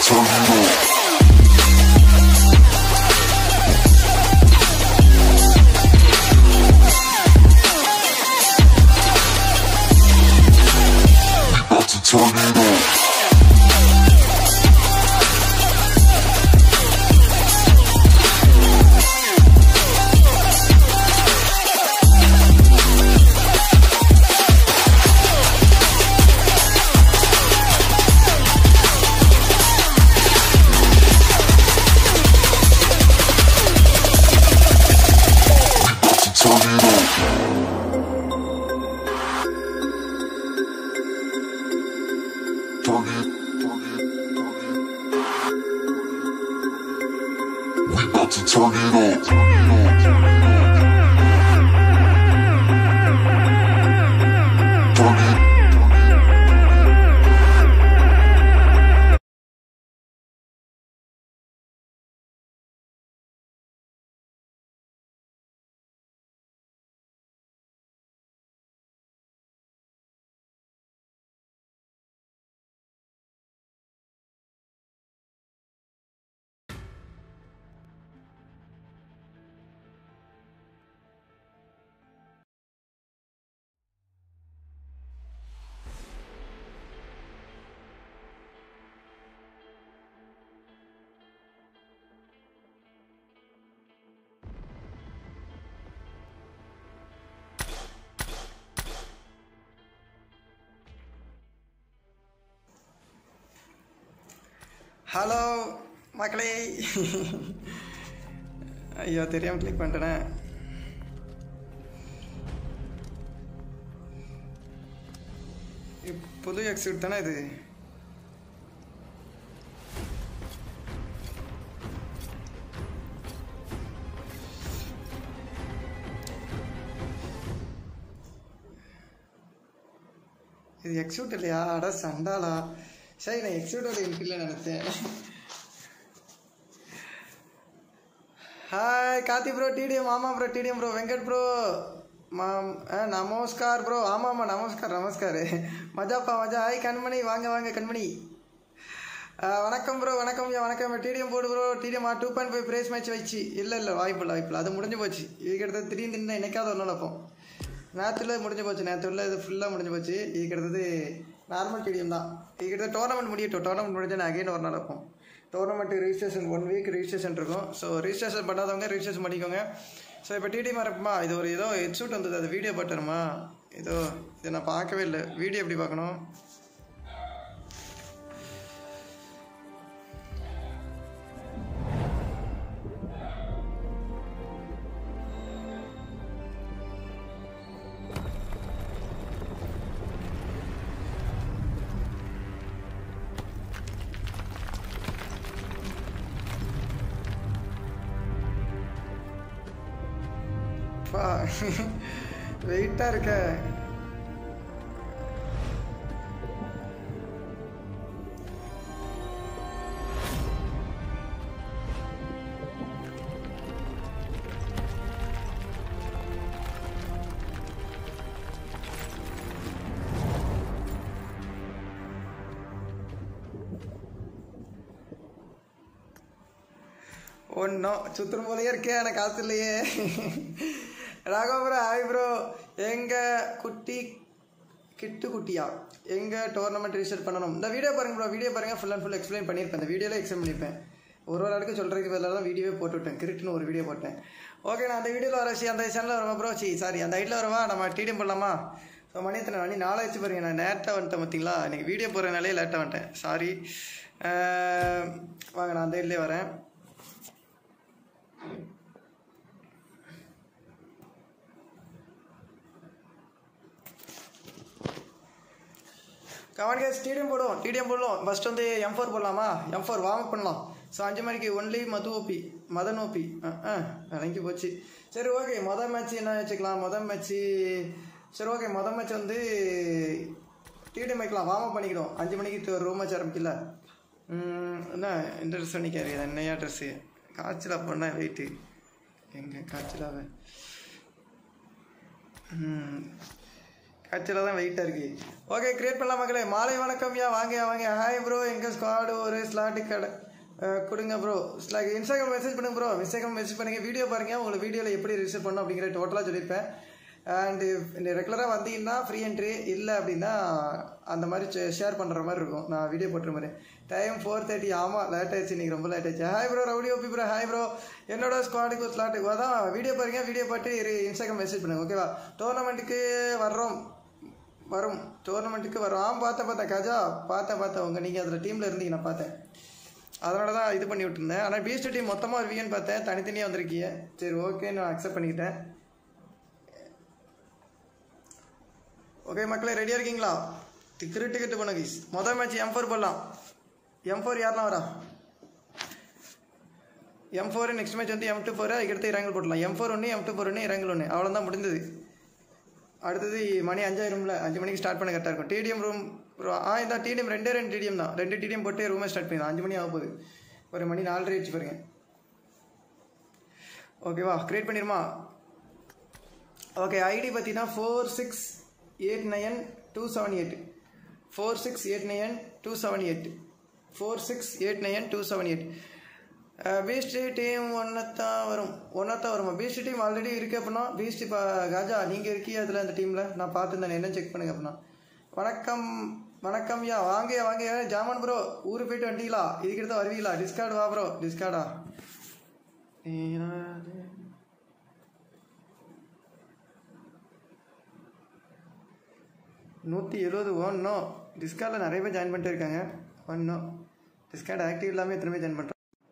about to turn it up. Turn it. Hello மக்களே ஐயோ தெரியாமல் கிளிக் பண்ணிட்டேனே இப் புது எக்ஸிட் தானே இது இது எக்ஸிட் இல்லையா அட சண்டாலா சரி நான் எக்ஸிட்டோட இல்லை நினைச்சேன் ஹாய் கார்த்தி ப்ரோ டிடிஎம் ஆமாம் bro DTM bro Venkat bro ma'am ஆ நமஸ்கார் ப்ரோ ஆமாம் ஆமாம் நமஸ்கார் நமஸ்கார் மஜாப்பா மஜா ஹாய் கண்மணி வாங்க வாங்க கண்மணி ஆ, வணக்கம் ப்ரோ வணக்கம் ஐயா வணக்கம் டிடிஎம் போடு bro DTM two point five prize match வச்சு இல்லை இல்லை வாய்ப்பு இல்லை வாய்ப்பு இல்லை அது முடிஞ்சு போச்சு இதுக்கடுத்தது திடீர்னு இன்னும் என்னைக்காவது ஒரு நாள் வைப்போம் நேற்றுல முடிஞ்சு போச்சு நேற்று உள்ள இது ஃபுல்லாக முடிஞ்சு போச்சு இதுக்கடுத்தது நார்மல் டிடிஎம் தான் இதுக்கிட்ட டோர்னமெண்ட் முடியட்டும் டோர்னமெண்ட் முடிஞ்சு நான் அகைன் ஒரு நாள் வைப்போம் tournament registration one week registration இருக்கும் ஸோ ரிஜிஸ்ட்ரேஷன் பண்ணாதவங்க ரிஜிஸ்ட்ரேஷன் பண்ணிக்கோங்க ஸோ இப்போ டிடிஎம் இருப்பமா இது ஒரு ஏதோ ஹெட்சூட் வந்தது அது வீடியோ போட்டுருமா ஏதோ இதை நான் பார்க்கவே இல்லை வீடியோ எப்படி பார்க்கணும் பா வெயிட்டாக இருக்க ஒன்றும் சுத்துற போலயே இருக்கே எனக்கு காசு இல்லையே ராகவ ப்ரோ ஹாய் ப்ரோ எங்கள் குட்டி கிட்டு குட்டியா எங்கே டோர்னமெண்ட் ரிஜிஸ்டர் பண்ணணும் இந்த வீடியோ பாருங்க ப்ரோ வீடியோ பாருங்கள் ஃபுல் அண்ட் ஃபுல் எக்ஸ்பிளைன் பண்ணியிருப்பேன் இந்த வீடியோவில் எக்ஸ்பிளைன் பண்ணியிருப்பேன் ஒரு ஒரு ஆளுக்கு சொல்கிறதுக்கு பதிலாக தான் வீடியோவே போட்டு விட்டேன் கிரிட்டுன்னு ஒரு வீடியோ போட்டேன் ஓகே நான் அந்த வீடியோவில் வர சி அந்த சேனலில் வரவா ப்ரோ சி சாரி அந்த ஐட்டில் வரவா நம்ம டிடிஎம் பண்ணலாமா ஸோ மணி எத்தனை மணி நாளாச்சு பாருங்க நான் லேட்டாக வந்துட்டேன் பார்த்தீங்களா இன்றைக்கி வீடியோ போகிறனாலே லேட்டாக வந்துட்டேன் சாரி வாங்க நான் அந்த ஐட்லேயே வரேன் கமெண்ட் கேஸ் டிடிஎம் போடுவோம் டிடிஎம் போடுவோம் ஃபஸ்ட் வந்து எம் ஃபோர் போடலாமா எம் ஃபோர் வார்ம் பண்ணலாம் ஸோ அஞ்சு மணிக்கு only Madhu OP Madan OP ஆ ஆ விளங்கி போச்சு சரி ஓகே மொதல் மேட்ச் என்ன வச்சுக்கலாம் மொதல் மேட்ச்சு சரி ஓகே மொதல் மேட்ச் வந்து டிடிஎம் வைக்கலாம் வார்ம் பண்ணிக்கிறோம் அஞ்சு மணிக்கு ஒரு ரூம் மேட்ச் ஆரம்பிக்கல ம், என்ன இந்த ட்ரெஸ் பண்ணிக்காரு என்னையா ட்ரெஸ்ஸு காய்ச்சலா போனால் வெயிட்டு எங்கே காய்ச்சலாவே கட்சியில் தான் வெயிட்டாக இருக்கு ஓகே கிரியேட் பண்ணலாம் மக்களே மாலை வணக்கம்யா வாங்க வாங்க ஹாய் ப்ரோ எங்கள் ஸ்குவாடு ஒரு ஸ்லாட்டு கடை அஹ், கொடுங்க ப்ரோ ஸ்லாக் இன்ஸ்டாகிராம் மெசேஜ் பண்ணுங்க ப்ரோ இன்ஸ்டாகிராம் மெசேஜ் பண்ணுங்க வீடியோ பாருங்க உங்களுக்கு வீடியோவில் எப்படி ரிஜிஸ்டர் பண்ணணும் அப்படிங்கிற டோட்டலாக சொல்லியிருப்பேன் அண்டு ரெகுலராக வந்தீங்கன்னா ஃப்ரீ என்ட்ரி இல்லை அப்படின்னா அந்த மாதிரி ஷேர் பண்ணுற மாதிரி இருக்கும் நான் வீடியோ போட்டுற மாதிரி டைம் ஃபோர் தேர்ட்டி ஆமாம் லேட் ஆயிடுச்சு இன்றைக்கி ரொம்ப லேட் ஆயிடுச்சு hi bro rowdy OP bro hi bro என்னோட ஸ்குவாடுக்கு ஸ்லாட்டுக்கு அதான் வீடியோ பாருங்க வீடியோ பார்த்து இரு- இன்ஸ்டாகிராம் மெசேஜ் பண்ணுங்க ஓகேவா டோர்னமெண்ட்டுக்கு வர்றோம் வரும் டோர்னமெண்ட்டுக்கு வரும் ஆ பார்த்தேன் பார்த்தேன் கஜா பார்த்தேன் பார்த்தேன் உங்கள் நீங்கள் அதில் டீமில் இருந்தீங்க நான் பார்த்தேன் அதனால தான் இது பண்ணி விட்டுருந்தேன் ஆனால் பீஸ்ட் டீம் மொத்தமாக வருவீங்கன்னு பார்த்தேன் தனித்தனியாக வந்திருக்கீங்க சரி ஓகே நான் அக்செப்ட் பண்ணிக்கிட்டேன் ஓகே மக்களே ரெடியாக இருக்கீங்களா டிக்கெட் டிக்கெட் பண்ண கீஸ் மொதல் மேட்ச் எம் ஃபோர் போடலாம் எம் ஃபோர் யாரெல்லாம் வரா எம் ஃபோர் நெக்ஸ்ட் மேட்ச் வந்து எம் டூ ஃபோர் அதுக்கடுத்து இறங்கல் போடலாம் எம் ஃபோர் ஒன்று எம் டூ ஃபோர் ஒன்று இறங்கல் ஒன்று அவ்வளோதான் முடிந்தது அடுத்தது மணி அஞ்சாயிரம்ல அஞ்சு மணிக்கு ஸ்டார்ட் பண்ண கரெக்டாக இருக்கும் டிடிஎம் ரூம் ஆ இந்த டிடிஎம் ரெண்டே ரெண்டு டிடிஎம் தான் ரெண்டு டிடிஎம் போட்டு ரூமை ஸ்டார்ட் பண்ணிடலாம் அஞ்சு மணி ஆக போகுது ஒரு மணி நாலரை ஆயிடுச்சு பாருங்க ஓகேவா க்ரியேட் பண்ணிடுமா ஓகே ஐடி பார்த்தீங்கன்னா four six eight nine two seven eight four six eight nine two seven eight four six eight nine two seven eight beast team ஒன்றத்தான் வரும் ஒன்றத்தான் வருமா பீஸ்ட் டீம் ஆல்ரெடி இருக்கு அப்படின்னா பீஸ்ட் இப்போ காஜா நீங்கள் இருக்கீங்க அதில் அந்த டீமில் நான் பார்த்துருந்தேன் என்ன செக் பண்ணுங்க அப்படின்னா வணக்கம் வணக்கம் யா வாங்க வாங்க ஜாமான் ப்ரோ ஊருக்கு போயிட்டு வந்தீங்களா இதுக்கிட்ட தான் வருவீங்களா டிஸ்கார்டு வா ப்ரோ டிஸ்கார்டா நூற்றி எழுபது ஒன்றும் டிஸ்கார்டில் நிறைய பேர் ஜாயின் பண்ணிட்டு இருக்காங்க ஒன்றும் டிஸ்கார்ட் ஆக்டிவ் இல்லாமல் எத்தனை பேர் ஜாயின் பண்ணுறோம்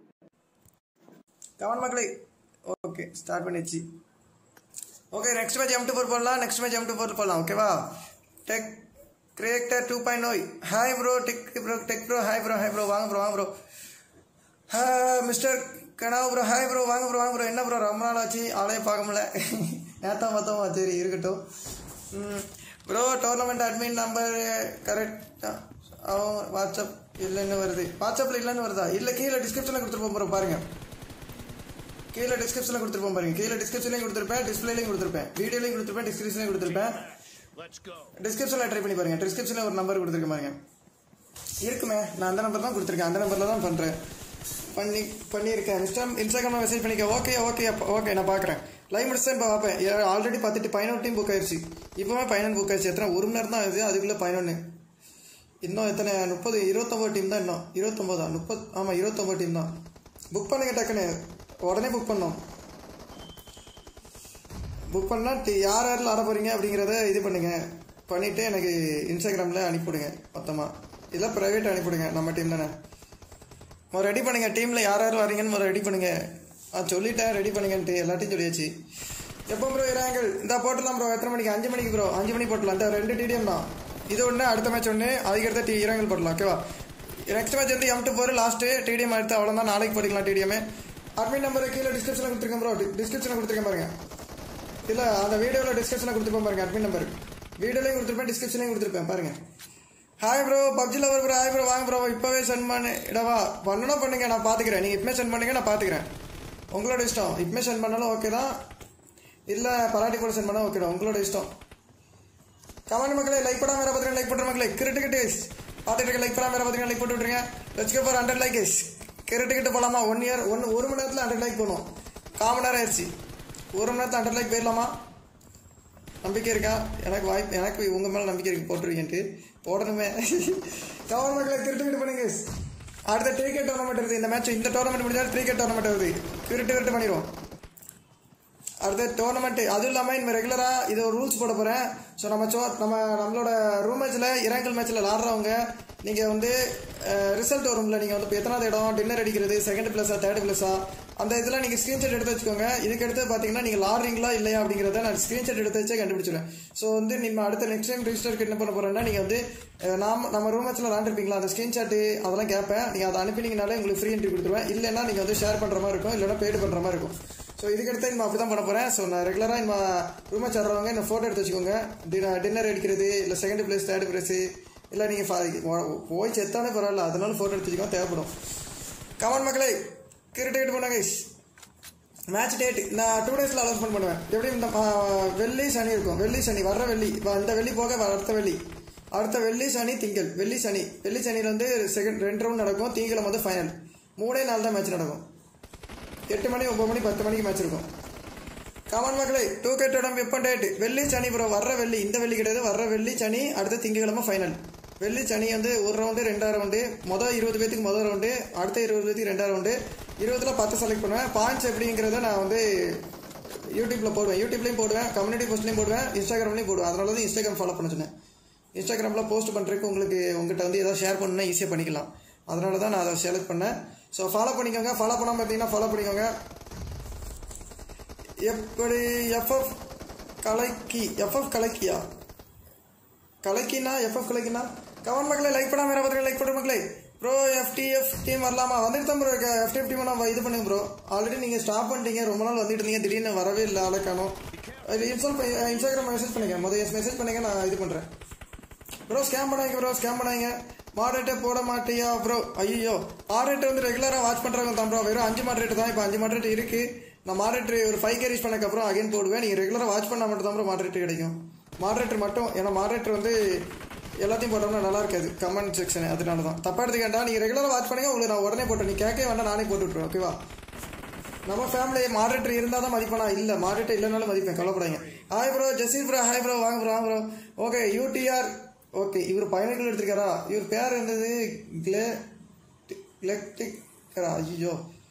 கவன் மக்களே ஓகே ஸ்டார்ட் பண்ணிடுச்சு okay next match M two four போடலாம் next match M two four போடலாம் ஓகேவா டெக் கிரியேட்டர் டூ பாயிண்ட் ஓய் hi bro tech bro tech bro hi bro hi bro வாங்க ப்ரோ வாங்க bro mister Kanav bro hi bro வாங்க bro வாங்க bro என்ன bro ரொம்ப நாள் ஆச்சு ஆளையே பார்க்க முடியல நேத்தா பார்த்தோமா சரி இருக்கட்டும் ப்ரோ டோர்னமெண்ட் அட்மின் நம்பர் கரெக்டா அவன் வாட்ஸ்அப் இல்லைன்னு வருது வாட்ஸ்அப்பில் இல்லைன்னு வருதா இல்லை கீழே டிஸ்கிரிப்ஷனில் கொடுத்துருப்போம் ப்ரோ பாருங்க கீழே டிஸ்கிரிப்ஷனில் கொடுத்துருப்போம் பாருங்க கீழே டிஸ்கிரிப்ஷன்லையும் கொடுத்துருப்பேன் டிஸ்பிளேலையும் கொடுத்துருப்பேன் வீடியோலையும் கொடுத்துருப்பேன் டிஸ்கிரிப்ஷன்லையும் கொடுத்துருப்பேன் டிஸ்கிரிப்ஷனில் ட்ரை பண்ணி பாருங்க டிஸ்கிரிப்ஷனில் ஒரு நம்பர் கொடுத்துருக்கேன் பாருங்க இருக்குமே நான் அந்த நம்பர் தான் கொடுத்துருக்கேன் அந்த நம்பரில் தான் பண்ணுறேன் பண்ணி பண்ணியிருக்கேன் இன்ஸ்டா இன்ஸ்டாகிராமில் மெசேஜ் பண்ணிக்க ஓகே ஓகே ஓகே நான் பார்க்குறேன் லைவ் முடிச்சு தான் இப்போ பார்ப்பேன் ஆல்ரெடி பார்த்துட்டு பதினொரு டீம் புக் ஆயிடுச்சு இப்போவே பதினொன்று புக் ஆயிடுச்சு எத்தனை ஒரு மணி நேரம் தான் ஆகுது அதுக்குள்ளே பதினொன்று இன்னும் எத்தனை முப்பது இருபத்தொம்பது டீம் தான் இன்னும் இருபத்தொம்போதா முப்பது ஆமாம் இருபத்தொம்பது டீம் தான் புக் பண்ணுங்க டக்குன்னு உடனே புக் பண்ணோம் புக் பண்ணால் டி- யார் யாரில் ஆட போகிறீங்க அப்படிங்கிறத இது பண்ணுங்க பண்ணிவிட்டு எனக்கு இன்ஸ்டாகிராமில் அனுப்பிவிடுங்க மொத்தமாக இல்லை ப்ரைவேட் அனுப்பிவிடுங்க நம்ம டீம் தானே முதல் ரெடி பண்ணுங்க டீமில் யார் யார் வரீங்கன்னு முதல்ல ரெடி பண்ணுங்க ஆ சொல்லிட்டேன் ரெடி பண்ணுங்கன்ட்டு எல்லாத்தையும் சொல்லியாச்சு எப்போ ப்ரோ இறாங்கள் இந்த போட்டலாம் ப்ரோ எத்தனை மணிக்கு அஞ்சு மணிக்கு ப்ரோ அஞ்சு மணிக்கு போட்டலாம் இந்த ரெண்டு டிடிஎம் தான் இது ஒன்று அடுத்த மேட்ச் ஒன்று அதுக்கடுத்த டி இறங்கல் போடலாம் ஓகேவா நெக்ஸ்ட் மேட்ச் வந்து M two four last TDM எடுத்து அவ்வளோதான் நாளைக்கு போட்டுக்கலாம் டிடிஎம் அட்மின் நம்பர் கீழே டிஸ்கிரிப்ஷனில் கொடுத்துருக்கேன் ப்ரோ டிஸ்கிரிப்ஷனில் கொடுத்துருக்கேன் பாருங்க இல்லை அந்த வீடியோவில் டிஸ்கிரிப்ஷனில் கொடுத்துருப்பேன் பாருங்க அட்மின் நம்பர் வீடியோலையும் கொடுத்துருப்பேன் டிஸ்கிரிப்ஷனையும் கொடுத்துருப்பேன் பாருங்க hi bro PUBG lover bro hi bro வாங்க ப்ரோ இப்போவே சென்ட் பண்ணு இடவா பண்ணணும் பண்ணுங்க நான் பார்த்துக்கிறேன் நீங்கள் இப்பமே சென்ட் பண்ணுங்க நான் பார்த்துக்கிறேன் உங்களோட இஷ்டம் இப்பமே சென்ட் பண்ணாலும் ஓகே தான் இல்லை பராட்டி கூட சென்ட் பண்ணால் ஓகே தான் உங்களோட இஷ்டம் கமெண்ட் மக்களே லைக் பண்ணாம வேற பார்த்துருங்க லைக் பண்ணுற மக்களே கிரிட்டுக்கிட்டு பார்த்துட்டு இருக்க லைக் பண்ணாம வேற பார்த்துருங்க லைக் போட்டு விட்டுருங்க let's go for hundred like கிரிட்டுக்கிட்டு போகலாமா ஒன் இயர் ஒன் ஒரு மணி நேரத்தில் ஹண்ட்ரட் லைக் போகணும் கால் மணி நேரம் ஆயிடுச்சு ஒரு மணி நேரத்தில் ஹண்ட்ரட் லைக் போயிடலாமா நம்பிக்கை இருக்கா எனக்கு வாய்ப்பு எனக்கு உங்கள் மேலே நம்பிக்கை இருக்கு போட்டுருவீங்கன்ட்டு போடணுமே கவர் மக்களை திருட்டு பண்ணுங்க அடுத்த கிரிக்கெட் டோர்னமெண்ட் வருது இந்த மேட்ச் இந்த டோர்னமெண்ட் முடிஞ்சாலும் கிரிக்கெட் டோர்னமெண்ட் வருது திருட்டு திருட்டு பண்ணிடுவோம் அடுத்த டோர்னமெண்ட் அதுவும் இல்லாமல் இனிமேல் ரெகுலராக இது ஒரு ரூல்ஸ் போட போகிறேன் ஸோ நம்ம சோ நம்ம நம்மளோட ரூம் மேட்ச்சில் இறங்கல் மேட்ச்சில் விளாட்றவங்க நீங்கள் வந்து ரிசல்ட் வரும்ல நீங்கள் வந்து இப்போ எத்தனாவது இடம் டின்னர் அடிக்கிறது செகண்ட் பிளஸா தேர்ட் பிளஸா அந்த இதெல்லாம் நீங்கள் ஸ்க்ரீன்ஷாட் எடுத்து வச்சுக்கோங்க இதுக்கு அடுத்து பார்த்தீங்கன்னா நீங்கள் லாடுறீங்களா இல்லையா அப்படிங்கிறத நான் ஸ்க்ரீன்ஷாட் எடுத்து வச்சே கண்டுபிடிச்சிடுவேன் ஸோ வந்து நம்ம அடுத்த நெக்ஸ்ட் டைம் ரிஜிஸ்டருக்கு என்ன பண்ண போகிறோம்னா நீங்கள் வந்து அஹ், நாம நம்ம ரூம் மேட்ச்சில் விளாண்டுருப்பீங்களா அந்த ஸ்க்ரீன்ஷாட்டு அதெல்லாம் கேட்பேன் நீங்கள் அதை அனுப்பினீங்கனாலே உங்களுக்கு ஃப்ரீ என்ட்ரி கொடுத்துருவேன் இல்லைன்னா நீங்கள் வந்து ஷேர் பண்ணுற மாதிரி இருக்கும் இல்லைன்னா பெய்டு பண்ணுற மாதிரி இருக்கும் ஸோ இதுக்கடுத்து நம்ம அப்படி தான் பண்ண போகிறேன் ஸோ நான் ரெகுலராக நம்ம ரூம் மேட்ச் ஆடுறவங்க இந்த ஃபோட்டோ எடுத்து வச்சுக்கோங்க டின்னர் டின்னர் அடிக்கிறது இல்லை செகண்ட் பிளேஸ் தேர்ட் பிளேஸு இல்லை நீங்கள் போய் செத்தானே பரவாயில்ல அதனால ஃபோட்டோ எடுத்து வச்சுக்கோங்க தேவைப்படும் கமெண்ட் மக்களே கிரிக்கெட் போனாங்க மேட்ச் டேட் நான் டூ டேஸில் அனௌன்ஸ்மெண்ட் பண்ணுவேன் எப்படி இந்த ஆ, வெள்ளி சனி இருக்கும் வெள்ளி சனி வர்ற வெள்ளி வ- இந்த வெள்ளி போக வ- அடுத்த வெள்ளி அடுத்த வெள்ளி சனி திங்கள் வெள்ளி சனி வெள்ளி சனியில் வந்து செகண்ட் ரெண்டு ரவுண்ட் நடக்கும் திங்கிழமை வந்து ஃபைனல் மூணே நாள் தான் மேட்ச் நடக்கும் எட்டு மணி ஒம்பது மணி பத்து மணிக்கு மேட்ச் இருக்கும் கமன் மக்களே டூ கேட்டோட எப்போ டேட் வெள்ளி சனி ப்ரோ வர்ற வெள்ளி இந்த வெள்ளி கிடையாது வர்ற வெள்ளி சனி அடுத்த திங்கக்கிழமை ஃபைனல் வெள்ளி சனி வந்து ஒரு ரவுண்டு ரெண்டாவது ரவுண்டு மொதல் இருபது பேத்துக்கு மொதல் ரவுண்டு அடுத்த இருபது பேத்துக்கு ரெண்டாவது ரவுண்டு இருபதுல பத்து செலக்ட் பண்ணுவேன் பாயிண்ட்ஸ் எப்படிங்கிறத நான் வந்து யூடியூப்ல போடுவேன் யூடியூப்லையும் போடுவேன் கம்யூனிட்டி போஸ்ட்லையும் போடுவேன் இன்ஸ்டாகிராம்லையும் போடுவேன் அதனால தான் இன்ஸ்டாகிராம் ஃபாலோ பண்ண சொன்னேன் இன்ஸ்டாகிராமில் போஸ்ட் பண்ணுறதுக்கு உங்களுக்கு உங்கள்கிட்ட வந்து ஏதாவது ஷேர் பண்ணணும்னா ஈஸியாக பண்ணிக்கலாம் அதனால தான் நான் அதை செலக்ட் பண்ணேன் ஸோ ஃபாலோ பண்ணிக்கோங்க ஃபாலோ பண்ணாமல் பார்த்தீங்கன்னா ஃபாலோ பண்ணிக்கோங்க எப்படி எஃப்எஃப் கலைக்கி எஃப்எஃப் கலைக்கியா கலைக்கினா எஃப்எஃப் கலைக்கினா கவன் மக்களே லைக் பண்ணாம வேற பார்த்துக்க லைக் பண்ணுற மக்களே ப்ரோ எஃப்டிஎஃப் டீம் வரலாமா வந்துட்டு தான் ப்ரோ எஃப்டிஎஃப் டீம் நான் இது பண்ணுங்க ப்ரோ ஆல்ரெடி நீங்கள் ஸ்டாப் பண்ணிட்டீங்க ரொம்ப நாள் வந்துட்டு இருந்தீங்க திடீர்னு வரவே இல்லை ஆளை காணும் இது இன்ஸ்டால் பண்ணி இன்ஸ்டாகிராம் மெசேஜ் பண்ணுங்க முதல் மெசேஜ் பண்ணுங்க நான் இது பண்ணுறேன் ப்ரோ ஸ்கேம் பண்ணாங்க ப்ரோ ஸ்கேம் பண்ணாங்க மாடரேட்டர் போட மாட்டியா ப்ரோ ஐயோ மாடரேட்டர் வந்து ரெகுலராக வாட்ச் பண்ணுறவங்க தான் ப்ரோ வெறும் அஞ்சு மாடரேட்டர் தான் இப்போ அஞ்சு மாடரேட்டர் இருக்கு நான் மாடரேட்டர் ஒரு ஃபைவ் கே ரீச் பண்ணக்கப்புறம் அகைன் போடுவேன் நீங்கள் ரெகுலராக வாட்ச் பண்ணால் மட்டும் தான் ப்ரோ மாடரேட்டர் கிடைக்கும் மாடரேட்டர் மட்டும் ஏன்னா மாடரேட்டர் வந்து எல்லாத்தையும் போட்டோம்னா நல்லா இருக்காது கமெண்ட் செக்ஷன் அதனால தான் தப்பா எடுத்துக்கண்டா நீங்கள் ரெகுலராக வாட்ச் பண்ணுங்க உங்களுக்கு நான் உடனே போட்டேன் நீ கேட்க வேண்டாம் நானே போட்டு விட்ருவேன் ஓகேவா நம்ம ஃபேமிலி மாடரேட்டர் இருந்தால் தான் மதிப்பேனா இல்லை மாடரேட்டர் இல்லைனாலும் மதிப்பேன் கவலைப்படாங்க hi bro Jesith bro hi bro வாங்க ப்ரோ வாங்க ப்ரோ ஓகே யூடிஆர் ஓகே இவர் பயணிகள் எடுத்திருக்காரா இவர் பேர் இருந்தது கிளே கிளெக்டிக்கரா ஐயோ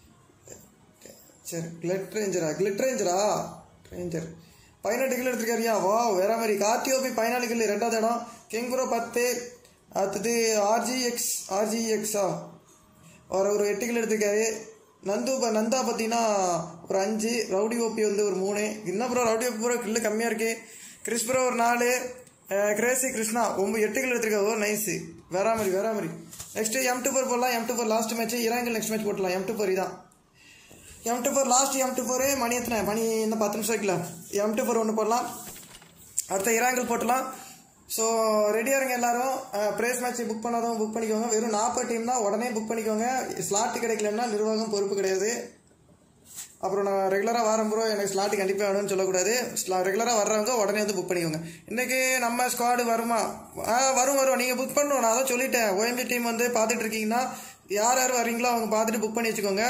சரி கிளெட் ரேஞ்சரா கிளெட் ரேஞ்சரா ரேஞ்சர் பதினெட்டு கிலோ எடுத்திருக்காரியா வா வேற மாதிரி கார்டியோபி பதினாலு கிலோ ரெண்டாவது இடம் கெங்குரோ பத்து அடுத்தது ஆர்ஜிஎக்ஸ் ஆர்ஜிஎக்ஸா ஒரு ஒரு எட்டு கிலோ எடுத்திருக்காரு நந்து ப- நந்தா பார்த்தீங்கன்னா ஒரு அஞ்சு ரவுடி ஓபி வந்து ஒரு மூணு என்ன bro rowdy OP bro kill கம்மியாக இருக்கு கிறிஸ் ப்ரோ ஒரு நாலு அஹ் கிரேசி கிருஷ்ணா ஒம்பது எட்டு கிலோ எடுத்திருக்காரு ஓ நைஸு வேற மாதிரி வேற மாதிரி நெக்ஸ்ட் எம் டூ ஃபோர் போடலாம் M two four last match Erangel next match போட்டலாம் எம் டூ ஃபோர் இதான் M two four last M two four மணி எத்தனை மணி இன்னும் பத்து நிமிஷம் இருக்குல்ல எம் டூ ஃபோர் ஒன்று போடலாம் அடுத்த இறாங்கல் போட்டலாம் ஸோ ரெடியாக இருங்க எல்லாரும் ப்ரைஸ் மேட்ச் புக் பண்ணாதவங்க புக் பண்ணிக்கோங்க வெறும் நாற்பது டீம் தான் உடனே புக் பண்ணிக்கோங்க ஸ்லாட் கிடைக்கலன்னா நிர்வாகம் பொறுப்பு கிடையாது அப்புறம் நான் ரெகுலராக வாரம் ப்ரோ எனக்கு ஸ்லாட் கண்டிப்பாக வேணும்னு சொல்லக்கூடாது ரெகுலராக வர்றவங்க உடனே வந்து புக் பண்ணிக்கோங்க இன்றைக்கி நம்ம ஸ்குவாடு வருமா ஆ வரும் வரும் நீங்கள் புக் பண்ணணும் நான் தான் சொல்லிட்டேன் ஓஎம்பி டீம் வந்து பார்த்துட்டு இருக்கீங்கன்னா யார் யார் வரீங்களோ அவங்க பார்த்துட்டு புக் பண்ணி வச்சுக்கோங்க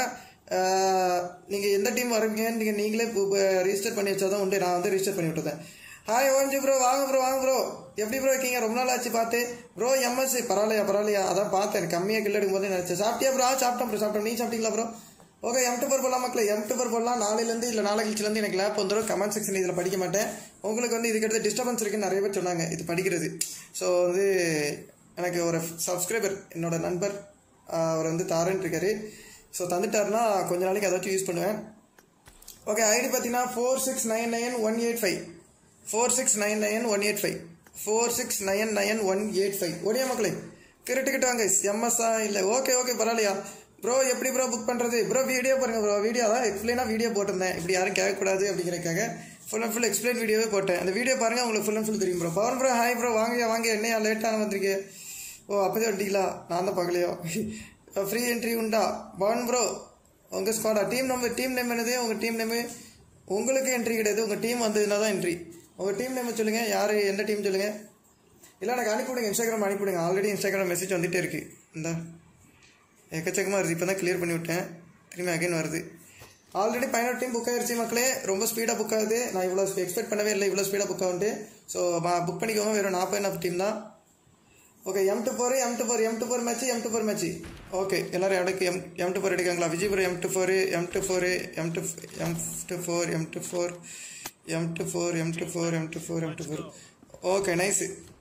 நீங்கள் எந்த டீம் வருவீங்கன்னு நீங்கள் நீங்களே ரிஜிஸ்டர் பண்ணி வச்சா தான் உண்டு நான் வந்து ரிஜிஸ்டர் பண்ணி விட்டுறேன் ஹாய் ஓஎம்ஜி ப்ரோ வாங்க ப்ரோ வாங்க ப்ரோ எப்படி ப்ரோ இருக்கீங்க ரொம்ப நாள் ஆச்சு பார்த்து ப்ரோ எம்எஸ்சி பரவாயில்லையா பரவாயில்லையா அதான் பார்த்தேன் கம்மியாக கில் எடுக்கும் போது நினச்சேன் சாப்பிட்டியா ப்ரோ சாப்பிட்டோம் ப்ரோ சாப்பிட்டோம் நீ சாப்பிட்டீங்களா ப்ரோ ஓகே எம் டூ போடலாம் மக்களே எம் டூ போடலாம் நாளையிலேருந்து இல்லை நாளை கழிச்சுலேருந்து எனக்கு லேப் வந்துடும் கமெண்ட் செக்ஷன் இதில் படிக்க மாட்டேன் உங்களுக்கு வந்து இதுக்கு அடுத்து டிஸ்டர்பன்ஸ் இருக்குன்னு நிறைய பேர் சொன்னாங்க இது படிக்கிறது ஸோ வந்து எனக்கு ஒரு சப்ஸ்கிரைபர் என்னோட நண்பர் ஆஹ், அவர் வந்து தாரன்ட்டு இருக்காரு ஸோ தந்துட்டாருன்னா கொஞ்ச நாளைக்கு ஏதாச்சும் யூஸ் பண்ணுவேன் ஓகே ஐடி பார்த்தீங்கன்னா four six nine nine one eight five four six nine nine one eight five four six nine nine one eight five ஒடியா மக்களே கிரிட்டுக்கிட்டு வாங்க எம்எஸ்ஆ இல்லை ஓகே ஓகே பரவாயில்லையா ப்ரோ எப்படி ப்ரோ புக் பண்ணுறது ப்ரோ வீடியோ பாருங்க ப்ரோ வீடியோ தான் எக்ஸ்பிளைனாக வீடியோ போட்டிருந்தேன் இப்படி யாரும் கேட்கக்கூடாது அப்படிங்கிறக்காக ஃபுல் அண்ட் ஃபுல் எக்ஸ்பிளைன் வீடியோவே போட்டேன் அந்த வீடியோ பாருங்க உங்களுக்கு ஃபுல் அண்ட் ஃபுல் தெரியும் bro Pawan bro hi bro வாங்கயா வாங்க என்னையா லேட்டான வந்திருக்கு ஓ அப்போதே வந்துட்டீங்களா நான் தான் பார்க்கலையோ ஃப்ரீ என்ட்ரி உண்டா பவன் ப்ரோ உங்கள் ஸ்குவாடா டீம் நம்பர் டீம் நேம் என்னது உங்கள் டீம் நேமு உங்களுக்கு என்ட்ரி கிடையாது உங்கள் டீம் வந்ததுனா தான் என்ட்ரி உங்கள் டீம் நேம் சொல்லுங்கள் யார் எந்த டீம் சொல்லுங்கள் இல்லை எனக்கு அனுப்பிவிடுங்க இன்ஸ்டாகிராம் அனுப்பிவிடுங்க ஆல்ரெடி இன்ஸ்டாகிராம் மெசேஜ் வந்துட்டே இருக்கு இந்த எக்கச்சக்கமாக வருது இப்போ தான் கிளியர் பண்ணி விட்டேன் திரும்பி அகைன் வருது ஆல்ரெடி பதினெட்டு டீம் புக் ஆயிருச்சு மக்களே ரொம்ப ஸ்பீடாக புக் ஆகுது நான் இவ்வளோ எக்ஸ்பெக்ட் பண்ணவே இல்லை இவ்வளோ ஸ்பீடாக புக் ஆகுன்ட்டு ஸோ புக் பண்ணிக்கோங்க வெறும் நாற்பது நாற்பது டீம் தான் okay M two four M two four M two four match M two four match okay எல்லாரும் எடுக்கு எம் எம் டு ஃபோர் எடுக்காங்களா Vijaypuram M two four M two four M two M two four M two four M two four M two four M two four M two four okay nice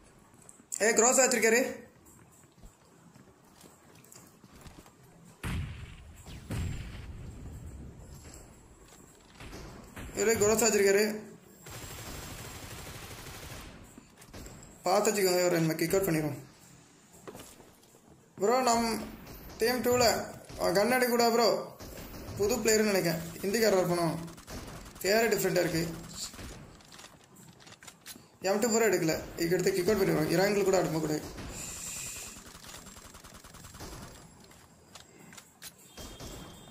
ஏ க்ரோஸ் வச்சிருக்காரு இவரு க்ரோஸ் வச்சிருக்காரு பார்த்து வச்சுக்கோங்க இவர் நம்ம கிக் அவுட் பண்ணிடுவோம் ப்ரோ நம் டீம் டூவில் கன் அடிக்கூடா ப்ரோ புது பிளேயர்னு நினைக்கிறேன் ஹிந்திக்காரர் இருப்பணும் பேரே டிஃப்ரெண்ட்டாக இருக்குது எம் டூ ஃபோர் எடுக்கல இதுக்கு எடுத்து கிக் அவுட் பண்ணிடுவோம் இராங்கில் கூட அடுப்ப கூட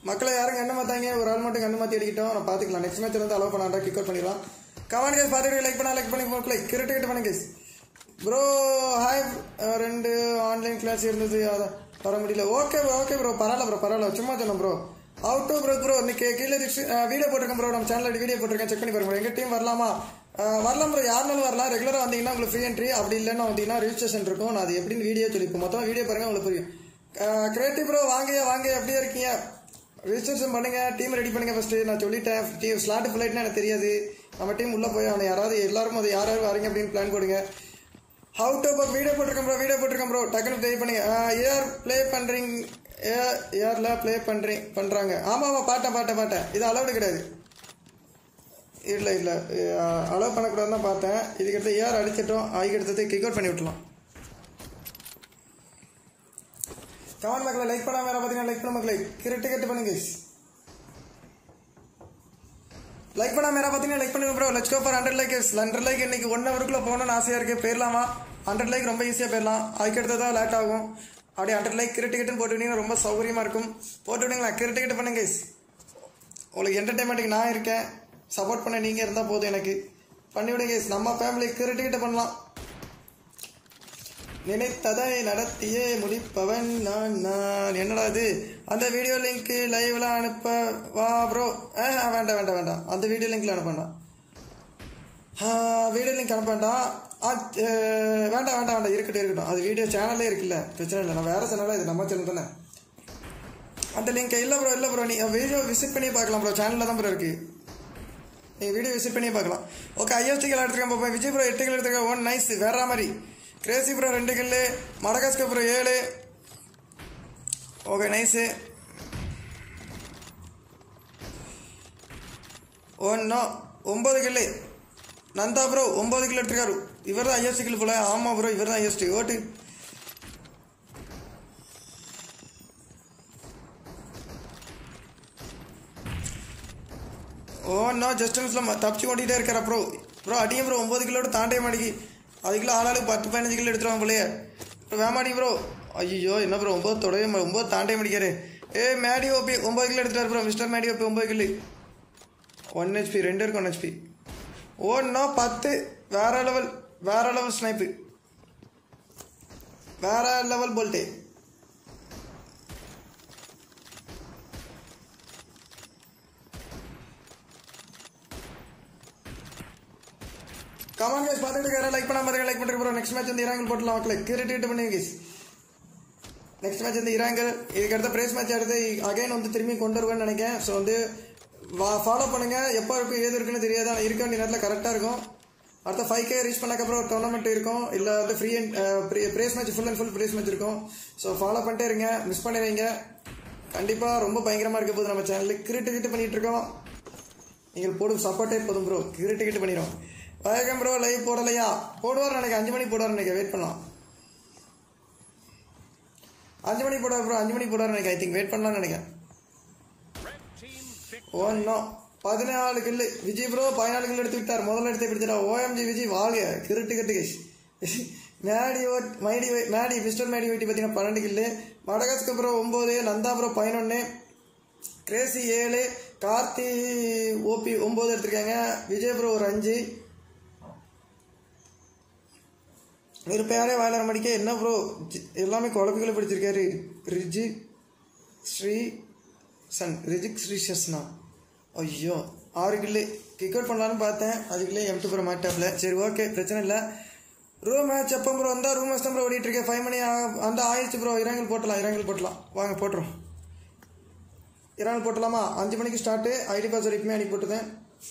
மக்களை யாரும் கண்ணு மாத்தாங்க ஒரு ஆள் மட்டும் கண்ணு மாற்றி அடிக்கிட்டோம் நான் பார்த்துக்கலாம் நெக்ஸ்ட் மேட்ச் வந்து அலோவ் பண்ணாண்டா கிக் அவுட் பண்ணிடலாம் கமெண்ட் கேஸ் பார்த்துட்டு லைக் பண்ணா லைக் பண்ணி மக்களை கிரிட்டு கிட்ட பண்ணுங்க ப்ரோ ஹாய் ரெண்டு ஆன்லைன் கிளாஸ் இருந்தது அதான் வர முடியல ஓகே ப்ரோ ஓகே ப்ரோ பரவாயில்ல ப்ரோ பரவாயில்ல சும்மா சொன்னேன் bro out to bro bro இன்னைக்கு கீழே வீடியோ போட்டிருக்கேன் ப்ரோ நம்ம சேனலில் வீடியோ போட்டிருக்கேன் செக் பண்ணி பாருங்க எங்கள் டீம் வரலாமா அஹ் வரலாம் ப்ரோ யாருனாலும் வரலாம் ரெகுலராக வந்தீங்கன்னா உங்களுக்கு ஃப்ரீ என்ட்ரி அப்படி இல்லைன்னா வந்தீங்கன்னா ரிஜிஸ்ட்ரேஷன் இருக்கும் நான் அது எப்படின்னு வீடியோ சொல்லிப்போம் மொத்தம் வீடியோ பாருங்க உங்களுக்கு புரியும் கிரியேட்டிவ் ப்ரோ வாங்க வாங்க எப்படியா இருக்கீங்க ரிஜிஸ்ட்ரேஷன் பண்ணுங்க டீம் ரெடி பண்ணுங்க ஃபர்ஸ்ட் நான் சொல்லிட்டேன் டீம் ஸ்லாட் ஃபுல் ஆயிட்டுனா எனக்கு தெரியாது நம்ம டீம் உள்ள போய் அவனை யாராவது எல்லாரும் அது யார் யார் வரீங்க அப்படின்னு பிளான் போடுங்க ஹவு டு பக் வீடியோ போட்டிருக்கேன் ப்ரோ வீடியோ போட்டிருக்கேன் ப்ரோ டக்குனு ப்ளே பண்ணுங்க ஏஆர் ப்ளே பண்றீங்க ஏஆர்ல ப்ளே பண்றீங்க பண்றாங்க ஆமா ஆமா பாட்டேன் பாட்டேன் பாட்டேன் இது அலௌடு கிடையாது இல்லை இல்லை அலோவ் பண்ணக்கூடாதுன்னு தான் பார்த்தேன் இதுக்கடுத்து ஏஆர் அடிச்சிட்டோம் அதுக்கு அடுத்தது கிக் அவுட் பண்ணி விட்டுலாம் கமெண்ட் மக்களை லைக் பண்ணாம வேற பார்த்தீங்கன்னா லைக் பண்ண மக்களை கிரிட்டு கட்டு பண்ணுங்க லைக் பண்ணாம வேற பார்த்தீங்கன்னா லைக் பண்ணுங்க bro let's go for hundred like hundred like இன்னைக்கு ஒன் ஹவருக்குள்ள போகணும்னு ஆசையா இருக்கு போயிடலாமா ஹண்ட்ரட் லைக் ரொம்ப ஈஸியாக போயிடலாம் அதுக்கு அடுத்தது தான் லேட் ஆகும் அப்படியே ஹண்ட்ரட் லைக் கிரிட்டு கிட்டுன்னு போட்டு விட்டீங்கன்னா ரொம்ப சௌகரியமா இருக்கும் போட்டு விடுங்களா கிரிட்டு கிட்டு பண்ணுங்க guys. உங்களுக்கு என்டர்டைன்மெண்ட்டுக்கு நான் இருக்கேன் சப்போர்ட் பண்ண நீங்கள் இருந்தால் போதும் எனக்கு பண்ணி விடுங்க guys. நம்ம ஃபேமிலி கிரிட்டு கிட்ட பண்ணலாம் நினைத்ததை நடத்தியே முடிப்பவன் நான் நான் என்னடா இது அந்த வீடியோ லிங்க் லைவ்ல அனுப்ப வா ப்ரோ வேண்டாம் வேண்டாம் வேண்டாம் அந்த வீடியோ லிங்க்ல அனுப்ப வேண்டாம் வீடியோ லிங்க் அனுப்ப வேண்டாம் ஆ, அஹ், வேண்டாம் வேண்டாம் வேண்டாம் இருக்கட்டும் இருக்கட்டும் அது வீடியோ சேனல்லே இருக்குல்ல பிரச்சனை இல்லை நான் வேற சேனலா இது நம்ம சேனல் தானே அந்த லிங்க் இல்லை ப்ரோ இல்லை ப்ரோ நீ வீடியோ விசிட் பண்ணி பார்க்கலாம் ப்ரோ சேனலில் தான் ப்ரோ இருக்கு நீங்கள் வீடியோ விசிட் பண்ணி பார்க்கலாம் ஓகே ஐஎஸ்டிகள் எடுத்துருக்கேன் பார்ப்போம் விஜய் ப்ரோ எட்டு கிலோ எடுத்துருக்கேன் ஒன் நைஸ் வேற மாதிரி கிரேசி ப்ரோ ரெண்டு கில்லு மடகாஸ்கர் ப்ரோ ஏழு ஓகே நைஸு ஒன்னோ ஒன்பது கில்லு நந்தா ப்ரோ ஒன்பது கிலோ எடுத்துருக்காரு இவர் தான் ஐஎஸ்டி கிலோ போல ஆமாம் ப்ரோ இவர் தான் ஐஎஸ்டி ஓட்டு ஓ நோ ஜஸ்ட் மிஸ்ல தப்பிச்சு கொண்டிட்டே இருக்கிற ப்ரோ ப்ரோ அடியும் ப்ரோ ஒம்பது கிலோட தாண்டே மாட்டேங்கி அதுக்குள்ள ஆளாளுக்கு பத்து பதினஞ்சு கிலோ எடுத்துருவாங்க போலயே ப்ரோ வேமாடி ப்ரோ ஐயோ என்ன ப்ரோ ஒம்பது தொடவே மா- ஒம்பது தாண்டே மாட்டேங்காரு ஏ மேடி ஓபி ஒம்பது கிலோ எடுத்துட்டாரு ப்ரோ மிஸ்டர் மேடி ஓபி ஒம்பது கிலோ ஒன் ஹெச்பி ரெண்டு இருக்கு ஒன் ஹெச்பி ஓ பத்து வேற லெவல் வேற லெவல் ஸ்னைப்பு வேற லெவல் போல்ட்டே கமான் கேஸ் பார்த்துட்டு யாராவது லைக் பண்ணாம பாருங்க லைக் பண்ணுங்க ப்ரோ நெக்ஸ்ட் மேட்ச் வந்து இராங்கல் போட்டலாம் மக்களே கிரிட்டு பண்ணுங்க கேஸ் நெக்ஸ்ட் மேட்ச் வந்து இராங்கல் இதுக்கு அடுத்த பிரேஸ் மேட்ச் அடுத்து அகைன் வந்து திரும்பி கொண்டு வருவேன்னு நினைக்கிறேன் ஸோ வந்து ஃபாலோ பண்ணுங்க எப்போ இருக்கும் ஏது இருக்குன்னு தெரியாது ஆனால் இருக்க வேண்டிய நேரத்தில் கரெக்டாக இருக்கும் அடுத்த ஃபைவ் கே ரீச் பண்ணக்கப்புறம் ஒரு டோர்னமெண்ட் இருக்கும் இல்லை வந்து free and prize match full and full prize match இருக்கும் ஸோ ஃபாலோ பண்ணிட்டே இருங்க மிஸ் பண்ணிடுவீங்க கண்டிப்பாக ரொம்ப பயங்கரமாக இருக்க போது நம்ம சேனலில் கிரிட்டு கிட்டு பண்ணிட்டு இருக்கோம் நீங்கள் போடும் சப்போர்ட்டே போதும் ப்ரோ கிரிட்டு கிட்டு பண்ணிடும் வணக்கம் ப்ரோ லைவ் போடலையா போடுவார் நினைக்க அஞ்சு மணி போடுவார் நினைக்க வெயிட் பண்ணலாம் அஞ்சு மணி போடுவார் ப்ரோ அஞ்சு மணி போடுவார் நினைக்க ஐ திங்க் வெயிட் பண்ணலாம்னு நினைக்கிறேன் ஒன்னோ பதினாலு கில்லு விஜய் ப்ரோ பதினாலு கில்லு எடுத்து விட்டார் முதல்ல எடுத்து பிடிச்சிட்டா ஓஎம்ஜி விஜய் வாழ்க கிருட்டு கட்டு கேஷ் மேடி ஓட் மைடி வை- மேடி மிஸ்டர் மேடி வெட்டி பார்த்தீங்கன்னா பன்னெண்டு கில்லு மடகாஸ்கர் ப்ரோ ஒம்பது நந்தா ப்ரோ பதினொன்று கிரேசி ஏழு கார்த்தி ஓபி ஒம்பது எடுத்திருக்காங்க விஜய் ப்ரோ ஒரு அஞ்சு ஒரு பேரே வாயில மடிக்க என்ன ப்ரோ எல்லாமே குழப்பிகளை பிடிச்சிருக்காரு ரிஜி ஸ்ரீ சன் ரிஜிக் ஸ்ரீ சஸ்னா ஐயோ ஆறு கில்லு கிக் அவுட் பண்ணலான்னு பார்த்தேன் அதுக்குள்ளே எம்டி ப்ரோ மாட்டாப்ல சரி ஓகே பிரச்சனை இல்லை ரூம் மேட்ச் எப்போ ப்ரோ வந்தால் ரூம் மேட்ச் தான் ப்ரோ ஓடிட்டு இருக்கேன் ஃபைவ் மணி ஆ- அந்த ஆயிடுச்சு ப்ரோ இரங்கல் போட்டலாம் இரங்கல் போட்டலாம் வாங்க போட்டுரும் இரங்கல் போட்டலாமா அஞ்சு மணிக்கு ஸ்டார்ட்டு ஐடி பாஸ் வரைக்குமே அன்னைக்கு போட்டுதேன்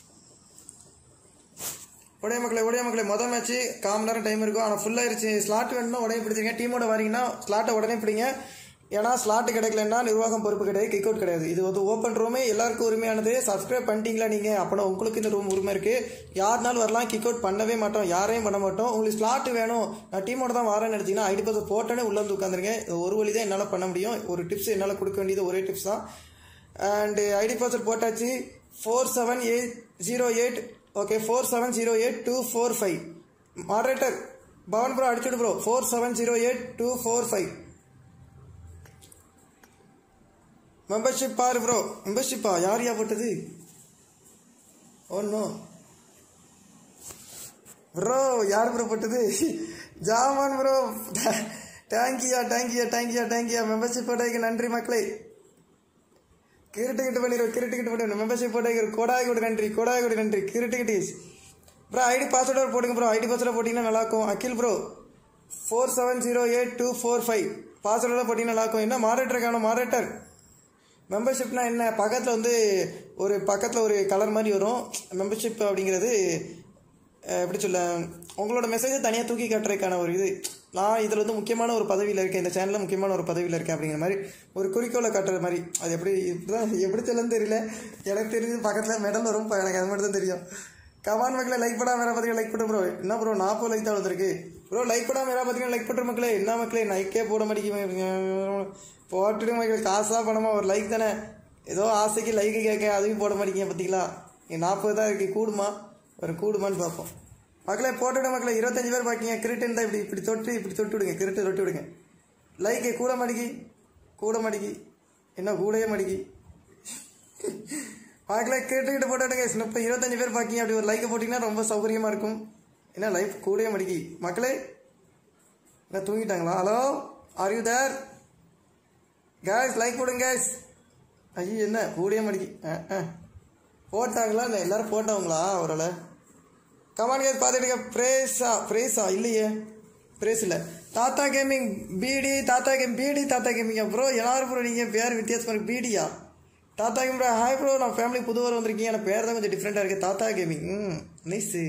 உடைய மக்களே உடைய மக்களே மொதல் மேட்ச் கால் மணி நேரம் டைம் இருக்கும் ஆனால் ஃபுல்லாயிருச்சு ஸ்லாட் வேணும்னா உடனே பிடிச்சிங்க டீமோட வரீங்கன்னா ஸ்லாட்டை உடனே பிடிங்க ஏன்னா ஸ்லாட் கிடைக்கலன்னா நிர்வாகம் பொறுப்பு கிடையாது கிக் அவுட் கிடையாது இது வந்து ஓப்பன் ரூமே எல்லாருக்கும் உரிமையானது சப்ஸ்கிரைப் பண்ணிட்டீங்களா நீங்கள் அப்போனா உங்களுக்கு இந்த ரூம் உரிமை இருக்குது யாருனாலும் வரலாம் கிக் அவுட் பண்ணவே மாட்டோம் யாரையும் பண்ண மாட்டோம் உங்களுக்கு ஸ்லாட் வேணும் நான் டீமோட தான் வரேன்னு நினச்சிங்கன்னா ஐடி பாஸ் போட்டோன்னே உள்ளே வந்து உட்காந்துருங்க இது ஒரு வழி தான் என்னால் பண்ண முடியும் ஒரு டிப்ஸ் என்னால் கொடுக்க வேண்டியது ஒரே டிப்ஸ் தான் அண்டு ஐடி பாஸ்வேர்ட் போட்டாச்சு four seven eight zero eight okay four seven zero eight two four five moderator Pawan bro அடிச்சுடு bro four seven zero eight two four five membership பாரு ப்ரோ மெம்பர்ஷிப்பா யார் யா போட்டது ஒன்றும் ப்ரோ யார் ப்ரோ போட்டது ஜாமான் ப்ரோ தேங்க்யூயா தேங்க்யூயா தேங்க்யூயா தேங்க்யூயா மெம்பர்ஷிப் போட்டதுக்கு நன்றி மக்களே கிரிட்டுக்கிட்டு பண்ணிடுவோம் கிரிட்டுக்கிட்டு பண்ணிடுவோம் மெம்பர்ஷிப் போட்டதுக்கு கோடாய் கூட நன்றி கோடாய் கூட நன்றி கிரிட்டுக்கிட்டு ப்ரோ ஐடி பாஸ்வேர்டு போடுங்க ப்ரோ ஐடி பாஸ்வேர்டு போட்டிங்கன்னா நல்லாயிருக்கும் Akhil bro four seven zero eight two four five பாஸ்வேர்டில் போட்டிங்கன்னா நல்லாயிருக்கும் என்ன மாடரேட்டர் காணும் மாடரேட்டர் மெம்பர்ஷிப்னா என்ன பக்கத்தில் வந்து ஒரு பக்கத்தில் ஒரு கலர் மாதிரி வரும் மெம்பர்ஷிப் அப்படிங்கிறது அஹ், எப்படி சொல்ல உங்களோட மெசேஜை தனியாக தூக்கி காட்டுறதுக்கான ஒரு இது நான் இதில் வந்து முக்கியமான ஒரு பதவியில் இருக்கேன் இந்த சேனலில் முக்கியமான ஒரு பதவியில் இருக்கேன் அப்படிங்கிற மாதிரி ஒரு குறிக்கோளை காட்டுற மாதிரி அது எப்படி இப்படிதான் எப்படி சொல்லன்னு தெரியல எனக்கு தெரிஞ்சு பக்கத்தில் மெடல் வரும் ப- எனக்கு அது மட்டும் தான் தெரியும் கமான் மக்களை லைக் பண்ணாம வேற பார்த்தீங்கன்னா லைக் பண்ணுற ப்ரோ என்ன ப்ரோ நாற்பது லைக் தான் வந்திருக்கு ப்ரோ லைக் பண்ணாம வேற பார்த்தீங்கன்னா லைக் பண்ணுற மக்களே என்ன மக்களே லைக்கே போட மாட்டேங்க போட்டுட்டு மக்களே காசா பணமா ஒரு லைக் தானே ஏதோ ஆசைக்கு லைக் கேட்க அதையும் போட மாட்டேங்க பார்த்தீங்களா இங்கே நாற்பது தான் இருக்கு கூடுமா ஒரு கூடுமான்னு பார்ப்போம் மக்களே போட்டுவிட மக்களே இருபத்தஞ்சு பேர் பார்க்கிங்க கிரிட்டன் தான் இப்படி இப்படி தொட்டு இப்படி தொட்டு விடுங்க கிரிட்டை தொட்டு விடுங்க லைக்கு கூட மாடிக்கி கூட மாடிக்கி என்ன கூடயே மாடிக்கி பார்க்கல கேட்டுக்கிட்டு போட்டுவிடுங்க இப்போ இருபத்தஞ்சு பேர் பார்க்கிங்க அப்படி ஒரு லைக்கை போட்டிங்கன்னா ரொம்ப சௌகரியமாக இருக்கும் என்ன லைஃப் கூடயே மடிக்கி மக்களே என்ன தூங்கிட்டாங்களா hello are you there guys like போடுங்க கேஸ் ஐயோ என்ன கூடயே மடிக்கி ஆ ஆ போட்டாங்களா இல்லை எல்லாரும் போட்டவங்களா ஒருவேளை கமான் கேஸ் பார்த்துட்டுங்க பிரேஸா பிரேஸா இல்லையே பிரேஸ் இல்லை தாத்தா கேமிங் பிடி தாத்தா கேம் பிடி தாத்தா கேமிங்கா ப்ரோ யார் ப்ரோ நீங்கள் பேர் வித்தியாசமாக இருக்கு பிடியா தாத்தா கேம் ப்ரோ ஹாய் ப்ரோ நான் ஃபேமிலி புதுவர் வந்திருக்கீங்க எனக்கு பேர் தான் கொஞ்சம் டிஃப்ரெண்ட்டாக இருக்குது தாத்தா கேமிங் ம் nice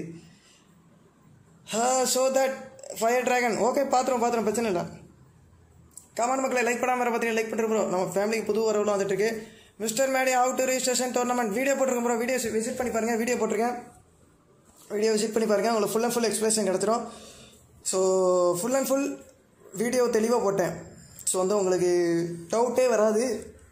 show that fire dragon okay பார்த்துருவோம் பார்த்துருவோம் பிரச்சனை இல்லை கமெண்ட் மக்களை லைக் பண்ணாமல் பார்த்தீங்கன்னா லைக் பண்ணுறோம் ப்ரோ நம்ம ஃபேமிலிக்கு புது வரவுலாம் வந்துட்டு இருக்கு mister Maddy out registration tournament video போட்டிருக்கோம் ப்ரோ வீடியோ விசிட் பண்ணி பாருங்கள் வீடியோ போட்டிருக்கேன் வீடியோ விசிட் பண்ணி பாருங்கள் உங்களுக்கு ஃபுல் அண்ட் ஃபுல் எக்ஸ்பிளேஷன் கிடச்சிரும் so full and full video தெளிவாக போட்டேன் ஸோ வந்து உங்களுக்கு டவுட்டே வராது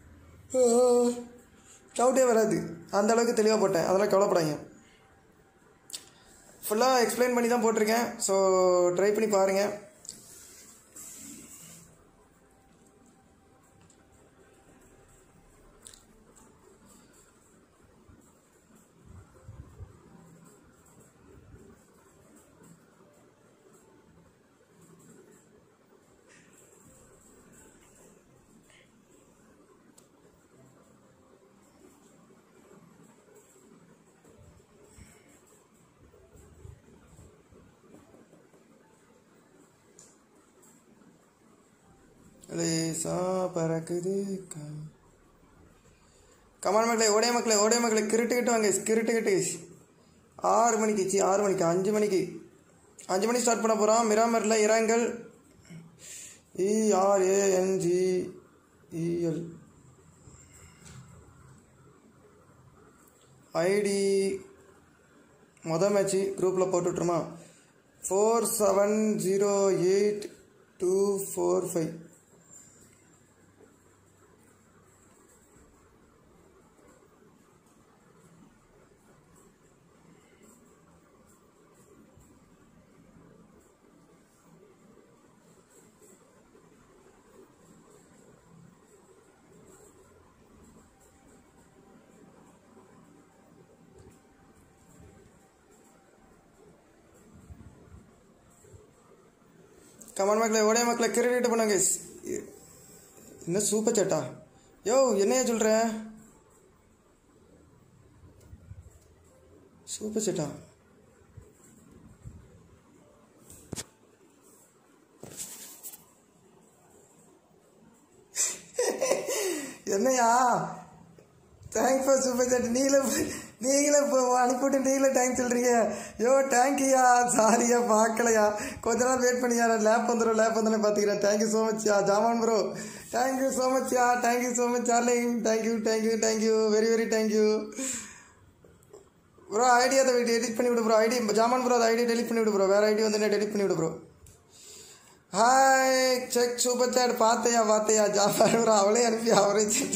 டவுட்டே வராது அந்த அளவுக்கு தெளிவாக போட்டேன் அதெல்லாம் கவலைப்படாங்க ஃபுல்லாக எக்ஸ்பிளைன் பண்ணி தான் போட்டிருக்கேன் ஸோ ட்ரை பண்ணி பாருங்கள் லேசா பறக்குது க- கமான் மக்களே ஓடைய மக்களே ஓடைய மக்களே கிருட்டுக்கிட்டு வாங்க கிருட்டுக்கிட்டு ஆறு மணிக்கு சி ஆறு மணிக்கு அஞ்சு மணிக்கு அஞ்சு மணிக்கு ஸ்டார்ட் பண்ண போகிறோம் மிராமரில் இரங்கல் இஆர்ஏஎன்ஜி இஎல் ஐடி மொதல் மேட்ச்சு குரூப்பில் போட்டுட்ருமா four seven zero eight two four five come on மக்களே ஓடைய மக்களை கிரெடிட் பண்ணுங்க என்ன சூப்பர் சேட்டா யோ என்னையா சொல்கிற சூப்பர் சேட்டா என்னையா தேங்க்ஸ் ஃபார் சூப்பர் சாட் நீங்களே நீங்களே இப்போ அனுப்பிவிட்டு நீங்களே தேங்க்ஸ் சொல்கிறீங்க யோ தேங்க்யூயா சாரியா பார்க்கலையா கொஞ்ச நாள் வெயிட் பண்ணியா லேப் வந்துடும் லேப் வந்துடும் பார்த்துக்கிறேன் தேங்க்யூ ஸோ மச்யா ஜாமான் ப்ரோ தேங்க்யூ ஸோ மச்யா தேங்க்யூ ஸோ மச் சார்லிங் thank you thank you thank you very very thank you bro ID அதை டெலிட் பண்ணி விடு ப்ரோ ஐடி ஜாமான் ப்ரோ அதை ஐடி டெலிட் பண்ணி விடு ப்ரோ வேறு ஐடி வந்து டெலிட் பண்ணி விடு bro hi check super chat பார்த்தையா பார்த்தையா ஜாஃபர் ப்ரோ அவளே அனுப்பி அவரே செக்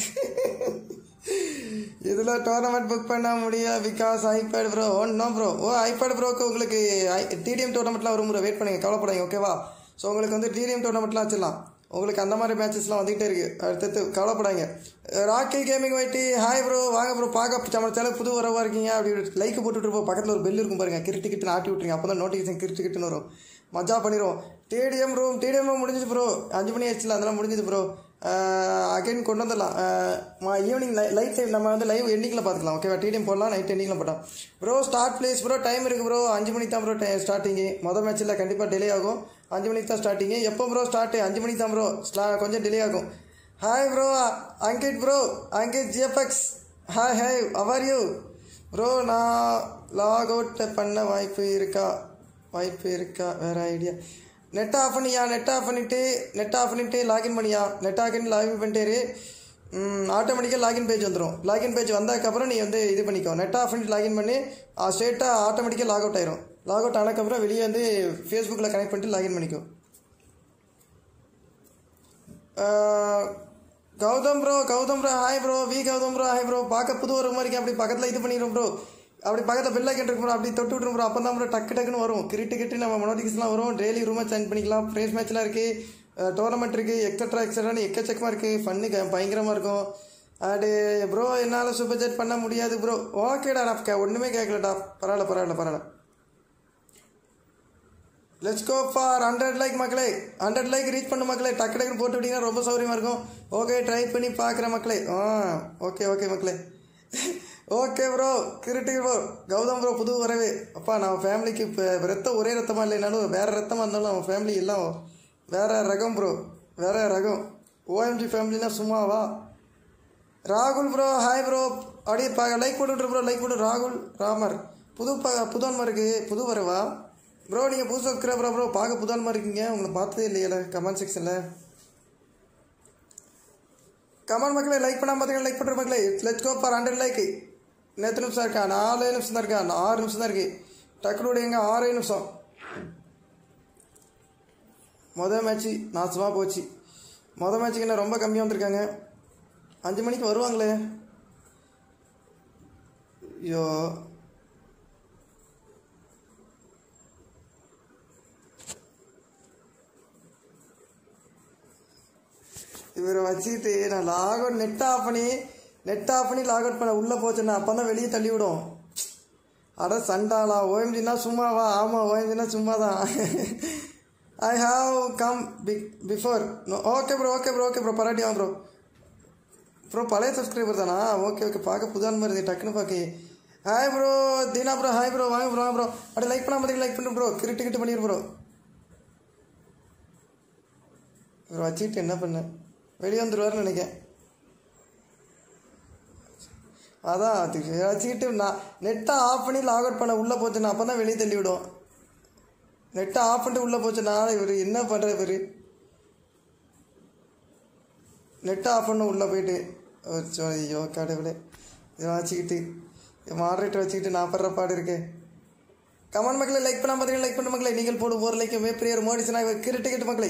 இதில் டோர்னமெண்ட் புக் பண்ண முடியும் பிகாஸ் ஐபேட் ப்ரோ ஒன்றும் ப்ரோ ஓ ஐபேட் ப்ரோக்கு உங்களுக்கு டிடிஎம் டோர்னமெண்ட்லாம் வரும் ப்ரோ வெயிட் பண்ணுங்க கவலைப்படாங்க ஓகேவா ஸோ உங்களுக்கு வந்து டிடிஎம் டோர்னமெண்ட்லாம் வச்சிடலாம் உங்களுக்கு அந்த மாதிரி மேட்சஸ்லாம் வந்துகிட்டே இருக்கு அடுத்தடுத்து கவலைப்படாங்க ராக்கி கேமிங் வைட்டி ஹாய் ப்ரோ வாங்க ப்ரோ பார்க்க நம்ம சேனல் புது வரவா இருக்கீங்க அப்படி லைக் போட்டுட்டு போ பக்கத்தில் ஒரு பெல் இருக்கும் பாருங்க கிரிட்டு கிட்டு ஆட்டி விட்ருங்க அப்போ தான் நோட்டிஃபிகேஷன் கிரிட்டு கிட்டுன்னு வரும் மஜா பண்ணிடுவோம் டிடிஎம் ரூம் டிடிஎம் ரூம் முடிஞ்சது ப்ரோ அஞ்சு மணி ஆச்சுல அதெல்லாம் முடிஞ்சது ப்ரோ அகைன் கொண்டு வந்துடலாம் ஈவினிங் லைட் டைம் நம்ம வந்து லைவ் எண்டிங்கில் பார்த்துக்கலாம் ஓகேவா டிடிஎம் போடலாம் நைட் எண்டிங்கில் போட்டோம் bro start place bro time இருக்குது ப்ரோ அஞ்சு மணிக்கு தான் ப்ரோ ஸ்டார்டிங்கு மொதல் மேட்ச்சில் கண்டிப்பாக டிலே ஆகும் அஞ்சு மணிக்கு தான் ஸ்டார்டிங்கு எப்போ ப்ரோ ஸ்டார்ட்டு அஞ்சு மணிக்கு தான் ப்ரோ ஸ்லா கொஞ்சம் டிலே ஆகும் hi bro Ankit bro Ankit GFX hi hi அவர் யூ ப்ரோ நான் லாக் அவுட் பண்ண வாய்ப்பு இருக்கா வாய்ப்பு இருக்கா வேறு ஐடியா நெட் ஆஃப் பண்ணியா நெட் ஆஃப் பண்ணிவிட்டு நெட் ஆஃப் பண்ணிவிட்டு லாகின் பண்ணியா நெட் ஆகின் லாகின் பண்ணிட்டு ஆட்டோமேட்டிக்காக லாகின் பேஜ் வந்துடும் லாகின் பேஜ் வந்ததுக்கப்புறம் நீ வந்து இது பண்ணிக்கோ நெட் ஆஃப் பண்ணிட்டு லாகின் பண்ணி ஸ்ட்ரெயிட்டாக ஆட்டோமேட்டிக்காக லாக் அவுட் ஆயிரும் லாக் அவுட் ஆனதுக்கப்புறம் வெளியே வந்து ஃபேஸ்புக்கில் கனெக்ட் பண்ணிட்டு லாகின் பண்ணிக்கோ ஆஹ், Gautam bro Gautam bro hi bro வி கௌதம் ப்ரோ ஹாய் ப்ரோ பார்க்க புது ஒரு மாதிரி அப்படி பக்கத்தில் இது பண்ணிடும் ப்ரோ அப்படி பக்கத்தில் பெல் ஐக்கன் இருக்கு ப்ரோ அப்படி தொட்டு விட்டுரும் ப்ரோ அப்போ தான் ப்ரோ டக்கு டக்குன்னு வரும் கிரிட்டு கிட்டு நம்ம நோட்டிஃபிகேஷன்லாம் வரும் டெய்லி ரூமை சேஞ்ச் பண்ணிக்கலாம் ஃப்ரேஸ் மேட்ச்லாம் இருக்குது டோர்னமெண்ட் இருக்குது எக்ஸட்ரா எக்ஸட்ரான்னு எக்கச்சக்கமாக இருக்குது ஃபன்னு பயங்கரமாக இருக்கும் அடு ப்ரோ என்னால் சூப்பர் ஜெட் பண்ண முடியாது ப்ரோ ஓகேடா நான் கே- ஒன்றுமே கேட்கலடா பரவாயில்ல பரவாயில்ல பரவாயில்ல let's go for hundred like மக்களே ஹண்ட்ரட் லைக் ரீச் பண்ண மக்களே டக்கு டக்குன்னு போட்டு விட்டீங்கன்னா ரொம்ப சௌகரியமாக இருக்கும் ஓகே ட்ரை பண்ணி பார்க்குற மக்களே ஆ ஓகே ஓகே மக்களே ஓகே ப்ரோ கிரிட்டி ப்ரோ கௌதம் ப்ரோ புது வரவே அப்பா நம்ம ஃபேமிலிக்கு இப்போ ரத்தம் ஒரே ரத்தமாக இல்லைனாலும் வேறு ரத்தமாக இருந்தாலும் நம்ம ஃபேமிலி எல்லாம் வேற ரகம் ப்ரோ வேற ரகம் ஓஎம்ஜி ஃபேமிலினா சும்மாவா ராகுல் ப்ரோ ஹாய் ப்ரோ அப்படியே பா லைக் போட்டுவிட்ரு ப்ரோ லைக் போட்டு ராகுல் ராமர் புது ப புதான்மா இருக்கு புது வரவா ப்ரோ நீங்கள் புது சப்ஸ்கிரைபரா ப்ரோ பார்க்க புதான்மா இருக்கீங்க உங்களை பார்த்ததே இல்லையில கமெண்ட் செக்ஷனில் கமெண்ட் மக்களே லைக் பண்ணாம பார்த்தீங்கன்னா லைக் பண்ணுற மக்களே let's go for hundred like எத்தனை நிமிஷம் இருக்கா நாலு நிமிஷம் தான் இருக்கா ஆறு நிமிஷம் தான் இருக்கு டக்குனு எங்க ஆறே நிமிஷம் மொதல் மேட்ச்சு நாசமாக போச்சு மொதல் மேட்ச்சுக்கு என்ன ரொம்ப கம்மியாக வந்திருக்காங்க அஞ்சு மணிக்கு வருவாங்களே ஐயோ இவரை வச்சுக்கிட்டு நான் லாக் அவுட் நெட் ஆஃப் பண்ணி நெட் ஆஃப் பண்ணி லாக் அவுட் பண்ண உள்ளே போச்சுன்னா அப்போ தான் வெளியே தள்ளி விடும் அட சண்டாளா ஓஎம்ஜினா சும்மாவா ஆமாம் ஓஎம்ஜினா சும்மா தான் I have come pick before okay bro okay bro okay bro பராட்டியா ப்ரோ ப்ரோ பழைய சப்ஸ்கிரைபர் தானா ஓகே ஓகே பார்க்க புதான மாதிரி இருக்கு, டக்குன்னு பார்க்க hi bro Dheena bro hi bro வாங்க ப்ரோ வாங்க ப்ரோ அப்படியே லைக் பண்ணாம பார்த்தீங்க லைக் பண்ணு ப்ரோ கிரிட்டு கிட்டு பண்ணிடு ப்ரோ ப்ரோ வச்சுக்கிட்டு என்ன பண்ண வெளியே வந்துடுவார்னு நினைக்கிறேன் அதான் அது வச்சுக்கிட்டு நான் நெட்டை ஆஃப் பண்ணி லாக் அவுட் பண்ண உள்ளே போச்சுன்னா அப்போ தான் வெளியே தள்ளி விடும் நெட்டை ஆஃப் பண்ணிட்டு உள்ளே போச்சுன்னா இவர் என்ன பண்ணுற இவர் நெட்டை ஆஃப் பண்ண உள்ளே போயிட்டு ஒரு சோ- ஐயோ கடவுளே இதை வச்சுக்கிட்டு மாடரேட்டர் வச்சுக்கிட்டு நான் படுற பாடு இருக்கேன் கமெண்ட் மக்களை லைக் பண்ணாம பார்த்தீங்கன்னா லைக் பண்ண மக்களை நீங்கள் போடும் ஒரு லைக் மிகப்பெரிய மோடிச்சுனா கிரிட்டு கிட்டு மக்களை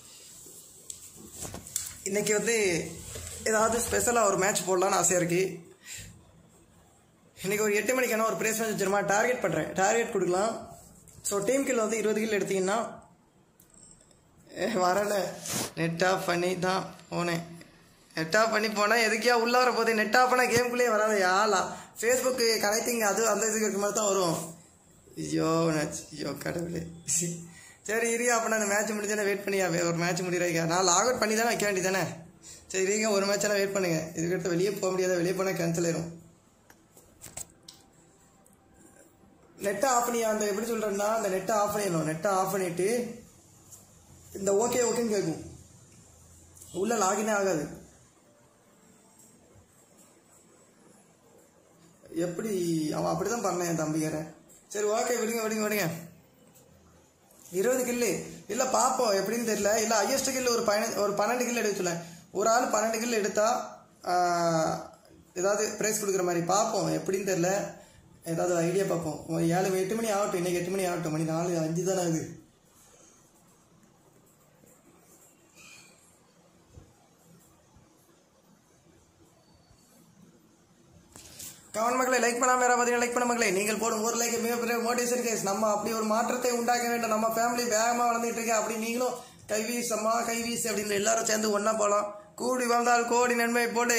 இன்னைக்கு வந்து ஏதாவது ஸ்பெஷலாக ஒரு மேட்ச் போடலான்னு ஆசையாக இருக்குது இன்னைக்கு ஒரு எட்டு மணிக்கான ஒரு ப்ரைஸ் மேட்ச் வச்சிருமா டார்கெட் பண்ணுறேன் டார்கெட் கொடுக்கலாம் ஸோ டீம் கில் வந்து இருபது கில் எடுத்தீங்கன்னா ஏ, வரல நெட் ஆஃப் பண்ணி தான் போனேன் நெட் ஆஃப் பண்ணி போனால் எதுக்கியா உள்ள வர போதே நெட் ஆஃப் பண்ணால் கேம்குள்ளேயே வராது யாலா ஃபேஸ்புக்கு கனெக்டிங் அது அந்த இதுக்கு இருக்க மாதிரி தான் வரும் ஐயோ நான் ஐயோ கடவுளே சரி இரியா அப்போ நான் மேட்ச் முடிஞ்சேன்னா வெயிட் பண்ணியா ஒரு மேட்ச் முடிகிறாங்க நான் லாக் அவுட் பண்ணி தானே வைக்க வேண்டியதானே சரி இருங்க ஒரு மேட்செல்லாம் வெயிட் பண்ணுங்க இதுக்கடுத்து வெளியே போக முடியாது வெளியே போனால் கேன்சல் ஆயிரும் நெட்டை ஆஃப் பண்ணி அந்த எப்படி சொல்கிறேன்னா அந்த நெட்டை ஆஃப் பண்ணிடணும் நெட்டை ஆஃப் பண்ணிட்டு இந்த ஓகே ஓகேன்னு கேட்கும் உள்ள லாகினே ஆகாது எப்படி அவன் அப்படி தான் பண்ணேன் என் தம்பிக்கார சரி ஓகே விடுங்க விடுங்க விடுங்க இருபது கில்லு இல்லை பார்ப்போம் எப்படின்னு தெரியல இல்லை ஹையஸ்ட் கில்லு ஒரு பதினஞ்சு ஒரு பன்னெண்டு கில்லு எடுக்க சொல்லேன் ஒரு ஆள் பன்னெண்டு கில்லு எடுத்தா ஆஹ், ஏதாவது ப்ரைஸ் கொடுக்குற மாதிரி பார்ப்போம் எப்படின்னு தெரியல ஏதாவது ஐடியா பார்ப்போம் ஒரு ஏழு எட்டு மணி ஆகட்டும் இன்னைக்கு எட்டு மணி ஆகட்டும் மணி நாலு அஞ்சு தானே ஆகுது கவன் மக்களை லைக் பண்ணாம வேற பார்த்தீங்கன்னா லைக் பண்ண மக்களை நீங்கள் போடும் ஒரு லைக் மிகப்பெரிய மோட்டிவேஷன் கேஸ் நம்ம அப்படி ஒரு மாற்றத்தை உண்டாக்க வேண்டும் நம்ம ஃபேமிலி வேகமாக வளர்ந்துட்டு இருக்கேன் அப்படி நீங்களும் கைவீஸ் அம்மா கைவீஸ் அப்படின்னு எல்லாரும் சேர்ந்து ஒன்றா போகலாம் கூடி வாழ்ந்தால் கோடி நன்மை போடு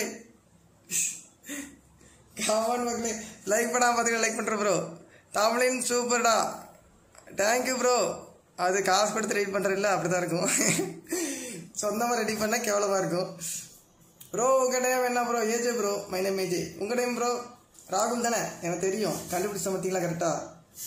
கமான் மக்களே லைக் பண்ணாம பார்த்தீங்கன்னா லைக் பண்ணுற ப்ரோ தமிழின் சூப்பர்டா தேங்க்யூ ப்ரோ அது காசு கொடுத்து ரெடி பண்ணுறதில்ல அப்படி தான் இருக்கும் சொந்தமாக ரெடி பண்ணால் கேவலமாக இருக்கும் ப்ரோ உங்கள் நேம் என்ன bro AJ bro my name AJ உங்கள் நேம் ப்ரோ ராகுல் தானே எனக்கு தெரியும் கண்டுபிடிச்ச பார்த்தீங்களா கரெக்டாக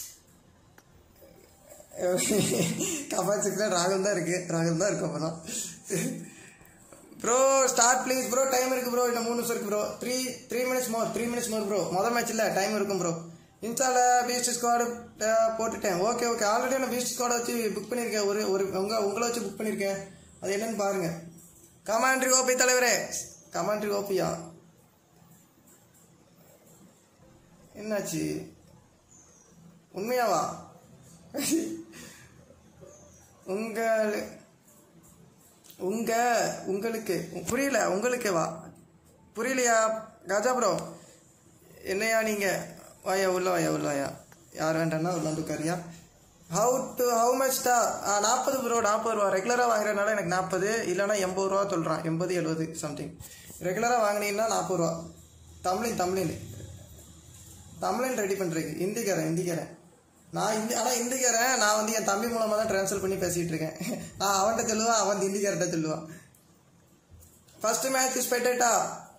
கபாசிட்டியில் ராகுல் தான் இருக்குது ராகுல் தான் இருக்கும் அப்போ தான் bro start please bro time இருக்கு ப்ரோ இன்னும் மூணு நிமிஷம் இருக்கு bro three three minutes more three minutes more bro மொதல் மேட்ச் இல்லை டைம் இருக்கும் ப்ரோ இன்ஸ்டால பீஸ்ட் ஸ்குவாடு போட்டுட்டேன் ஓகே ஓகே ஆல்ரெடி நான் பீஸ்ட் ஸ்குவாடை வச்சு புக் பண்ணியிருக்கேன் ஒரு ஒரு உங்க உங்களை வச்சு புக் பண்ணியிருக்கேன் அது என்னன்னு பாருங்க கமாண்ட்ரி ஓபி தலைவரே கமாண்ட்ரி ஓபியா என்னாச்சு உண்மையாவா உங்கள் உங்க உங்களுக்கு புரியல உங்களுக்கு வா புரியலையா கஜா ப்ரோ என்னையா நீங்க வாயா உள்ள வாயா உள்ள வாயா யார் வேண்டாம்னா உள்ள வந்து உட்காரியா ஹவு டு ஹவு மச் டா நாற்பது ப்ரோ நாற்பது ரூபா ரெகுலராக வாங்குறதுனால எனக்கு நாற்பது இல்லைனா எண்பது ரூபா சொல்கிறான் எண்பது எழுபது சம்திங் ரெகுலராக வாங்கினீங்கன்னா நாற்பது ரூபா தமிழின் தமிழின் தமிழின் ரெடி பண்ணுறதுக்கு ஹிந்திக்காரன் ஹிந்திக்காரன் நான் ஹிந்தி ஆனால் ஹிந்திக்காரன் நான் வந்து என் தம்பி மூலமாக தான் ட்ரான்ஸ்ஃபர் பண்ணி பேசிகிட்டு இருக்கேன் நான் அவன்கிட்ட சொல்லுவான் அவன் ஹிந்திக்காரன்ட்ட சொல்லுவான் ஃபர்ஸ்ட் மேட்ச் ஸ்பெட்டேட்டா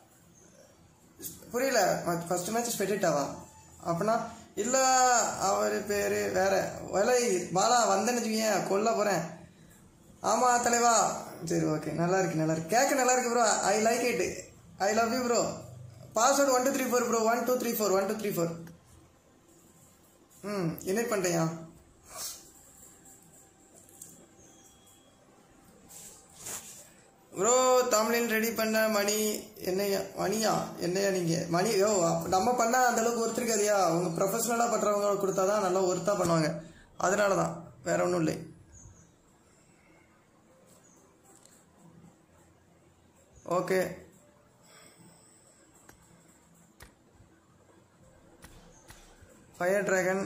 புரியல ஃபர்ஸ்ட் மேட்ச் ஸ்பெட்டேட்டாவா அப்படின்னா இல்லை அவர் பேர் வேற வலை பாலா வந்தேன்னு வச்சுக்கோங்க கொல்ல போகிறேன் ஆமாம் தலைவா சரி ஓகே நல்லா இருக்கு நல்லா இருக்கு கேட்க நல்லா இருக்கு bro I like it I love you bro password one two three four bro one two three four one two three four hmm invite பண்ணிட்டேயா ப்ரோ தமிழில் ரெடி பண்ண மணி என்னையா மணியா என்னையா நீங்கள் மணி யோ நம்ம பண்ணால் அந்த அளவுக்கு ஒருத்தருக்கு இருக்காதியா அவங்க ப்ரொஃபஷனலாக பண்ணுறவங்க கொடுத்தா தான் நல்லா ஒர்த்தாக பண்ணுவாங்க அதனால தான் வேற ஒன்றும் இல்லை okay fire dragon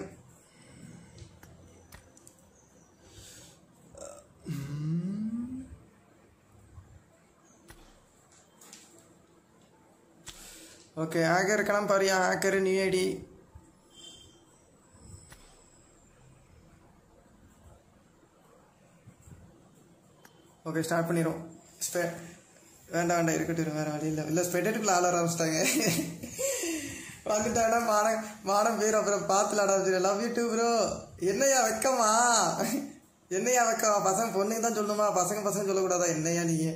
okay hacker இருக்கலாம் பாரியா hacker new ID okay start பண்ணிடும் ஸ்பெ வேண்டாம் வேண்டாம் இருக்கட்டும் வேறு வழி இல்லை இல்லை ஸ்பெட்டேட்டுக்குள்ள ஆள ஆரம்பிச்சிட்டாங்க வந்துட்டானா மானம் மானம் பேர் அப்புறம் பார்த்து ஆரம்பிச்சு லவ் யூ டூ ப்ரோ என்னையா வெக்கமா என்னையா வெக்கமா பசங்க பொண்ணுங்க தான் சொல்லணுமா பசங்க பசங்க சொல்லக்கூடாதா என்னையா நீங்கள்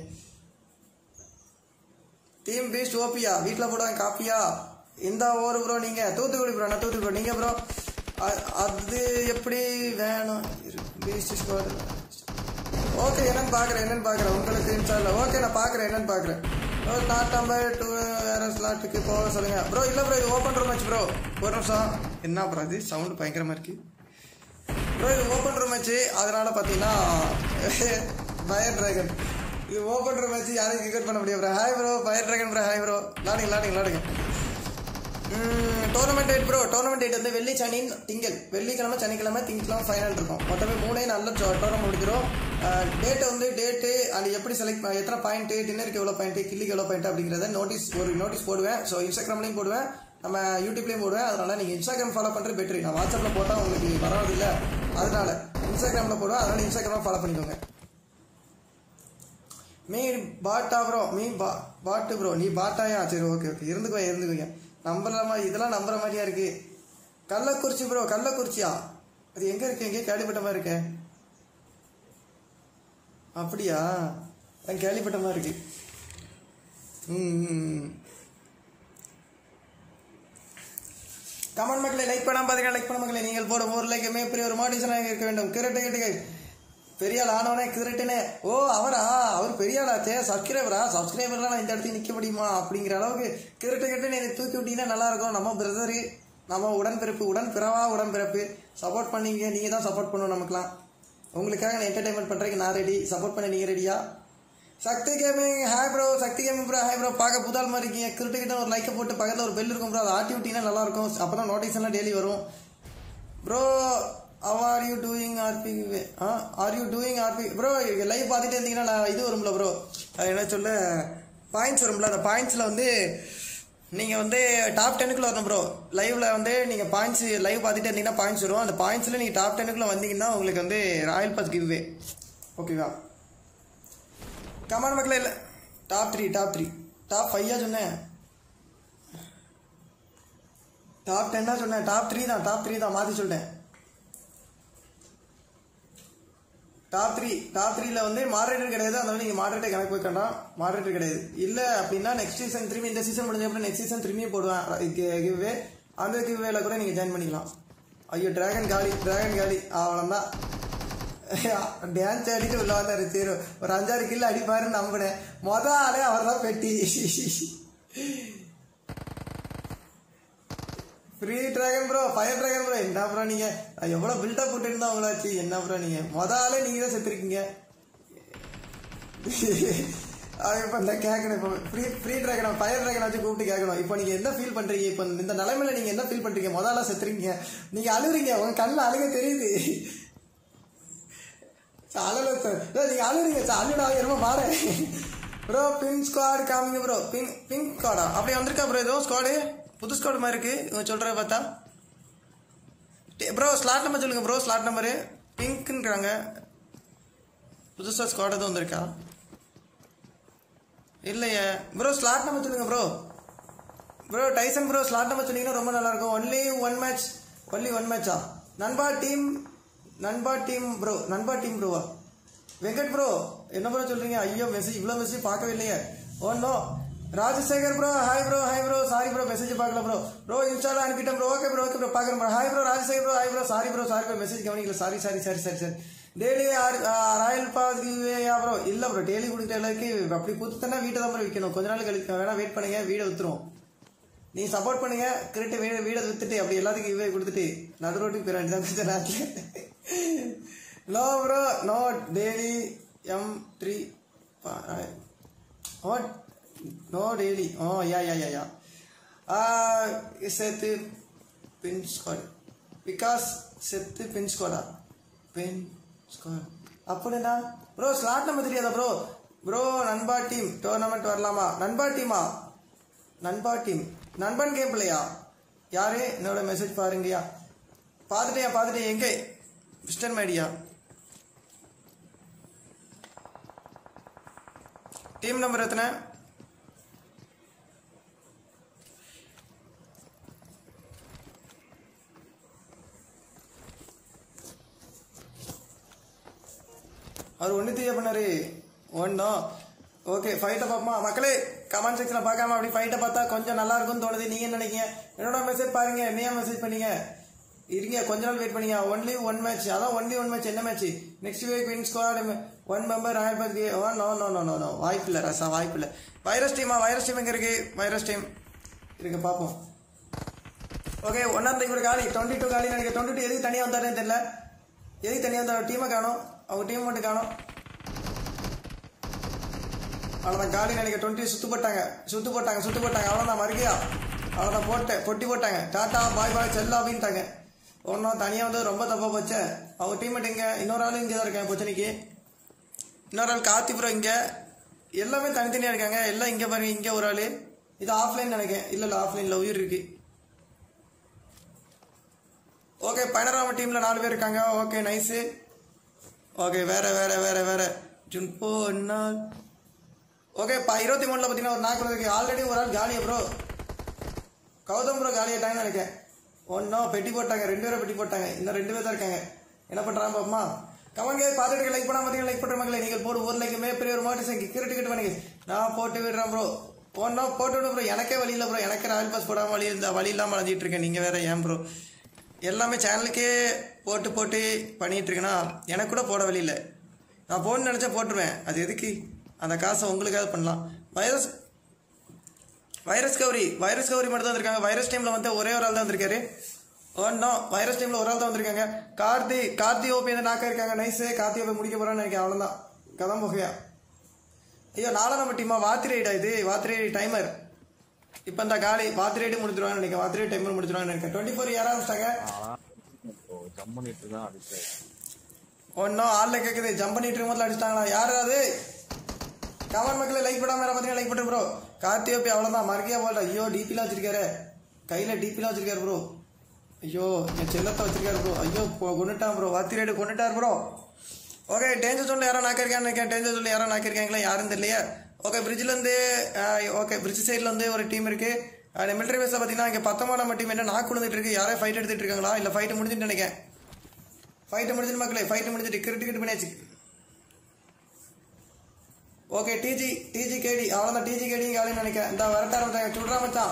டீம் பீஸ்ட் ஓபியா வீட்டில் போடுவாங்க காப்பியா இந்த ஓவர் ப்ரோ நீங்கள் தூத்துக்குடி ப்ரோ நான் தூத்துக்குடி ப்ரோ நீங்கள் ப்ரோ அது எப்படி வேணும் பீஸ்ட் ஸ்குவாட் ஓகே என்னன்னு பார்க்குறேன் என்னன்னு பார்க்குறேன் உங்களுக்கு இன்ஸ்டால ஓகே நான் பார்க்குறேன் என்னன்னு பார்க்குறேன் நாட் நம்பர் டூ வேற ஸ்லாட்டுக்கு போக சொல்லுங்க ப்ரோ இல்லை ப்ரோ இது ஓப்பன் ரூம் மேட்ச் ப்ரோ ஒரு நிமிஷம் என்ன ப்ரோ இது சவுண்டு பயங்கரமாக இருக்கு ப்ரோ இது ஓப்பன் ரூம் மேட்ச் அதனால பார்த்தீங்கன்னா பயர் டிராகன் இது ஓப்பன் ரூம் மேட்ச் யாரையும் கிரிக்கெட் பண்ண முடியாது bro hi bro fire dragon bro hi bro விளாடுங்க விளாடுங்க விளாடுங்க tournament date bro tournament date வந்து வெள்ளி சனின் திங்கள் வெள்ளிக்கிழமை சனிக்கிழமை திங்கக்கிழமை ஃபைனல் இருக்கும் மொத்தமே மூணே நல்ல டோர்னமெண்ட் முடிஞ்சிடும் டேட்டை வந்து டேட்டு அது எப்படி செலக்ட் எத்தனை பாயிண்ட் டின்னருக்கு எவ்வளோ பாயிண்ட் கில்லிக்கு எவ்வளோ பாயிண்ட் அப்படிங்கிறத நோட்டீஸ் ஒரு நோட்டீஸ் போடுவேன் ஸோ இன்ஸ்டாகிராம்லையும் போடுவேன் நம்ம யூடியூப்லேயும் போடுவேன் அதனால நீங்கள் இன்ஸ்டாகிராம் ஃபாலோ பண்ணுறது பெட்ரு நான் வாட்ஸ்அப்பில் போட்டால் உங்களுக்கு வராதில்ல அதனால இன்ஸ்டாகிராமில் போடுவேன் அதனால இன்ஸ்டாகிராம் ஃபாலோ பண்ணிக்கோங்க மீ பாட்டா ப்ரோ மீ பா பாட்டு ப்ரோ நீ பாட்டாயா சரி ஓகே ஓகே இருந்துக்கோ இருந்துக்கோங்க நம்புற மாதிரி இதெல்லாம் நம்புற மாதிரியா இருக்கு கள்ளக்குறிச்சி ப்ரோ கள்ளக்குறிச்சியா அது எங்க இருக்கு எங்கே கேள்விப்பட்ட மாதிரி இருக்கேன் அப்படியா நான் கேள்விப்பட்ட மாதிரி இருக்கு ம் கமெண்ட் மக்களை லைக் பண்ணாம பாத்தீங்கன்னா லைக் பண்ண மக்களை நீங்கள் போடும் ஒரு லைக் மிகப்பெரிய ஒரு மோட்டிவேஷனாக இருக்க வேண்டும் கிரட்டு கிட்டுகள் பெரிய ஆள் ஆனவனே கிரட்டுனே ஓ அவரா அவர் பெரிய ஆளாச்சே சப்ஸ்கிரைபரா சப்ஸ்கிரைபர்லாம் நான் இந்த இடத்துக்கு நிற்க முடியுமா அப்படிங்கிற அளவுக்கு கிரட்டு கிட்டுன்னு என்னை தூக்கி விட்டீங்கன்னா நல்லா இருக்கும் நம்ம பிரதரு நம்ம உடன்பிறப்பு உடன்பிறவா உடன்பிறப்பு சப்போர்ட் பண்ணீங்க நீங்கள் தான் சப்போர்ட் பண்ணணும் நமக்குலாம் உங்களுக்காக நான் என்டர்டைன்மெண்ட் பண்ணுறதுக்கு நான் ரெடி சப்போர்ட் பண்ண நீங்கள் ரெடியா Shakti gaming hi bro Shakti gaming bro hi bro பார்க்க புதால் மாதிரி இருக்கீங்க கிரிட்டு கிட்ட ஒரு லைக்கை போட்டு பக்கத்தில் ஒரு பெல் இருக்கும் ப்ரோ அதை ஆட்டி விட்டீங்கன்னா நல்லா இருக்கும் அப்போ தான் நோட்டீஸ் எல்லாம் டெய்லி வரும் bro how are you doing RP are you doing RP bro live பார்த்துட்டு இருந்தீங்கன்னா நான் இது வரும்ல ப்ரோ என்ன சொல்ல பாயிண்ட்ஸ் வரும்ல அந்த பாயிண்ட்ஸில் வந்து நீங்கள் வந்து டாப் டென்னுக்குள்ள வரணும் ப்ரோ லைவ்ல வந்து நீங்கள் பாயிண்ட்ஸ் லைவ் பார்த்துட்டு இருந்தீங்கன்னா பாயிண்ட்ஸ் வரும் அந்த பாயிண்ட்ஸில் நீங்கள் டாப் டென்னுக்குள்ள வந்தீங்கன்னா உங்களுக்கு வந்து ராயல் பாஸ் கிவ்வே ஓகேவா கமான் மக்களே இல்லை top three top three top ஃபைவா சொன்னேன் டாப் டென்னா சொன்னேன் டாப் த்ரீ தான் டாப் த்ரீ தான் மாற்றி சொல்லிட்டேன் டாப் த்ரீ டாப் த்ரீல வந்து மாடரேட்டர் கிடையாது அதனால நீங்கள் மாடரேட்டர் கணக்கு வைக்க வேண்டாம் மாடரேட்டர் கிடையாது இல்லை அப்படின்னா நெக்ஸ்ட் சீசன் திரும்பி இந்த சீசன் முடிஞ்ச அப்புறம் நெக்ஸ்ட் சீசன் திரும்பி போடுவேன் கிவ்வே அந்த கிவ்வேல கூட நீங்கள் ஜாயின் பண்ணிக்கலாம் ஐயோ டிராகன் காலி டிராகன் காலி அவ்வளோதான் டான்ஸ் ஆடிட்டு உள்ள வந்தாரு சரி ஒரு அஞ்சாறு கிலோ அடிப்பாருன்னு நம்பினேன் மொத ஆளே அவர் தான் பெட்டி free dragon bro fire dragon bro என்ன ப்ரோ நீங்க நான் எவ்வளவு பில்டப் போட்டுருந்தா அவங்களாச்சு என்ன ப்ரோ நீங்க மொத ஆளே நீங்க தான் செத்துருக்கீங்க அது இப்போ இந்த கேட்கணும் இப்போ free free dragon fire dragon வச்சு கூப்பிட்டு கேட்கணும் இப்போ நீங்கள் என்ன ஃபீல் பண்ணுறீங்க இப்போ இந்த நிலைமையில நீங்கள் என்ன ஃபீல் பண்ணுறீங்க முதல்ல ஆளாக செத்துறீங்க நீங்கள் அழுகுறீங்க உங்க கண்ணில் அழுக தெரியுது அழல சார் நீங்கள் அழுகுறீங்க சார் அழுடா ரொம்ப மாற ப்ரோ பிங்க் ஸ்குவாட் காமிங்க ப்ரோ பிங்க் பிங்க் ஸ்குவாடா அப்படியே வந்திருக்கா ப்ரோ ஏதோ ஸ்குவாடு புது ஸ்குவாடு மாதிரி இருக்கு இவங்க சொல்கிற பார்த்தா ப்ரோ ஸ்லாட் நம்பர் சொல்லுங்க ப்ரோ ஸ்லாட் நம்பரு பிங்க்ன்றாங்க புதுசாக ஸ்குவாட் எதுவும் வந்திருக்கா இல்லையே ப்ரோ ஸ்லாட் நம்பர் சொல்லுங்க bro bro Tyson bro slot number சொன்னீங்கன்னா ரொம்ப நல்லா இருக்கும் only one match only one மேட்சா நண்பா டீம் நண்பா டீம் ப்ரோ நண்பா டீம் ப்ரோவா வெங்கட் ப்ரோ என்ன ப்ரோ சொல்றீங்க ஐயோ மெசேஜ் இவ்வளோ மெசேஜ் பார்க்கவே இல்லையே oh no Rajasekar bro hi bro hi bro sorry bro message பார்க்கல ப்ரோ ப்ரோ இன்ஸ்டால அனுப்பிட்டேன் bro okay bro okay bro பார்க்குறேன் bro hi bro Rajasekar bro hi bro sorry bro sorry bro message கவனிக்கல sorry sorry sorry sorry sorry daily royal pass yeah bro இல்ல bro daily கொடுக்குற அளவுக்கு அப்படி கொடுத்தனா வீட்டை தான் ப்ரோ விற்கணும் கொஞ்ச நாள் கழிக்க வேணா வெயிட் பண்ணுங்க வீடை வித்துரும் நீ சப்போர்ட் பண்ணுங்க கிரிட்டு வீடு வீடை வித்துட்டு அப்படி எல்லாத்துக்கும் இவே கொடுத்துட்டு நடு ரோட்டுக்கு போயிட வேண்டியதான் கொஞ்ச நேரத்தில் no bro no daily M three what no daily oh yeah yeah yeah yeah சேர்த்து பின் ஸ்குவாட் விகாஸ் செத்து பின் ஸ்குவாடா பின் ஸ்குவாட் அப்படின்னா ப்ரோ ஸ்லாட் நம்ம தெரியாதா ப்ரோ ப்ரோ நண்பா டீம் டோர்னமெண்ட் வரலாமா நண்பா டீமா நண்பா டீம் நண்பன் கேம் பிள்ளையா யாரு என்னோட மெசேஜ் பாருங்கய்யா பார்த்துட்டேன் பார்த்துட்டேன் எங்கே மிஸ்டர் மைடியா டீம் நம்பர் எத்தனை அவர் ஒன்று தீய பண்ணாரு ஒன்றும் ஓகே ஃபைட்டை பார்ப்போமா மக்களே கமெண்ட் செக்ஷனில் பார்க்காம அப்படி ஃபைட்டை பார்த்தா கொஞ்சம் நல்லா இருக்கும்னு தோணுது நீங்கள் என்ன நினைக்கிறீங்க என்னோட மெசேஜ் பாருங்க என்னையா மெசேஜ் பண்ணீங்க இருங்க கொஞ்ச நாள் வெயிட் பண்ணீங்க ஒன்லி ஒன் மேட்ச் அதான் ஒன்லி ஒன் மேட்ச் என்ன match next week win squad one member royal பத்தி oh no no no no no வாய்ப்பு இல்லை ரசா வாய்ப்பு இல்லை வைரஸ் டீமா வைரஸ் டீம் எங்கே இருக்கு வைரஸ் டீம் இருக்கு பார்ப்போம் ஓகே ஒன்னாம் தேதி காலி டுவெண்ட்டி டூ காலி நினைக்கிறேன் டுவெண்ட்டி டூ எதுக்கு தனியாக வந்தாருன்னு தெரியல எதுக்கு தனியாக வந்தார் டீமை காணும் அவங்க டீம் மட்டும் காணும் அவ்வளோதான் காலி நினைக்க டுவெண்ட்டி சுத்து போட்டாங்க சுத்து போட்டாங்க சுத்து போட்டாங்க அவ்வளோதான் மறுக்கையா அவ்வளோதான் போட்டேன் பொட்டி போட்டாங்க டாட்டா பாய் பாய் செல்லா அப்படின்ட்டாங்க ஒன்றும் தனியாக வந்து ரொம்ப தப்பாக போச்சே அவங்க டீம்மேட் இங்கே இன்னொரு ஆள் இங்கே தான் இருக்கேன் பொச்சனைக்கு இன்னொரு ஆள் கார்த்திபுரம் இங்கே எல்லாமே தனித்தனியாக இருக்காங்க எல்லாம் இங்கே பாருங்க இங்கே ஒரு ஆள் இது ஆஃப்லைன் நினைக்கிறேன் இல்லை இல்லை ஆஃப்லைனில் உயிர் இருக்கு ஓகே பைனராம டீமில் நாலு பேர் இருக்காங்க ஓகே நைஸு ஓகே வேற வேற வேற வேற ஜுன்போ நாள் ஓகே இப்போ இருபத்தி மூணில் பார்த்தீங்கன்னா ஒரு நாக்கு இருக்கு ஆல்ரெடி ஒரு ஆள் காலியா ப்ரோ கௌதம் ப்ரோ காலியாட்டாங்கன்னு நினைக்கிறேன் ஒன்றும் பெட்டி போட்டாங்க ரெண்டு பேரும் பெட்டி போட்டாங்க இன்னும் ரெண்டு பேர் தான் இருக்காங்க என்ன பண்ணுறாங்க பாப்பமா கமெண்ட் கேஸ் பார்த்துட்டு லைக் பண்ணாம பார்த்தீங்கன்னா லைக் பண்ணுற மக்களை நீங்கள் போடு ஒரு லைக் மிகப்பெரிய ஒரு மோட்டிவேஷன் கிரிட்டு கிட்ட பண்ணுங்க நான் போட்டு விடுறேன் ப்ரோ ஒன்றும் போட்டு விடு ப்ரோ எனக்கே வழி இல்லை ப்ரோ எனக்கே ராயல் பாஸ் போடாமல் வழி இருந்தா வழி இல்லாமல் அலைஞ்சிட்டு இருக்கேன் நீங்கள் வேற ஏன் ப்ரோ எல்லாமே சேனலுக்கே போட்டு போட்டு பண்ணிட்டு இருக்கேன்னா எனக்கு கூட போட வழி இல்லை நான் போடணும்னு நினச்சா போட்டுருவேன் அது எதுக்கு அந்த காசை உங்களுக்காவது பண்ணலாம் virus virus Gowri virus Gowri மட்டும் தான் வந்திருக்காங்க வைரஸ் டைமில் வந்து ஒரே ஒரு ஆள் தான் வந்திருக்காரு ஒன்றும் வைரஸ் டைமில் ஒரு ஆள் தான் வந்திருக்காங்க கார்த்தி கார்த்தி ஓபி வந்து நாக்கா இருக்காங்க நைஸு கார்த்தி ஓபி முடிக்க போகிறான்னு நினைக்கிறேன் அவ்வளோதான் கதம் புகையா ஐயோ நாலாம் நம்ம டீமா வாத்தி ரைடா இது வாத்தி ரைடு டைமர் இப்போ இந்த காலி வாத்தி ரைடு முடிச்சிருவான்னு நினைக்கிறேன் வாத்தி ரைடு டைமர் முடிச்சிருவான்னு நினைக்கிறேன் டுவெண்ட்டி ஃபோர் யார் ஆரம்பிச்சிட்டாங்க ஜம் பண்ணிட்டு தான் அடிச்சாரு ஒன்றும் ஆளில் கேட்குது ஜம்ப் பண்ணிட்டு இருக்கும் போது அடிச்சிட்டாங்களா யார் அது கமெண்ட் மக்களே லைக் பண்ணாம யாரை பார்த்தீங்கன்னா லைக் பண்ணுறேன் ப்ரோ கார்த்தியோப்பி அவ்வளோதான் மறுக்கையா போல்டா ஐயோ டிபிலாம் வச்சிருக்காரு கையில் டிபிலாம் வச்சிருக்காரு ப்ரோ ஐயோ என் செல்லத்தை வச்சிருக்காரு ப்ரோ ஐயோ கொ- கொன்னுட்டான் ப்ரோ வாத்தி ரேடு கொண்டுட்டார் ப்ரோ ஓகே டேஞ்சர் சொல்லி யாரோ நாக்கிருக்கான்னு நினைக்கிறேன் டேஞ்சர் சொல்லி யாரோ நாக்கிருக்காங்களா யாரும் தெரியலையே ஓகே பிரிட்ஜ்லேருந்து ஓகே பிரிட்ஜ் சைடில் வந்து ஒரு டீம் இருக்குது மிலிட்டரி பேஸில் பார்த்தீங்கன்னா இங்கே பத்தொம்பது நம்ம டீம் என்ன நாக்கு விழுந்துட்டு இருக்கு யாரே ஃபைட் எடுத்துட்டு இருக்காங்களா இல்லை ஃபைட்டு முடிஞ்சுட்டு நினைக்கிறேன் ஃபைட்டு முடிஞ்சிட்டு மக்களே ஃபைட்டு முடிஞ்சிட்டு கிரிட்டு கிட்டு பண்ணியாச்சு ஓகே டிஜி டிஜி கேடி அவ்வளோதான் டிஜி கேடி காலின்னு நினைக்கிறேன் இந்த வரட்ட ஆரம்பிச்சாங்க சுடுறா மச்சான்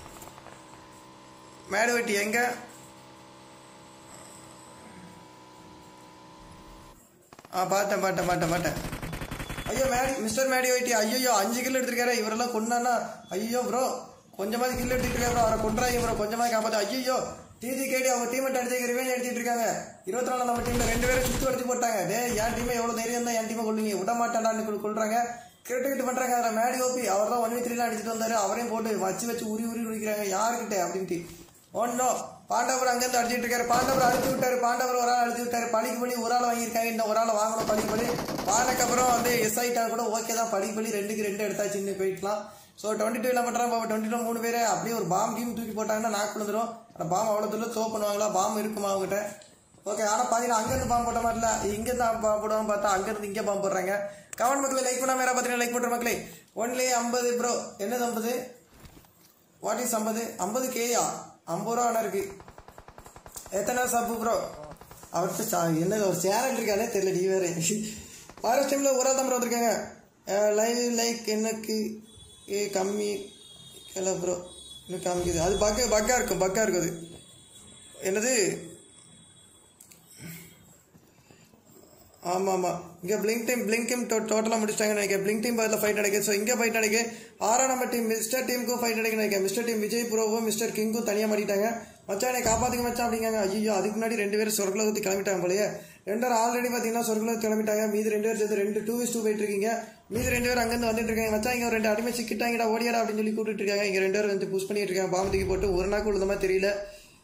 மேடு வெட்டி எங்க ஆ பார்த்தேன் பார்த்தேன் பார்த்தேன் பார்த்தேன் ஐயோ மேடி மிஸ்டர் மேடி வெட்டி ஐயோ அஞ்சு கிலோ எடுத்திருக்காரு இவரெல்லாம் கொண்டானா ஐயோ ப்ரோ கொஞ்சமாவது கிலோ எடுத்துருக்காரு ப்ரோ அவரை கொண்டாங்க ப்ரோ கொஞ்சமாக காப்பாற்று ஐயோ டிஜி கேடி அவங்க டீம் அடிச்சு ரிவேஞ்ச் எடுத்துட்டு இருக்காங்க இருபத்தி நாலு நம்ம டீம்ல ரெண்டு பேரும் சுத்து அடிச்சு போட்டாங்க டே என் டீமே எவ்வளவு தைரியம் தான் என் டீமை கொள்ளுங்க விட மாட்டாண்டான்னு கொள்- கொள்றாங்க கிரிக்கெட் பண்றாங்க அதில் மேடி ஓபி அவர் தான் ஒன் வி த்ரீலாம் அடிச்சுட்டு வந்தாரு அவரையும் போட்டு வச்சு வச்சு உரி உரி உரிக்கிறாங்க யாருக்கிட்ட அப்படின்ட்டு ஒன்னோ பாண்டவர் அங்கேருந்து அடிச்சிட்டு இருக்காரு பாண்டவர் அழுத்தி விட்டாரு பாண்டவர் ஒரு ஆள் அழுத்தி விட்டாரு பழிக்கு பழி ஒரு ஆள் வாங்கியிருக்காங்க இந்த ஒரு ஆளை வாங்கணும் பழிக்கு பழி வாங்கினக்கப்புறம் வந்து எஸ் ஆயிட்டா கூட ஓகே தான் பழிக்கு பழி ரெண்டுக்கு ரெண்டு எடுத்தாச்சுன்னு போயிக்கலாம் ஸோ டுவெண்ட்டி டூ என்ன பண்ணுறாங்க டுவெண்ட்டி டூ மூணு பேர் அப்படியே ஒரு பாம் கீம் தூக்கி போட்டாங்கன்னா நாக்கு விழுந்துரும் அந்த பாம் அவ்வளோ தூரம் த்ரோ பண்ணுவாங்களா பாம் இருக்குமா அவங்ககிட்ட ஓகே ஆனால் பார்த்தீங்கன்னா அங்கேருந்து பாம்பு போட்ட மாதிரி இல்லை இங்கேருந்து பாம்பு போடுவாங்க பார்த்தா அங்கேருந்து இங்கே பாம்பு போடுறாங்க கவன் மக்களே லைக் பண்ணாம யாரா பார்த்தீங்கன்னா லைக் பண்ணுற மக்களே ஒன்லி ஐம்பது ப்ரோ என்னது ஐம்பது வாட் இஸ் ஐம்பது ஐம்பது கேயா ஐம்பது ரூபா வேணா இருக்கு எத்தனை சப்பு ப்ரோ அவர்கிட்ட சா- என்ன ஒரு சேனல் இருக்கானே தெரியல நீ வேற ஃபாரஸ்ட் டைமில் ஒரு ஆள் தான் ப்ரோ வந்திருக்காங்க லைவ் லைக் எனக்கு ஏ கம்மி இல்லை ப்ரோ இன்னும் காமிக்குது அது பக்க பக்கா இருக்கும் பக்கா இருக்கும் அது என்னது ஆமாம் ஆமாம் இங்கே பிளிங்க் டீம் பிளிங்க் டீம் டோட்டலாக முடிச்சிட்டாங்கன்னு நினைக்கிறேன் பிளிங்க் டீம் பதில் ஃபைட் நடக்குது ஸோ இங்கே ஃபைட் நடக்கு ஆறாம் நம்பர் டீம் மிஸ்டர் டீமுக்கும் ஃபைட் நடக்குன்னு நினைக்கிறேன் மிஸ்டர் டீம் விஜய் ப்ரோவும் மிஸ்டர் கிங்கும் தனியாக மாட்டிட்டாங்க மச்சான் என்னை காப்பாற்றுங்க மச்சான் அப்படிங்காங்க ஐயோ அதுக்கு முன்னாடி ரெண்டு பேரும் சொர்க்கலோகத்துக்கு கிளம்பிட்டாங்க போலயே ரெண்டு பேரும் ஆல்ரெடி பார்த்தீங்கன்னா சொர்க்கலோகத்துக்கு கிளம்பிட்டாங்க மீதி ரெண்டு பேர் சேர்த்து ரெண்டு டூ விஸ் டூ போயிட்டு இருக்கீங்க மீதி ரெண்டு பேர் அங்கேருந்து வந்துட்டு இருக்காங்க மச்சான் இங்கே ஒரு ரெண்டு அடிமை சிக்கிட்டாங்கடா ஓடியாடா அப்படின்னு சொல்லி கூப்பிட்டு இருக்காங்க இங்கே ரெண்டு பேரும் வந்து புஷ் பண்ணிட்டு இருக்காங்க பாம்பு தூக்கி போட்டு ஒரு நாக்கு உழுத மாதிரி தெரியல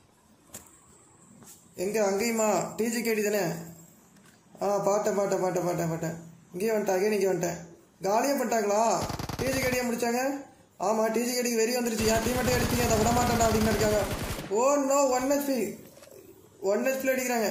எங்கே அங்கேயுமா டிஜி கேடி தானே ஆ பாட்டேன் பாட்டேன் பாட்டேன் பாட்டேன் பாட்டேன் இங்கேயே வந்துட்டேன் அங்கே இங்கே வந்துட்டேன் காலியே பண்ணிட்டாங்களா டிஜி கடியை முடிச்சாங்க ஆமாம் டிஜி கடிக்கு வெறி வந்துருச்சு என் டீம் மட்டும் அடிச்சீங்க அதை விட மாட்டேன்டா அப்படின்னு இருக்காங்க oh no one HP one ஹெச்பியில் அடிக்கிறாங்க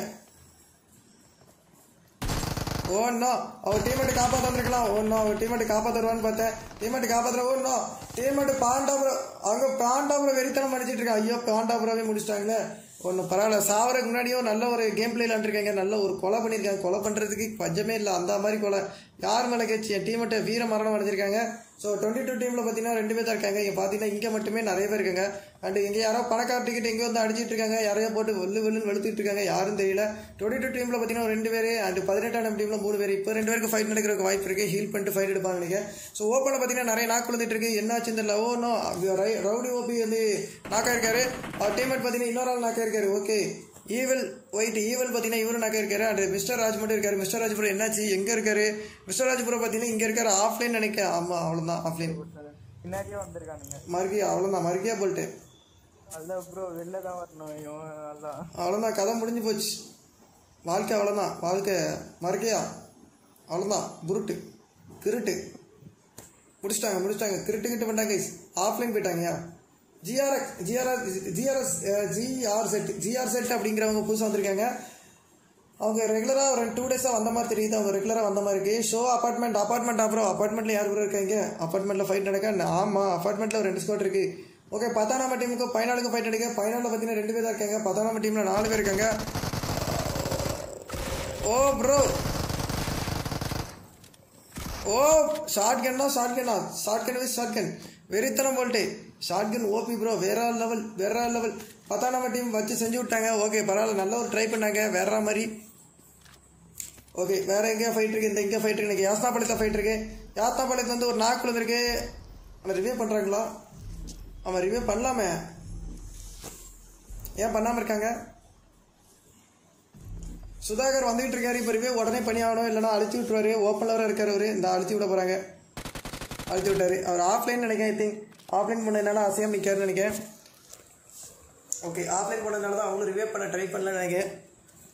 ஓ நோ அவர் டீமேட்டை காப்பாற்ற வந்திருக்கலாம் ஓ நோ அவர் டீமேட்டை காப்பாற்றுவான்னு பார்த்தேன் டீமேட்டை காப்பாற்றுற ஓ நோ டீமேட்டு பாண்டாபுரம் அவங்க பாண்டாபுரம் வெறித்தனம் அடிச்சிட்டு இருக்காங்க ஐயோ பாண்டாபுரமே முடிச்சிட்டாங்களே ஒன்றும் பரவாயில்ல சாவறதுக்கு முன்னாடியும் நல்ல ஒரு கேம் பிளே விளாண்டுருக்காங்க நல்ல ஒரு கொலை பண்ணியிருக்காங்க கொலை பண்ணுறதுக்கு பஞ்சமே இல்லை அந்த மாதிரி கொலை யார் மேலே கேச்சு என் டீமேட்டை வீர மரணம் அடைஞ்சிருக்காங்க ஸோ டுவெண்ட்டி டூ டீமில் பார்த்தீங்கன்னா ரெண்டு பேர் தான் இருக்காங்க இங்கே பார்த்தீங்கன்னா இங்கே மட்டுமே நிறைய பேர் இருக்காங்க அண்ட் இங்கே யாரோ பணக்கார டிக்கெட் இங்கே வந்து அடிச்சிட்டு இருக்காங்க யாரையோ போட்டு வெள்ளு வெள்ளுன்னு வெளுத்துட்டு இருக்காங்க யாரும் தெரியல டுவெண்ட்டி டூ டீமில் பார்த்தீங்கன்னா ரெண்டு பேர் அண்ட் பதினெட்டாம் டீமில் மூணு பேர் இப்போ ரெண்டு பேருக்கு ஃபைட் நடக்கிறதுக்கு வாய்ப்பு இருக்கு ஹீல் பண்ணிட்டு ஃபைட் எடுப்பாங்க நினைக்கிறேன் ஸோ ஓப்பனில் பார்த்தீங்கன்னா நிறைய நாக்கு விழுந்துட்டு இருக்கு என்னாச்சு இந்த லவ் நோ ரவுடி ஓபி வந்து நாக்கா இருக்காரு அவர் டீம்மேட் பார்த்தீங்கன்னா இன்னொரு ஆள் நாக்கா இருக்காரு ஓகே ஈவல் ஒயிட் ஈவல் பார்த்தீங்கன்னா இவரும் நாக்கா இருக்காரு அண்ட் மிஸ்டர் ராஜ் மட்டும் இருக்காரு மிஸ்டர் ராஜ்புரம் என்னாச்சு எங்கே இருக்காரு மிஸ்டர் ராஜ்புரம் பார்த்தீங்கன்னா இங்கே இருக்காரு ஆஃப்லைன் நினைக்கிறேன் ஆமாம் அவ்வளோதான் ஆஃப்லைன் பின்னாடியே வந்திருக்கானுங்க மறுக்கையா அவ்வளோதான் மறுக்கையா போல்ட்டு அதான் ப்ரோ வெளில தான் வரணும் இவன் அதான் அவ்வளோதான் கதை முடிஞ்சு போச்சு வாழ்க்கை அவ்வளோதான் வாழ்க்கை மறுக்கையா அவ்வளோதான் புருட்டு கிருட்டு முடிச்சிட்டாங்க முடிச்சிட்டாங்க கிருட்டு கிட்டு பண்ணிட்டாங்க ஆஃப்லைன் போயிட்டாங்க GRX GRR GRS GR set GR set அப்படிங்கிறவங்க புதுசாக வந்திருக்காங்க அவங்க ரெகுலராக ஒரு டூ டேஸாக வந்த மாதிரி தெரியுது அவங்க ரெகுலராக வந்த மாதிரி இருக்கு ஷோ அப்பார்ட்மெண்ட் அப்பார்ட்மெண்ட் அப்புறம் அப்பார்ட்மெண்ட்டில் யார் கூட இருக்காங்க அப்பார்ட்மெண்ட்டில் ஃபைட் நடக்க ஆமாம் அப்பார்ட்மெண்ட்டில் ஒரு ரெண்டு ஸ்குவாட் இருக்கு ஓகே பத்தாம் நம்பர் டீமுக்கு ஃபைனலுக்கு ஃபைட் நடக்க ஃபைனலில் பார்த்தீங்கன்னா ரெண்டு பேர் தான் இருக்காங்க பத்தாம் நம்பர் டீமில் நாலு பேர் இருக்காங்க ஓ ப்ரோ ஓ ஷார்ட் கன்னா ஷார்ட் கன்னா short gun with short gun வெறித்தனம் போல்ட்டு ஷார்ட் கன் ஓபி ப்ரோ வேற லெவல் வேற லெவல் பத்தாம் நம்பர் டீம் வச்சு செஞ்சு விட்டாங்க ஓகே பரவாயில்ல நல்ல ஒரு ட்ரை பண்ணாங்க வேற மாதிரி ஓகே வேற எங்கேயா ஃபைட் இருக்கு இந்த எங்கே ஃபைட் இருக்கு எனக்கு யாஸ்தாபாளையத்தில் ஃபைட் இருக்கு யாஸ்தாபாளையத்தில் வந்து ஒரு நாக்கு விழுந்திருக்கு அவன் ரிவ்யூ பண்ணுறாங்களா அவன் ரிவ்யூ பண்ணலாமே ஏன் பண்ணாமல் இருக்காங்க சுதாகர் வந்துகிட்டு இருக்காரு இப்போ ரிவ்யூ உடனே பண்ணி ஆகணும் இல்லைனா அழிச்சு விட்டுருவாரு ஓப்பனில் வர இருக்காரு அவரு இந்த அழிச்சு விட போகிறாங்க அழிச்சு விட்டாரு அவர் ஆஃப்லைன் நினைக்கிறேன் ஐ திங்க் ஆஃப்லைன் பண்ணதுனால அசையாம நிற்காருன்னு நினைக்கிறேன் ஓகே ஆஃப்லைன் பண்ணதுனால தான் அவங்களும் ரிவ்யூ பண்ண ட்ரை பண்ணலன்னு நினைக்கிறேன்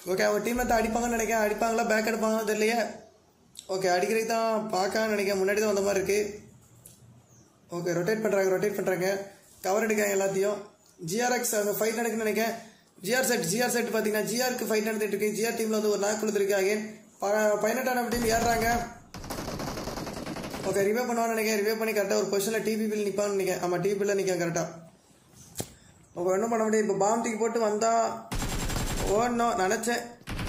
ஓகே அவங்க டீமில் தான் அடிப்பாங்கன்னு நினைக்கிறேன் அடிப்பாங்களா பேக் அடிப்பாங்கன்னு தெரியலையே ஓகே அடிக்கிறதுக்கு தான் பார்க்கன்னு நினைக்கிறேன் முன்னாடி தான் வந்த மாதிரி இருக்குது ஓகே ரொட்டேட் பண்ணுறாங்க ரொட்டேட் பண்ணுறாங்க கவர் எடுக்காங்க எல்லாத்தையும் ஜிஆர்எக்ஸ் அவங்க ஃபைட் நடக்குன்னு நினைக்கிறேன் ஜிஆர் செட் ஜிஆர் செட் பார்த்தீங்கன்னா ஜிஆருக்கு ஃபைட் நடந்துட்டு இருக்கு ஜிஆர் டீமில் வந்து ஒரு நாக் கொடுத்துருக்கு அகைன் பதினெட்டாம் டீம் ஏறுறாங்க ஓகே ரிவே பண்ணுவான்னு நினைக்கிறேன் ரிவே பண்ணி கரெக்டாக ஒரு பொசிஷனில் டிபிபியில் நிற்பான்னு நினைக்கிறேன் ஆமாம் டிபியில் நிற்க கரெக்டாக ஓகே ஒன்றும் பண்ண முடியும் இப்போ பாம் தூக்கி போட்டு வந்தா ஓடணும் நினச்சேன்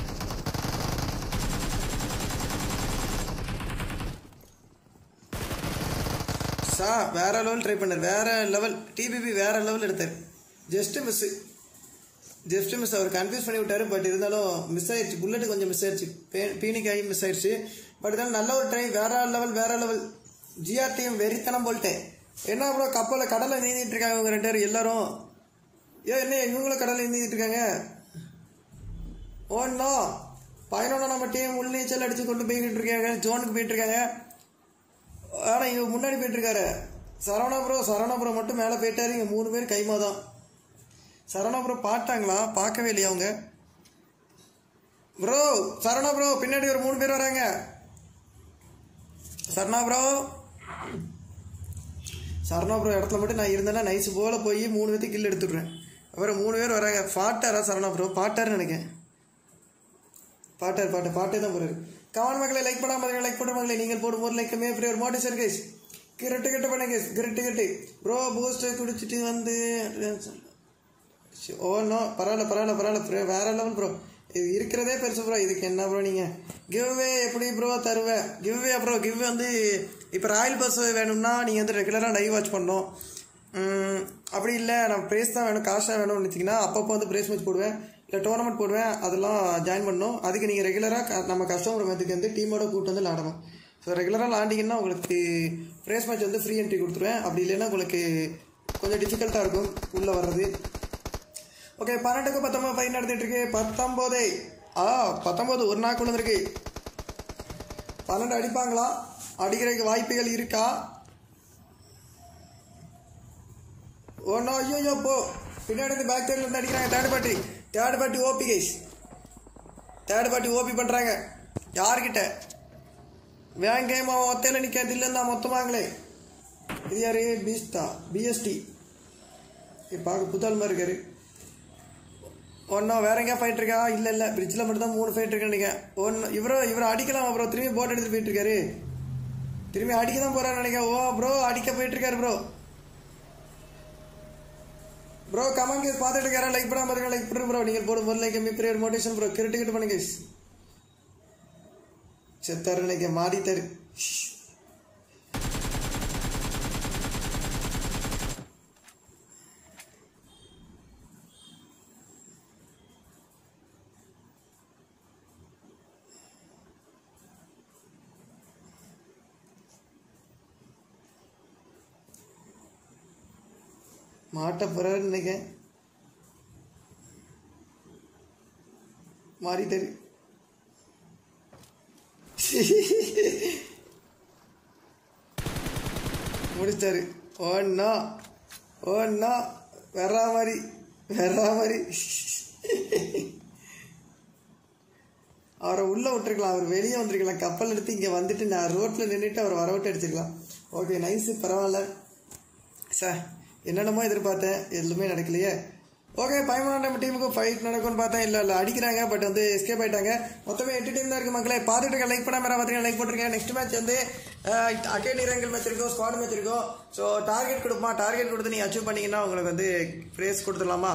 சா வேற லெவல் ட்ரை பண்ணார் வேற லெவல் டிபிபி வேற லெவல் எடுத்தார் ஜஸ்ட் மிஸ் ஜஸ்ட் மிஸ் அவர் கன்ஃபியூஸ் பண்ணி விட்டாரு பட் இருந்தாலும் மிஸ் ஆயிடுச்சு புல்லட் கொஞ்சம் மிஸ் ஆயிடுச்சு பீனிக்காகி மிஸ் ஆயிடுச்சு பட் இருந்தாலும் நல்ல ஒரு ட்ரை வேற லெவல் வேற லெவல் ஜிஆர் டீம் வெறித்தனம் போல்ட்டேன் என்ன ப்ரோ கப்பலில் கடலில் நீந்திட்டு இருக்காங்க இவங்க ரெண்டு பேரும் எல்லாரும் ஏன் என்ன இவங்களும் கடலில் நீந்திட்டு இருக்காங்க ஓன்னோ பதினொன்று நம்ம டீம் உள் நீச்சல் அடிச்சு கொண்டு போய்கிட்டு இருக்காங்க ஜோனுக்கு போயிட்டு இருக்காங்க ஆனால் இவங்க முன்னாடி போயிட்டு இருக்காரு சரவணா ப்ரோ சரவணா ப்ரோ மட்டும் மேலே போயிட்டாரு இங்கே மூணு பேர் கைமா தான் சரவணா ப்ரோ பார்த்தாங்களா பார்க்கவே இல்லையா அவங்க ப்ரோ சரவணா ப்ரோ பின்னாடி ஒரு மூணு பேர் வராங்க சரணா ப்ரோ சரணா ப்ரோ இடத்துல மட்டும் நான் இருந்தேன்னா நைஸ் போல போய் மூணு பேர்த்து கில் எடுத்துடுறேன் அப்புறம் மூணு பேர் வராங்க பாட்டாரா சரணா ப்ரோ பாட்டாருன்னு நினைக்கிறேன் பாட்டார் பாட்டு பாட்டே தான் போறாரு கவன் மக்களை லைக் பண்ணாம பாருங்க லைக் பண்ண மக்களை நீங்கள் போடும் போது லைக் கம்மியாக ஃப்ரீ ஒரு மோட்டிவேஷன் கேஸ் கிரட்டு கிட்ட பண்ணுங்க கிரட்டு கிட்டு ப்ரோ பூஸ்ட் குடிச்சிட்டு வந்து ஓ நோ பரவாயில்ல பரவாயில்ல பரவாயில்ல ப்ரோ வேற லெவல் ப்ரோ இது இருக்கிறதே பெருசு ப்ரோ இதுக்கு என்ன ப்ரோ நீங்கள் கிவ்வே எப்படி ப்ரோ தருவேன் கிவ்வே ப்ரோ கிவ் வந்து இப்போ ராயல் பஸ் வேணும்னா நீங்கள் வந்து ரெகுலராக லைவ் வாட்ச் பண்ணணும் உம், அப்படி இல்லை நான் ப்ரைஸ் தான் வேணும் காசு தான் வேணும்னு நினச்சிங்கன்னா அப்பப்போ வந்து ப்ரைஸ் மேட்ச் போடுவேன் இல்லை டோர்னமெண்ட் போடுவேன் அதெல்லாம் ஜாயின் பண்ணணும் அதுக்கு நீங்கள் ரெகுலராக நம்ம கஸ்டமர் மேத்துக்கு வந்து டீமோட கூட்டு வந்து விளாடணும் ஸோ ரெகுலராக விளாண்டிங்கன்னா உங்களுக்கு ப்ரைஸ் மேட்ச் வந்து ஃப்ரீ என்ட்ரி கொடுத்துருவேன் அப்படி இல்லைன்னா உங்களுக்கு கொஞ்சம் டிஃபிகல்ட்டாக இருக்கும் உள்ளே வர்றது ஓகே பன்னெண்டுக்கு பத்தொன்பது பையன் நடந்துட்டு இருக்கு பத்தொம்போது ஆ பத்தொம்போது ஒரு நாள் கொண்டு வந்திருக்கு பன்னெண்டு அடிப்பாங்களா அடிக்கிறதுக்கு வாய்ப்புகள் இருக்கா ஒன்றா ஐயோ ஐயோ போ பின்னாடி இருந்து பேக் சைடில் இருந்து அடிக்கிறாங்க third party third party OP guys third party OP பண்ணுறாங்க யார்கிட்ட வேன் கேம் அவன் ஒத்தையில் நிற்கிறது இல்லைன்னா மொத்தமாங்களே இது யாரு பீஸ்டா பிஎஸ்டி பார்க்க புத்தால் மாதிரி இருக்காரு ஒன்றா வேற எங்கேயா ஃபைட் இருக்கா இல்லை இல்லை பிரிட்ஜில் மட்டும் தான் மூணு ஃபைட் இருக்குன்னு நினைக்கிறேன் ஒன்று இவரோ இவரை அடிக்கலாம் ப்ரோ திரும்பி போட் எடுத்துட்டு போயிட்டு இருக்காரு திரும்பி அடிக்க தான் போறாரு நினைக்கிறேன் ஓ ப்ரோ அடிக்க போயிட்டு இருக்காரு ப்ரோ ப்ரோ கமெண்ட் கேஸ் பார்த்துட்டு இருக்காரா லைக் பண்ணாம பாருங்க லைக் பண்ணுங்க ப்ரோ நீங்கள் போடும் போது லைக் எம்மி பிரேயர் மோட்டிவேஷன் ப்ரோ கிரிட்டிக்கிட்டு பண்ணுங்க guys. செத்தாரு நினைக்க மாறித்தாரு மாட்ட போறாருன்னு நினைக்கிறேன் மாறிட்டாரு முடிச்சாரு ஒன்னா ஒன்னா வெறா மாதிரி வெறா மாதிரி அவரை உள்ளே விட்டுருக்கலாம் அவர் வெளியே வந்திருக்கலாம் கப்பல் எடுத்து இங்கே வந்துட்டு நான் ரோட்டில் நின்றுட்டு அவர் வரவிட்டு அடிச்சிருக்கலாம் ஓகே நைஸு பரவாயில்ல சார் என்னென்னமோ எதிர்பார்த்தேன் எதுவுமே நடக்கலையே ஓகே பயமான நம்ம டீமுக்கு ஃபைட் நடக்கும்னு பார்த்தேன் இல்லை இல்லை அடிக்கிறாங்க பட் வந்து எஸ்கேப் ஆயிட்டாங்க மொத்தமே எட்டு டீம் தான் இருக்கு மக்களே பார்த்துட்டு இருக்க லைக் பண்ணாம பார்த்தீங்கன்னா லைக் போட்டிருக்கேன் நெக்ஸ்ட் மேட்ச் வந்து அகேட் இரங்கல் மேட்ச் இருக்கும் ஸ்குவாட் மேட்ச் இருக்கும் ஸோ டார்கெட் கொடுப்போம் டார்கெட் கொடுத்து நீங்கள் அச்சீவ் பண்ணீங்கன்னா உங்களுக்கு வந்து ப்ரைஸ் கொடுத்துடலாமா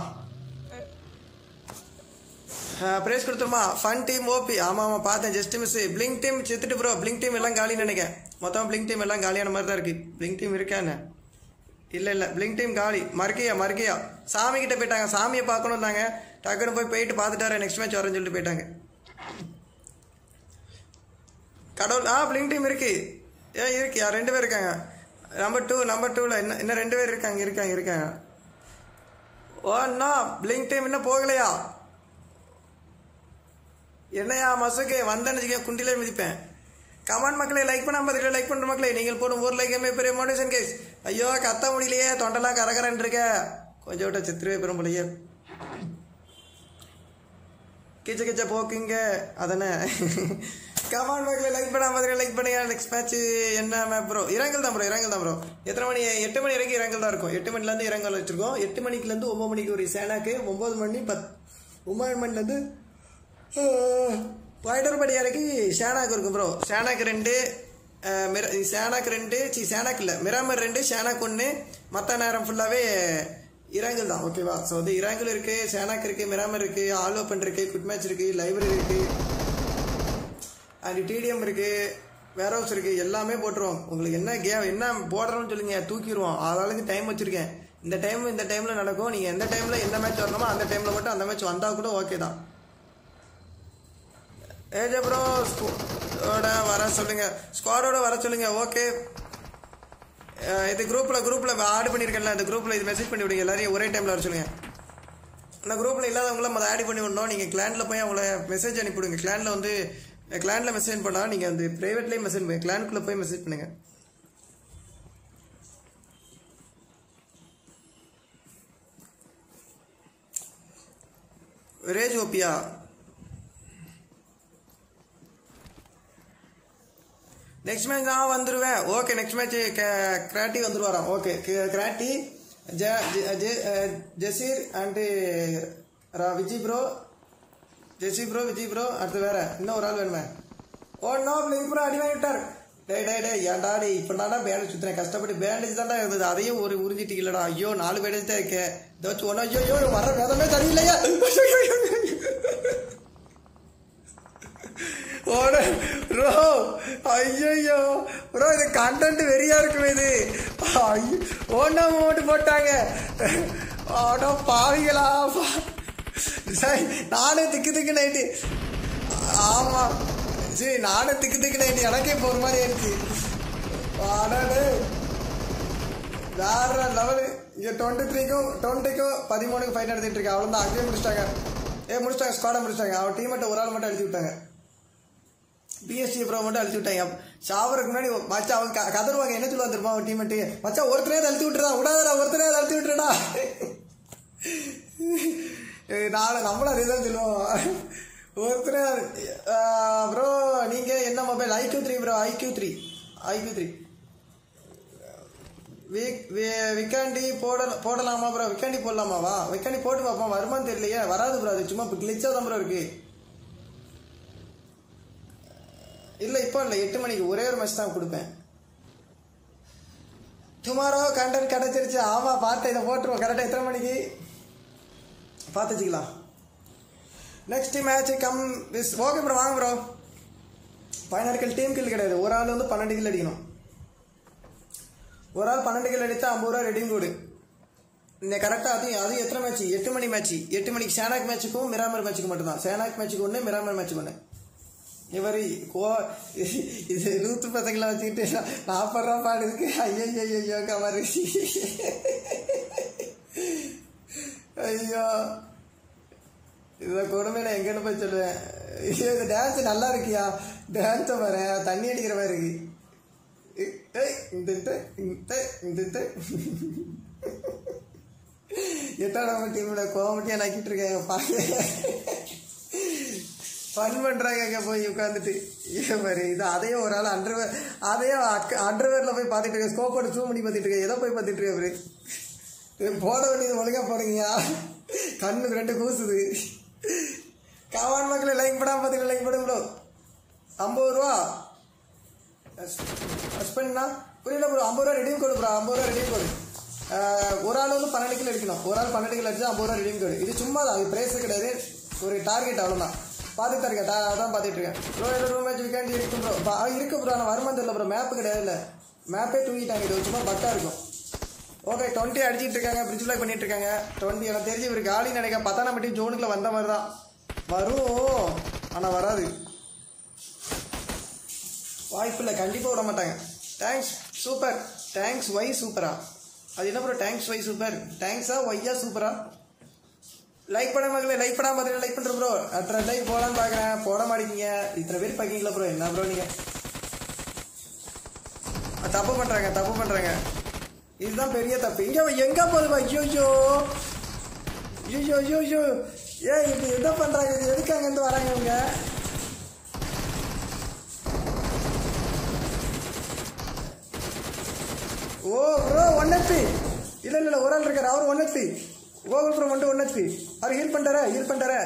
ப்ரைஸ் கொடுத்துருமா ஃபன் டீம் ஓபி ஆமாம் ஆமாம் பார்த்தேன் ஜஸ்ட் மிஸ் பிளிங்க் டீம் செத்துட்டு ப்ரோ பிளிங்க் டீம் எல்லாம் காலின்னு நினைக்கிறேன் மொத்தம் பிளிங்க் டீம் எல்லாம் காலியான மாதிரி தான் இருக்கு பிளிங்க் டீம் இருக்கா என்ன இல்லை இல்லை பிளிங்க் டீம் காலி மறுக்கையா மறுக்கையா சாமி கிட்ட போயிட்டாங்க சாமியை பார்க்கணும்னாங்க டக்குன்னு போய் போயிட்டு பார்த்துட்டாரு நெக்ஸ்ட் மேட்ச் வரேன்னு சொல்லிட்டு போயிட்டாங்க கடவுள் ஆ பிளிங்க் டீம் இருக்கு ஏ இருக்கு யா ரெண்டு பேர் இருக்காங்க நம்பர் டூ நம்பர் டூவில் இன்னும் இன்னும் ரெண்டு பேர் இருக்காங்க இருக்காங்க இருக்காங்க ஓ அண்ணா பிளிங்க் டீம் இன்னும் போகலையா என்னையா மசுக்கு வந்தேன்னு குண்டிலே மிதிப்பேன் கமெண்ட் மக்களே லைக் பண்ணாம பார்த்துக்கலாம் லைக் பண்ணுற மக்களே நீங்கள் போடும் ஒரு லைக் எம்ஏ பெரிய மோட்டிவேஷன் கேஸ் ஐயோ கத்த முடியலையே தொண்டெல்லாம் கரகரன்னு இருக்க கொஞ்சம் விட்ட சித்திரவே பெரும் போலையே கிச்ச கிச்ச போக்குங்க அதானே கமான் மக்களே லைக் பண்ண மாதிரி லைக் பண்ணுங்க நெக்ஸ்ட் மேட்ச் என்ன மேப் ப்ரோ இரங்கல் தான் ப்ரோ இரங்கல் தான் ப்ரோ எத்தனை மணி எட்டு மணி வரைக்கும் இரங்கல் தான் இருக்கும் எட்டு மணிலேருந்து இரங்கல் வச்சிருக்கோம் எட்டு மணிக்குலேருந்து ஒம்பது மணிக்கு ஒரு சேனாக்கு ஒம்பது மணி பத் ஒம்பது மணிலேருந்து வயடர்படி வரைக்கும் ஷேனாக்கு இருக்கும் ப்ரோ ஷேனாக்கு ரெண்டு அஹ், மிர சேனாக்கு ரெண்டு சி சேனாக்கு இல்லை மிராமர் ரெண்டு ஷேனாக்கு ஒன்று மற்ற நேரம் ஃபுல்லாகவே இரங்கல் தான் ஓகேவா ஸோ வந்து இரங்கல் இருக்குது சேனாக்கு இருக்குது மிராமர் இருக்குது ஆல் ஓப்பன் இருக்குது குட் மேட்ச் இருக்குது லைப்ரரி இருக்குது அண்ட் டிடிஎம் இருக்குது வேர் ஹவுஸ் இருக்குது எல்லாமே போட்டுருவோம் உங்களுக்கு என்ன கேம் என்ன போடுறோம்னு சொல்லுங்க தூக்கிடுவோம் ஆளாளுக்கு டைம் வச்சுருக்கேன் இந்த டைம் இந்த டைமில் நடக்கும் நீங்கள் எந்த டைமில் எந்த மேட்ச் வரணுமோ அந்த டைமில் மட்டும் அந்த மேட்ச் வந்தால் கூட ஓகே தான் ஏஜ் ப்ரோ ஸ்குவாட வர சொல்லுங்க ஸ்குவாடோட வர சொல்லுங்க ஓகே இது குரூப்ல குரூப்ல ஆட் பண்ணிருக்கேன்ல அந்த குரூப்ல இது மெசேஜ் பண்ணி விடுங்க எல்லாரையும் ஒரே டைம்ல வர சொல்லுங்க அந்த குரூப்ல இல்லாதவங்கள அதை ஆட் பண்ணி விடணும் நீங்க கிளான்ல போய் அவங்கள மெசேஜ் அனுப்பிவிடுங்க கிளான்ல வந்து கிளான்ல மெசேஜ் பண்ணா நீங்க அந்த பிரைவேட்லயே மெசேஜ் பண்ணுங்க கிளானுக்குள்ள போய் மெசேஜ் பண்ணுங்க ரேஜ் ஓபியா நெக்ஸ்ட் மேட்ச் நான் வந்துருவேன் ஓகே நெக்ஸ்ட் மேட்ச் கிராட்டி வந்துருவாராம் ஓகே கிராட்டி ஜ ஜ- ஜ- ah, Jaseer and Vijay bro Jessy bro Vijay bro அடுத்து வேற இன்னும் ஒரு ஆள் வேணுமே ஓ நோ லிங்க் ப்ரோ அடி வாங்கிட்டார் டேய் டேய் டேய் ஏன்டா டேய் இப்போ தான்டா பேண்டேஜ் சுற்றுறேன் கஷ்டப்பட்டு பேண்டேஜ் தான்டா இருந்தது அதையும் ஒரு உறிஞ்சிட்டீங்களடா ஐயோ நாலு பேண்டேஜ் தான் இருக்கேன் இதை வச்சு ஒன்று ஐயோ ஐயோ வர வேதமே சரியில்லையா ஓட ப்ரோ ஐயோ ப்ரோ இது கண்டென்ட் வெறியா இருக்குமே இது ஐயோ ஓனா மூமெண்ட் போட்டாங்க ஆடோ பாவிகளா பா- சரி நானே திக்கு திக்கு நைட்டு ஆமா சரி நானே திக்கு திக்கு நைட்டு எனக்கே இப்போ ஒரு மாதிரி ஆயிடுச்சு ஆடாடு வேற லெவலு இங்கே டுவெண்ட்டி த்ரீக்கும் டுவெண்ட்டிக்கும் பதிமூணுக்கு ஃபைட் நடத்திட்டு இருக்கேன் அவ்வளோதான் அங்கேயே முடிச்சிட்டாங்க ஏ முடிச்சிட்டாங்க ஸ்குவாடை முடிச்சிட்டாங்க அவன் டீம் மட்டும் ஒரு ஆள் மட்டும் அழிச்சு விட்டாங்க பிஎஸ்டி ப்ரோ மட்டும் அழிச்சு விட்டாங்க சாவறதுக்கு முன்னாடி மச்சா அவங்க க- கதறுவாங்க என்ன சொல்லுவாங்க தெரியுமா அவன் டீமெட்டு மச்சா ஒருத்தரே அழுத்தி விட்டுறா விடாதடா ஒருத்தரே அழுத்தி விட்டுறடா நாளை நம்மளும் அதே தான் சொல்லுவோம் ஒருத்தர் ப்ரோ நீங்கள் என்ன mobile iQOO three bro iQOO three iQOO three விக்காண்டி போட போடலாமா ப்ரோ விக்காண்டி போடலாமாவா விக்காண்டி போட்டு பார்ப்போம் வருமான்னு தெரியலையே வராது ப்ரோ அது சும்மா கிளிச்சா தான் ப்ரோ இருக்கு இல்லை இப்போ இல்லை எட்டு மணிக்கு ஒரே ஒரு மேட்ச் தான் கொடுப்பேன் டுமாரோ கண்டென்ட் கிடச்சிருச்சு ஆமாம் பார்த்தேன் இதை போட்டுருவோம் கரெக்டாக எத்தனை மணிக்கு பார்த்து வச்சுக்கலாம் நெக்ஸ்ட் மேட்ச் கம் விஸ் ஓகே ப்ரோ வாங்க ப்ரோ பதினாறு கில் டீம் கில் கிடையாது ஒரு ஆள் வந்து பன்னெண்டு கில் அடிக்கணும் ஒரு ஆள் பன்னெண்டு கில் அடித்தா ஐம்பது ரூபா ரெடியும் கோடு இந்த கரெக்டாக அது அது எத்தனை மேட்ச் எட்டு மணி மேட்ச் எட்டு மணிக்கு சேனாக் மேட்ச்சுக்கும் மிராமர் மேட்ச்சுக்கும் மட்டும்தான் சேனாக் மேட்ச்சுக்கு ஒன்று மிராமர் மேட்ச்சுக்கு ஒன்று இவர் கோ இது நூற்று பசங்களை வச்சுக்கிட்டு நாற்பது ரூபா பாடுறதுக்கு ஐயோ ஐயோ கவர் ஐயோ இதை கொடுமையில எங்கன்னு போய் சொல்லுவேன் ஐயோ, இந்த டான்ஸ் நல்லா இருக்கியா டான்ஸை பாரு தண்ணி அடிக்கிற மாதிரி இருக்கு ஏய், இந்த இந்த இந்த இந்த இந்த எட்டாம் நம்ம டீம்ல கோமட்டியா நக்கிட்டு இருக்காங்க பாக்க ஃபன் பண்றாங்க அங்க போய் உட்காந்துட்டு ஏன் பாரு இது அதையும் ஒரு ஆள் அண்டர்வேர் அதையும் அண்டர்வேர்ல போய் பார்த்துட்டு இருக்க ஸ்கோப் போட்டு ஜூம் பண்ணி பார்த்துட்டு இருக்க எதை போய் பார்த்துட்டு இருக்க அவரு இது போட வேண்டியது ஒழுங்கா போடுங்கயா கண்ணுக்கு ரெண்டு கூசுது காவான் மக்களை லைக் பண்ணாம பார்த்துட்டு லைக் பண்ணுங்க ப்ரோ ஐம்பது ரூபா ஹஸ்பண்ட்னா புரியல ப்ரோ ஐம்பது ரூபா ரெடியும் கோடு ப்ரோ ஐம்பது ரூபா ரெடியும் கோடு ஒரு ஆள் வந்து பன்னெண்டு கிலோ எடுக்கணும் ஒரு ஆள் பன்னெண்டு கிலோ அடிச்சா ஐம்பது ரூபா ரெடியும் கோடு இது சும்மா தான் இது பிரைஸ் கிடையாது ஒரு டார்கெட் அவ்வளோதான் பார்த்துட்டு இருக்கேன் டா- அதான் பார்த்துட்டு இருக்கேன் ப்ரோ இல்லை ரூம் மேட்ச் வீக்காண்டி இருக்கும் ப்ரோ இருக்கு ப்ரோ ஆனால் வருமானம் தெரியல ப்ரோ மேப்பு கிடையாது இல்லை மேப்பே தூங்கிட்டாங்க இது சும்மா பக்கா இருக்கும் ஓகே டுவெண்ட்டி அடிச்சிட்டு இருக்காங்க பிரிட்ஜ் லாக் பண்ணிட்டு இருக்காங்க டுவெண்ட்டி எனக்கு தெரிஞ்சு இவருக்கு காலி நினைக்க பார்த்தா நம்ம டீம் ஜோனுக்குள்ள வந்த மாதிரி தான் வரும் ஆனால் வராது வாய்ப்பு இல்லை கண்டிப்பாக விட மாட்டாங்க தேங்க்ஸ் சூப்பர் தேங்க்ஸ் ஒய் சூப்பரா அது என்ன ப்ரோ தேங்க்ஸ் ஒய் சூப்பர் தேங்க்ஸா ஒய்யா சூப்பரா லைக் பண்ண மகளே லைக் பண்ணாம பார்த்தீங்கன்னா லைக் பண்ணுற ப்ரோ அத்தனை லைக் போடலான்னு பார்க்குறேன் போட மாட்டேங்க இத்தனை பேர் பார்க்கீங்களா ப்ரோ என்ன ப்ரோ நீங்கள் தப்பு பண்ணுறாங்க தப்பு பண்ணுறாங்க இதுதான் பெரிய தப்பு இங்கே எங்கே போகுதுப்பா ஐயோ ஐயோ ஐயோ ஐயோ ஐயோ ஏய் இப்படி என்ன பண்றாங்க இது எதுக்கு அங்கேருந்து வராங்க இவங்க ஓ ப்ரோ ஒன் ஹெச்பி இல்லை இல்லை ஒரு ஆள் இருக்காரு அவர் ஒன் ஹெச்பி கோகுல் ப்ரோ மட்டும் ஒன் ஹெச்பி அவர் ஹீல் பண்ணிட்டாரா ஹீல் பண்ணிட்டாரா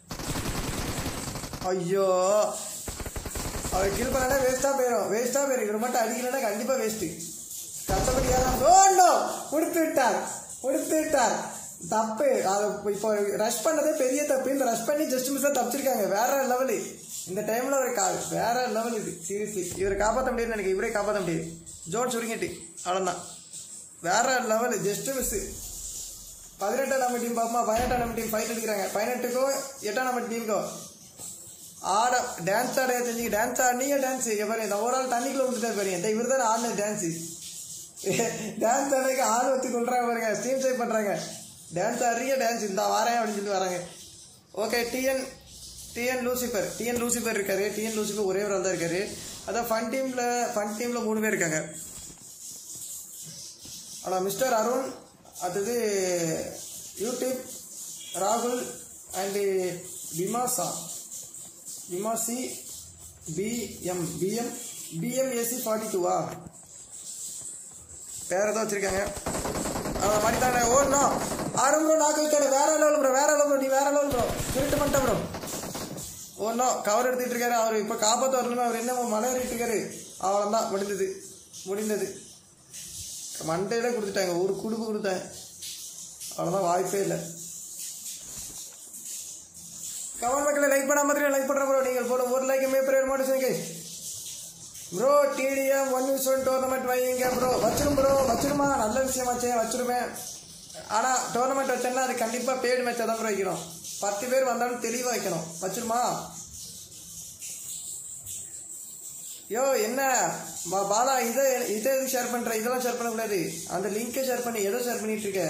ஐயோ அவர் கில் பண்ணா வேஸ்ட்டாக போயிடும் வேஸ்ட்டாக போயிடும் இவர் மட்டும் அடிக்கலைன்னா கண்டிப்பாக வேஸ்ட்டு கஷ்டப்பட்டு ஏறலாம் ஓ நோ கொடுத்து விட்டார் கொடுத்து விட்டார் தப்பு அது இப்போ ரஷ் பண்ணதே பெரிய தப்பு இந்த ரஷ் பண்ணி ஜஸ்ட் மிஸ்ஸாக தப்பிச்சிருக்காங்க வேற லெவலு இந்த டைமில் ஒரு கா வேற லெவல் இது சீரியஸ்லி இவரை காப்பாற்ற முடியாதுன்னு எனக்கு இவரே காப்பாற்ற முடியாது ஜோன் சுருங்கிட்டு அவ்வளோதான் வேற லெவலு ஜஸ்ட் மிஸ்ஸு பதினெட்டாம் நம்பர் டீம் பார்ப்போமா பதினெட்டாம் நம்பர் டீம் ஃபைட் அடிக்கிறாங்க பதினெட்டுக்கோ எட்டாம் நம்பர் டீமுக்கோ ஆட டான்ஸ் ஆட தெரிஞ்சுங்க டான்ஸ் ஆடினீங்க டான்ஸ் இங்கே பாருங்க இந்த ஒரு ஆள் தண்ணிக்குள்ள விட்டுட்டாரு பாருங்க இந்த இவர் தான் ஆடின டான்ஸு டான்ஸ் ஆடுறதுக்கு ஆள் வச்சு கொள்றாங்க பாருங்க ஸ்டீம் சேவ் பண்ணுறாங்க டான்ஸ் ஆடுறீங்க டான்ஸ் இந்த வாரேன் அப்படின்னு சொல்லி வராங்க okay TN TN Lucifer TN Lucifer இருக்காரு டிஎன் லூசிஃபர் ஒரே ஒரு ஆள் தான் இருக்காரு அதான் ஃபன் டீமில் ஃபன் டீமில் மூணு பேர் இருக்காங்க ஆனால் மிஸ்டர் அருண் அடுத்தது யூடியூப் ராகுல் அண்டு விமாசா விமாசி பிஎம் பிஎம் பிஎம்ஏசி ஃபார்ட்டி டூவா பேர் ஏதோ வச்சிருக்காங்க அந்த மாதிரி தானே ஓடணும் ஆரம் ப்ரோ நாக்கு வச்சாடு வேற லெவல் ப்ரோ வேற லெவல் ப்ரோ நீ வேற லெவல் ப்ரோ திருட்டு பண்ணிட்டேன் ப்ரோ ஓடணும் கவர் எடுத்துட்டு இருக்காரு அவர் இப்போ காப்பாற்ற வரணும்னு அவர் என்ன மலை ஏறிட்டு இருக்காரு அவ்வளோதான் முடிந்தது முடிந்தது மண்டையில கொடுத்துட்டாங்க ஒரு குடுப்பு கொடுத்தாங்க அவ்வளோதான் வாய்ப்பே இல்லை கமெண்ட் மக்களை லைக் பண்ண மாதிரி லைக் பண்ணுற ப்ரோ நீங்கள் போடும் ஒரு லைக் மேப்பர் மாட்டேன் சொல்லுங்க bro TDM one vs one tournament வைங்க ப்ரோ வச்சிரும் ப்ரோ வச்சிருமா நல்ல விஷயமாச்சே வச்சிருவேன் ஆனால் டோர்னமெண்ட் வச்சேன்னா அது கண்டிப்பாக பேடு மேட்சாக தான் ப்ரோ வைக்கணும் பத்து பேர் வந்தாலும் தெளிவாக வைக்கணும் வச்சிருமா யோ என்ன பா- பாலா இதை இதை எதுக்கு ஷேர் பண்ணுற இதெல்லாம் ஷேர் பண்ணக்கூடாது அந்த லிங்கை ஷேர் பண்ணி எதை ஷேர் பண்ணிட்டு இருக்க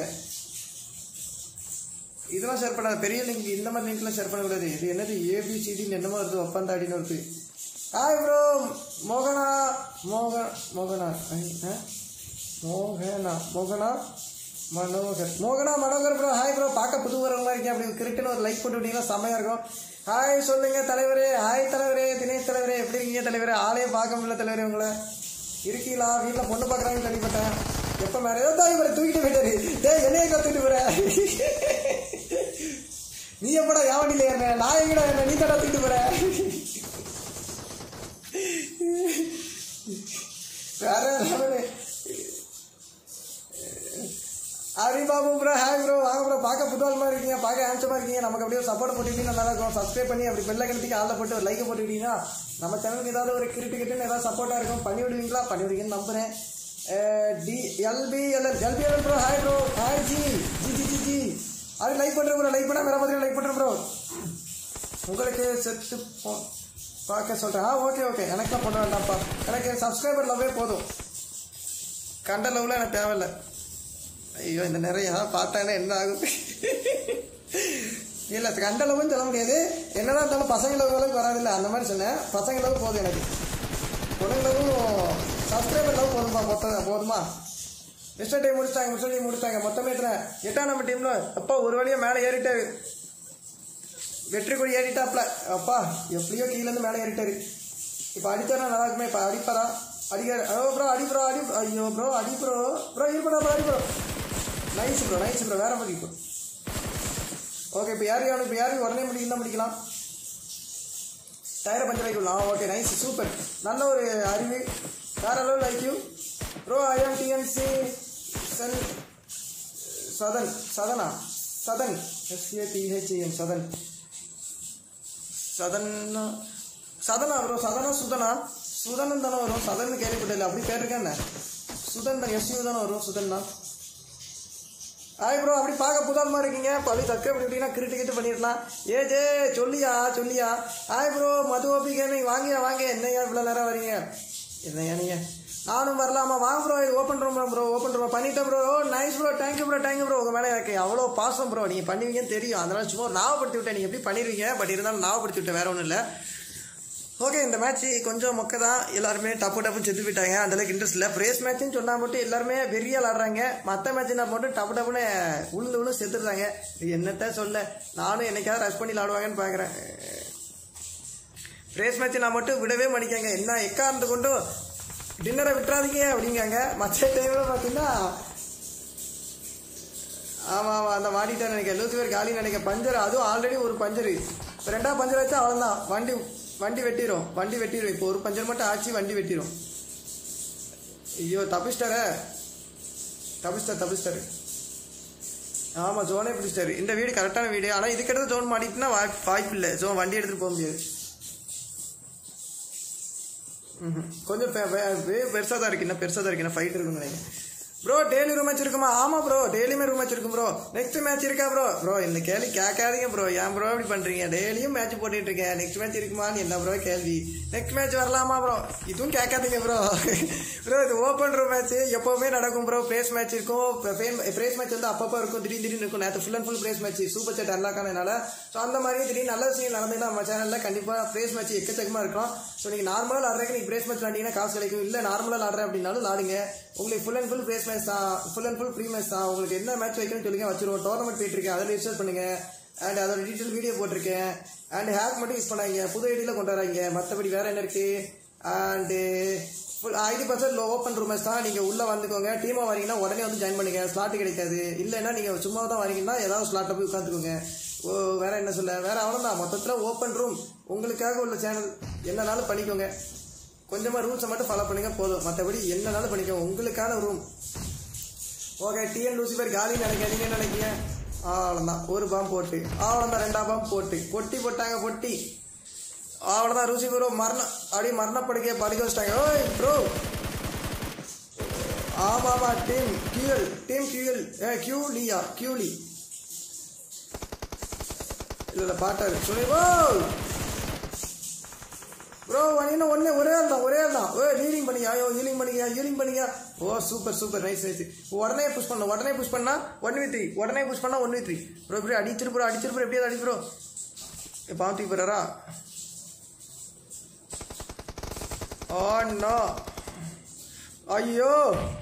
இதெல்லாம் ஷேர் பண்ணாத பெரிய லிங்க் இந்த மாதிரி லிங்க்லாம் ஷேர் பண்ணக்கூடாது இது என்னது ஏபிசிடின்னு என்னமோ வருது ஒப்பந்தாடின்னு வருது ஹாய் ப்ரோ மோகனா மோக மோகனா ஐ, ஆ? மோகனா மோகனா மனோகர் மோகனா மனோகர் ப்ரோ ஹாய் ப்ரோ பார்க்க புது வரவங்களா இருக்கேன் அப்படி கிரிக்கெட் ஒரு லைக் போட்டு விட்டீங்கன்னா செம்மையா இருக்கும் ஹாய் சொல்லுங்க தலைவரே ஹாய் தலைவரே தினேஷ் தலைவரே எப்படி இருக்கீங்க தலைவரே ஆளையே பார்க்க முடியல தலைவரே உங்களை இருக்கீங்களா வீட்டில் பொண்ணு பார்க்குறாங்கன்னு கேள்விப்பட்டேன் எப்போ மேலே ஏதோ இவரை தூக்கிட்டு போயிட்டாரு டேய் என்னைய கத்துட்டு போற நீ எப்படா என் வண்டியில ஏறின நான் எங்கடா என்ன நீ தடா தூக்கிட்டு போற வேற level. Hari Babu bro hi bro வாங்க ப்ரோ பார்க்க புதுவால் மாதிரி இருக்கீங்க பார்க்க ஹேண்ட்ஸமாக இருக்கீங்க நமக்கு அப்படியே சப்போர்ட் போட்டுக்கிட்டீங்கன்னா நல்லா இருக்கும் சப்ஸ்கிரைப் பண்ணி அப்படி பெல்ல கிணத்துக்கு ஆளில் போட்டு ஒரு லைக்கை போட்டுக்கிட்டீங்கன்னா நம்ம சேனலுக்கு ஏதாவது ஒரு கிரிட்டிக்கிட்டுன்னு ஏதாவது சப்போர்ட்டாக இருக்கும் பண்ணி விடுவீங்களா பண்ணி விடுவீங்கன்னு நம்புறேன் டி LP LL LP LL bro hi bro hi ஜி ஜி ஜி ஜி ஜி அது லைக் பண்ணுறேன் ப்ரோ லைக் பண்ணால் வேற மாதிரி லைக் பண்ணுறேன் ப்ரோ உங்களுக்கு செத்து போ பார்க்க சொல்கிறேன் ஆ ஓகே ஓகே எனக்குலாம் பண்ண வேண்டாம்ப்பா எனக்கு சப்ஸ்கிரைபர் லவ்வே போதும் கண்ட லவ்ல எனக்கு தேவையில்லை ஐயோ இந்த நிறைய பார்த்தானே என்ன ஆகும் இல்லை கண்ட லவ்னு சொல்ல முடியாது என்னதான் இருந்தாலும் பசங்க லவ் அளவுக்கு வராதில்ல அந்த மாதிரி சொன்னேன் பசங்க லவ் போதும் எனக்கு பொண்ணுங்க லவ்வும் சப்ஸ்கிரைபர் லவ் போதும்பா மொத்தம் போதுமா மிஸ்டர் டைம் முடிச்சிட்டாங்க மிஸ்டர் டைம் முடிச்சிட்டாங்க மொத்தமே எத்தனை எட்டாம் நம்ம டீம்ல அப்பா ஒரு வழியாக மேலே ஏறிட்டாரு வெற்றி கொடி ஏறிட்டாப்ல அப்பா எப்படியோ கீழேருந்து மேலே ஏறிட்டாரு இப்போ அடித்தாரா நல்லா இருக்குமே இப்போ அடிப்பாரா அடிக்க ஓ ப்ரோ அடி ப்ரோ அடி ஐயோ ப்ரோ அடி ப்ரோ ப்ரோ இருப்பா ப்ரோ அடி bro nice bro nice bro வேற மாதிரி ப்ரோ ஓகே இப்போ யார் யாரும் இப்போ யாரும் உடனே முடிக்கலாம் தான் முடிக்கலாம் டயரை பஞ்சர் வைக்கலாம் ஓகே நைஸ் சூப்பர் நல்ல ஒரு அறிவு வேற level like you bro I'm TNC சன் சதன் சதனா சதன் எஸ்ஏடிஹெச்ஏஎம் சதன் சதனா சதனா ப்ரோ சதனா சுதனா சுதனன் தானே வரும் சதன் கேள்விப்பட்டதில்ல அப்படி பேர் இருக்கேன் என்ன சுதன் தான் எஸ்யூ தானே வரும் சுதன் தான் ஹாய் ப்ரோ அப்படி பார்க்க புதால் மாதிரி இருக்கீங்க பள்ளி சப்ஸ்கிரைப் பண்ணிட்டீங்கன்னா கிரிட்டிக்கிட்டு பண்ணிடலாம் ஏ ஜே சொல்லியா சொல்லியா hi bro Madhu OP gaming வாங்க வாங்க என்னையா இவ்வளோ நேரம் வரீங்க என்னையா நீங்க நானும் வரலாமா வாங்க ப்ரோ இது open room bro open room பண்ணிட்டேன் bro oh nice bro thank you bro thank you bro உங்கள் மேலே எனக்கு அவ்வளோ பாசம் ப்ரோ நீங்கள் பண்ணுவீங்கன்னு தெரியும் அதனால சும்மா ஒரு ஞாபகப்படுத்தி விட்டேன் நீங்கள் எப்படி பண்ணிடுவீங்க பட் இருந்தாலும் ஞாபகப்படுத்தி விட்டேன் வேற ஒன்றும் இல்லை ஓகே இந்த மேட்ச் கொஞ்சம் மொக்க தான் எல்லாருமே டப்பு டப்பு செத்து போயிட்டாங்க அந்த அளவுக்கு இன்ட்ரெஸ்ட் இல்லை பிரேஸ் மேட்ச்னு சொன்னா மட்டும் எல்லாருமே வெறியா விளாடுறாங்க மற்ற மேட்ச்னா மட்டும் டப்பு டப்புன்னு உளுந்து உளுந்து செத்துடுறாங்க இது என்னத்த சொல்ல நானும் என்னைக்காவது ரஷ் பண்ணி விளாடுவாங்கன்னு பார்க்குறேன் பிரேஸ் மேட்ச் நான் மட்டும் விடவே மாட்டேங்க என்ன எக்காரணத்து கொண்டும் டின்னரை விட்டுறாதீங்க அப்படிங்காங்க மற்ற டைமில் பார்த்தீங்கன்னா ஆமாம் ஆமாம் அந்த மாட்டிட்டேன் நினைக்கிறேன் லூசிஃபர் காலி நினைக்கிறேன் பஞ்சர் அதுவும் ஆல்ரெடி ஒரு பஞ்சரு இப்போ ரெண்டா பஞ்சர் வச்சா அவ்வளோதான் வண்டி வண்டி வெட்டிடும் வண்டி வெட்டிடும் இப்போ ஒரு பஞ்சர் மட்டும் ஆச்சு வண்டி வெட்டிடும் ஐயோ தப்பிச்சிட்டாரே தப்பிச்சிட்டார் தப்பிச்சிட்டாரு ஆமாம் ஜோனே பிடிச்சிட்டாரு இந்த வீடு கரெக்டான வீடு ஆனால் இதுக்கடுத்து ஜோன் மாட்டிட்டுனா வாய்ப்பு வாய்ப்பு இல்லை ஜோன் வண்டி எடுத்துகிட்டு போக முடியாது ம்ஹும். கொஞ்சம் பெருசாக தான் இருக்கு இன்னும் பெருசாக தான் இருக்கு இன்னும் ஃபைட் இருக்குன்னு நினைக்கிறேன் ப்ரோ டெய்லி ரூம் மேட்ச் இருக்குமா ஆமாம் ப்ரோ டெய்லியுமே ரூம் மேட்ச் இருக்கும் ப்ரோ நெக்ஸ்ட் மேட்ச் இருக்கா ப்ரோ ப்ரோ இந்த கேள்வி கேட்காதீங்க ப்ரோ ஏன் ப்ரோ இப்படி பண்ணுறீங்க டெய்லியும் மேட்ச் போட்டுட்டு இருக்கேன் நெக்ஸ்ட் மேட்ச் இருக்குமான்னு என்ன ப்ரோ கேள்வி நெக்ஸ்ட் மேட்ச் வரலாமா ப்ரோ இதுவும் கேட்காதீங்க ப்ரோ ப்ரோ இது ஓப்பன் ரூம் மேட்ச் எப்போவுமே நடக்கும் ப்ரோ பிரேஸ் மேட்ச் இருக்கும் பிரேஸ் மேட்ச் வந்து அப்பப்போ இருக்கும் திடீர்னு திடீர்னு இருக்கும் நேற்று full and full prize match super set unlock ஆனதுனால ஸோ அந்த மாதிரி திடீர்னு நல்ல விஷயம் நடந்ததுன்னா நம்ம சேனலில் கண்டிப்பாக பிரேஸ் மேட்ச் எக்கச்சக்கமாக இருக்கும் ஸோ நீங்கள் நார்மலாக விளாட்றதுக்கு நீங்கள் பிரேஸ் மேட்ச் விளாண்டிங்கன்னா காசு கிடைக்கும் இல்லை நார்மலாக விளாட்றேன் அப்படின்னாலும் விளாடுங்க உங்களுக்கு full and full prize match தான் full and full free match தான் உங்களுக்கு என்ன மேட்ச் வைக்கணும்னு சொல்லுங்க வச்சிருவோம் டோர்னமெண்ட் போயிட்டு இருக்கேன் அதில் ரிஜிஸ்டர் பண்ணுங்க அண்ட் அதோட டீட்டெயில் வீடியோ போட்டிருக்கேன் அண்ட் ஹேக் மட்டும் யூஸ் பண்ணாங்க புது ஐடியில் கொண்டு வராங்க மற்றபடி வேற என்ன இருக்கு and full ID percent low open rumours தான் நீங்கள் உள்ளே வந்துக்கோங்க டீமாக வரீங்கன்னா உடனே வந்து ஜாயின் பண்ணுங்க ஸ்லாட் கிடைக்காது இல்லைன்னா நீங்கள் சும்மா தான் வரீங்கன்னா ஏதாவது ஸ்லாட்டில் போய் உட்காந்துக்கோங்க ஓ வேற என்ன சொல்ல வேற அவ்வளோதான் மொத்தத்தில் ஓப்பன் ரூம் உங்களுக்காக உள்ள சேனல் என்னனாலும் பண்ணிக்கோங்க கொஞ்சமாக ரூல்ஸை மட்டும் ஃபாலோ பண்ணுங்க போதும் மற்றபடி என்னனாலும் பண்ணிக்கோங்க உங்களுக்கான ரூம் ஓகே டிஎன் லூசிபர் காலி நினைக்காதீங்க நினைக்கிறீங்க அவ்வளோதான் ஒரு பாம் போட்டு அவ்வளோதான் ரெண்டாம் பாம் போட்டு கொட்டி போட்டாங்க பொட்டி அவ்வளோதான் ரூசி ப்ரோ மரண அப்படியே மரணப்படுக்கையை படுக்க வச்சிட்டாங்க ஓய் ப்ரோ ஆமாம் ஆமாம் டீம் கியூஎல் டீம் கியூஎல் ஏ கியூலியா கியூலி இல்லை இல்லை பாட்டாரு சொல்லி ஓ ப்ரோ இன்னும் ஒன்று ஒரே ஆள் தான் ஒரே ஆள் தான் ஓ ஹீலிங் பண்ணியா ஐயோ ஹீலிங் பண்ணியா ஹீலிங் பண்ணியா oh super super nice nice உடனே புஷ் பண்ணணும் உடனே புஷ் பண்ணா ஒன் வி த்ரீ உடனே புஷ் பண்ணா ஒன் வி த்ரீ ப்ரோ இப்படி அடிச்சிரு ப்ரோ அடிச்சிரு ப்ரோ எப்படியாவது அடி ப்ரோ பாம்பி போறாரா ஓ நோ ஐயோ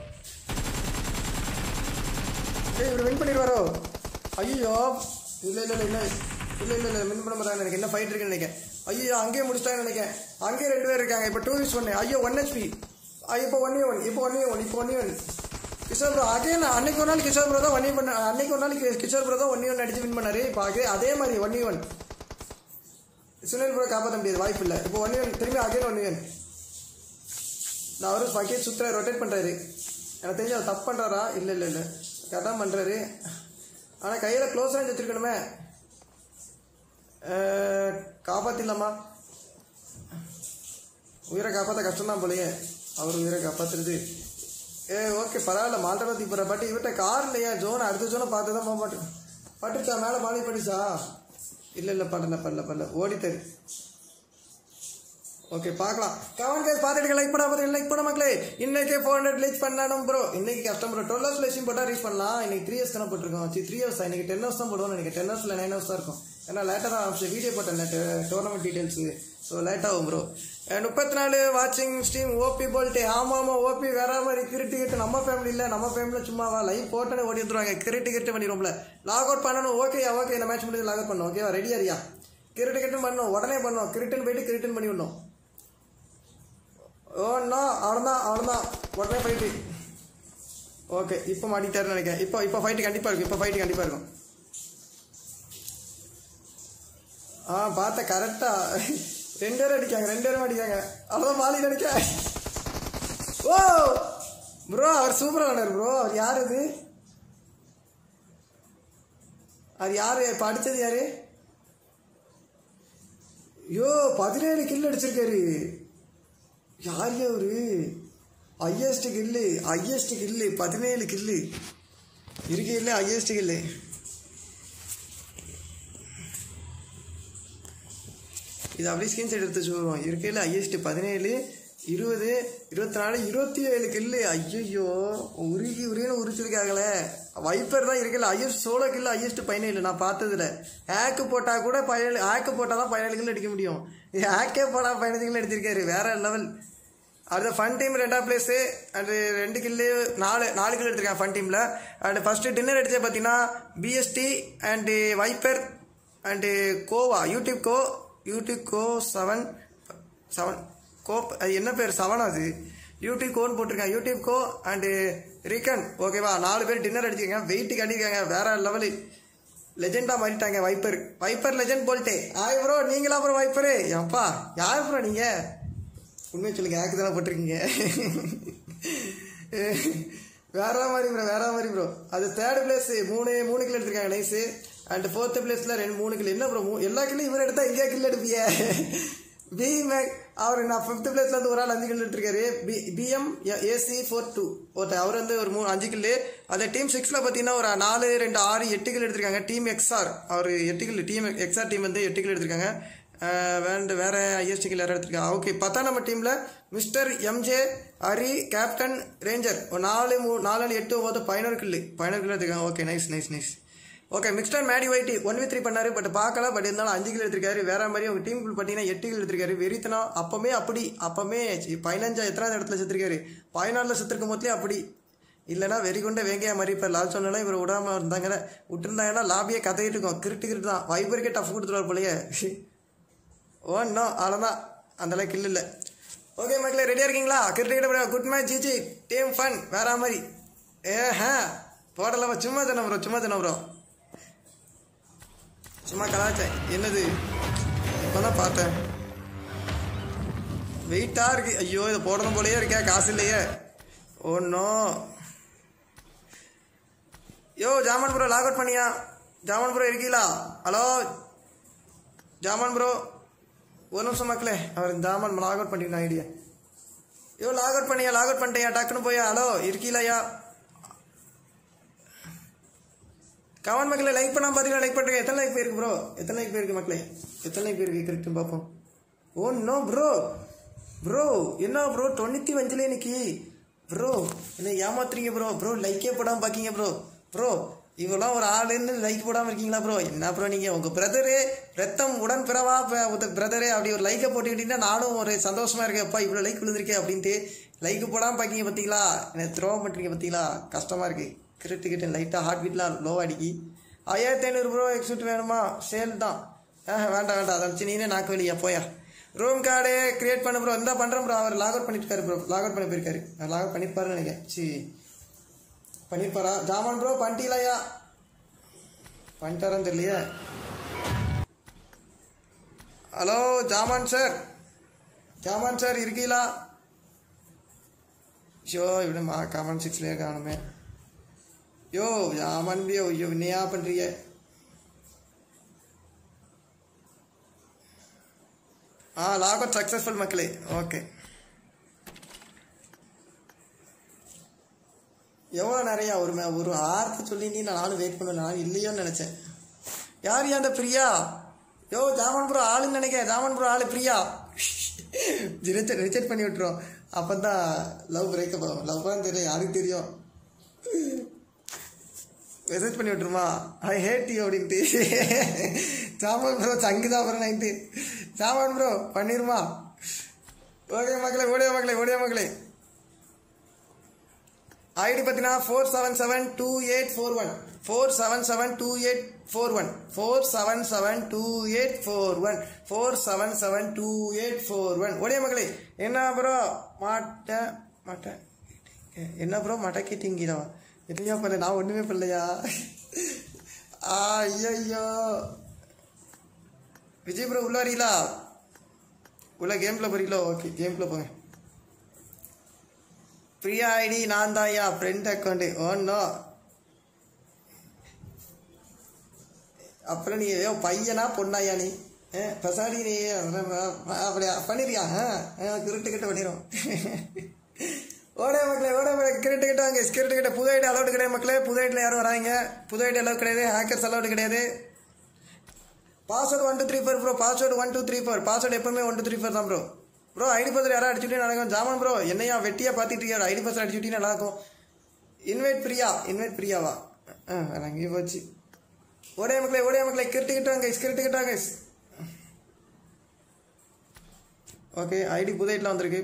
ஏய் இவர் வின் பண்ணிடுவாரோ ஐயோ இல்லை இல்லை இல்லை இல்லை இல்லை இல்லை இல்லை வின் பண்ண மாட்டாங்க எனக்கு என்ன ஃபைட் இருக்குன்னு நினைக்கிறேன் ஐயோ அங்கேயே முடிச்சிட்டாங்கன்னு நினைக்கிறேன் அங்கேயே ரெண்டு பேர் இருக்காங்க இப்போ டூ வீக்ஸ் ஒன்று ஐயோ ஒன் ஹெச்பி இப்போ ஒன் ஒன் இப்போ ஒன் ஒன் இப்போ one one Kishore bro again அன்னைக்கு ஒரு நாள் கிஷோர் ப்ரோ தான் ஒன் பண்ண அன்னைக்கு ஒரு நாள் கி- கிஷோர் ப்ரோ தான் ஒன் ஒன் அடிச்சு வின் பண்ணாரு இப்போ அதே அதே மாதிரி ஒன் ஒன் சுனில் ப்ரோ காப்பாற்ற முடியாது வாய்ப்பு இல்லை இப்போ ஒன் ஒன் திரும்பி அகைன் ஒன் ஒன் நான் அவரும் பக்கெட் சுற்றுற ரொட்டேட் பண்ணுறாரு எனக்கு தெரிஞ்சு அவர் தப்பு பண்ணுறாரா இல்லை இல்லை இல்லை கரெக்டாக பண்ணுறாரு ஆனால் கையில் க்ளோஸ் ரேஞ்ச் வச்சுருக்கணுமே காப்பாற்றிடலாமா உயிரை காப்பாற்ற கஷ்டம்தான் போலயே அவர் உயிரை காப்பாற்றுறது ஏ ஓகே பரவாயில்ல மால்டா தூக்கி போகிற பட் இவர்கிட்ட கார் இல்லையா ஜோன் அடுத்த ஜோனை பார்த்து தான் போக மாட்டேன் பட்டுச்சா மேலே பாலி பட்டுச்சா இல்லை இல்லை பண்ணல பண்ணல பண்ணல ஓடித்தாரு ஓகே பார்க்கலாம் கவன் கேஸ் பார்த்துட்டு லைக் பண்ணா பார்த்து லைக் பண்ண மக்களே இன்னைக்கு ஃபோர் ஹண்ட்ரட் லைக் பண்ணணும் ப்ரோ இன்னைக்கு கஷ்டம் ப்ரோ டுவெல் ஹவர்ஸ் லட்சம் போட்டால் ரீச் பண்ணலாம் இன்னைக்கு த்ரீ ஹவர்ஸ் தானே போட்டிருக்கோம் சி த்ரீ ஹவர்ஸ் இன்னைக்கு டென் ஹவர்ஸ் தான் போடுவோம் எனக்கு டென் ஹவர்ஸ்ல நைன் ஹவர்ஸ் தான் இருக்கும் ஏன்னா லேட்டாக தான் ஆரம்பிச்சு வீடியோ போட்டேன் டோர்னமெண்ட் டீடைல்ஸு ஸோ லேட் ஆகும் ப்ரோ முப்பத்தி நாலு வாட்சிங் ஸ்ட்ரீம் ஓபி போல்ட்டு ஆமாம் ஆமாம் ஓபி வேற மாதிரி கிரிட்டு கிட்டு நம்ம ஃபேமிலி இல்லை நம்ம ஃபேமிலியில் சும்மாவா லைவ் போட்டோன்னே ஓடி வந்துருவாங்க கிரிட்டு கிட்டு பண்ணிடுவோம்ல லாக் அவுட் பண்ணணும் ஓகேயா ஓகே இந்த மேட்ச் முடிஞ்சு லாக் அவுட் பண்ணணும் ஓகேவா ரெடியா ரியா கிரிட்டு கிட்டு பண்ணணும் உடனே பண்ணணும் கிரிட்டுன்னு போயிட்டு கிரிட்டுன்னு பண்ணி விடணும் ஓண்ணா அவ்வளோதான் அவ்வளோதான் உடனே ஃபைட்டு ஓகே இப்போ மாட்டிட்டாருன்னு நினைக்கிறேன் இப்போ இப்போ ஃபைட்டு கண்டிப்பாக இருக்கும் இப்போ ஃபைட்டு கண்டிப்பாக இருக்கும் ஆ பார்த்த கரெக்டாக ரெண்டு பேரும் அடிக்காங்க ரெண்டு பேரும் அடிக்காங்க அவ்வளோதான் மாலி அடிக்க ஓ ப்ரோ அவர் சூப்பராக விளாண்டார் ப்ரோ அவர் யார் இது அது யார் இப்போ அடித்தது யாரு ஐயோ பதினேழு கில் அடிச்சிருக்காரு யார் அவரு ஹையஸ்ட் கில்லு ஹையஸ்ட் கில்லு பதினேழு கில்லு இருக்கையில் ஹையஸ்ட் கில்லு இது அப்படியே ஸ்கிரீன்ஷாட் எடுத்து சொல்லுவோம் இருக்கையில் ஹையஸ்ட் பதினேழு இருபது இருபத்தி நாலு இருபத்தி ஏழு கில்லு ஐயோ உருகி உருகின்னு உரிச்சிருக்காங்களே வைப்பர் தான் இருக்குல்ல ஐஎஸ் சோலோ கில்லு ஹையஸ்ட் பதினேழு நான் பார்த்ததுல ஹேக்கு போட்டால் கூட பதினேழு ஹேக்கு போட்டால் தான் பதினேழு கில்லு அடிக்க முடியும் ஹேக்கே போனால் பதினஞ்சு கில்லு அடிச்சிருக்காரு வேற லெவல் அடுத்த ஃபன் டீம் ரெண்டாம் பிளேஸு அண்டு ரெண்டு கில்லு நாலு நாலு கிலோ எடுத்திருக்காங்க ஃபன் டீமில் அண்டு ஃபஸ்ட்டு டின்னர் அடித்தது பார்த்தீங்கன்னா BST and viper and Goa YouTube go YouTube go seven seven go அது என்ன பேர் செவன் அது யூடியூப் கோன்னு போட்டிருக்காங்க யூடியூப் கோ அண்டு ரிகன் ஓகேவா நாலு பேர் டின்னர் அடிச்சிருக்காங்க வெயிட் கட்டியிருக்காங்க வேற லெவலு லெஜெண்டாக மாறிட்டாங்க வைப்பர் வைப்பர் லெஜெண்ட் போல்ட்டே ஆய் ப்ரோ நீங்களா ப்ரோ வைப்பரு அப்பா யார் ப்ரோ நீங்கள் உண்மையை சொல்லுங்க ஆக்கு தானே போட்டிருக்கீங்க வேற மாதிரி ப்ரோ வேற மாதிரி ப்ரோ அது தேர்ட் பிளேஸ் மூணு மூணு கிலோ எடுத்திருக்காங்க நைஸு அண்ட் ஃபோர்த்து பிளேஸில் ரெண்டு மூணு கிலோ என்ன ப்ரோ எல்லா கிலோ இவர் எடுத்தா எங்கேயா கிலோ எடுப்பிய பி மேக் அவர் நான் ஃபிஃப்த் பிளேஸ்ல இருந்து ஒரு ஆள் அஞ்சு கிலோ எடுத்திருக்காரு P PM AC four two ஒருத்தர் அவர் வந்து ஒரு மூணு அஞ்சு கிலோ அந்த டீம் சிக்ஸில் பார்த்தீங்கன்னா ஒரு நாலு ரெண்டு ஆறு எட்டு கிலோ எடுத்திருக்காங்க டீம் எக்ஸ்ஆர் அவர் எட்டு கிலோ டீம் எக்ஸ்ஆர் டீம் வந்து எட்டு கிலோ எடுத்திருக்காங்க வேண்டு வேற ஐஎஸ்டி கிலோ எடுத்திருக்காங்க ஓகே பத்தாம் நம்பர் டீமில் mister MJ Hari captain ranger ஒரு நாலு மூ நாலு எட்டு ஒம்பது பதினோரு கில்லு பதினோரு கிலோ எடுத்திருக்காங்க okay nice nice nice okay mister Maddy whitey one V three பண்ணாரு பட் பார்க்கல பட் இருந்தாலும் அஞ்சு கிலோ எடுத்திருக்காரு வேற மாதிரி உங்க டீம் பார்த்தீங்கன்னா எட்டு கிலோ எடுத்திருக்காரு வெறித்தனம் அப்பமே அப்படி அப்பமே பதினஞ்சா எத்தனாவது இடத்துல செத்துருக்காரு பதினாலில் செத்துருக்கும் போதுலேயே அப்படி இல்லைனா வெறிகுண்ட வேங்கையா மாதிரி இப்போ லால் சொன்னாலும் இவர் விடாம இருந்தாங்க விட்டுருந்தாங்கன்னா லாபியே கதையிட்டு இருக்கோம் கிரிட்டு கிரிட்டு தான் வைபருக்கே டஃப் கொடுத்துருவார் போலயே ஓ நோ அவ்வளோதான் அந்தளவுக்கு இல்லை இல்லை ஓகே மக்களே ரெடியாக இருக்கீங்களா cricket good match GG team fun வேற மாதிரி ஏ ஹே போடலாமா சும்மா தானே ப்ரோ சும்மா தானே ப்ரோ சும்மா கலாச்சேன் என்னது இப்போ தான் பார்த்தேன் வெயிட்டாக இருக்கு ஐயோ இதை போடணும் போலயே இருக்கே காசு இல்லையே ஒன்றும் yo Jaman bro log out பண்ணியா ஜாமன் ப்ரோ இருக்கீங்களா ஹலோ ஜாமன் ப்ரோ ஒரு நிமிஷம் மக்களே அவர் ஜாமன் லாக் அவுட் பண்ணிருந்தேன் ஐடியா யோ லாக் அவுட் பண்ணியா லாக் அவுட் பண்ணிட்டியா டக்குன்னு போயா ஹலோ இருக்கீங்களாயா கமெண்ட் மக்களே லைக் பண்ணாம பார்த்தீங்கன்னா லைக் பண்ணுறேன் எத்தனை லைக் போயிருக்கு ப்ரோ எத்தனை லைக் போயிருக்கு மக்களே எத்தனை லைக் போயிருக்கு கரெக்ட் பார்ப்போம் ஓ நோ ப்ரோ ப்ரோ என்ன ப்ரோ தொண்ணூற்றி அஞ்சுல இன்னைக்கு ப்ரோ என்ன ஏமாத்துறீங்க ப்ரோ ப்ரோ லைக்கே போடாமல் பார்க்கீங்க ப்ரோ ப்ரோ இவெல்லாம் ஒரு ஆளுன்னு லைக் போடாமல் இருக்கீங்களா ப்ரோ என்ன ப்ரோ நீங்கள் உங்கள் பிரதரு ரத்தம் உடன் பிறவா பிரதரே அப்படி ஒரு லைக்கை போட்டுக்கிட்டீங்கன்னா நானும் ஒரு சந்தோஷமா இருக்கேன் அப்பா இவ்வளோ லைக் விழுந்திருக்கேன் அப்படின்ட்டு லைக் போடாமல் பார்க்கீங்க பார்த்தீங்களா என்ன த்ரோ பண்ணுறீங்க பார்த்தீங்களா கஷ்டமாக இருக்குது கிரிட்டு கிட்ட லைட்டாக ஹார்ட் பீட்லாம் லோ அடிக்கி ஐயாயிரத்தி ஐநூறு ப்ரோ எக்ஸூட் வேணுமா சேல் தான் ஆ வேண்டாம் வேண்டாம் அதை வச்சு நீனே நாக்கு வெளியா போயா ரூம் கார்டு கிரியேட் பண்ண ப்ரோ இந்த பண்ணுறேன் ப்ரோ அவர் லாக் அவுட் பண்ணிருக்காரு ப்ரோ லாக் அவுட் பண்ணி போயிருக்காரு லாக் அவுட் பண்ணிருப்பாருன்னு நினைக்கிறேன் சி பண்ணிருப்பாரா ஜாமான் ப்ரோ பண்ணிட்டீங்களாயா பண்ணிட்டாரான்னு தெரியலையே ஹலோ ஜாமான் சார் ஜாமான் சார் இருக்கீங்களா ஷோ இப்படி மா கமெண்ட் சிக்ஸ்லேயே காணுமே யோ ஜாமான் ப்ரோ ஐயோ என்னையா பண்ணுறீங்க ஆ லாக் அவுட் சக்ஸஸ்ஃபுல் மக்களே ஓகே எவ்வளோ நிறையா ஒரு மே- ஒரு ஆர்த்தி சொல்லி நானும் வெயிட் பண்ணல நான் இல்லையோன்னு நினச்சேன் யார் அந்த பிரியா யோ ஜாமான் ப்ரோ ஆளுன்னு நினைக்கிறேன் ஜாமான் ப்ரோ ஆளு பிரியா ரிஜெக்ட் ரிஜெக்ட் பண்ணி விட்டுரும் அப்போ தான் லவ் பிரேக்கப் ஆகும் லவ் தான் தெரியும் யாருக்கு தெரியும் மெசேஜ் பண்ணி விட்டுருமா ஐ ஹேட் யூ அப்படின்ட்டு ஜாமான் ப்ரோ சங்கு தான் ப்ரோ நைன்ட்டு ஜாமான் ப்ரோ பண்ணிருமா ஓகே மக்களே ஓடியா மக்களே ஓடியா மக்களே ஐடி பார்த்தீங்கன்னா four seven seven two eight four one four seven seven two eight four one four seven seven two eight four one four seven seven two eight four one ஒடிய மக்களே என்ன bro மாட்ட மாட்ட என்ன ப்ரோ மடக்கிட்டீங்களா எதையா பண்ணல நான் ஒன்றுமே பண்ணலையா ஐயோ விஜய் ப்ரோ உள்ள வரீங்களா உள்ள கேம்ல போறீங்களோ ஓகே கேம்ல போங்க பிரியா ஐடி நான் தான்யா ஃப்ரெண்ட் அக்கௌண்ட்டு ஓன்னோ அப்புறம் நீ ஏதோ பையனா பொண்ணாயா நீ ஆ, பசாடி நீ அப்படியா பண்ணிருக்கியா ஆ கிரிட்டு கிட்ட பண்ணிடும் ஓடே மக்களே ஓடே மக்களே கிரிட்டு கிட்ட வாங்க கிரிட்டு கிட்ட புது ஐடி அலௌடு கிடையாது மக்களே புது ஐடியில் யாரும் வராங்க புது ஐடி அலௌட் கிடையாது ஹேக்கர்ஸ் அலௌடு கிடையாது password one two three four bro password one two three four password எப்பவுமே ஒன் டூ த்ரீ ஃபோர் தான் ப்ரோ ப்ரோ ஐடி பாஸ்வேர்டு யாராவது அடிச்சுட்டே நடக்கும் ஜாமான் ப்ரோ என்னையா வெட்டியா பார்த்துட்டு இருக்கியா ஐடி பாஸ்வேர்டு அடிச்சுட்டே நல்லா இருக்கும் இன்வைட் பிரியா இன்வைட் பிரியாவா ஆ அங்கேயே போச்சு ஓடே மக்களே ஓடே மக்களே கிரிட்டுக்கிட்டாங்க கைஸ் கிரிட்டுக்கிட்டாங்க கைஸ் ஓகே ஐடி புதையிட்டில் வந்திருக்கு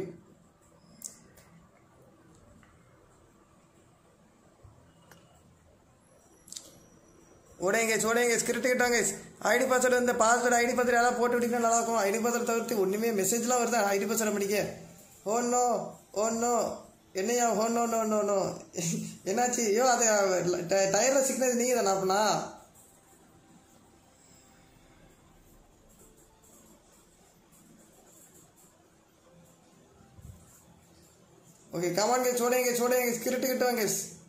ஓடேங்க ஓடேங்க கிரிட்டுக்கிட்டாங்க ஐடி பாஸ்வேர்டு இந்த பாஸ்வேர்டு ஐடி பாஸ்வேர்டு யாராவது போட்டு விட்டீங்கன்னா நல்லா இருக்கும் ஐடி பாஸ்வேர்டு தவிர்த்து ஒன்றுமே மெசேஜ்லாம் வருதா ஐடி பாஸ்வேர்டு பண்ணிக்க ஓ நோ ஓ நோ என்னையா oh no no no no என்னாச்சு ஐயோ அது டயரில் சிக்னஸ் நீங்கள் தானே அப்பனா ஓகே கமான் கேஸ் ஓடேங்க ஓடேங்க கிரிட்டுக்கிட்டு வாங்க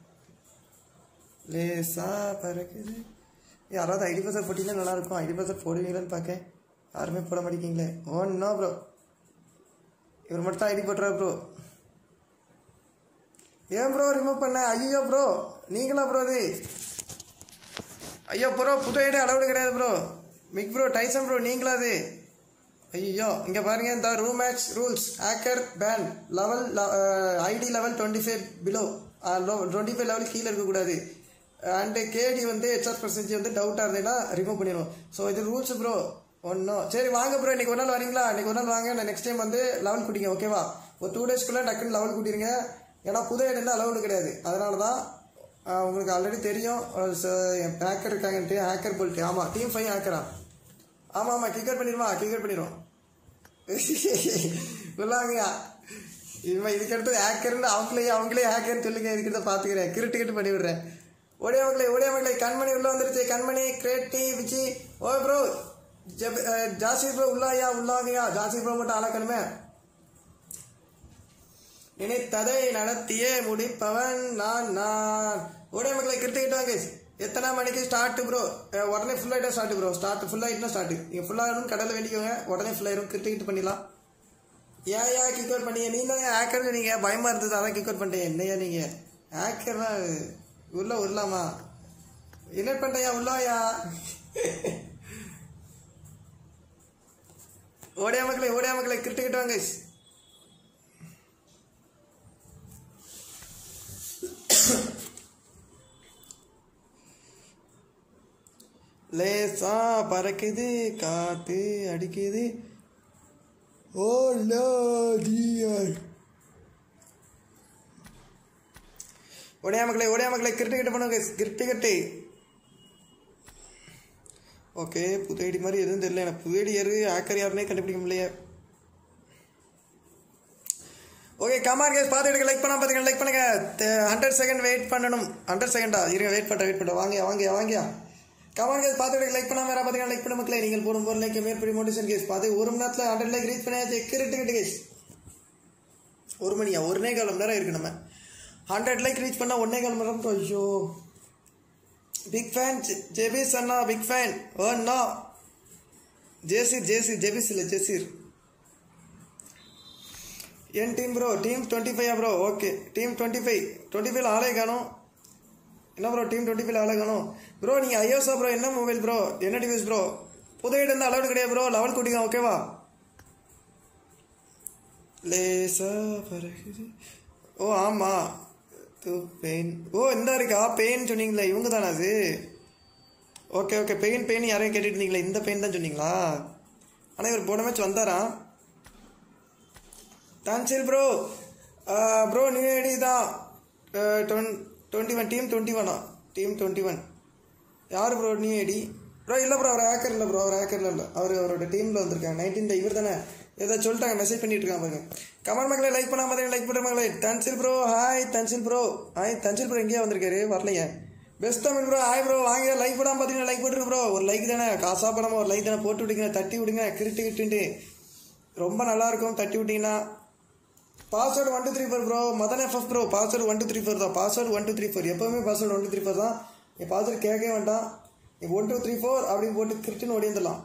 லேசா பறக்குது யாராவது ஐடி பாஸ்வேர்ட் போட்டிங்கன்னா நல்லா இருக்கும் ஐடி பாஸ்வேர்ட் போடுவீங்களான்னு பார்க்க யாருமே போட மாட்டேங்கிங்களே ஒன்றா ப்ரோ இவர் மட்டும் தான் ஐடி போட்டுறாரு ப்ரோ ஏன் ப்ரோ ரிமூவ் பண்ண ஐயோ ப்ரோ நீங்களா ப்ரோ அது ஐயோ ப்ரோ புது ஐடி அளவுடு கிடையாது bro Mike bro Tyson bro நீங்களா அது ஐயோ இங்கே பாருங்க இந்த room match rules hacker ban level ID level twenty five below twenty five level கீழே இருக்கக்கூடாது அண்டு கேடி வந்து ஹெச்ஆர் பர்சன்டேஜ் வந்து டவுட்டாக இருந்ததுன்னா ரிமூவ் பண்ணிடுவோம் ஸோ இது ரூல்ஸ் ப்ரோ ஒன்றும் சரி வாங்க ப்ரோ இன்னைக்கு ஒரு நாள் வரீங்களா இன்னைக்கு ஒரு நாள் வாங்க நான் நெக்ஸ்ட் டைம் வந்து லெவல் கூட்டிங்க ஓகேவா ஒரு டூ டேஸ்க்குள்ளே டக்குன்னு லெவல் கூட்டிருங்க ஏன்னா புது ஐடி இருந்தால் அலவுடு கிடையாது அதனால தான் ஆஹ், உங்களுக்கு ஆல்ரெடி தெரியும் ஹேக்கர் இருக்காங்கன்ட்டு ஹேக்கர் போல்ட்டு ஆமாம் டீம் ஃபைவ் ஹேக்கரா ஆமாம் ஆமாம் கிக்கர் பண்ணிடுவா கிக்கர் பண்ணிடுவோம் சொல்லாங்கய்யா இவன் இதுக்கு அடுத்து ஹேக்கர்னு அவங்களே அவங்களே ஹேக்கர்னு சொல்லுங்க இதுக்கிட்ட பார்த்துக்கிறேன் கிரிட்டு கிட்டு பண்ணி விடுறேன் ஓடிய மக்களை ஓடிய மக்களை கண்மணி உள்ள வந்துருச்சு கண்மணி கிரேட்டி விச்சி ஓ ப்ரோ ஜப் ஜாசி ப்ரோ உள்ளாயா உள்ளாங்கயா ஜாசி ப்ரோ மட்டும் ஆளாக்கணுமே நினைத்ததை நடத்தியே முடிப்பவன் நான் நான் ஓடிய மக்களை கிரிட்டுக்கிட்டு வாங்க எத்தனை மணிக்கு ஸ்டார்ட் ப்ரோ உடனே ஃபுல் ஆகிட்டா ஸ்டார்ட் ப்ரோ ஸ்டார்ட் ஃபுல் ஆகிட்டுனா ஸ்டார்ட் நீங்கள் ஃபுல் ஆகணும் கடலில் வேண்டிக்கோங்க உடனே ஃபுல் ஆயிரும் கிரிட்டுக்கிட்டு பண்ணிடலாம் ஏன் ஏன் கிக் அவுட் பண்ணீங்க நீ தான் ஹேக்கர் நீங்கள் பயமாக இருந்தது அதான் கிக் அவுட் பண்ணிட்டேன் என்னையா நீங்கள் ஹேக்கர்லாம் உள்ள உருளாமா என்ன பண்ணியா உள்ளாயா ஓடியா மக்களை ஓடியா மக்களை கிரிட்டுக்கிட்டு வாங்க லேசா பறக்குது காத்து அடிக்குது ஓ லோ டியர் ஒடையா மக்களை ஒடையா மக்களை கிரிட்டு கிட்ட பண்ணுங்க கிரிட்டு கட்டு ஓகே புது ஐடி மாதிரி எதுவும் தெரியல எனக்கு புது ஐடி யாரு ஹேக்கர் யாருன்னே கண்டுபிடிக்க முடியலையே ஓகே கமான் கேஸ் பார்த்து எடுக்க லைக் பண்ணா பார்த்துங்க லைக் பண்ணுங்க ஹண்ட்ரட் செகண்ட் வெயிட் பண்ணணும் ஹண்ட்ரட் செகண்டா இருங்க வெயிட் பண்ணுறேன் வெயிட் பண்ணுறேன் வாங்க வாங்க வாங்கியா கமான் கேஸ் பார்த்து எடுக்க லைக் பண்ணாம வேற பார்த்தீங்கன்னா லைக் பண்ண மக்களே நீங்கள் போடும் போது லைக் மேற்படி மோட்டிவேஷன் கேஸ் பார்த்து ஒரு மணி நேரத்தில் ஹண்ட்ரட் லைக் ரீச் பண்ணியாச்சு கிரிட்டு கிட்டு கேஸ் ஒரு மணியா ஒன்னே கால் மணி நேரம் இருக்கு நம்ம ஹண்ட்ரட் லைக் ரீச் பண்ணால் ஒன்னே கால் மணி நேரம் ஐயோ பிக் ஃபேன் ஜெபிஸ் அண்ணா பிக் ஃபேன் ஓ அண்ணா ஜேசிர் ஜேசிர் ஜெபிஸ் இல்லை ஜெசிர் என் team bro team twenty five bro okay team twenty five twenty ஃபைவ்ல ஆளே காணும் என்ன ப்ரோ டீம் டுவெண்ட்டி ஃபைவ்ல ஆளே காணும் ப்ரோ நீங்கள் ஐயோஸா ப்ரோ என்ன மொபைல் ப்ரோ என்ன டிவைஸ் ப்ரோ புது ஐடி இருந்தால் அலவுட் கிடையாது ப்ரோ லெவல் கூட்டிங்க ஓகேவா லேசா பறகுது ஓ ஆமாம் பெயின் ஓ இந்த இருக்கா பெயின் சொன்னீங்களே இவங்க தானே அது ஓகே ஓகே பெயின் பெயின் யாரையும் கேட்டுட்டு இருந்தீங்களே இந்த பெயின் தான் சொன்னீங்களா ஆனால் இவர் போன மேட்ச் வந்தாரா டான்சில் ப்ரோ ப்ரோ நியூ ஐடி தான் டுவெண்ட்டி ஒன் டீம் டுவெண்ட்டி ஒனா டீம் டுவெண்ட்டி ஒன் யார் ப்ரோ நியூ ஐடி ப்ரோ இல்லை ப்ரோ அவர் ஹேக்கர் இல்லை ப்ரோ அவர் ஹேக்கரில் இல்லை அவர் அவரோட டீமில் வந்திருக்காங்க நைன்டீன் இவர் தானே ஏதோ சொல்லிட்டாங்க மெசேஜ் பண்ணிட்டு இருக்காங்க பாருங்க கமெண்ட் மக்களே லைக் பண்ணாம பார்த்தீங்கன்னா லைக் பண்ணுற மக்களே தன்சில் ப்ரோ ஹாய் தன்சில் ப்ரோ ஹாய் தன்சில் ப்ரோ எங்கேயா வந்திருக்காரு வரலையே best Tamil bro hi bro வாங்க லைக் பண்ணாம பார்த்தீங்கன்னா லைக் போட்டுருக்கு ப்ரோ ஒரு லைக் தானே காசா பணமா ஒரு லைக் தானே போட்டு விடுங்க தட்டி விடுங்க கிரிட்டு கிட்டுன்ட்டு ரொம்ப நல்லா இருக்கும் தட்டி விட்டீங்கன்னா password one two three four bro Madan FF bro password one two three four தான் password one two three four எப்போவுமே password one two three four தான் நீ பாஸ்வேர்டு கேட்கவே வேண்டாம் நீ ஒன் டூ த்ரீ ஃபோர் அப்படின்னு போட்டு கிரிட்டுன்னு ஓடிந்துடலாம்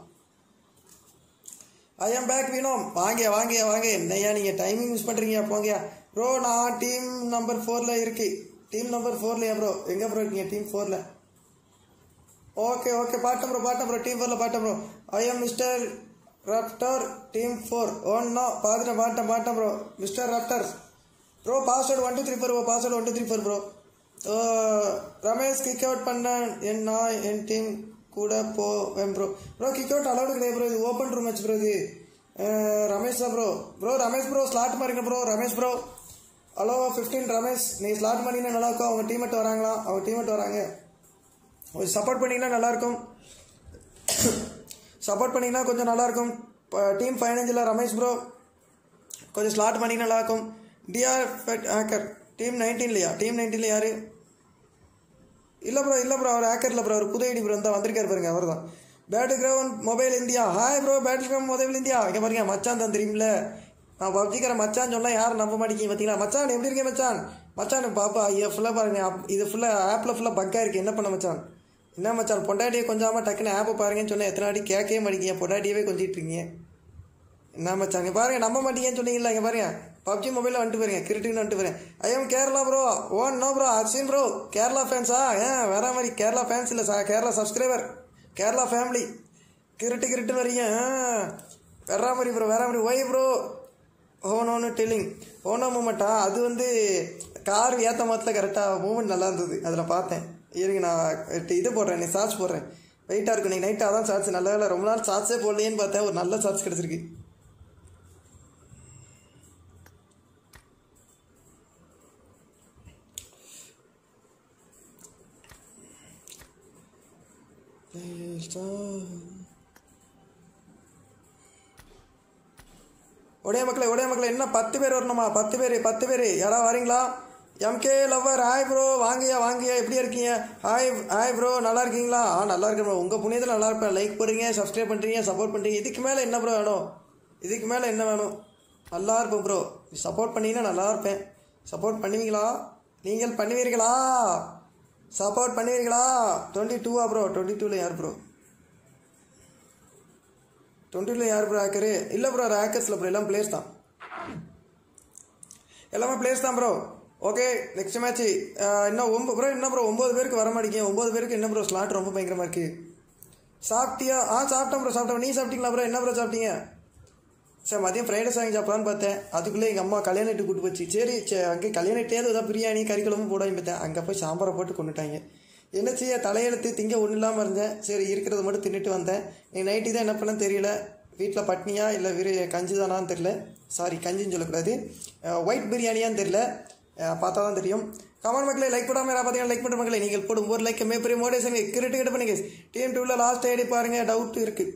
ஐ எம் பேக் வீணோம் வாங்க வாங்க வாங்க என்னையா நீங்கள் டைமிங் யூஸ் பண்ணுறீங்க போங்கயா ப்ரோ நான் டீம் நம்பர் ஃபோரில் இருக்கு டீம் நம்பர் ஃபோர்லையா ப்ரோ எங்கே ப்ரோ இருக்கீங்க டீம் ஃபோரில் okay okay bottom bro bottom bro team ஃபோரில் bottom bro I'm mister raptor team four ஒன்னா பார்த்துட்டேன் பாட்டேன் பாட்டேன் bro mister raptor bro password one two three four password one two three four bro Ramesh kick out பண்ணேன் என் நான் என் team கூட போவேன் bro bro kick out allowed கிடையாது ப்ரோ இது ஓப்பன் ரூம் வச்சு ப்ரோ இது அஹ், ரமேஷ் தான் bro bro Ramesh bro slot மாறிங்க bro Ramesh bro hello fifteen Ramesh நீ ஸ்லாட் பண்ணிங்கன்னா நல்லா இருக்கும் அவங்க டீமேட் வராங்களா அவங்க டீமேட் வராங்க கொஞ்சம் சப்போர்ட் பண்ணிங்கன்னா நல்லாயிருக்கும் சப்போர்ட் பண்ணிங்கன்னா கொஞ்சம் நல்லாயிருக்கும் டீம் ஃபைனஞ்சில் ரமேஷ் ப்ரோ கொஞ்சம் ஸ்லாட் பண்ணிங்கன்னா நல்லாயிருக்கும் டிஆர் ஹேக்கர் டீம் நைன்டீன்லையா டீம் நைன்டீனில் யார் இல்லை ப்ரோ இல்லை ப்ரோ அவர் ஹேக்கர் இல்லை ப்ரோ அவர் புது ஐடி ப்ரோ தான் வந்திருக்காரு பாருங்க அவர் தான் battle ground mobile India hi bro battle ground mobile India இங்கே பாருங்க மச்சான் தான் தெரியுமில்ல நான் பப்ஜிக்கிற மச்சான் சொன்னால் யாரும் நம்ப மாட்டேங்க பார்த்தீங்களா மச்சான் எப்படி இருக்கேன் மச்சான் மச்சான் பாப்பா இது ஃபுல்லாக பாருங்க அப்- இது ஃபுல்லாக ஆப்பில் ஃபுல்லாக பக்கா இருக்குது என்ன பண்ண மச்சான் என்ன மச்சான் பொண்டாட்டியை கொஞ்சாமல் டக்குன்னு ஆப்பை பாருங்கன்னு சொன்னேன் எத்தனை வாட்டி கேட்கவே மாட்டேங்க பொண்டாட்டியவே கொஞ்சிட்டு இருக்கீங்க என்ன மச்சான் இங்க பாருங்க நம்ப மாட்டீங்கன்னு சொன்னீங்களா இங்க பாருங்க பப்ஜி மொபைலில் வந்துட்டு பாருங்க கிரிட்டுன்னு வந்துட்டு பாருங்க ஐஎம் கேரளா ப்ரோ ஓன் நோ ப்ரோ அர்ஷின் ப்ரோ கேரளா ஃபேன்ஸா ஏன் வேற மாதிரி கேரளா ஃபேன்ஸ் இல்லை sir Kerala subscriber Kerala family கிரிட்டு கிரிட்டுன்னு வரீங்க ஆ, வேற மாதிரி ப்ரோ வேற மாதிரி ஒய் ப்ரோ ஓனோன்னு டெல்லிங் ஓனோ மூமெண்ட்டா அது வந்து கார் ஏற்ற மாத்தில் கரெக்டாக மூமெண்ட் நல்லா இருந்தது அதில் பார்த்தேன் இருங்க நான் இது போடுறேன் நீ சார்ஜ் போடுறேன் வெயிட்டாக இருக்கும் நீ நைட்டாக தான் சார்ஜ் நல்ல வேலை ரொம்ப நாள் சார்ஜே போடலையேன்னு பார்த்தேன் ஒரு நல்ல சார்ஜ் கிடச்சிருக்கு உடைய மக்களே உடைய மக்களே என்ன பத்து பேர் வரணுமா பத்து பேர் பத்து பேர் யாராவது வரீங்களா எம்கே லவ்வர் ஹாய் ப்ரோ வாங்கய்யா வாங்கய்யா எப்படி இருக்கீங்க ஹாய் ஹாய் ப்ரோ நல்லா இருக்கீங்களா ஆ நல்லா இருக்கேன் ப்ரோ உங்கள் புண்ணியத்தில் நல்லா இருப்பேன் லைக் போடுறீங்க சப்ஸ்கிரைப் பண்ணுறீங்க சப்போர்ட் பண்ணுறீங்க இதுக்கு மேலே என்ன ப்ரோ வேணும் இதுக்கு மேலே என்ன வேணும் நல்லா இருப்பேன் ப்ரோ சப்போர்ட் பண்ணீங்கன்னா நல்லா இருப்பேன் சப்போர்ட் பண்ணுவீங்களா நீங்கள் பண்ணுவீர்களா சப்போர்ட் பண்ணுவீர்களா டுவெண்ட்டி டூவா ப்ரோ டுவெண்ட்டி டூவில் யார் ப்ரோ டுவெண்ட்டியில் யார் ப்ரோ ஹேக்கரு இல்லை ப்ரோ ஹேக்கர்ஸில் ப்ரோ எல்லாம் பிளேஸ் தான் எல்லாமே பிளேஸ் தான் ப்ரோ ஓகே நெக்ஸ்ட் மேட்ச் இன்னும் ஒம்பது ப்ரோ என்ன ப்ரோ ஒம்பது பேருக்கு வர மாட்டேங்க ஒம்பது பேருக்கு என்ன ப்ரோ ஸ்லாட் ரொம்ப பயங்கரமாக இருக்கு சாப்பிட்டியா ஆ சாப்பிட்டேன் ப்ரோ சாப்பிட்டேன் நீ சாப்பிட்டீங்களா ப்ரோ என்ன ப்ரோ சாப்பிட்டீங்க சார் மதியம் ஃப்ரைடே சாங் சாப்பிடலான்னு பார்த்தேன் அதுக்குள்ளே எங்கள் அம்மா கல்யாண வீட்டுக்கு கூட்டு போச்சு சரி சே அங்கே கல்யாண வீட்டையாவது ஏதாவது பிரியாணி கறி குழம்பு போடாமல் பார்த்தேன் அங்கே போய் சாம்பாரை போட்டு கொண்டுட்டாங்க என்ன செய்ய தலையெழுத்து திங்க ஒன்றும் இல்லாமல் இருந்தேன் சரி இருக்கிறத மட்டும் தின்னுட்டு வந்தேன் நீ நைட்டு தான் என்ன பண்ணேன்னு தெரியல வீட்டில் பட்னியா இல்லை விரு கஞ்சி தானான்னு தெரியல சாரி கஞ்சின்னு சொல்லக்கூடாது ஒயிட் பிரியாணியான்னு தெரியல அஹ் பார்த்தா தான் தெரியும் கமெண்ட் மக்களே லைக் போடாமல் யாராவது பார்த்தீங்கன்னா லைக் பண்ணுற மக்களே நீங்கள் போடும் ஒரு லைக் மிகப்பெரிய மோட்டிவேஷன் கிரிட்டு கிட்ட பண்ணுங்க டீம் டூவில் லாஸ்ட் ஐடி பாருங்கள் டவுட் இருக்குது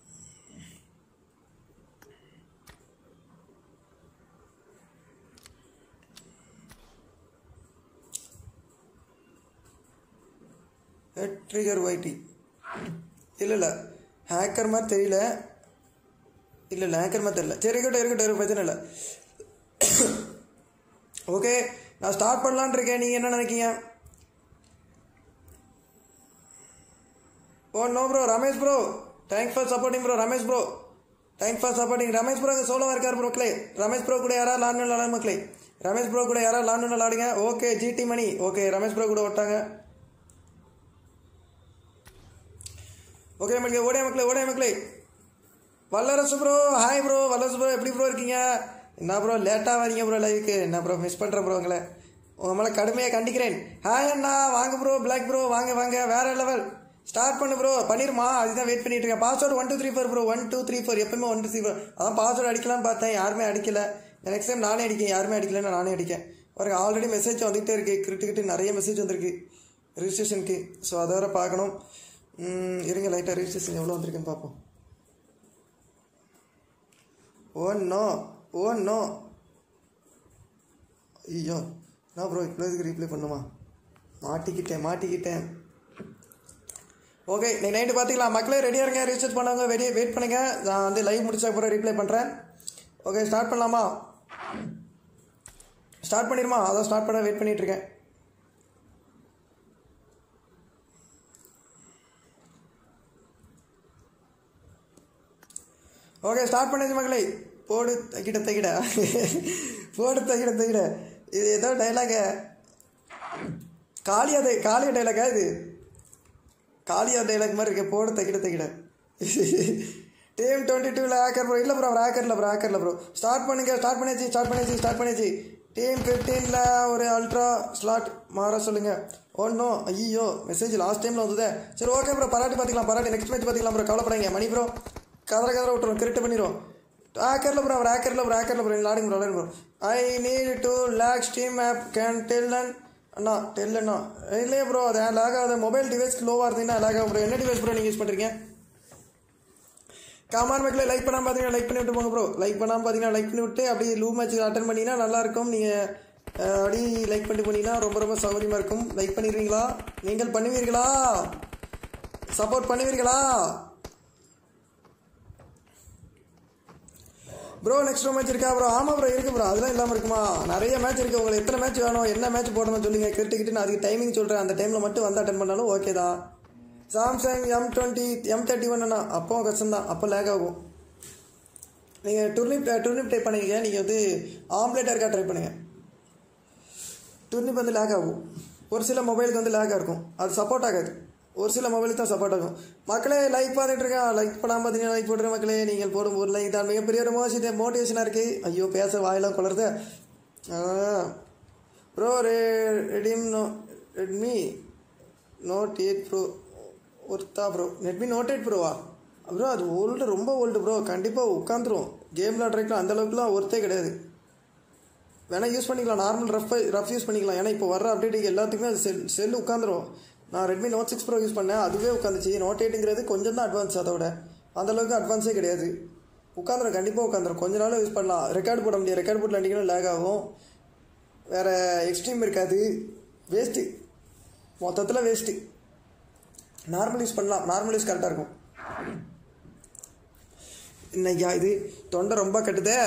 ட்ரிகர் ஒய்டி இல்லை இல்லை ஹேக்கர் மாதிரி தெரியல இல்லை இல்லை ஹேக்கர் மாதிரி தெரியல சரி இருக்கட்டும் இருக்கட்டும் இருக்கு பிரச்சனை இல்லை ஓகே நான் ஸ்டார்ட் பண்ணலான்னு இருக்கேன் நீங்கள் என்ன நினைக்கீங்க oh no bro Ramesh bro thanks for supporting bro Ramesh bro thanks for supporting Ramesh bro அங்கே சோலோவாக இருக்கார் மக்களே ரமேஷ் ப்ரோ கூட யாராவது லான்னு விளாட மக்களே ரமேஷ் ப்ரோ கூட யாராவது லான்னு விளாடுங்க ஓகே ஜிடி மணி ஓகே ரமேஷ் ப்ரோ கூட விட்டாங்க ஓகே மக்களே ஓடிய மக்களே ஓடிய மக்களே Vallarasu bro hi bro Vallarasu bro எப்படி ப்ரோ இருக்கீங்க என்ன ப்ரோ லேட்டாக வரீங்க ப்ரோ லைவுக்கு என்ன ப்ரோ மிஸ் பண்ணுறேன் ப்ரோ உங்களை உங்கள் மேலே கடுமையாக கண்டிக்கிறேன் ஹாய் அண்ணா வாங்க ப்ரோ பிளாக் ப்ரோ வாங்க வாங்க வேற லெவல் ஸ்டார்ட் பண்ணு ப்ரோ பண்ணிருமா அதுதான் வெயிட் பண்ணிட்டு இருக்கேன் password one two three four bro one two three four எப்பவுமே ஒன் டூ த்ரீ ஃபோர் அதான் பாஸ்வேர்டு அடிக்கலாம்னு பார்த்தேன் யாருமே அடிக்கல நெக்ஸ்ட் டைம் நானே அடிக்கேன் யாருமே அடிக்கலன்னு நானே அடிக்கேன் ஒரு ஆல்ரெடி மெசேஜ் வந்துகிட்டே இருக்கு கிரிட்டுக்கிட்டு நிறைய மெசேஜ் வந்திருக்கு ரிஜிஸ்ட்ரேஷனுக்கு ஸோ அதை வேற பார்க்கணும் ம், இருங்க லைட்டாக ரிஜிஸ்ட்ரேஷன் எவ்வளோ வந்திருக்குன்னு பார்ப்போம் ஓ நோ ஓ நோ ஐயோ நான் ப்ரோ இப்போதுக்கு ரீப்ளே பண்ணுமா மாட்டிக்கிட்டேன் மாட்டிக்கிட்டேன் ஓகே நீ நைட்டு பார்த்துக்கலாம் மக்களே ரெடியாக இருங்க ரீசார்ஜ் பண்ணவங்க வெளியே வெயிட் பண்ணுங்க நான் வந்து லைவ் முடிச்சா அப்புறம் ரீப்ளே பண்ணுறேன் ஓகே ஸ்டார்ட் பண்ணலாமா ஸ்டார்ட் பண்ணிடுமா அதான் ஸ்டார்ட் பண்ண வெயிட் பண்ணிட்டு இருக்கேன் ஓகே ஸ்டார்ட் பண்ணிச்சு மக்களே போடு தக்கிட தக்கிட போடு தக்கிட தக்கிட இது ஏதோ டைலாக காளியா தை காளியா டைலாகா இது காளியா டைலாக் மாதிரி இருக்கு போடு தக்கிட தக்கிட டீம் டுவெண்ட்டி டூவில் ஹேக்கர் ப்ரோ இல்லை ப்ரோ ஹேக்கரில் ப்ரோ ஹேக்கரில் ப்ரோ ஸ்டார்ட் பண்ணுங்க ஸ்டார்ட் பண்ணியாச்சு ஸ்டார்ட் பண்ணியாச்சு ஸ்டார்ட் பண்ணியாச்சு டீம் ஃபிஃப்டீனில் ஒரு அல்ட்ரா ஸ்லாட் மாற சொல்லுங்கள் ஒன்றும் ஐயோ மெசேஜ் லாஸ்ட் டைமில் வந்ததே சரி ஓகே ப்ரோ பராட்டி பார்த்துக்கலாம் பராட்டி நெக்ஸ்ட் மேட்ச் பார்த்துக்கலாம் ப்ரோ கவலைப்படாங்க மணி ப்ரோ கதற கதற விட்டுரும் கிரிட்டு பண்ணிடும் ஹேக்கரில் ப்ரோ அவர் ஹேக்கரில் ப்ரோ ஹேக்கரில் ப்ரோ லாடிங் ப்ரோ லாடிங் bro I need to lag steam up can tell and அண்ணா டெல் அண்ணா இல்லையே ப்ரோ அது லேக் ஆகுது மொபைல் டிவைஸ் லோவாக இருந்தீங்கன்னா லேக் ஆகும் ப்ரோ என்ன டிவைஸ் ப்ரோ நீங்கள் யூஸ் பண்ணுறீங்க காமான் மக்களே லைக் பண்ணாமல் பார்த்தீங்கன்னா லைக் பண்ணி விட்டு போங்க ப்ரோ லைக் பண்ணாமல் பார்த்தீங்கன்னா லைக் பண்ணி விட்டு அப்படியே லூ மேட்ச் அட்டன் பண்ணிங்கன்னா நல்லாயிருக்கும் நீங்கள் அப்படி லைக் பண்ணிட்டு போனீங்கன்னா ரொம்ப ரொம்ப சௌகரியமாக இருக்கும் லைக் பண்ணிடுவீங்களா நீங்கள் பண்ணுவீர்களா சப்போர்ட் பண்ணுவீர்களா ப்ரோ நெக்ஸ்ட் மேட்ச் இருக்கா ப்ரோ ஆமாம் ப்ரோ இருக்கு ப்ரோ அதெல்லாம் இல்லாமல் இருக்குமா நிறைய மேட்ச் இருக்குது உங்களுக்கு எத்தனை மேட்ச் வேணும் என்ன மேட்ச் போடணும்னு சொல்லுங்கள் கிரிட்டிக்கிட்டு நான் அதுக்கு டைமிங் சொல்கிறேன் அந்த டைமில் மட்டும் வந்து அட்டன் பண்ணாலும் ஓகே தான் Samsung M twenty M thirty ஒன்னா அப்போ கஷ்டம் தான் அப்போ லேக் ஆகும் நீங்கள் டூர்னிப் டூர்னிப் ட்ரை பண்ணிங்க நீங்கள் வந்து ஆம்லேட் இருக்கா ட்ரை பண்ணுங்கள் டூர்னிப் வந்து லேக் ஆகும் ஒரு சில மொபைலுக்கு வந்து லேக் இருக்கும் அது சப்போர்ட் ஆகாது ஒரு சில மொபைலுக்கு தான் சப்போர்ட் ஆகும் மக்களே லைக் பார்த்துட்டு இருக்கேன் லைக் பண்ணாமல் பார்த்தீங்கன்னா லைக் போடுற மக்களே நீங்கள் போடும் ஒரு லைக் தான் மிகப்பெரிய ஒரு மோசிட்ட மோட்டிவேஷனாக இருக்குது ஐயோ பேச வாயெல்லாம் குளருது ப்ரோ ரே ரெடிம் no Redmi note eight bro ஒர்த்தா ப்ரோ ரெட்மி நோட் எயிட் ப்ரோவா ப்ரோ அது ஓல்டு ரொம்ப ஓல்டு ப்ரோ கண்டிப்பாக உட்காந்துரும் கேம் விளாட்றதுக்குலாம் அந்த அளவுக்குலாம் ஒர்த்தே கிடையாது வேணால் யூஸ் பண்ணிக்கலாம் நார்மல் ரஃப் ரஃப் யூஸ் பண்ணிக்கலாம் ஏன்னா இப்போ வர அப்டேட்டுக்கு எல்லாத்துக்குமே அது செல் செல் உட்காந்துரும் நான் Redmi note six bro use பண்ணேன் அதுவே உட்காந்துச்சு நோட் எயிட்டுங்கிறது கொஞ்சம் தான் அட்வான்ஸ் அதோட அந்த அளவுக்கு அட்வான்ஸே கிடையாது உட்காந்துரும் கண்டிப்பாக உட்காந்துரும் கொஞ்ச நாள் யூஸ் பண்ணலாம் ரெக்கார்ட் போட முடியாது ரெக்கார்ட் போட்டு அடிக்கணும் லேக் ஆகும் வேறு எக்ஸ்ட்ரீம் இருக்காது வேஸ்ட்டு மொத்தத்தில் வேஸ்ட்டு நார்மல் யூஸ் பண்ணலாம் நார்மல் யூஸ் கரெக்டாக இருக்கும் இன்னையா இது தொண்டை ரொம்ப கட்டுதே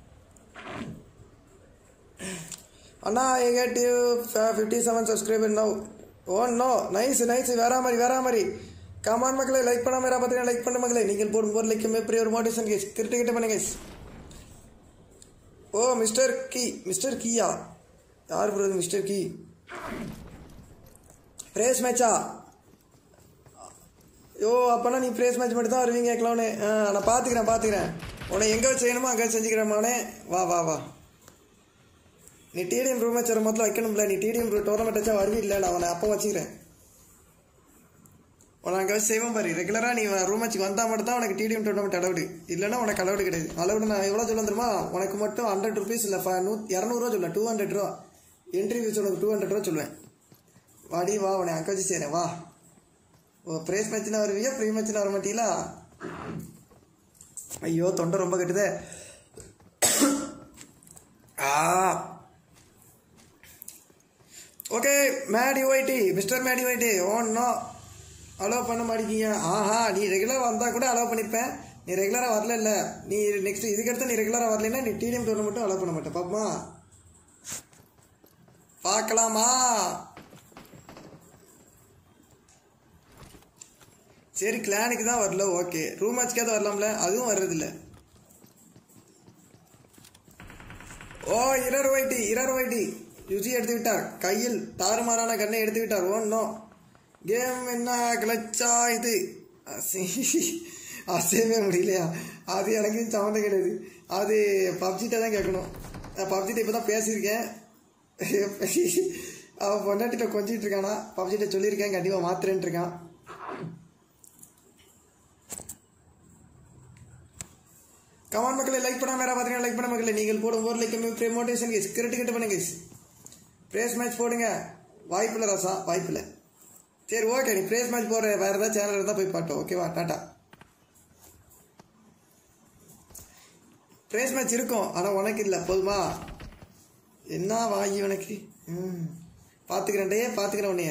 அண்ணா I get you fifty seven subscriber no oh no nice nice வேற மாதிரி வேற மாதிரி கமான் மக்களை லைக் பண்ண மாதிரி பார்த்தீங்கன்னா லைக் பண்ண மக்களை நீங்கள் போடும் போது லைக் பெரிய ஒரு மோட்டிவேஷன் கேஸ் கிரிட்டு கிட்ட பண்ணுங்க ஓ மிஸ்டர் கீ மிஸ்டர் கீயா யார் ப்ரோ மிஸ்டர் கீ பிரேஸ் மேட்சா யோ அப்போனா நீ பிரேஸ் மேட்ச் மட்டும் தான் வருவீங்க கிளவுனு நான் பார்த்துக்கிறேன் பார்த்துக்கிறேன் உன்னை எங்கே வச்சு செய்யணுமோ அங்கே செஞ்சுக்கிறேன் மானே வா வா வா நீ டிடிஎம் ரூம் மேட்ச் முதல்ல வைக்கணும்ல நீ டிடிஎம் டோர்னமெண்ட் வச்சா வருவீல்ல நான் உன்னை அப்போ வச்சுக்கிறேன் உன்னை அங்கே வச்சு செய்வோம் பாரு ரெகுலராக நீ ரூம் மேட்ச்சுக்கு வந்தால் மட்டும் தான் உனக்கு டிடிஎம் டோர்னமெண்ட் அலவுடு இல்லைன்னா உனக்கு அலவுடு கிடையாது அலவுடு நான் எவ்வளோ சொல்ல தெரியுமா உனக்கு மட்டும் ஹண்ட்ரட் ருபீஸ் இல்லை ஃப நூ இரநூறுவா சொல்லுவேன் டூ ஹண்ட்ரட் ரூபா என்ட்ரி ஃபீஸ் உனக்கு டூ ஹண்ட்ரட் ரூபா சொல்லுவேன் வாடி வா உன்னை அங்கே வச்சு செய்கிறேன் வா ஓ ப்ரைஸ் மேட்ச்னா வருவியா ப்ரீ மேட்ச்னா வர மாட்டீங்களா ஐயோ தொண்டை ரொம்ப கட்டுதே ஆ ஓகே மேடி ஒயிட்டி மிஸ்டர் மேடி ஒயிட்டி ஓன்னோ அலோவ் பண்ண மாட்டேங்கிங்க ஆஹா நீ ரெகுலராக வந்தால் கூட அலோவ் பண்ணியிருப்பேன் நீ ரெகுலராக வரல இல்லை நீ நெக்ஸ்ட் இதுக்கடுத்து நீ ரெகுலராக வரலைன்னா நீ டிடிஎம் டோர்னமெண்ட்டும் அலோவ் பண்ண மாட்டேன் பாப்பமா பார்க்கலாமா சரி கிளானுக்கு தான் வரல ஓகே ரூம் மேட்ச்க்காவது வரலாம்ல அதுவும் வர்றதில்ல ஓ இரர் ஒயிட்டி இரர் ஒயிட்டி யுசி எடுத்து விட்டார் கையில் தாறுமாறான கண்ணை எடுத்து விட்டார் ஓன்னோ கேம் என்ன கிளச்சா இது அசையவே முடியலையா அது எனக்கு சம்மந்தம் கிடையாது அது பப்ஜிட்ட தான் கேட்கணும் நான் பப்ஜிட்ட இப்போ தான் பேசியிருக்கேன் அவன் பொண்டாட்டிட்ட கொஞ்சிட்டு இருக்கானா பப்ஜிட்ட சொல்லியிருக்கேன் கண்டிப்பாக மாத்துறேன்ட்டு இருக்கான் கமான் மக்களை லைக் பண்ணாம வேற பார்த்தீங்கன்னா லைக் பண்ண மக்களை நீங்கள் போடும் ஒரு லைக் மோட்டிவேஷன் கேஸ் கிரிட்டு கிட்ட பண்ணுங்க பிரேஸ் மேட்ச் போடுங்க வாய்ப்பில்லை ரசா வாய்ப்பில்லை சரி ஓகே நீ பிரேஸ் மேட்ச் போடுற வேற ஏதாவது சேனல் இருந்தால் போய் பாட்டோம் ஓகேவா டாட்டா பிரேஸ் மேட்ச் இருக்கும் ஆனால் உனக்கு இல்லை போதுமா என்ன வாங்கி உனக்கு ம் பார்த்துக்கிறேன் டே பார்த்துக்கிறேன் உன்னைய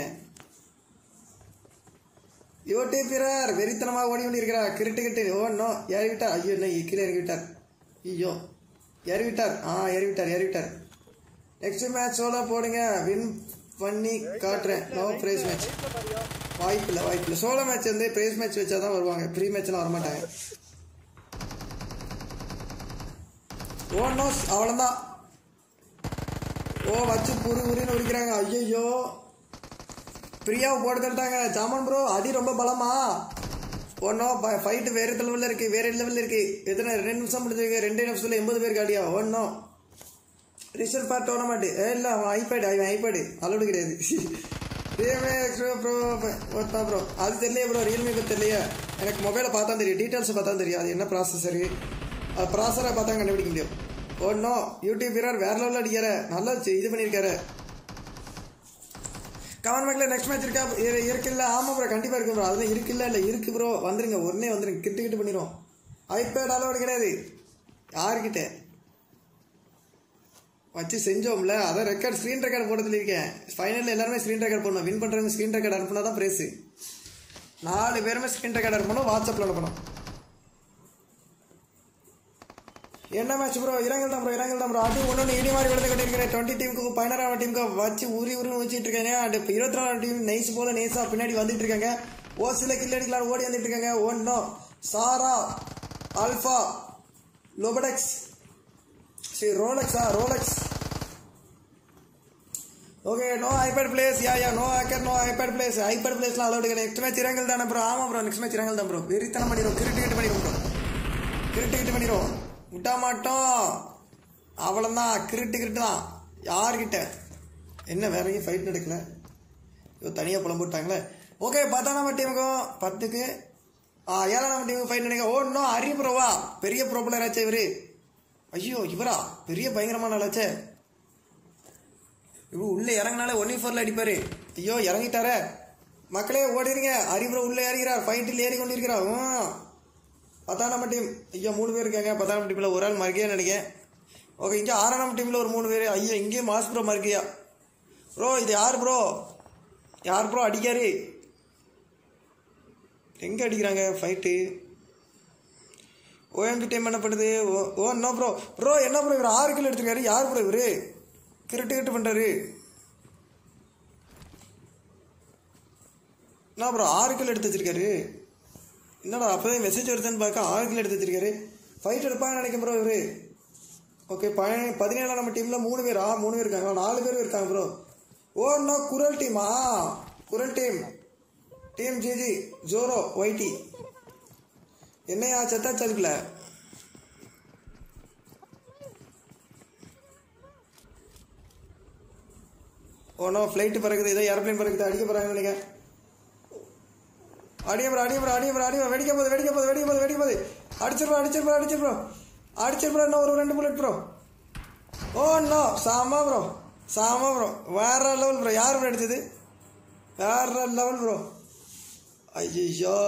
யோட்டே பிறார் வெறித்தனமாக ஓடி கொண்டு இருக்கிறார் கிரிட்டு கிட்டு ஓ நோ ஏறிவிட்டார் ஐயோ என்ன கீழே இறங்கிவிட்டார் ஐயோ ஏறிவிட்டார் ஆ ஏறிவிட்டார் ஏறிவிட்டார் நெக்ஸ்ட் மேட்ச் சோலோ போடுங்க வின் பண்ணி காட்டுறேன் நோ ப்ரைஸ் மேட்ச் வாய்ப்பு இல்லை வாய்ப்பு இல்லை சோலோ மேட்ச் வந்து ப்ரைஸ் மேட்ச் வச்சா தான் வருவாங்க ப்ரீ மேட்ச்லாம் வரமாட்டாங்க ஓ நோ அவ்வளோதான் ஓ வச்சு புரி உரின்னு உரிக்கிறாங்க ஐயோ பிரியாவை போட்டு தட்டாங்க ஜாமன் ப்ரோ அடி ரொம்ப பலமா ஒன்றும் ஃபைட்டு வேறு லெவலில் இருக்குது வேறு லெவலில் இருக்குது எத்தனை ரெண்டு நிமிஷம் முடிஞ்சிருக்கு ரெண்டே நிமிஷத்தில் எண்பது பேர் காலியா ஒன்றும் ரிசல்ட் பார்ட் டோர்னமெண்ட் இல்லை அவன் ஐபேடு அவன் ஐபேடு அலோடு கிடையாது ரியல்மி ப்ரோ ஒருத்தா ப்ரோ அது தெரியலையே ப்ரோ ரியல்மி பற்றி தெரியலையே எனக்கு மொபைலை பார்த்தா தெரியும் டீட்டெயில்ஸ் பார்த்தா தெரியும் அது என்ன ப்ராசஸரு அது ப்ராசரை பார்த்தா கண்டுபிடிக்க முடியும் ஒன்றும் யூடியூப் வீரர் வேற லெவலில் அடிக்கிற நல்லா இது பண்ணியிருக்காரு கவன் மேக்கில் நெக்ஸ்ட் மேட்ச் இருக்கா இரு- இருக்குல்ல ஆமாம் ப்ரோ கண்டிப்பாக இருக்கு ப்ரோ அதெல்லாம் இருக்குல்ல இல்லை இருக்கு ப்ரோ வந்துருங்க உடனே வந்துருங்க கிட்டு கிட்டு பண்ணிடுவோம் ஐபேட் அளவோடு கிடையாது யாருக்கிட்ட வச்சு செஞ்சோம்ல அதான் ரெக்கார்ட் ஸ்க்ரீன் ரெக்கார்ட் போட சொல்லியிருக்கேன் ஃபைனலில் எல்லாருமே ஸ்க்ரீன் ரெக்கார்ட் பண்ணணும் வின் பண்ணுறவங்க ஸ்க்ரீன் ரெக்கார்ட் அனுப்புனா தான் ப்ரைஸு நாலு பேருமே ஸ்க்ரீன் ரெக்கார்ட் அனுப்பணும் வாட்ஸ்அப்பில் அனுப்பணும் என்ன மேட்ச் ப்ரோ இரங்கல் தான் ப்ரோ இரங்கல் தான் ப்ரோ அது ஒன்று இடி மாதிரி விழுந்து கட்டிருக்கிறேன் டுவெண்ட்டி டீமுக்கு பதினாறாம் டீமுக்கு வச்சு உரி உருன்னு வச்சுட்டு இருக்காங்க அண்ட் இப்போ இருபத்தி நாலாம் டீம் நைஸ் போல நைஸாக பின்னாடி வந்துட்டு இருக்காங்க ஓ சில கில் அடிக்கலாம் ஓடி வந்துட்டு இருக்காங்க ஒன்றும் சாரா ஆல்ஃபா லோபடெக்ஸ் சரி ரோலக்ஸா Rolex okay no iPad plays yeah yeah no hacker no iPad plays iPad பிளேஸ்லாம் அலோடு கிடையாது நெக்ஸ்ட் மேட்ச் இரங்கல் தானே ப்ரோ ஆமாம் ப்ரோ நெக்ஸ்ட் மேட்ச் இரங்கல் தான் ப்ரோ வெறித்தனம் பண்ணிடுவோம் கிரிட்டு கிட்டு பண்ணிடுவோம் ப்ரோ கிரிட்டு கிட்டு பண்ணிடுவோம் விட்டா மாட்டோம் அவ்வளோதான் கிரிட்டு கிரிட்டு தான் யார்கிட்ட என்ன வேற எங்கேயும் ஃபைட் நடக்கல ஐயோ தனியாக புலம் போட்டாங்களே ஓகே பத்தாம் நம்பர் டீமுக்கும் பத்துக்கு ஆ ஏழாம் நம்பர் டீமுக்கு ஃபைட் நினைக்க ஓ இன்னும் அரிய ப்ரோவா பெரிய ப்ரோ பிளேயர் ஆச்சே இவரு ஐயோ இவரா பெரிய பயங்கரமான ஆளாச்சே இவரு உள்ளே இறங்கினாலே ஒன் ஃபோரில் அடிப்பாரு ஐயோ இறங்கிட்டாரே மக்களே ஓடிடுங்க அரிபுரம் உள்ளே இறங்கிறார் ஃபைட்டில் ஏறி கொண்டிருக்கிறார் ம். பத்தாம் நம்பர் டீம் ஐயோ மூணு பேர் இருக்காங்க பத்தாம் நம்பர் டீமில் ஒரு ஆள் மறுக்கையா நினைக்கிறேன் ஓகே இங்கே ஆறாம் நம்பர் டீமில் ஒரு மூணு பேர் ஐயோ இங்கேயும் மாஸ் ப்ரோ மறுக்கையா ப்ரோ இது யார் ப்ரோ யார் ப்ரோ அடிக்காரு எங்கே அடிக்கிறாங்க ஃபைட்டு ஓஎம்பி டைம் என்ன பண்ணுது ஓ ஓ என்ன ப்ரோ ப்ரோ என்ன ப்ரோ இவர் ஆறு கிலோ எடுத்திருக்காரு யார் ப்ரோ இவரு கிரிட்டு கிட்டு பண்ணுறாரு என்ன ப்ரோ ஆறு கிலோ எடுத்து வச்சிருக்காரு என்னடா அப்போதான் மெசேஜ் வருதுன்னு பார்க்க ஆறு கிலோ எடுத்து வச்சிருக்காரு ஃபைட் எடுப்பாங்கன்னு நினைக்கிறேன் ப்ரோ இவரு ஓகே ப பதினேழாம் நம்ம டீமில் மூணு பேர் ஆ மூணு பேர் இருக்காங்க நாலு பேர் இருக்காங்க ப்ரோ ஓ இன்னும் குரல் டீமா குரல் டீம் டீம் ஜிஜி ஜோரோ ஒய்டி என்னையா செத்தா சதுக்கல ஓனோ ஃப்ளைட்டு பறக்குது ஏதோ ஏர்ப்ளைன் பறக்குது அடிக்க போகிறாங்கன்னு நினைக்கிறேன் அடிய ப்ரோ அடிய ப்ரோ அடிய ப்ரோ அடிய வெடிக்க போகுது வெடிக்க போகுது வெடிக்க போகுது வெடிக்க போகுது அடிச்சிருப்பா அடிச்சிருப்பா அடிச்சிருப்பா அடிச்சிருப்பா இன்னும் ஒரு ரெண்டு புல்லட் ப்ரோ ஓ நோ சாமா ப்ரோ சாமா ப்ரோ வேற லெவல் ப்ரோ யார் ப்ரோ அடிச்சது வேற லெவல் ப்ரோ ஐயோ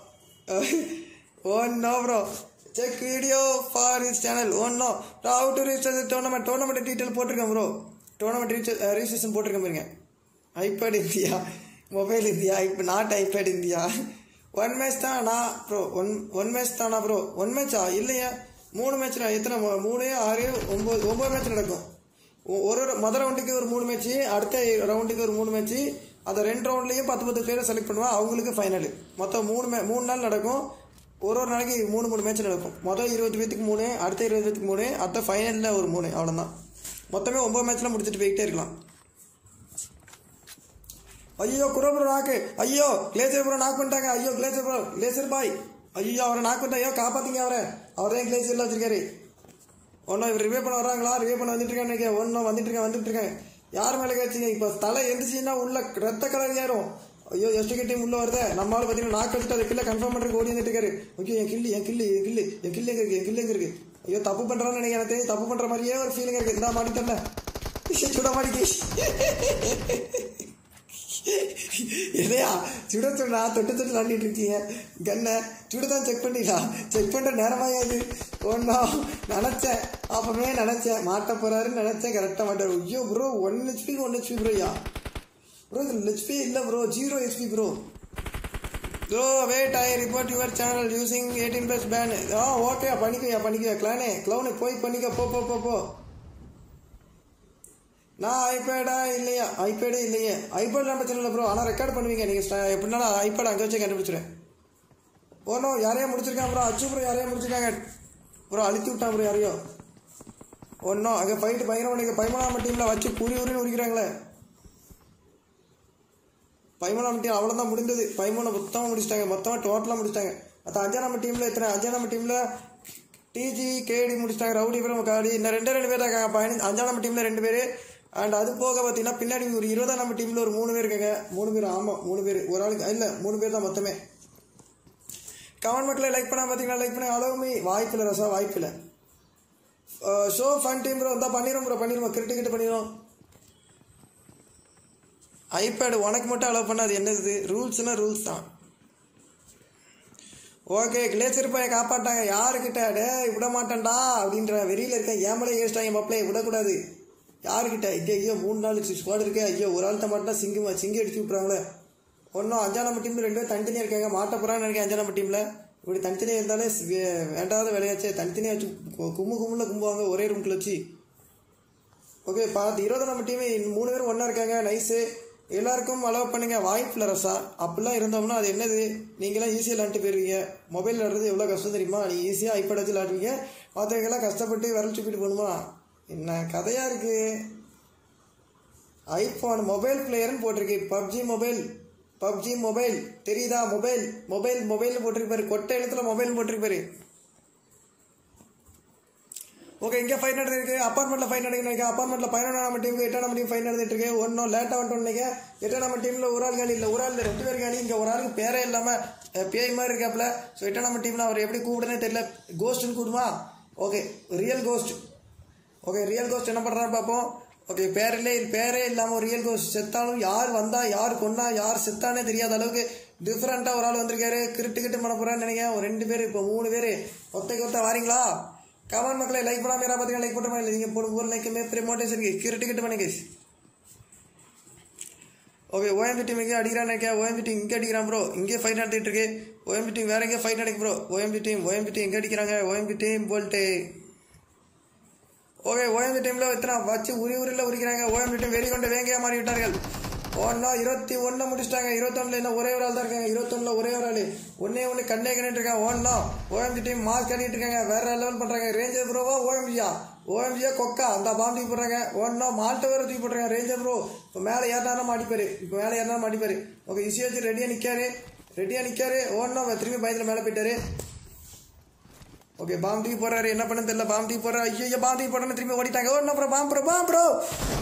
oh no bro check video for is channel oh no how to reach tournament tournament detail போட்டிருக்கேன் ப்ரோ டோர்னமெண்ட் ரீச் ரிஜிஸ்ட்ரேஷன் போட்டிருக்கேன் பாருங்க ஐபேட் இந்தியா மொபைல் இந்தியா இப்போ not iPad India one match தான் நான் bro one one match தானா bro one மேட்சா இல்லையா மூணு மேட்ச் எத்தனை மூ- மூணு ஆறு ஒம்பது ஒம்பது மேட்ச் நடக்கும் ஒ- ஒரு ஒரு மொதல் ரவுண்டுக்கு ஒரு மூணு மேட்ச்சு அடுத்த ரவுண்டுக்கு ஒரு மூணு மேட்ச்சு அந்த ரெண்டு ரவுண்ட்லேயும் பத்து பத்து பேரை செலக்ட் பண்ணுவேன் அவங்களுக்கு ஃபைனல் மொத்தம் மூணு மே மூணு நாள் நடக்கும் ஒரு ஒரு நாளைக்கு மூணு மூணு மேட்ச் நடக்கும் மொதல் இருபது பேத்துக்கு மூணு அடுத்த இருபது பேத்துக்கு மூணு அடுத்த ஃபைனலில் ஒரு மூணு அவ்வளோதான் மொத்தமே ஒம்பது மேட்ச்லாம் முடிச்சுட்டு போய்கிட்டே இருக்கலாம் ஐயோ குரோ ப்ரோ நாக்கு ஐயோ கிளேசர் ப்ரோ நாக் பண்ணிட்டாங்க ஐயோ கிளேசர் ப்ரோ கிளேசர் பாய் ஐயோ அவரை நாக் பண்ணிட்டா ஐயோ காப்பாத்தீங்க அவரை அவர் தான் கிளேசர்ல வச்சிருக்காரு ஒன்றும் இவர் ரிவே பண்ண வர்றாங்களா ரிவே பண்ண வந்துட்டு இருக்கான்னு நினைக்கிறேன் ஒன்றும் வந்துட்டு இருக்கேன் வந்துட்டு இருக்கேன் யார் மேலே கேச்சுங்க இப்போ தலை எந்திரிச்சின்னா உள்ள ரத்த கலர் ஏறும் ஐயோ எஸ்டிகே டீம் உள்ள வருதே நம்மளால பார்த்தீங்கன்னா நாக்கு வச்சுட்டு அதை கில்ல கன்ஃபார்ம் பண்ணுறதுக்கு ஓடி வந்துட்டு இருக்காரு ஓகே என் கில்லு என் கில்லு என் கில்லு என் கில்லு எங்க இருக்கு என் கில்லு எங்க இருக்கு ஐயோ தப்பு பண்றான்னு நினைக்கிறேன் எனக்கு தெரிஞ்சு தப்பு பண்ற மாதிரியே ஒரு ஃபீலிங் இருக்கு இந்த மாடி தரல சுட மாடிக்கு இல்லையா சுட சுடா தொட்டு தொட்டு விளாண்டிட்டு இருக்கீங்க கண்ணை சுட தான் செக் பண்ணிடா செக் பண்ணுற நேரமாயாது ஒன்றா நினச்சேன் அப்பவே நினச்சேன் மாட்ட போறாருன்னு நினச்சேன் கரெக்டாக மாட்டார் ஐயோ ப்ரோ ஒன் ஹெச்பிக்கு ஒன் ஹெச்பி ப்ரோயா ப்ரோ இது ஹெச்பி இல்லை bro zero HP bro bro wait I report your channel using eighteen plus ban ah okay பண்ணிக்கோயா பண்ணிக்கோ கிளானே க்ளவுனு போய் பண்ணிக்க போ போ போ போ நான் ஐபேடா இல்லையா ஐபேடே இல்லையே ஐபேட் நம்ம சேனல் ப்ரோ ஆனால் ரெக்கார்ட் பண்ணுவீங்க நீங்கள் எப்படினாலும் ஐபேட் அங்கே வச்சு கண்டுபிடிச்சிடுறேன் ஓ நோ யாரையா முடிச்சிருக்கான் ப்ரோ அச்சு ப்ரோ யாரையா முடிச்சிருக்காங்க ப்ரோ அழுத்தி விட்டான் ப்ரோ யாரையோ ஒன்றும் அங்கே ஃபைட்டு பயங்கரமாக நீங்கள் பதிமூணாம் டீமில் வச்சு குறி உரின்னு உரிக்கிறாங்களே பதிமூணாம் டீம் அவ்வளோதான் முடிந்தது பதிமூணு மொத்தமாக முடிச்சிட்டாங்க மொத்தமாக டோட்டலாக முடிச்சிட்டாங்க அது அஞ்சாம் நம்ம டீமில் எத்தனை அஞ்சாம் நம்ம டீமில் டிஜி கேடி முடிச்சிட்டாங்க ரவுடி பேரும் காடி இன்னும் ரெண்டே ரெண்டு பேர் இருக்காங்க பதினஞ்சு அஞ்சாம் நம்ம டீமில் ரெண்டு பேர் அண்ட் அது போக பார்த்தீங்கன்னா பின்னாடி ஒரு இருபதாம் நம்ம டீமில் ஒரு மூணு பேர் இருக்காங்க மூணு பேர் ஆமாம் மூணு பேர் ஒரு ஆளுக்கு இல்லை மூணு பேர் தான் மொத்தமே கமெண்ட் மக்களை லைக் பண்ணா பார்த்தீங்கன்னா லைக் பண்ண அளவுமே வாய்ப்பில்லை ரசா வாய்ப்பில்லை ஷோ ஃபன் டீம் ப்ரோ வந்தால் பண்ணிடும் ப்ரோ பண்ணிடுவோம் கிரிட்டு கிட்ட பண்ணிடுவோம் ஐபேடு உனக்கு மட்டும் அலோவ் பண்ணாது என்னது ரூல்ஸ்னா ரூல்ஸ் தான் ஓகே கிளேச்சர் பையன் காப்பாட்டாங்க யாருக்கிட்ட டே விட மாட்டேன்டா அப்படின்ற வெறியில் இருக்கேன் ஏமலே ஏறிச்சிட்டாங்க மாப்பிள்ளைய விடக்கூடாது யாருக்கிட்ட ஐயோ ஐயோ மூணு நாலு ஸ்குவாட் இருக்கே ஐயோ ஒரு ஆள்கிட்ட மட்டும் சிங்கு சிங்கி அடிச்சு விட்றாங்களே ஒன்றும் அஞ்சாம் நம்ம டீமில் ரெண்டு பேரும் தனித்தனியாக இருக்காங்க மாட்ட போகிறான்னு நினைக்கிறேன் அஞ்சாம் நம்ம டீமில் இப்படி தனித்தனியாக இருந்தாலே வே- வேண்டாத வேலையாச்சே தனித்தனியாக வச்சு கு- கும்மு கும்முல கும்புவாங்க ஒரே ரூம்குள்ள வச்சு ஓகே பார்த்து இருபது நம்ம டீம் மூணு பேரும் ஒன்றா இருக்காங்க நைஸு எல்லாருக்கும் அலோவ் பண்ணுங்க வாய்ப்பில்ல ரசா அப்படிலாம் இருந்தோம்னா அது என்னது நீங்களாம் ஈஸியாக விளாண்டுட்டு போயிருவீங்க மொபைல் விளாடுறது எவ்வளோ கஷ்டம் தெரியுமா நீ ஈஸியாக ஐபேட் வச்சு விளாடுவீங்க மற்றவங்கெல்லாம் கஷ்டப்பட்டு விரல் சுப்பிட்டு போகணுமா என்ன கதையாக இருக்கு ஐஃபோன் மொபைல் பிளேயர்னு போட்டிருக்கு பப்ஜி மொபைல் பப்ஜி மொபைல் தெரியுதா மொபைல் மொபைல் மொபைல் போட்டிருக்கு பாரு கொட்டை எழுத்துல மொபைல் போட்டிருக்கு பாரு ஓகே இங்கே ஃபைட் நடந்துருக்கு அப்பார்ட்மெண்ட்டில் ஃபைட் நடக்குது அப்பார்ட்மெண்ட்டில் பதினொன்றாம் டீமுக்கு எட்டாம் டீம் ஃபைட் நடந்துட்டு இருக்கு ஒன்றும் லேட்டாக வந்துட்டு நினைக்கிறேன் எட்டாம் டீமில் ஒரு ஆள் காலி இல்லை ஒரு ஆள் இல்ல, ரெண்டு பேர் காலி இங்கே ஒரு ஆளுக்கு பேரே இல்லாமல் பேய் மாதிரி இருக்காப்புல ஸோ எட்டாம் டீமில் அவர் எப்படி கூப்பிடுனே தெரியல கோஸ்ட்னு கூடுமா okay real ghost okay real ghost என்ன பண்ணுறான்னு பார்ப்போம் ஓகே பேரிலே பேரே இல்லாமல் ஒரு ரியல் கோஸ்ட் செத்தாலும் யார் வந்தா யார் கொண்டா யார் செத்தானே தெரியாத அளவுக்கு டிஃப்ரெண்ட்டாக ஒரு ஆள் வந்திருக்காரு கிரிட்டு கிட்டு பண்ண போகிறான்னு நினைக்கிறேன் ஒரு ரெண்டு பேர் இப்போ மூணு பேர் ஒத்தைக்கு ஒத்த வாரீங்களா கமெண்ட் மக்களை லைக் பண்ணாம யாரா பார்த்தீங்கன்னா லைக் பண்ணுறோம் இல்லை நீங்கள் போடும் ஒரு லைக்குமே பெரிய மோட்டிவேஷன் கிரிட்டு கிட்டு பண்ணி கேஸ் ஓகே ஓஎம்பி டீம் இங்கே அடிக்கிறான்னு நினைக்கிறேன் ஓஎம்பி டீம் இங்கே அடிக்கிறான் ப்ரோ இங்கே ஃபைட் நடத்திட்டு இருக்கு ஓஎம்பி டீம் வேற எங்கேயோ ஃபைட் நடக்கு bro OMP team OMP team எங்கே அடிக்கிறாங்க ஓஎம்பி டீம் போல்ட்டு ஓகே ஓஎம்பி டீமில் எத்தனை வச்சு உரி உரியில் உரிக்கிறாங்க ஓஎம்பி டீம் வெறி கொண்டு வேங்கையா மாறி விட்டார்கள் ஒன்றா இருபத்தி ஒன்று முடிச்சிட்டாங்க இருபத்தொன்னுல என்ன ஒரே ஒரு ஆள் தான் இருக்காங்க இருபத்தொன்னுல ஒரே ஒரு ஆள் ஒன்னே ஒன்று கண்ணே கண்ணிட்டு இருக்காங்க ஒன்றா ஓஎம்பி டீம் மாஸ்க் கட்டிட்டு இருக்காங்க வேற லெவல் பண்ணுறாங்க ரேஞ்சர் ப்ரோவா ஓஎம்பியா ஓஎம்பியா கொக்கா அந்த பாம்பு தூக்கி போடுறாங்க ஒன்றா மால்ட்ட வேற தூக்கி போடுறாங்க ரேஞ்சர் ப்ரோ இப்போ மேலே ஏறினா மாட்டிப்பாரு இப்போ மேலே ஏறினா மாட்டிப்பாரு ஓகே இசி வச்சு ரெடியாக நிற்காரு ரெடியாக நிற்காரு ஒன்றா திரும்பி பயத்தில் மேலே போயிட்டாரு ஓகே பாம் தூக்கி போறாரு என்ன பண்ண தெரியல பாம் தூக்கி போறாரு ஐயோ ஐயோ பாம் தூக்கி போறேன்னு திரும்பி ஓடிட்டாங்க ஓ என்ன bro bomb bro bomb bro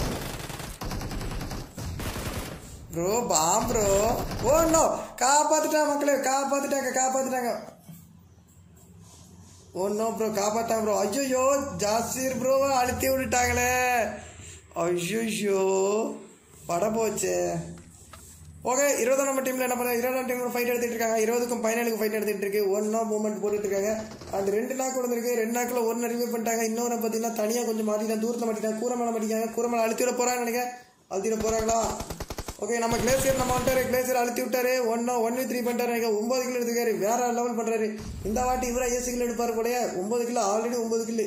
bro bomb bro oh no காப்பாத்திட்டாங்க மக்களே காப்பாத்திட்டாங்க காப்பாத்திட்டாங்க ஓ நோ ப்ரோ காப்பாத்தாங்க ப்ரோ ஐயோ ஜாசீர் ப்ரோ அழுத்தி விட்டுட்டாங்களே ஐயோ பட போச்சே ஓகே இருபதாம் நம்ம டீமில் என்ன பண்ண இருபதாம் டீமில் ஃபைட் எடுத்துட்டு இருக்காங்க இருபதுக்கும் பதினேழுக்கு ஃபைட் எடுத்துட்டு இருக்கு ஒன்றா மூவ்மெண்ட் போட்டுட்டு இருக்காங்க அந்த ரெண்டு நாக்கு வந்திருக்கு ரெண்டு நாக்கில் ஒன்று ரிவ்யூ பண்ணிட்டாங்க இன்னொன்று பார்த்தீங்கன்னா தனியாக கொஞ்சம் மாட்டிட்டாங்க தூரத்தில் மாட்டிட்டாங்க கூரை மேலே மாட்டிக்காங்க கூரை மேலே அழுத்திட போகிறாங்க நினைக்கிறேன் அழுத்திட போகிறாங்களா ஓகே நம்ம கிளேசியர் நம்ம வந்துட்டாரு கிளேசியர் அழுத்தி விட்டாரு ஒன்னா ஒன் த்ரீ பண்ணிட்டாரு நினைக்கிறேன் ஒன்பது கிலோ எடுத்துக்காரு வேற லெவல் பண்ணுறாரு இந்த வாட்டி இவரா ஏசி கிலோ எடுப்பாரு போலயே ஒன்பது கிலோ ஆல்ரெடி ஒன்பது கிலோ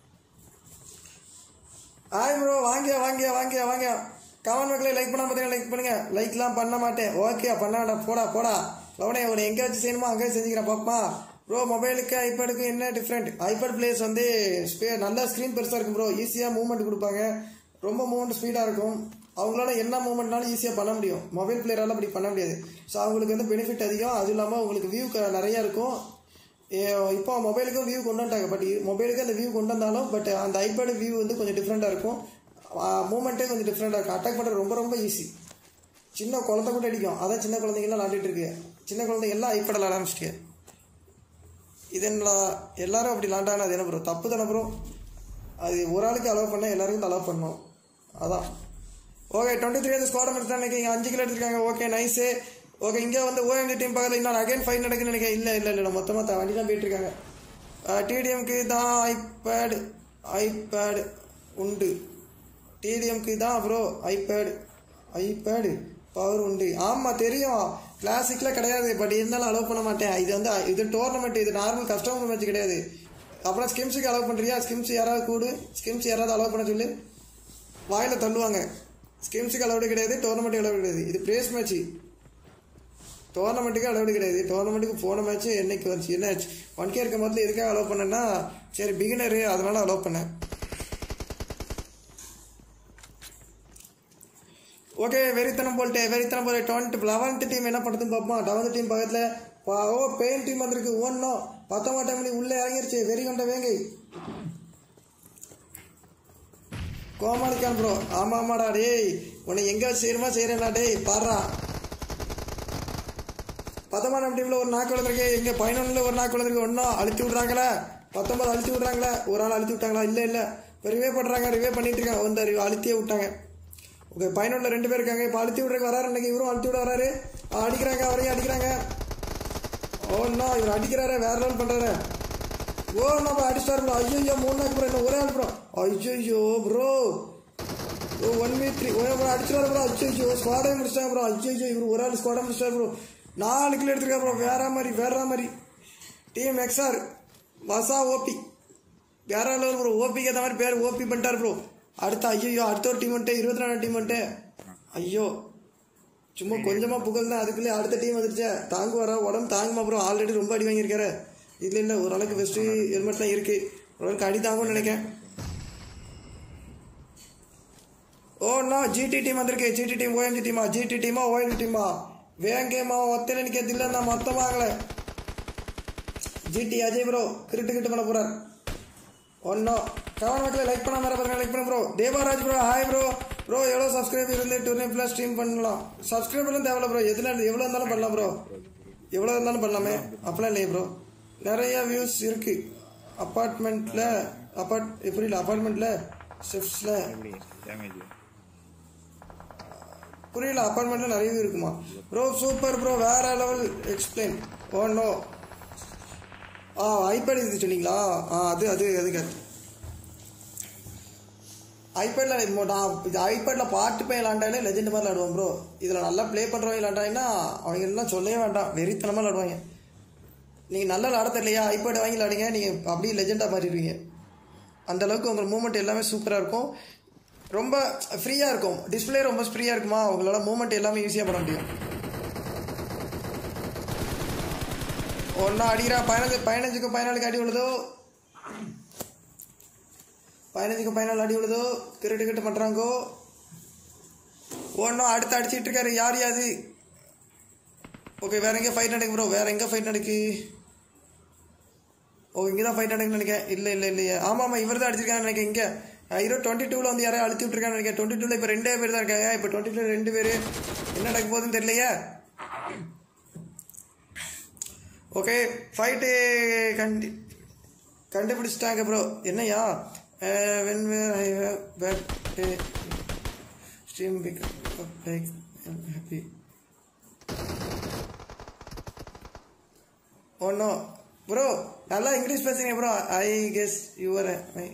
ஆய் ப்ரோ வாங்கியா வாங்கியா வாங்கியா வாங்கியா கமெண்ட் மக்களை லைக் பண்ணாம பார்த்தீங்கன்னா லைக் பண்ணுங்க லைக்லாம் பண்ண மாட்டேன் ஓகே பண்ண வேண்டாம் போடா போடா லவனே உன்னை எங்கே வச்சு செய்யணுமோ அங்கே செஞ்சுக்கிறேன் பாப்பா ப்ரோ மொபைலுக்கு ஐபேடுக்கு என்ன டிஃப்ரெண்ட் ஐபேட் பிளேஸ் வந்து ஸ்பே நல்ல ஸ்க்ரீன் பெருசாக இருக்கும் ப்ரோ ஈஸியாக மூவ்மெண்ட் கொடுப்பாங்க ரொம்ப மூவ்மெண்ட் ஸ்பீடாக இருக்கும் அவங்களால என்ன மூவ்மெண்ட்னாலும் ஈஸியாக பண்ண முடியும் மொபைல் பிளேயரால் அப்படி பண்ண முடியாது ஸோ அவங்களுக்கு வந்து பெனிஃபிட் அதிகம் அதுவும் இல்லாமல் உங்களுக்கு வியூ நிறையா இருக்கும் ஏ- இப்போ மொபைலுக்கும் வியூ கொண்டு வந்துட்டாங்க பட் மொபைலுக்கு அந்த வியூ கொண்டு வந்தாலும் பட் அந்த ஐபேடு வியூ வந்து கொஞ்சம் டிஃப்ரெண்ட்டாக இருக்கும் மூமெண்ட்டே கொஞ்சம் டிஃப்ரெண்ட்டாக இருக்கும் அட்டாக் பண்ணுறது ரொம்ப ரொம்ப ஈஸி சின்ன குழந்தை கூட அடிக்கும் அதான் சின்ன குழந்தைங்கலாம் விளாண்டுட்டு இருக்கு சின்ன குழந்தைங்க எல்லாம் ஐபேடில் விளாட ஆரம்பிச்சிட்டு இது என்ன எல்லாரும் அப்படி விளாண்டாங்கன்னா அது என்ன ப்ரோ தப்பு தானே ப்ரோ அது ஒரு ஆளுக்கு அலோவ் பண்ண எல்லாருக்கும் அலோவ் பண்ணணும் அதான் ஓகே டுவெண்ட்டி த்ரீ வந்து ஸ்கோர் மட்டும் நினைக்கிறீங்க அஞ்சு கிலோ எடுத்துருக்காங்க ஓகே நைஸு ஓகே இங்கே வந்து ஓஎம்ஜி டீம் பக்கத்தில் இன்னொரு அகைன் ஃபைன் நடக்குன்னு நினைக்கிறேன் இல்லை இல்லை இல்லை மொத்தமாக வண்டி தான் போயிட்டு இருக்காங்க டிடிஎம்க்கு தான் ஐபேடு ஐபேடு உண்டு டிடிஎம்க்கு தான் ப்ரோ ஐபேடு ஐபேடு பவர் உண்டு ஆமாம் தெரியும் கிளாசிக்கில் கிடையாது பட் இருந்தாலும் அலோவ் பண்ண மாட்டேன் இது வந்து இது டோர்னமெண்ட் இது நார்மல் கஸ்டமர் மேட்ச் கிடையாது அப்புறம் ஸ்கிம்ஸுக்கு அலோவ் பண்ணுறியா ஸ்கிம்ஸ் யாராவது கூடு ஸ்கிம்ஸ் யாராவது அலோவ் பண்ண சொல்லு வாயில் தள்ளுவாங்க ஸ்கிம்ஸுக்கு அலௌடு கிடையாது டோர்னமெண்ட்டுக்கு அலௌடு கிடையாது இது பிரேஸ் மேட்ச் டோர்னமெண்ட்டுக்கு அலௌடு கிடையாது டோர்னமெண்ட்டுக்கு போன மேட்ச் என்னைக்கு வந்துச்சு என்ன ஆச்சு ஒன் கே இருக்க முதல்ல எதுக்காக அலோவ் பண்ணேன்னா சரி பிகினரு அதனால அலோவ் பண்ணேன் ஓகே வெறித்தனம் போல்ட்டு வெறித்தனம் போல் டுவெண்ட்டி லெவன்த் டீம் என்ன பண்ணுதுன்னு பார்ப்போம் லெவன்த் டீம் பக்கத்தில் ஓ பெயின் டீம் வந்திருக்கு ஒன்றும் பத்தொம்பது மணி உள்ளே இறங்கிருச்சு வெறி கொண்ட வேங்கை கோமாளிக்கான் ப்ரோ ஆமா ஆமாடா டேய் உன்னை எங்க செய்யணுமா செய்யறேன்டா டேய் பாடுறா பத்தொன்பதாம் டீம்ல ஒரு நாக்கு விழுந்திருக்கு இங்க பதினொன்னுல ஒரு நாக்கு விழுந்திருக்கு ஒன்னும் அழுத்தி விடுறாங்களே பத்தொன்பது அழுத்தி விடுறாங்களே ஒரு ஆள் அழுத்தி விட்டாங்களா இல்ல இல்ல இப்போ ரிவே பண்றாங்க ரிவே பண்ணிட்டு இருக்காங்க வந்து ரிவே அழுத்தியே விட்டாங்க ஓகே பதினொன்னுல ரெண்டு பேர் இருக்காங்க இப்போ அழுத்தி விடுறதுக்கு வராரு இன்னைக்கு இவரும் அழுத்தி விட வராரு ஆ, அடிக்கிறாங்க அவரையும் அடிக்கிறாங்க ஓ இன்னும் இவர் அடிக்கிறாரு வேற லெவல் பண்றாரு ஓ நம்ம அடிச்சார் ப்ரோ ஐயோ மூணு நாக்கு ப்ரோ இன்னும் ஒரே ஆள் ப்ரோ ஐயோ bro oh one me three ஒரே ப்ரோ அடிச்சிடாரு ப்ரோ ஐயோ ஸ்குவாடே முடிச்சிட்டாங்க ப்ரோ ஐயோ இவர் ஒரு ஆள் ஸ்குவாடை முடிச்சிட்டாரு ப்ரோ நாலு கிலோ எடுத்துருக்கா ப்ரோ வேற மாதிரி வேற மாதிரி டீம் எக்ஸ்ஆர் வசா ஓபி வேற லெவல் ப்ரோ ஓபிக்கு ஏற்ற மாதிரி பேர் ஓபி பண்ணிட்டார் ப்ரோ அடுத்த ஐயோ அடுத்த ஒரு டீம் வந்துட்டு இருபத்தி நாலு டீம் வந்துட்டு ஐயோ சும்மா கொஞ்சமா புகழ் தான் அதுக்குள்ளே அடுத்த டீம் வந்துருச்சே தாங்கு வர உடம்பு தாங்குமா ப்ரோ ஆல்ரெடி ரொம்ப அடி வாங்கியிருக்காரு இல்லை இல்லை ஓரளவுக்கு பெஸ்ட்டு ஹெல்மெட்லாம் இருக்கு ஓரளவுக்கு அடி தாங்கும்னு நினைக்கிறேன் ஓ நோ ஜிடி ಟೀಮ್ வந்திருக்கு ஜிடி ಟೀಮ್ ಓಎನ್ಜಿ ಟೀಮಾ ஜிடி ಟೀಮಾ ಓಎನ್ಜಿ ಟೀಮಾ வேங்கேமா ஒத்தனை நிற்கிறதில்ல நான் மொத்தமாகலை ஜிடி அஜய் ப்ரோ கிரிட்டு கிட்டு பண்ண போறார் ஒன்றும் கவன மக்களை லைக் பண்ண மாதிரி பாருங்க லைக் பண்ண bro Devaraj bro hi bro bro எவ்வளோ சப்ஸ்கிரைப் இருந்து டூர்னே ப்ளஸ் ஸ்ட்ரீம் பண்ணலாம் சப்ஸ்கிரைபர்லாம் தேவையில்ல ப்ரோ எதுல எவ்வளோ இருந்தாலும் பண்ணலாம் ப்ரோ எவ்வளோ இருந்தாலும் பண்ணலாமே அப்படிலாம் இல்லையே ப்ரோ நிறைய வியூஸ் இருக்கு அப்பார்ட்மெண்ட்டில் அப்பார்ட் எப்படி இல்லை அப்பார்ட்மெண்ட்டில் ஷிஃப்ட்ஸில் எப்படி டேமேஜ் புரியல அப்பார்ட்மெண்ட்ல நிறைய இது இருக்குமா ப்ரோ சூப்பர் ப்ரோ வேற level explain oh no ah iPad இது சொன்னீங்களா ஆ அது அது அதுக்கு ஐபேடில் நான் இது ஐபேடில் பாட்டு போய் விளாண்டாலே லெஜெண்ட் மாதிரி விளாடுவோம் ப்ரோ இதில் நல்லா ப்ளே பண்ணுறவங்க விளாண்டாங்கன்னா அவங்க எல்லாம் சொல்லவே வேண்டாம் வெறித்தனமாக விளாடுவாங்க நீங்கள் நல்லா விளாட தெரியலையா ஐபேட் வாங்கி விளாடுங்க நீங்கள் அப்படியே லெஜெண்டாக மாறிடுவீங்க அந்த அளவுக்கு உங்கள் மூமெண்ட் எல்லாமே சூப்பராக இருக்கும் ரொம்ப ஃப்ரீயாக இருக்கும் டிஸ்பிளே ரொம்ப ஃப்ரீயாக இருக்குமா உங்களால மூமெண்ட் எல்லாமே ஈஸியாக பண்ண முடியும் ஒன்றா அடிக்கிறா பதினஞ்சு பதினஞ்சுக்கு பதினாலுக்கு அடி விழுதோ பதினஞ்சுக்கு பதினாலு அடி விழுதோ கிரிட்டு கிட்டு பண்ணுறாங்கோ ஒன்றும் அடுத்து அடிச்சிட்டு இருக்காரு யார் யாது ஓகே வேற எங்கே ஃபைட் நடக்கு ப்ரோ வேற எங்கே ஃபைட் நடக்கு ஓ இங்கே தான் ஃபைட் நடக்குன்னு நினைக்கிறேன் இல்லை இல்லை இல்லையே ஆமாம் ஆமாம் இவர் தான் அடிச்சிருக்கான்னு நினைக்கிறேன் இங்கே ஹீரோ டுவெண்ட்டி டூவில் வந்து யாரையும் அழுத்தி விட்டுருக்கான்னு நினைக்கிறேன் டுவெண்ட்டி டூவில் இப்போ ரெண்டே பேர் தான் இருக்காங்க இப்போ டுவெண்ட்டி டூ ரெண்டு பேர் என்ன நடக்க போகுதுன்னு தெரியலையே ஓகே ஃபைட்டு கண்டி கண்டுபிடிச்சிட்டாங்க ப்ரோ என்னையா when where I have bad stream big like happy ஒன்னோ ப்ரோ நல்லா இங்கிலீஷ் பேசுறீங்க ப்ரோ ஐ கெஸ் யுவர்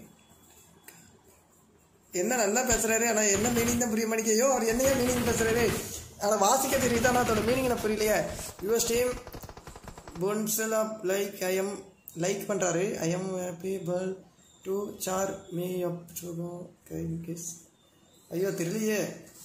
என்ன நல்லா பேசுறாரு ஆனா என்ன மீனிங் தான் புரிய மாட்டேங்கயோ அவர் என்னையா மீனிங் பேசுறாரு ஆனா வாசிக்க தெரியுது ஆனா அதோட மீனிங் எனக்கு புரியலையே your steam புன்சல் app like I am like பண்றாரு I am happy pearl to sir me up to guy kiss ஐயோ தெரியலையே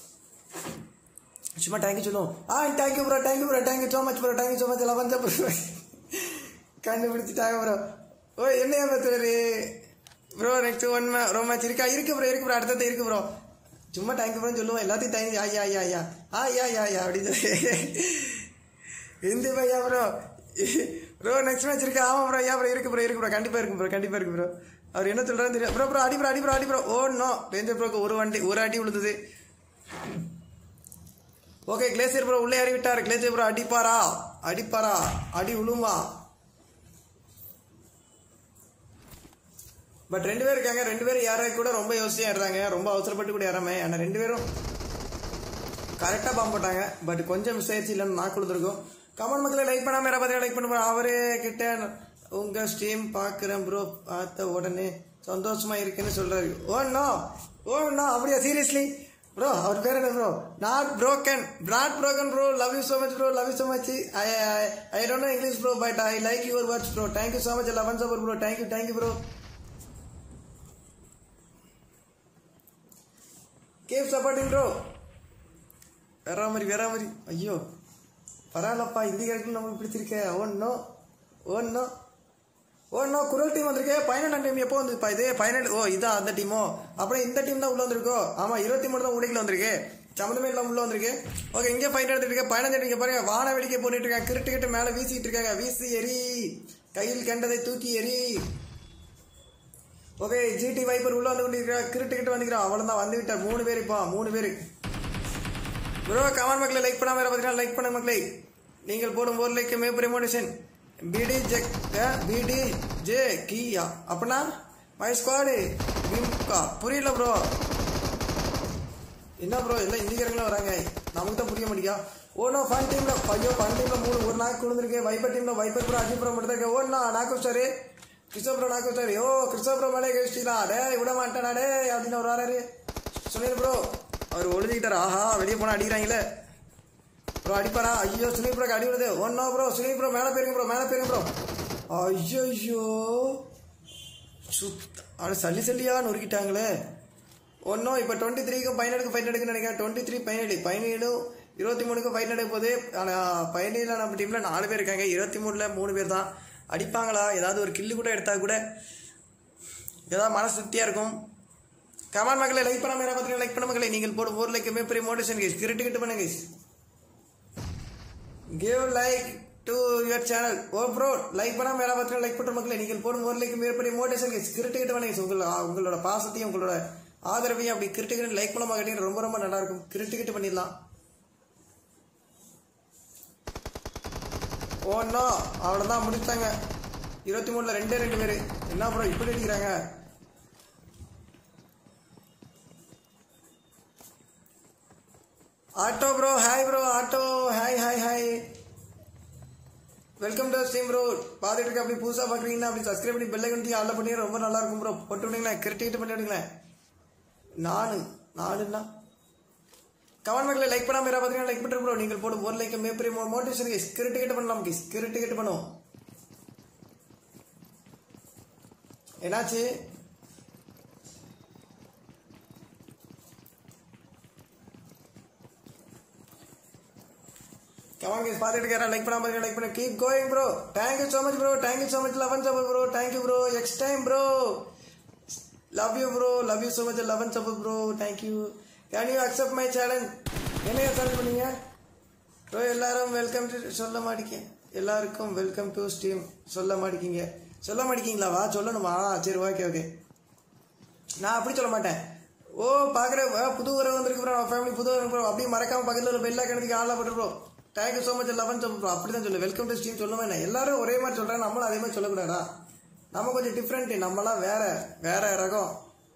சும்மா தேங்க்யூ சொல்லுவோம் ஆ thank you bro thank you bro thank you so much bro thank you so much எல்லாம் வந்து bro கண்டுபிடிச்சிட்டாங்க bro ஓ என்னையா பேசுறாரு ப்ரோ நெக்ஸ்ட் ஒன் ரொம்ப மேட்ச் இருக்கா இருக்கு ப்ரோ இருக்கு ப்ரோ அடுத்தது இருக்கு ப்ரோ சும்மா தேங்க்யூ ப்ரோ சொல்லுவோம் எல்லாத்தையும் தேங்க்யூ ஐயா ஐயா ஐயா ஆ ஐயா ஐயா ஐயா அப்படின்னு சொல்லி ஹிந்தி பையா ப்ரோ ப்ரோ நெக்ஸ்ட் மேட்ச் இருக்கு ஆமா ப்ரோ ஐயா ப்ரோ இருக்கு ப்ரோ இருக்கு ப்ரோ கண்டிப்பா இருக்கு ப்ரோ கண்டிப்பா இருக்கு ப்ரோ அவர் என்ன சொல்றாருன்னு தெரியும் ப்ரோ ப்ரோ அடி ப்ரோ அடி ப்ரோ அடி ப்ரோ ஓ நோ ரேஞ்சர் ப்ரோக்கு ஒரு வண்டி ஒரு அடி விழுந்தது ஓகே கிளேசியர் ப்ரோ உள்ளே ஏறி விட்டார் கிளேசியர் ப்ரோ அடிப்பாரா அடிப்பாரா அடி விழுமா பட் ரெண்டு பேர் இருக்காங்க ரெண்டு பேரும் யாரை கூட ரொம்ப யோசிச்சு ஏறாங்க ரொம்ப அவசரப்பட்டு கூட ஏறாம ஆனால் ரெண்டு பேரும் கரெக்டாக பாம்பு போட்டாங்க பட் கொஞ்சம் மிஸ் ஆயிடுச்சு இல்லைன்னு நான் கொடுத்துருக்கோம் கமெண்ட் மக்களை லைக் பண்ணாம யாரை பார்த்து லைக் பண்ணுவோம் அவரு கிட்ட உங்க ஸ்ட்ரீம் பார்க்குறேன் ப்ரோ பார்த்த உடனே சந்தோஷமா இருக்குன்னு சொல்றாரு ஓ நோ ஓ நோ அப்படியா சீரியஸ்லி ப்ரோ அவர் பேர் என்ன bro not broken not broken bro love you so much bro love you so much I I don't know English bro but I like your words bro thank you so much love and support bro thank you thank you bro keep supporting bro வேற மாதிரி வேற மாதிரி ஐயோ பரவாயில்லப்பா Hindi character நமக்கு பிடிச்சிருக்கே ஒன்னோ ஒன்னோ ஒன்னோ குரல் டீம் வந்திருக்கே பதினெண்டாம் டீம் எப்போ வந்துப்பா இது பதினெட்டு ஓ இதான் அந்த டீமோ அப்புறம் இந்த டீம் தான் உள்ள வந்திருக்கோ ஆமா இருபத்தி மூணு தான் உடைக்கல வந்திருக்கு சம்மந்தமே இல்லாம உள்ள வந்திருக்கு ஓகே இங்கே ஃபைட் எடுத்துட்டு இருக்க பதினஞ்சு அடிக்க பாருங்க வான வெடிக்கை போட்டுட்டு இருக்காங்க கிரிட்டு கிட்ட மேலே வீசிட்டு இருக்காங்க வீசி எரி கையில் கண்டதை தூக்கி எரி ஓகே ஜிடி வைப்பர் உள்ள வந்து கொண்டிருக்கிறா கிரிட்டு கிட்ட வந்துக்கிறா அவ்வளோதான் வந்து விட்டார் மூணு பேர் இப்போ மூணு பேர் ப்ரோ கமெண்ட் மக்களை லைக் பண்ணாம வேற பார்த்தீங்கன்னா லைக் பண்ண மக்களை நீங்கள் போடும் ஒரு லைக் மே ப்ரமோஷன் பிடி ஜெக் பிடி ஜே கியா அப்படின்னா மை ஸ்குவாடு பிம்கா புரியல ப்ரோ என்ன ப்ரோ எல்லாம் இந்திக்காரங்களும் வராங்க நமக்கு தான் புரிய மாட்டேங்கா ஓனோ ஃபன் டீம்ல ஐயோ ஃபன் டீம்ல மூணு ஒரு நாக்கு விழுந்திருக்கு வைப்பர் டீம்ல வைப்பர் ப்ரோ அஜித் ப்ரோ மட்டும் தான் இருக்கு ஓனா நாக்கு சாரு கிருஷ்ண ப்ரோ நாக்கு சாரு ஓ கிருஷ்ண ப்ரோ மேலே கழிச்சிட்டா டே விட மாட்டேனா டே அப்படின்னு ஒரு வராரு சுனில் ப்ரோ அவர் ஒழுதிக்கிட்டார் ஆஹா வெளியே போனா அடிக்கிறாங்களே ப்ரோ அடிப்பாரா ஐயோ சுனில் ப்ரோ அடி விடுது ஒன்னா ப்ரோ சுனில் ப்ரோ மேலே போயிருங்க ப்ரோ மேலே போயிருங்க ப்ரோ ஐயோ ஐயோ சுத்த அவனை சல்லி சல்லியா நொறுக்கிட்டாங்களே ஒன்றும் இப்போ டுவெண்ட்டி த்ரீக்கு பதினேழுக்கு ஃபைன் எடுக்குன்னு நினைக்கிறேன் டுவெண்ட்டி த்ரீ பதினேழு பதினேழு இருபத்தி மூணுக்கு ஃபைன் எடுக்க போகுது ஆனால் பதினேழில் நம்ம டீமில் நாலு பேர் இருக்காங்க இருபத்தி மூணில் மூணு பேர் தான் அடிப்பாங்களா ஏதாவது ஒரு கில்லு கூட எடுத்தால் கூட ஏதாவது மனசு திருப்தியாக இருக்கும் கமான் மக்களை லைக் பண்ணாம யாராவது பார்த்தீங்கன்னா லைக் பண்ண மக்களை நீங்கள் போடும் ஒரு லைக் பெரிய மோட்டிவேஷன் கேஸ் கிரிட்டு கிட்ட பண்ணுங்க guys. give like to your channel oh bro like பண்ணாம வேற பார்த்து லைக் பண்ற மக்களே நீங்கள் போடும் ஒரு லைக் மிகப்பெரிய மோட்டிவேஷன் கிரிட்டிக்கிட்டு பண்ணுங்க உங்களோட உங்களோட பாசத்தையும் உங்களோட ஆதரவையும் அப்படி கிரிட்டிக்கிட்டு லைக் பண்ணாம கேட்டீங்கன்னா ரொம்ப ரொம்ப நல்லா இருக்கும் கிரிட்டிக்கிட்டு பண்ணிடலாம் ஓன்னோ அவ்வளோதான் முடிச்சாங்க இருபத்தி மூணுல ரெண்டே ரெண்டு பேர் என்ன ப்ரோ இப்படி அடிக்கிறாங்க auto bro hi bro auto hi hi hi welcome to stream bro பார்த்துட்டு இருக்க அப்படி புதுசாக பார்க்குறீங்கன்னா அப்படி சப்ஸ்கிரைப் பண்ணி பெல்லை கண்டி ஆல்ல பண்ணி ரொம்ப நல்லா இருக்கும் ப்ரோ போட்டு விடுங்களேன் கிரிட்டிக்கிட்டு பண்ணி விடுங்களேன் நானு நானுன்னா கமெண்ட் மக்களே லைக் பண்ணாம யாராவது பார்த்தீங்கன்னா லைக் பண்ணுற ப்ரோ நீங்கள் போடும் ஒரு லைக் மிகப்பெரிய மோட்டிவேஷன் கேஸ் கிரிட்டிக்கிட்டு பண்ணலாம் கேஸ் கிரிட்டிக்கிட்டு பண்ணுவோம் என்னாச்சு கமான் கேஸ் பார்த்துட்டு இருக்கா லைக் பண்ணாம பாருங்க லைக் பண்ண keep going bro thank you so much bro thank you so much love and support bro thank you bro next time bro love you bro love you so much love and support bro thank you can you accept my challenge என்ன challenge பண்ணீங்க bro எல்லாரும் welcome to சொல்ல மாட்டீங்க எல்லாருக்கும் welcome to stream சொல்ல மாட்டீங்க சொல்ல மாட்டீங்களா வா சொல்லணுமா சரி ஓகே ஓகே நான் அப்படி சொல்ல மாட்டேன் ஓ பார்க்குற புது உறவு வந்திருக்கு ப்ரோ ஃபேமிலி புது உறவு ப்ரோ அப்படியே மறக்காம பக்கத்தில் ஒரு பெல்லா கிணத்துக்கு ஆளா போட்டு ப்ரோ தேங்க்யூ ஸோ மச் லெவன் சொல்லு ப்ரோ அப்படி தான் சொல்லு வெல்கம் டு ஸ்ட்ரீம் சொல்லுவேன் என்ன எல்லாரும் ஒரே மாதிரி சொல்கிறேன் நம்மளும் அதே மாதிரி சொல்லக்கூடாதா நம்ம கொஞ்சம் டிஃப்ரெண்ட் நம்மலாம் வேற வேற ரகம்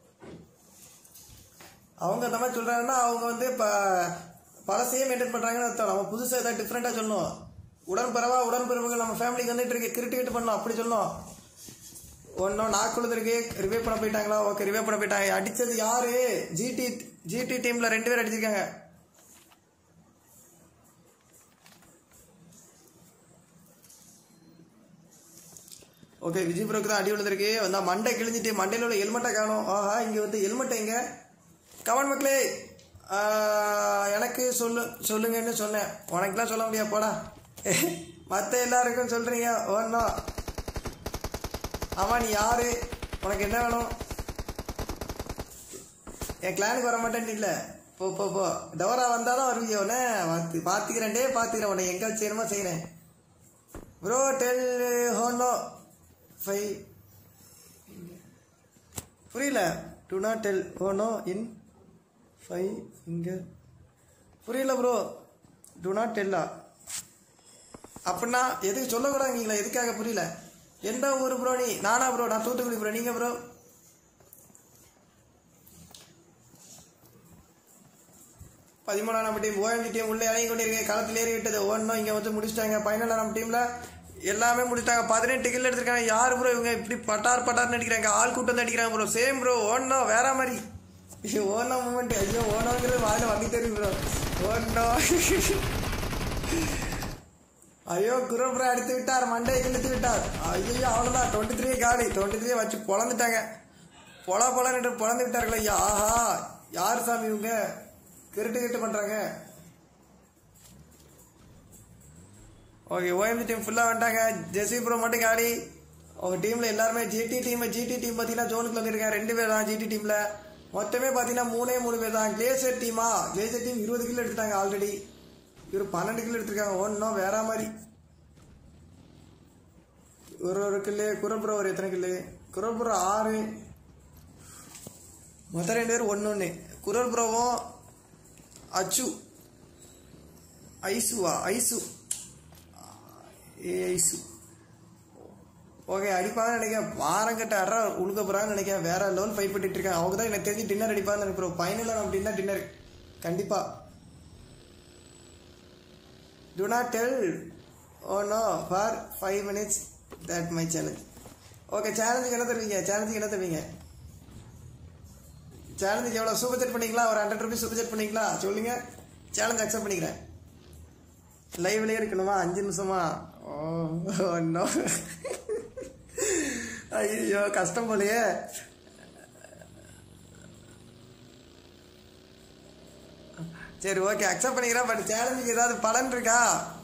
அவங்க அந்த மாதிரி சொல்கிறாங்கன்னா அவங்க வந்து இப்போ பழசையே மெயின்டைன் பண்ணுறாங்கன்னு அர்த்தம் நம்ம புதுசாக ஏதாவது டிஃப்ரெண்ட்டாக சொல்லணும் உடன்பிறவா உடன்பிறவுகள் நம்ம ஃபேமிலிக்கு வந்துட்டு இருக்கு கிரிட்டிக்கிட்டு பண்ணணும் அப்படி சொல்லணும் ஒன்றும் நாக்குழுது இருக்கு ரிவே பண்ண போயிட்டாங்களா ஓகே ரிவே பண்ண போயிட்டாங்க அடிச்சது யாரு ஜிடி ஜிடி டீம்ல ரெண்டு பேர் அடிச்சிருக்காங்க ஓகே விஜய் ப்ரோக்கு தான் அடி விழுந்திருக்கு வந்தா மண்டை கிழிஞ்சிட்டு மண்டையில் உள்ள ஹெல்மெட்டை காணும் ஆஹா இங்கே வந்து ஹெல்மெட் எங்க கவன் மக்களே ஆஹ், எனக்கு சொல்லு சொல்லுங்கன்னு சொன்னேன் உனக்குலாம் சொல்ல முடியாது போடா மற்ற எல்லாருக்கும் சொல்றீங்க ஒன்றும் ஆமா நீ யாரு உனக்கு என்ன வேணும் என் கிளானுக்கு வர மாட்டேன்னு இல்ல போ போ போ டவரா வந்தாதான் வருவியோ உடனே பார்த்து பார்த்துக்கிறேன் டே பார்த்துக்கிறேன் உன்னை எங்க செய்யணுமோ செய்கிறேன் ப்ரோ டெல் ஹோனோ ஃபைவ் புரியல டு நாட் டெல் ஹோனோ இன் ஃபைவ் இங்கே புரியல ப்ரோ டு நாட் டெல்லா அப்படின்னா எதுக்கு சொல்லக்கூடாதுங்களா எதுக்காக புரியல எந்த ஊர் ப்ரோ நீ நானா ப்ரோ நான் தூத்துக்குடி ப்ரோ நீங்க ப்ரோ பதிமூணாம் நம்ம டீம் ஓஎம்டி டீம் உள்ளே இறங்கி கொண்டிருக்கேன் களத்தில் ஏறி விட்டது ஒன்றும் இங்கே வந்து முடிச்சிட்டாங்க பதினேழாம் நம்ம டீமில் எல்லாமே முடிச்சிட்டாங்க பதினெட்டு கில் எடுத்திருக்காங்க யார் ப்ரோ இவங்க இப்படி பட்டார் பட்டார்னு அடிக்கிறாங்க ஆள் கூட்டம் வந்து அடிக்கிறாங்க ப்ரோ சேம் ப்ரோ ஒன்றும் வேற மாதிரி ஐயோ ஓனோ மூமெண்ட் ஐயோ ஓனோங்கிறது வாயில வந்து தெரியும் ப்ரோ ஓனோ ஐயோ குருப்ரா அடித்து விட்டார் மண்டையை கிழித்து விட்டார் ஐயோ அவ்வளோதான் டுவெண்ட்டி த்ரீ காலி டுவெண்ட்டி த்ரீ வச்சு பொழந்துட்டாங்க பொல பொலன்னு பொழந்து விட்டார்கள் ஐயா ஆஹா யார் சாமி இவங்க கிருட்டு கிட்டு பண்ணுறாங்க ஓகே ஓஎம்ஜி டீம் ஃபுல்லாக வந்துட்டாங்க ஜெசி ப்ரோ மட்டும் காலி உங்கள் டீமில் எல்லாருமே ஜிடி டீம் ஜிடி டீம் பார்த்தீங்கன்னா ஜோனுக்கு வந்துருக்காங்க ரெண்டு பேர் தான் ஜிடி டீமில் மொத்தமே பார்த்தீங்கன்னா மூணே மூணு பேர் தான் கிளேசர் டீமா கிளேசர் டீம் இருபது கிலோ எடுத்துட்டாங்க ஆல்ரெடி இவர் பன்னெண்டு கிலோ எடுத்திருக்காங்க ஒன்றும் வேற மாதிரி ஒரு ஒரு கில்லு குரல்புரம் ஒரு எத்தனை கில்லு குரல்புரம் ஆறு மொத்தம் ரெண்டு பேர் ஒன்று ஒன்று குரல்புரவும் அச்சு ஐசுவா ஐசு ஏ ஐசு ஓகே அடிப்பாங்கன்னு நினைக்கிறேன் வாரங்கட்ட அற உழுக்க போகிறாங்கன்னு நினைக்கிறேன் வேற லெவல் ஃபைட் பண்ணிட்டு இருக்கேன் அவங்க தான் எனக்கு தெரிஞ்சு டின்னர் அடிப்பாங்கன்னு நினைக்கிறோம் ஃபைனலில் நம்ம டின்னர் டின்னர் கண்டிப்பாக do not tell oh no for five minutes that my challenge okay சேலஞ்சுக்கு என்ன தருவீங்க சேலஞ்சுக்கு என்ன தருவீங்க சேலஞ்சுக்கு எவ்வளோ சூப்பர் செட் பண்ணிக்கலாம் ஒரு ஹண்ட்ரட் ருபீஸ் சூப்பர் செட் பண்ணிக்கலாம் சொல்லுங்க சேலஞ்ச் அக்செப்ட் பண்ணிக்கிறேன் லைவ்லேயே இருக்கணுமா அஞ்சு நிமிஷமா ஓ நோ ஐயோ கஷ்டம் போலையே சரி ஓகே அக்செப்ட் பண்ணிக்கிறேன் பட் சேலஞ்சுக்கு ஏதாவது பலன் இருக்கா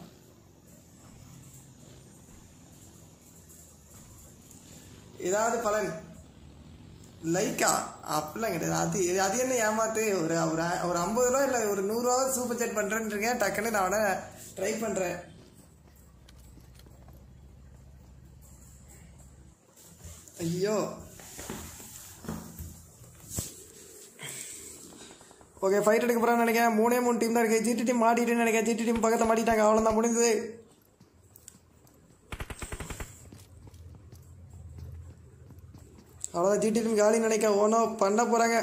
ஏதாவது பலன் லைக்கா அப்படிலாம் கிடையாது அது அது என்ன ஏமாத்து ஒரு ஒரு ஒரு ஐம்பது ரூபா இல்லை ஒரு நூறுரூவா சூப்பர் செட் பண்ணுறேன்னு இருக்கேன் டக்குன்னு நான் அவனை ட்ரை பண்ணுறேன் ஐயோ ஓகே ஃபைட் எடுக்க போகிறான்னு நினைக்கிறேன் மூணே மூணு டீம் தான் இருக்குது ஜிடி டீம் மாட்டிட்டுன்னு நினைக்கிறேன் ஜிடி டீம் பக்கத்தில் மாட்டிட்டாங்க அவ்வளோதான் முடிஞ்சது அவ்வளோதான் ஜிடி டீம் காலின்னு நினைக்க ஓனோ பண்ண போகிறாங்க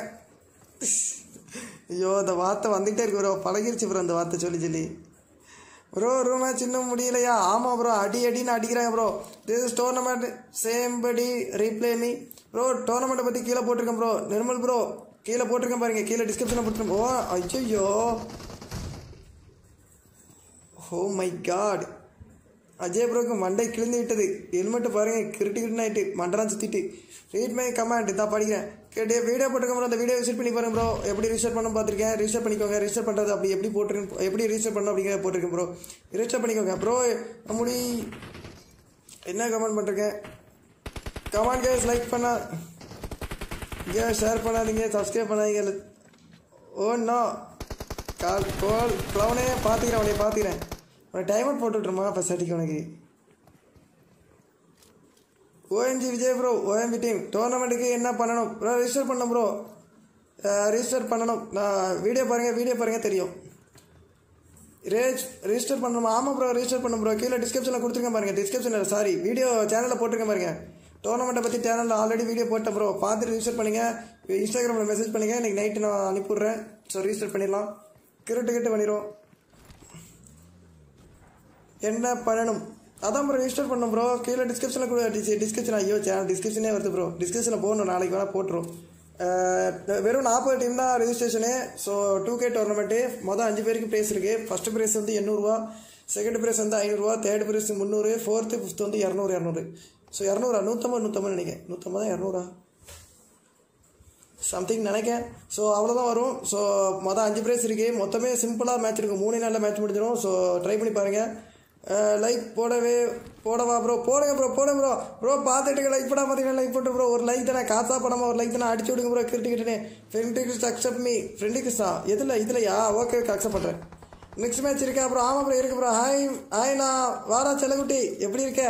ஐயோ இந்த வார்த்தை வந்துகிட்டே இருக்கு ப்ரோ பழகிருச்சு ப்ரோ அந்த வார்த்தை சொல்லி சொல்லி ப்ரோ ஒரு மேட்ச் இன்னும் முடியலையா ஆமாம் ப்ரோ அடி அடின்னு அடிக்கிறாங்க bro this is tournament same படி ரீப்ளே மீ ப்ரோ டோர்னமெண்ட்டை பற்றி கீழே போட்டிருக்கேன் ப்ரோ நிர்மல் ப்ரோ கீழே போட்டிருக்கேன் பாருங்க கீழே டிஸ்கிரிப்ஷனில் போட்டிருக்கேன் ஓ ஐயோ ஓ மை காட் அஜய் ப்ரோக்கு மண்டை கிழிந்து விட்டது ஹெல்மெட்டு பாருங்க கிருட்டு கிருட்டுன்னு ஆயிட்டு மண்டலாம் சுற்றிட்டு ரீட் மை கமெண்ட் தான் படிக்கிறேன் கேட்டு வீடியோ போட்டிருக்கேன் ப்ரோ அந்த வீடியோ விசிட் பண்ணி பாருங்க ப்ரோ எப்படி ரிஜிஸ்டர் பண்ண பார்த்துருக்கேன் ரிஜிஸ்டர் பண்ணிக்கோங்க ரிஜிஸ்டர் பண்ணுறது அப்படி எப்படி போட்டிருக்கேன் எப்படி ரிஜிஸ்டர் பண்ணணும் அப்படிங்கிற போட்டிருக்கேன் ப்ரோ ரிஜிஸ்டர் பண்ணிக்கோங்க ப்ரோ முடி என்ன கமெண்ட் பண்ணிருக்கேன் கமெண்ட் கேஸ் லைக் பண்ணா இங்கே ஷேர் பண்ணாதீங்க சப்ஸ்கிரைப் பண்ணாதீங்க ஓ நோ கால் கோல் க்ளவுனே பார்த்துக்கிறேன் உன்னை பார்த்துக்கிறேன் உனக்கு டைம் அவுட் போட்டு விட்ருமா ஃபஸ்ட் அடிக்க உனக்கு OMG Vijay bro OMP team டோர்னமெண்ட்டுக்கு என்ன பண்ணணும் ப்ரோ ரிஜிஸ்டர் பண்ணணும் ப்ரோ ரிஜிஸ்டர் பண்ணணும் நான் வீடியோ பாருங்கள் வீடியோ பாருங்கள் தெரியும் ரேஜ் ரிஜிஸ்டர் பண்ணணுமா ஆமாம் ப்ரோ ரிஜிஸ்டர் பண்ணணும் ப்ரோ கீழே டிஸ்கிரிப்ஷனில் கொடுத்துருக்கேன் பாருங்கள் டிஸ்கிரிப்ஷனில் சாரி வீடியோ சேனலில் போட்டிருக்கேன் பாருங்கள் டோர்னமெண்ட்டை பற்றி சேனலில் ஆல்ரெடி வீடியோ போட்டேன் ப்ரோ பார்த்துட்டு ரிஜிஸ்டர் பண்ணுங்கள் இன்ஸ்டாகிராமில் மெசேஜ் பண்ணுங்கள் இன்றைக்கி நைட்டு நான் அனுப்பிவிட்றேன் ஸோ ரிஜிஸ்டர் பண்ணிடலாம் கிரிட்டு கிட்ட பண்ணிடுவோம் என்ன பண்ணணும் அதான் ப்ரோ ரிஜிஸ்டர் பண்ணணும் ப்ரோ கீழே டிஸ்கிரிப்ஷனில் கூட டிஸ்கிரிப்ஷன் ஐயோ சேனல் டிஸ்கிரிப்ஷனே வருது ப்ரோ டிஸ்கிரிப்ஷனில் போகணும் நாளைக்கு வேணால் போட்டுரும் அஹ் வெறும் நாற்பது டீம் தான் ரெஜிஸ்ட்ரேஷனு ஸோ டூ கே டோர்னமெண்ட்டு மொதல் அஞ்சு பேருக்கு ப்ரைஸ் இருக்குது ஃபஸ்ட்டு ப்ரைஸ் வந்து எண்ணூறுரூவா செகண்ட் ப்ரைஸ் வந்து ஐநூறுரூவா தேர்ட் ப்ரைஸ் முந்நூறு ஃபோர்த்து ஃபிஃப்த் வந்து இரநூறு இரநூறு ஸோ இரநூறா நூற்றம்பது நூற்றம்பது நினைக்கிறேன் நூற்றம்பதா இரநூறா சம்திங் நினைக்கேன் ஸோ அவ்வளோதான் வரும் ஸோ மொதல் அஞ்சு ப்ரைஸ் இருக்குது மொத்தமே சிம்பிளாக மேட்ச் இருக்கும் மூணே நாளில் மேட்ச் முடிஞ்சிடும் ஸோ ட்ரை பண்ணி பாருங்கள் லைக் போடவே போடவா ப்ரோ போடுங்க ப்ரோ போடுங்க ப்ரோ ப்ரோ பார்த்துட்டு லைக் போட பார்த்தீங்கன்னா லைக் போட்டு ப்ரோ ஒரு லைக் தானே காசா படமா ஒரு லைக் தானே அடிச்சு விடுங்க ப்ரோ கிரிட்டிக்கிட்டே ஃப்ரெண்டுக்கு அக்செப்ட் மீ ஃப்ரெண்டுக்கு தான் எதில் இதுலையா ஓகே ஓகே அக்செப்ட் பண்ணுறேன் நெக்ஸ்ட் மேட்ச் இருக்கா ப்ரோ ஆமாம் ப்ரோ இருக்கு ப்ரோ ஹாய் ஹாய் நான் வாரா செல்லகுட்டி எப்படி இருக்க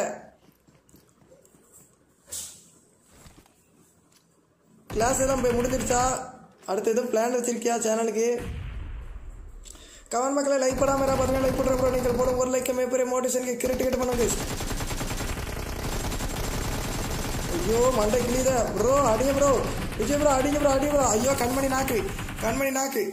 கிளாஸ் எல்லாம் போய் முடிஞ்சிருச்சா அடுத்து எதுவும் பிளான் வச்சிருக்கியா சேனலுக்கு கமெண்ட் மக்களை லைக் பண்ணாம இருந்தா பாருங்க லைக் பண்ணுற ப்ரோ நீங்கள் போடும் ஒரு லைக் மிகப்பெரிய மோட்டிவேஷனுக்கு கிரிட்டு கிட்ட பண்ணுங்க ஐயோ மண்டை கிளிதா ப்ரோ அடிங்க ப்ரோ விஜய் ப்ரோ அடிங்க ப்ரோ அடிங்க ப்ரோ ஐயோ கண்மணி நாக்கு கண்மணி நாக்கு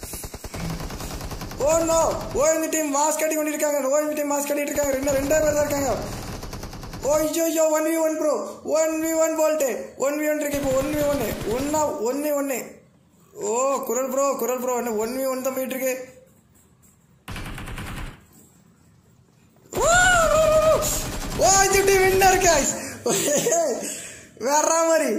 ஓ நோ ஓ இந்த டீம் மாஸ்க் கட்டி கொண்டு இருக்காங்க ஓ இந்த டீம் மாஸ்க் கட்டிட்டு இருக்காங்க ரெண்டு ரெண்டே பேர் தான் இருக்காங்க ஓ ஐயோ ஐயோ one v one bro one v one போல்ட்டு ஒன் வி ஒன் இருக்கு இப்போ ஒன் வி ஒன்று ஒன்னா ஒன்று ஒன்று ஓ குரல் ப்ரோ குரல் ப்ரோ ஒன்று ஒன் வி ஒன் தான் போயிட்டு இருக்கு ஓ இந்த டீம் வின்னர் காய்ஸ் வேற மாதிரி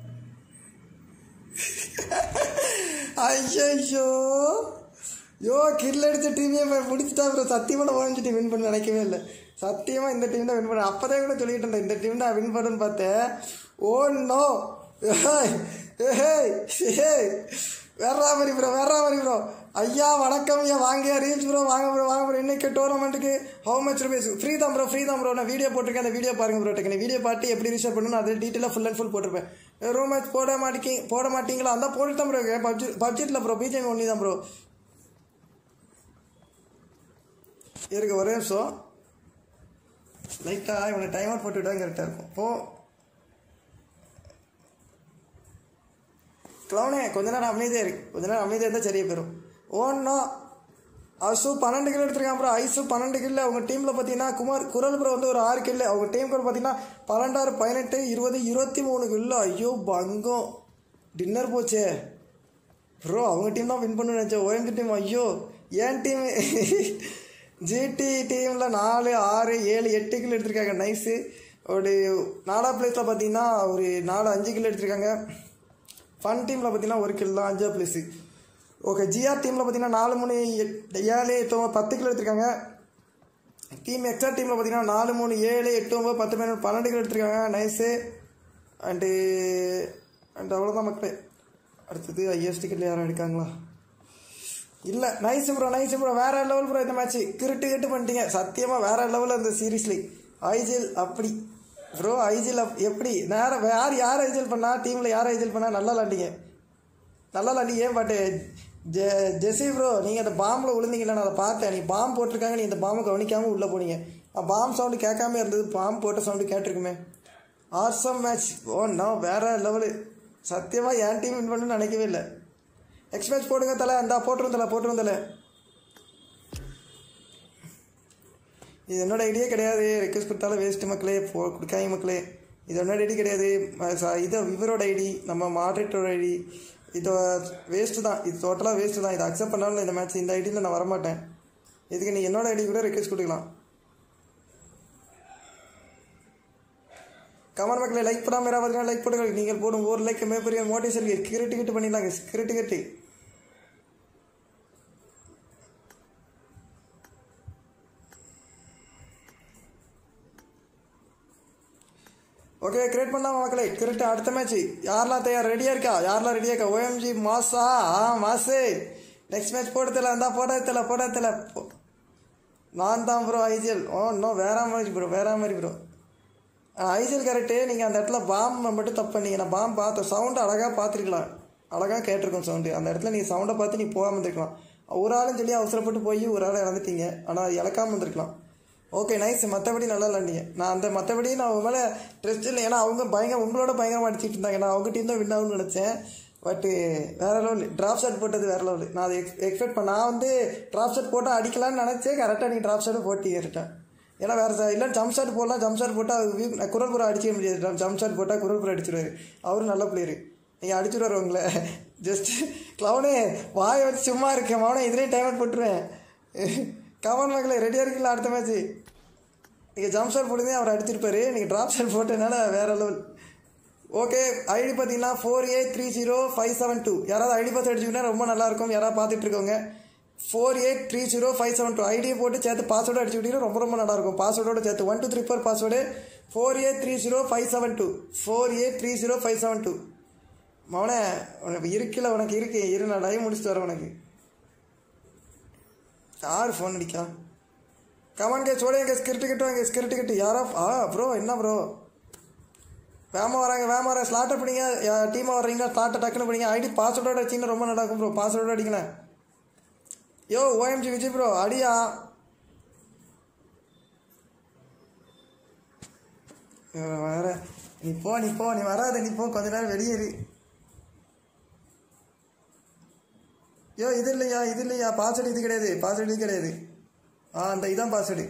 ஐயோ யோ கில் அடிச்ச டீமே முடிச்சுட்டா ப்ரோ சத்தியமாக ஓரஞ்சு டீம் வின் பண்ண நினைக்கவே இல்லை சத்தியமாக இந்த டீம் தான் வின் பண்ண அப்போதான் கூட சொல்லிட்டு இருந்தேன் இந்த டீம் தான் வின் பண்ணுன்னு பார்த்தேன் ஓ நோ ஏய் ஏய் வேற மாதிரி ப்ரோ வேற மாதிரி ப்ரோ ஐயா வணக்கம் ஐயா வாங்க ரீல்ஸ் ப்ரோ வாங்க ப்ரோ வாங்க ப்ரோ இன்னைக்கு டோர்னமெண்ட்டுக்கு ஹவு மச் ருபீஸ் ஃப்ரீ தான் ப்ரோ ஃப்ரீ தான் ப்ரோ நான் வீடியோ போட்டிருக்கேன் அந்த வீடியோ பாருங்க ப்ரோ டெக்னி வீடியோ பார்த்து எப்படி ரிசர்வ் பண்ணணும் அது டீட்டெயிலாக ஃபுல் அண்ட் ஃபுல் போட்டிருப்பேன் ரூம் மேட்ச் போட மாட்டேங்க போட மாட்டீங்களா அந்த போட்டு தான் ப்ரோ பப்ஜி பப்ஜெட்டில் ப்ரோ பிஜிஎம் ஒன்லி தான் ப்ரோ இருக்கு ஒரே நிமிஷம் லைட்டாக இவனை டைம் அவுட் போட்டுவிட்டா கரெக்டாக இருக்கும் போ க்ளவுனே கொஞ்ச நேரம் அமைதியாக இருக்கு கொஞ்ச நேரம் அமைதியாக இருந்தால் சரியாக போயிடும் ஓன்னோ அசு பன்னெண்டு கிலோ எடுத்திருக்கான் ப்ரோ ஐசு பன்னெண்டு கிலோ அவங்க டீமில் பார்த்தீங்கன்னா குமார் குரல் ப்ரோ வந்து ஒரு ஆறு கிலோ அவங்க டீம் கூட பார்த்தீங்கன்னா பன்னெண்டாறு பதினெட்டு இருபது இருபத்தி மூணு கிலோ ஐயோ பங்கம் டின்னர் போச்சே ப்ரோ அவங்க டீம் தான் வின் பண்ணு நினச்சேன் ஓஎம்ஜி டீம் ஐயோ ஏன் டீம் ஜிடி டீமில் நாலு ஆறு ஏழு எட்டு கிலோ எடுத்திருக்காங்க நைஸு ஒரு நாலா பிளேஸில் பார்த்தீங்கன்னா ஒரு நாலு அஞ்சு கிலோ எடுத்திருக்காங்க ஃபன் டீமில் பார்த்தீங்கன்னா ஒரு கிலோ தான் அஞ்சா பிளேஸு ஓகே ஜிஆர் டீமில் பார்த்தீங்கன்னா நாலு மூணு எட் ஏழு எட்டு ஒன்பது பத்து கிலோ எடுத்திருக்காங்க டீம் எக்ஸ்ட்ரா டீமில் பார்த்தீங்கன்னா நாலு மூணு ஏழு எட்டு ஒம்பது பத்து பதினொன்று பன்னெண்டு கிலோ எடுத்திருக்காங்க நைஸு அண்டு அண்ட் அவ்வளோதான் மக்களே அடுத்தது ஐஎஸ் டிக்கெட்டில் யாரும் எடுக்காங்களா இல்லை நைஸ் ப்ரோ நைஸ் ப்ரோ வேற லெவல் ப்ரோ இந்த மேட்ச் கிருட்டு கிட்டு பண்ணிட்டீங்க சத்தியமாக வேற லெவலில் இந்த சீரீஸ்லி ஐஜிஎல் அப்படி ப்ரோ ஐஜிஎல் அப் எப்படி நேரம் யார் யார் ஐஜிஎல் பண்ணா டீமில் யார் ஐஜிஎல் பண்ணா நல்லா விளாண்டிங்க நல்லா விளாண்டிங்க பட்டு ஜெ ஜெசி ப்ரோ நீங்கள் அந்த பாம்பில் விழுந்தீங்களா நான் அதை பார்த்தேன் நீ பாம்பு போட்டிருக்காங்க நீ இந்த பாம்பை கவனிக்காமல் உள்ளே போனீங்க பாம் சவுண்டு கேட்காம இருந்தது பாம்பு போட்ட சவுண்டு கேட்டிருக்குமே ஆசம் மேட்ச் ஓ நான் வேற லெவலு சத்தியமாக என் டீம் வின் பண்ணணும்னு நினைக்கவே இல்லை நெக்ஸ்ட் மேட்ச் போடுங்க தலை அந்த போட்டுரும் தலை போட்டுரும் தலை இது என்னோட ஐடியா கிடையாது ரெக்வஸ்ட் கொடுத்தாலும் வேஸ்ட்டு மக்களே போ கொடுக்காங்க மக்களே இது என்னோட ஐடி கிடையாது ம- ச- இது இவரோட ஐடி நம்ம மாடரேட்டரோட ஐடி இது வேஸ்ட்டு தான் இது டோட்டலாக வேஸ்ட்டு தான் இதை அக்செப்ட் பண்ணாலும் இந்த மேட்ச் இந்த ஐடியில் நான் வரமாட்டேன் இதுக்கு நீ என்னோட ஐடி கூட ரெக்வஸ்ட் கொடுக்கலாம் கமெண்ட் மக்களே லைக் பண்ணாமல் யாராவது லைக் போடுங்க நீங்கள் போடும் ஒரு லைக் மிகப்பெரிய மோட்டிவேஷன் கிரிட்டு கிட்டு பண்ணிடலாங்க கிரிட்டு கிட்டு ஓகே கிரியேட் பண்ணலாம் மக்களே கிரிட்டு அடுத்த மேட்ச் யாரெல்லாம் தயார் ரெடியாக இருக்கா யாரெல்லாம் ரெடியாக இருக்கா ஓஎம்ஜி மாசா ஆ மாசு நெக்ஸ்ட் மேட்ச் போடுறதில்ல இருந்தா போடுறதில்ல போடுறதில்ல போ- நான் தான் ப்ரோ ஐஜிஎல் ஓ இன்னும் வேற மாதிரி ப்ரோ வேற மாதிரி ப்ரோ ஐஜிஎல் கரெக்டு நீங்கள் அந்த இடத்துல பாம்பை மட்டும் தப்பு பண்ணீங்க நான் பாம்பு பார்த்த சவுண்டு அழகாக பார்த்துருக்கலாம் அழகாக கேட்டிருக்கும் சவுண்டு அந்த இடத்துல நீ சவுண்டை பார்த்து நீ போகாமல் இருந்திருக்கலாம் ஒரு ஆளும் சொல்லி அவசரப்பட்டு போய் ஒரு ஆளை இறந்துட்டீங்க ஆனால் இழக்காமல் இருந்திருக்கலாம் ஓகே நைஸ் மற்றபடி நல்லா விளாண்டிங்க நான் அந்த மற்றபடி நான் அவங்க மேலே ட்ரெஸ்ட் இல்லை ஏன்னா அவங்க பயங்கர உங்களோட பயங்கரமாக அடிச்சிட்டு இருந்தாங்க நான் அவங்க டீம் தான் வின் ஆகும்னு நினச்சேன் பட்டு வேற லெவல் ட்ராப் ஷாட் போட்டது வேற லெவல் நான் அதை எக்ஸ் எக்ஸ்பெக்ட் பண்ண நான் வந்து ட்ராப் ஷாட் போட்டு அடிக்கலாம்னு நினச்சேன் கரெக்டாக நீங்கள் ட்ராப் ஷாட் போட்டு ஏறிட்டேன் ஏன்னா வேறு சார் இல்லை ஜம்ப் ஷாட் போடலாம் ஜம்ப் ஷாட் போட்டால் குரல் புறா அடிச்சிக்க முடியாது ஜம்ப் ஷாட் போட்டால் குரல் புறா அடிச்சிடுவார் அவரும் நல்ல பிளேயரு நீங்கள் அடிச்சுடுவார் உங்களை ஜஸ்ட் க்ளவுனே வாயை வச்சு சும்மா இருக்கேன் மவனே இதுலேயும் டைம் அவுட் போட்டுருவேன் கமன் மகளே ரெடியாக இருக்கீங்களா அடுத்த மேட்ச்சு நீங்கள் ஜம்ப் ஷாட் போட்டுதே அவர் அடிச்சிருப்பாரு நீங்கள் ட்ராப் ஷாட் போட்டதுனால வேற லெவல் ஓகே ஐடி பார்த்தீங்கன்னா four eight three zero five seven two யாராவது ஐடி பார்த்து அடிச்சிங்கன்னா ரொம்ப நல்லாயிருக்கும் யாராவது பார்த்துட்டு இருக்கவங்க four eight three zero five seven two ஐடியை போட்டு சேர்த்து பாஸ்வேர்டு அடிச்சுக்கிட்டீங்கன்னா ரொம்ப ரொம்ப நல்லாயிருக்கும் பாஸ்வேர்டோட சேர்த்து one two three four password four eight three zero five seven two four eight three zero five seven two மவனே உனக்கு இருக்குல்ல உனக்கு இருக்கு இரு நான் லைவ் முடிச்சுட்டு வரேன் உனக்கு யார் ஃபோன் அடிக்கா கமான் கே சோடே எங்கே ஸ்கிரிட்டு கிட்ட வாங்க ஸ்கிரிட்டு கிட்ட யாரா ஆ ப்ரோ என்ன ப்ரோ வேமா வராங்க வேமா வராங்க ஸ்லாட்டை பிடிங்க டீமாக வர்றீங்க ஸ்லாட்டை டக்குன்னு பிடிங்க ஐடி பாஸ்வேர்டோட வச்சிங்கன்னா ரொம்ப நல்லா இருக்கும் ப்ரோ பாஸ்வேர்டோட அடிங்களேன் யோ ஓஎம்ஜி விஜய் ப்ரோ அடியா இவன் வேற நீ போ நீ போ நீ வராத நீ போ கொஞ்ச நேரம் வெளியே இரு யோ இது இல்லையா இது இல்லையா பாஸ்வேர்டு இது கிடையாது பாஸ்வேர்டு இது கிடையாது ஆ அந்த இதான் பாஸ்வேர்டு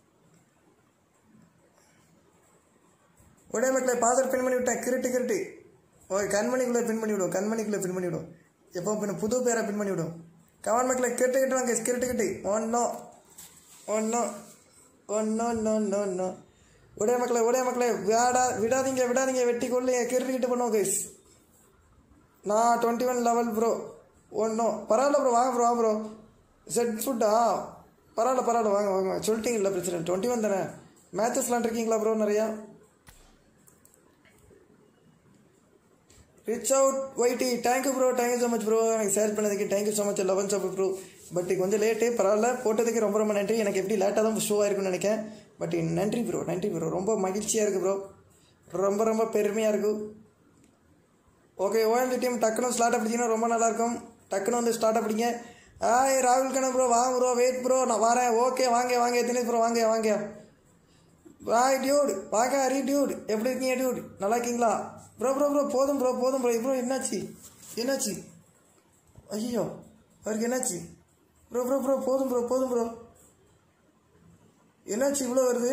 உடனே மக்களே பாஸ்வேர்ட் பின் பண்ணி விட்டேன் கிரிட்டு கிரிட்டு ஓகே கண்மணிக்குள்ளே பின் பண்ணி விடும் கண்மணிக்குள்ளே பின் பண்ணி விடும் எப்போ பின் புது பேரை பின் பண்ணி விடும் கவன் மக்களே கிரிட்டு கிட்டு வாங்க கிரிட்டு கிட்டு ஒன்னோ ஒன்னோ ஒன்னோ நோ நோ நோ உடைய மக்களே உடைய மக்களே விடா விடாதீங்க விடாதீங்க வெட்டி கொள்ளுங்க கிரிட்டு கிட்டு பண்ணுவோம் கைஸ் நான் டுவெண்ட்டி ஒன் லெவல் ப்ரோ ஒன்றும் பரவாயில்ல ப்ரோ வாங்க ப்ரோ வாங்க ப்ரோ செட் ஃபுட்டா பரவாயில்ல பரவாயில்ல வாங்க வாங்க சொல்லிட்டீங்களா பிரச்சனை டுவெண்ட்டி ஒன் தானே மேட்சஸ் விளாண்டுருக்கீங்களா ப்ரோ நிறையா reach out YT thank you bro thank you so much bro எனக்கு ஷேர் பண்ணதுக்கு thank you so much eleven support bro but கொஞ்சம் லேட்டு பரவாயில்ல போட்டதுக்கு ரொம்ப ரொம்ப நன்றி எனக்கு எப்படி லேட்டாக தான் ஷோ ஆயிருக்கும்னு நினைக்கிறேன் பட் நன்றி ப்ரோ நன்றி ப்ரோ ரொம்ப மகிழ்ச்சியாக இருக்குது ப்ரோ ரொம்ப ரொம்ப பெருமையாக இருக்குது ஓகே ஓஎம்ஜி டீம் டக்குன்னு ஸ்டார்ட் அப்படிங்கன்னா ரொம்ப நல்லாயிருக்கும் டக்குன்னு வந்து ஸ்டார்ட் அப்படிங்க ஆய் ராகுல் கண்ணன் ப்ரோ வாங்க ப்ரோ வெயிட் ப்ரோ நான் வரேன் ஓகே வாங்க வாங்க எத்தனை ப்ரோ வாங்க வாங்க வாய் டியூட் வாங்க ஹரி டியூட் எப்படி இருக்கீங்க டியூட் நல்லா இருக்கீங்களா ப்ரோ ப்ரோ ப்ரோ போதும் ப்ரோ போதும் ப்ரோ ப்ரோ என்னாச்சு என்னாச்சு ஐயோ அவருக்கு என்னாச்சு ப்ரோ ப்ரோ ப்ரோ போதும் ப்ரோ போதும் ப்ரோ என்னாச்சு இவ்வளோ வருது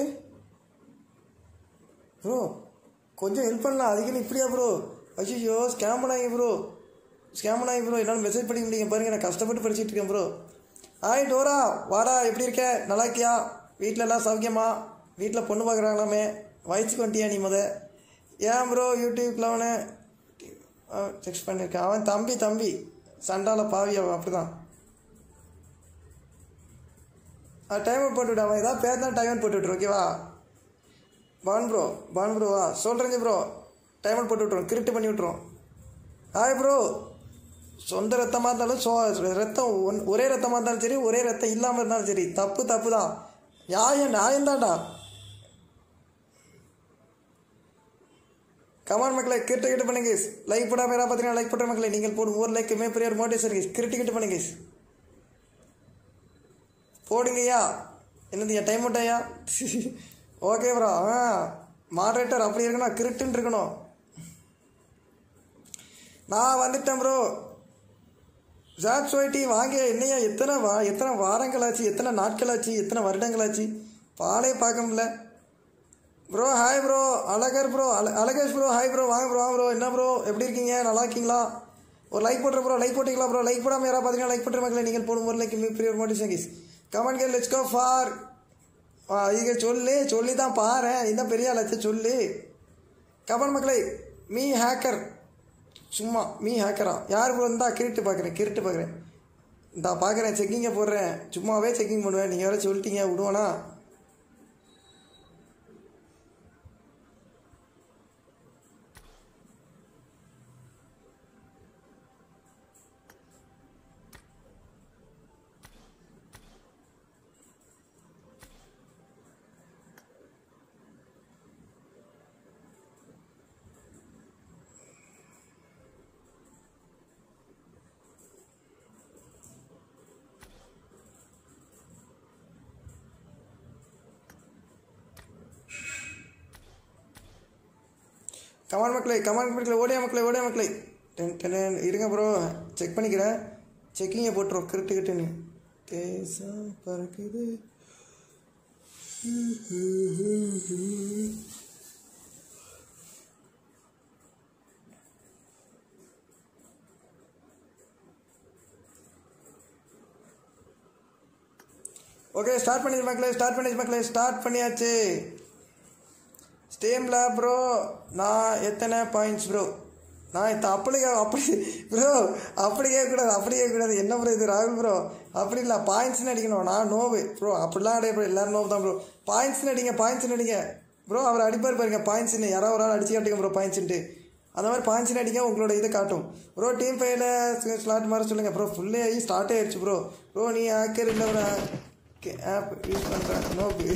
ப்ரோ கொஞ்சம் ஹெல்ப் பண்ணலாம் அதுக்குன்னு இப்படியா ப்ரோ ஐயோ ஸ்கேம் பண்ணாங்க ப்ரோ ஸ்கேம் பண்ணாங்க ப்ரோ என்னால் மெசேஜ் படிக்க முடியுங்க பாருங்க நான் கஷ்டப்பட்டு படிச்சுட்டு இருக்கேன் ப்ரோ ஹாய் டோரா வாடா எப்படி இருக்க நல்லா இருக்கியா வீட்டில் எல்லாம் சௌக்கியமா வீட்டில் பொண்ணு பார்க்குறாங்களாமே வயசுக்கு வந்துட்டியா நீ முத ஏன் ப்ரோ யூடியூப்பில் அவனை செக் பண்ணியிருக்கேன் அவன் தம்பி தம்பி சண்டால பாவி அவன் அப்படிதான் டைம் போட்டு விடு அவன் ஏதாவது பேர் தான் டைம் போட்டு விட்ரு ஓகேவா பான் ப்ரோ பான் ப்ரோ வா சொல்கிறேங்க ப்ரோ டைமர் போட்டு விட்ருவோம் கிரிட்டு பண்ணி விட்ருவோம் ஹாய் ப்ரோ சொந்த ரத்தமாக இருந்தாலும் சோ ரத்தம் ஒன் ஒரே ரத்தமாக இருந்தாலும் சரி ஒரே ரத்தம் இல்லாமல் இருந்தாலும் சரி தப்பு தப்பு தான் நியாயம் நியாயம்தான்டா கமான் மக்களை கிரிட்டு கிட்ட பண்ணுங்க லைக் போடாமல் யாராவது பார்த்தீங்கன்னா லைக் போடுற மக்களை நீங்கள் போடும் ஒரு லைக் மிகப்பெரிய ஒரு மோட்டிவேஷன் கிரிட்டு கிட்ட பண்ணுங்க போடுங்கய்யா என்னது என் டைம் விட்டாயா ஓகே ப்ரோ ஆ மாடரேட்டர் அப்படி இருக்கணும் கிரிட்டுன்னு இருக்கணும் நான் வந்துட்டேன் ப்ரோ ஜாப் ஒய்டி வாங்க என்னையா எத்தனை வா எத்தனை வாரங்கள் ஆச்சு எத்தனை நாட்கள் ஆச்சு எத்தனை வருடங்கள் ஆச்சு பாலே பார்க்க முடியல bro hi bro Alagar bro அல அழகேஷ் ப்ரோ ஹாய் ப்ரோ வாங்க ப்ரோ வாங்க ப்ரோ என்ன ப்ரோ எப்படி இருக்கீங்க நல்லா இருக்கீங்களா ஒரு லைக் போட்டுற ப்ரோ லைக் போட்டிங்களா ப்ரோ லைக் போடாமல் யாராவது பார்த்தீங்கன்னா லைக் பண்ணுற மக்களே நீங்கள் போடும் ஒரு லைக் மிகப்பெரிய ஒரு motivation guys comment care let's go for இங்கே சொல்லு சொல்லி தான் பாரு இந்த பெரிய ஆளாச்சு சொல்லு கமெண்ட் மக்களே மீ ஹேக்கர் சும்மா மீ ஹேக்கரா யார் ப்ரோ இருந்தா கிரிட்டு பார்க்குறேன் கிரிட்டு பார்க்குறேன் இந்தா பார்க்குறேன் செக்கிங்கை போடுறேன் சும்மாவே செக்கிங் பண்ணுவேன் நீங்கள் வேறு சொல்லிட்டீங்க விடுவானா கமான் மக்களே கமான் மக்களே ஓடியா மக்களே ஓடியா மக்களே டென் டென் இருங்க ப்ரோ செக் பண்ணிக்கிறேன் செக்கிங்கை போட்டுரும் கிரிட்டு கிட்டுன்னு கேசா பறக்குது ஓகே ஸ்டார்ட் பண்ணிச்சு மக்களே ஸ்டார்ட் பண்ணிச்சு மக்களே ஸ்டார்ட் பண்ணியாச்சு ஸ்டேமில் ப்ரோ நான் எத்தனை பாயிண்ட்ஸ் ப்ரோ நான் இத்த அப்படி கே- அப்படி ப்ரோ அப்படி கேட்கக்கூடாது அப்படி கேட்கக்கூடாது என்ன ப்ரோ இது ராகுல் ப்ரோ அப்படி இல்லை பாயிண்ட்ஸ்னு அடிக்கணும் நான் நோவு ப்ரோ அப்படிலாம் அடைய ப்ரோ எல்லாரும் நோவு தான் ப்ரோ பாயிண்ட்ஸ்னு அடிங்க பாயிண்ட்ஸ்னு அடிங்க ப்ரோ அவர் அடிப்பார் பாருங்க பாயிண்ட்ஸ்னு யாராவது ஒரு ஆள் அடிச்சு காட்டுங்க ப்ரோ பாயிண்ட்ஸ்ன்ட்டு அந்த மாதிரி பாயிண்ட்ஸ்னு அடிங்க உங்களோட இதை காட்டும் ப்ரோ டீம் ஃபைவ்ல ஸ்லாட் மாற சொல்லுங்கள் ப்ரோ ஃபுல்லே ஆகி ஸ்டார்ட்டே ஆயிடுச்சு ப்ரோ ப்ரோ நீ ஹேக்கர் இல்லை ப்ரோ ஆப் யூஸ் பண்ணுறேன் நோக்கு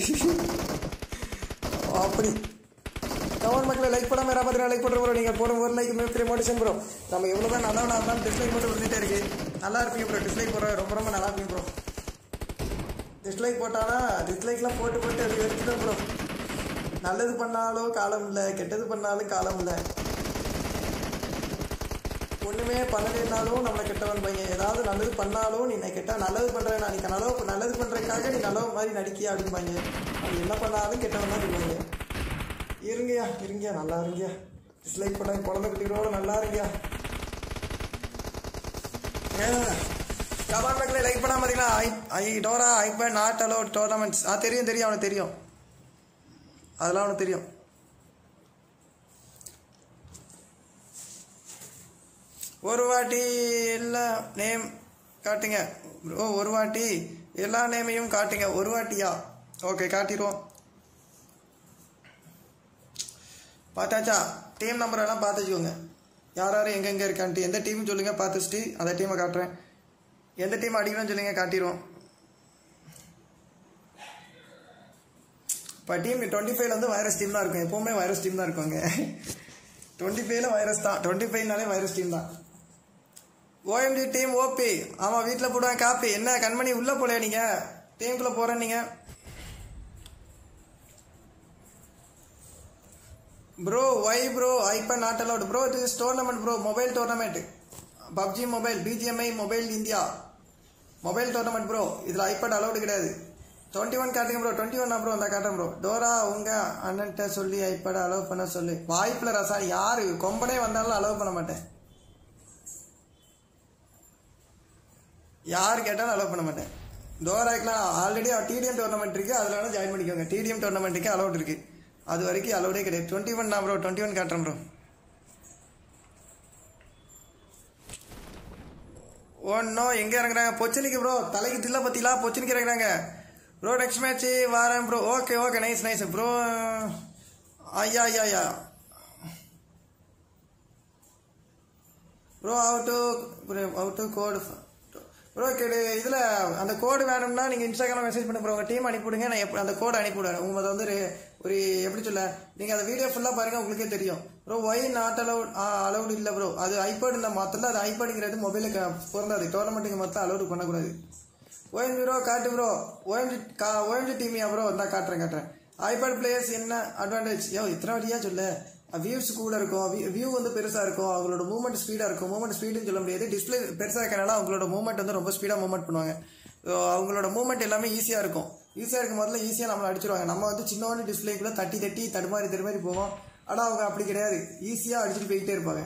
அப்படி கமெண்ட் மக்களை லைக் பண்ணாம யாராவது பார்த்தீங்கன்னா லைக் பண்ணுற ப்ரோ நீங்கள் போடும் ஒரு லைக் மிகப்பெரிய மோட்டிவேஷன் ப்ரோ நம்ம எவ்வளோ தான் நல்லா இருந்தாலும் டிஸ்லைக் மட்டும் வந்துட்டே இருக்கு நல்லா இருப்பீங்க ப்ரோ டிஸ்லைக் போடுற ரொம்ப ரொம்ப நல்லா இருப்பீங்க ப்ரோ டிஸ்லைக் போட்டானா டிஸ்லைக்லாம் போட்டு போட்டு அது வெறுத்துதான் ப்ரோ நல்லது பண்ணாலும் காலம் இல்லை கெட்டது பண்ணாலும் காலம் இல்லை ஒன்றுமே பண்ணலைன்னாலும் நம்மளை கெட்டவன் பையன் ஏதாவது நல்லது பண்ணாலும் நீ கெட்ட நல்லது பண்ணுறேன் நான் நீ நல்லது நல்லது பண்ணுறதுக்காக நீ நல்ல மாதிரி நடிக்கியா அப்படிம்பாங்க அது என்ன பண்ணாலும் கெட்டவன் தான் சொல்லுவாங்க இருங்கயா இருங்கயா நல்லா இருங்கயா டிஸ்லைக் பண்ண குழந்தை குட்டிகளோட நல்லா இருங்கயா கமெண்ட் பேக்கில் லைக் பண்ணாம பார்த்தீங்களா I I Dora iPad not allowed tournaments ஆ தெரியும் தெரியும் அவனுக்கு தெரியும் அதெல்லாம் அவனுக்கு தெரியும் ஒரு வாட்டி எல்லா நேம் காட்டுங்க ப்ரோ ஒரு வாட்டி எல்லா நேமையும் காட்டுங்க ஒரு வாட்டியா ஓகே காட்டிடுவோம் பார்த்தாச்சா டீம் நம்பர் எல்லாம் பார்த்து வச்சுக்கோங்க யார் யார் எங்கெங்கே இருக்கான்ட்டு எந்த டீம் சொல்லுங்கள் பார்த்துட்டு அந்த டீமை காட்டுறேன் எந்த டீம் அடிக்கணும்னு சொல்லுங்க காட்டிடுவோம் இப்போ டீம் டுவெண்ட்டி ஃபைவ்ல வந்து வைரஸ் டீம் தான் இருக்கும் எப்போவுமே வைரஸ் டீம் தான் இருக்குங்க டுவெண்ட்டி ஃபைவ்ல வைரஸ் தான் டுவெண்ட்டி ஃபைவ்னாலே வைரஸ் டீம் தான் ஓஎம்டி டீம் ஓபி ஆமாம் வீட்டில் போடுவேன் காப்பி என்ன கண்மணி உள்ளே போலையா நீங்கள் டீமுக்குள்ளே போகிறேன் நீங்கள் bro why bro iPad not allowed bro இது is tournament bro mobile tournament PUBG mobile BGMI mobile India mobile tournament bro இதில் ஐபேட் அலௌடு கிடையாது டுவெண்ட்டி ஒன் காட்டுங்க ப்ரோ டுவெண்ட்டி ஒன் ப்ரோ அந்த காட்டுறேன் ப்ரோ டோரா உங்க அண்ணன்ட்ட சொல்லி ஐபேட் அலோவ் பண்ண சொல்லு வாய்ப்பில் ரசா யாரு கொம்பனே வந்தாலும் அலோவ் பண்ண மாட்டேன் யார் கேட்டாலும் அலோவ் பண்ண மாட்டேன் டோராக்கெலாம் ஆல்ரெடி டிடிஎம் டோர்னமெண்ட் இருக்குது அதில் வேணால் ஜாயின் பண்ணிக்கோங்க டிடிஎம் டோர்னமெண்ட்டுக்கு அலௌட் இருக்குது அது வரைக்கும் அலௌடே கிடையாது டுவெண்ட்டி ஒன் தான் ப்ரோ டுவெண்ட்டி ஒன் காட்டுறேன் ப்ரோ ஒன்றும் எங்கே இறங்குறாங்க பொச்சனிக்கு ப்ரோ தலைக்கு தில்ல பத்திலா பொச்சனிக்கு இறங்குறாங்க ப்ரோ நெக்ஸ்ட் மேட்ச் வரேன் bro okay okay nice nice bro ஐயா ஐயா ஐயா bro how to how to code bro கேடு இதில் அந்த கோடு வேணும்னா நீங்கள் இன்ஸ்டாகிராம் மெசேஜ் பண்ண ப்ரோ உங்கள் டீம் அனுப்பிவிடுங்க நான் எப்ப அந்த கோடை அனுப்பிவிடுவேன் உங்களுக்கு வந்து ஒரு- ஒரு எப்படி சொல்ல நீங்கள் அந்த வீடியோ ஃபுல்லாக பாருங்கள் உங்களுக்கே தெரியும் bro why not allowed allowed இல்லை ப்ரோ அது ஐபேட் இந்த மொத்தம் அது ஐபேடுங்கிறது மொபைலுக்கு பொருந்தாது டோர்னமெண்ட்டுக்கு மொத்தம் அலவுட் பண்ணக்கூடாது ஓஎன்ஜி ப்ரோ காட்டு ப்ரோ ஓஎன்ஜி கா ஓஎன்ஜி டீமியா ப்ரோ இந்தா காட்டுறேன் காட்டுறேன் ஐபேட் பிளேயர்ஸ் என்ன அட்வான்டேஜ் யோ இத்தனை வழியா சொல்லு வியூஸ் கூட இருக்கும் வியூ வந்து பெருசா இருக்கும் அவங்களோட மூவ்மெண்ட் ஸ்பீடா இருக்கும் மூவ்மெண்ட் ஸ்பீடுன்னு சொல்ல முடியாது டிஸ்பிளே பெருசா இருக்கனால அவங்களோட மூவ்மெண்ட் வந்து ரொம்ப ஸ்பீடா மூவ்மெண்ட் பண்ணுவாங்க So, அவங்களோட மூவ்மெண்ட் எல்லாமே ஈஸியா இருக்கும் ஈஸியா இருக்கும் போதுல ஈஸியா நம்மளை அடிச்சிருவாங்க நம்ம வந்து சின்னோண்டு டிஸ்பிளேக்குள்ள தட்டி தட்டி தடுமாறி தடுமாறி போவோம் ஆனா அவங்க அப்படி கிடையாது ஈஸியா அடிச்சுட்டு போயிட்டே இருப்பாங்க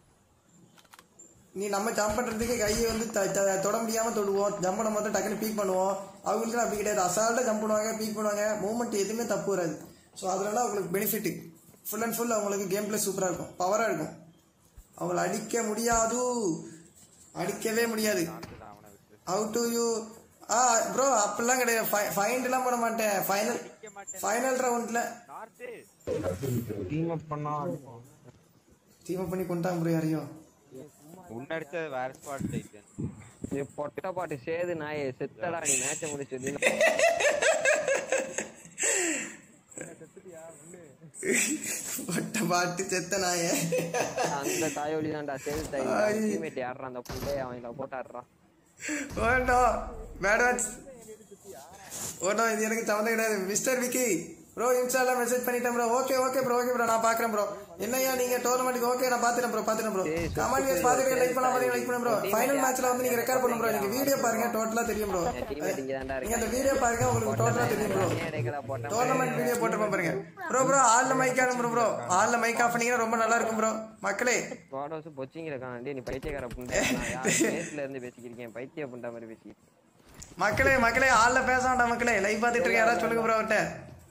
நீ நம்ம ஜம்ப் பண்றதுக்கு கையை வந்து த- த- தொட முடியாம தொடுவோம் ஜம்ப் பண்ண மட்டும் டக்குன்னு பீக் பண்ணுவோம் அவங்களுக்கு அப்படி கிடையாது அசால்ட்டா ஜம்ப் பண்ணுவாங்க பீக் பண்ணுவாங்க மூவ்மெண்ட் எதுவுமே தப்பு வராது ஸோ அதனால அவங்களுக்கு பெனிஃபிட் ஃபுல் அண்ட் ஃபுல் அவங்களுக்கு கேம் பிளே சூப்பராக இருக்கும் பவராக இருக்கும் அவங்கள அடிக்க முடியாது அடிக்கவே முடியாது அவுட் டு யூ ஆ ப்ரோ அப்படிலாம் கிடையாது ஃபைனல்லாம் போட மாட்டேன் ஃபைனல் ஃபைனல் ரவுண்டில் டீம் அப் பண்ணா டீம் பண்ணி கொண்டாங்க ப்ரோ யாரையோ உன்னடிச்ச வேற ஸ்குவாட் டைட்டன் ஏ பொட்ட பாட்டு சேது நாயே செத்தடா நீ மேட்ச முடிச்சு ஒட்ட பாட்டு செத்த நாயே அந்த தாயோலி தான்டா சேது தாய் ஐ. டீமேட் யாடுறான் அந்த புள்ளே அவன் இதை போட்டு ஆடுறான் வேண்டாம் மேடம் ஓட்டோ இது எனக்கு சம்மந்தம் கிடையாது மிஸ்டர் விக்கி ப்ரோ இன்ஸ்டால மெசேஜ் பண்ணிட்டேன் bro okay okay bro okay bro நான் பாக்குறேன் ப்ரோ என்னையா நீங்க டோர்னமெண்ட்டுக்கு ஓகே நான் பாத்துறேன் ப்ரோ பாத்துறேன் ப்ரோ ஏய், கமெண்ட் super, பாத்துட்டு லைக் பண்ண மாதிரி super. லைக் பண்ண ப்ரோ team ஃபைனல் யார் மேட்ச்ல வந்து நீங்க ரெக்கார்ட் பண்ணும் ப்ரோ நீங்க போறீங்க? வீடியோ பாருங்க டோட்டலா தெரியும் ப்ரோ என் teammate இங்க தான்டா நீங்க அந்த இருக்கான். வீடியோ பாருங்க உங்களுக்கு டோட்டலா தெரியும் ப்ரோ டோர்னமெண்ட் வீடியோ போட்டுருப்போம் பாருங்க ப்ரோ ப்ரோ ஆல்ல மைக் ஆனும் ப்ரோ ஆல்ல மைக் ஆஃப் பண்ணீங்கன்னா ரொம்ப நல்லா இருக்கும் ப்ரோ மக்களே போடோஸ் பொச்சிங்க இருக்கான் டேய் நீ பைத்தியக்கார புண்டை நான் யார் பேஸ்ல இருந்து பேசிக்கிறேன் பைத்திய புண்டை மாதிரி பேசிக்கிறேன் மக்களே மக்களே ஆள்ல பேச வேண்டாம் மக்களே லைவ் பார்த்துட்டு இருக்க யாராவது சொல்லுங்க ப்ரோ அவர்கிட்ட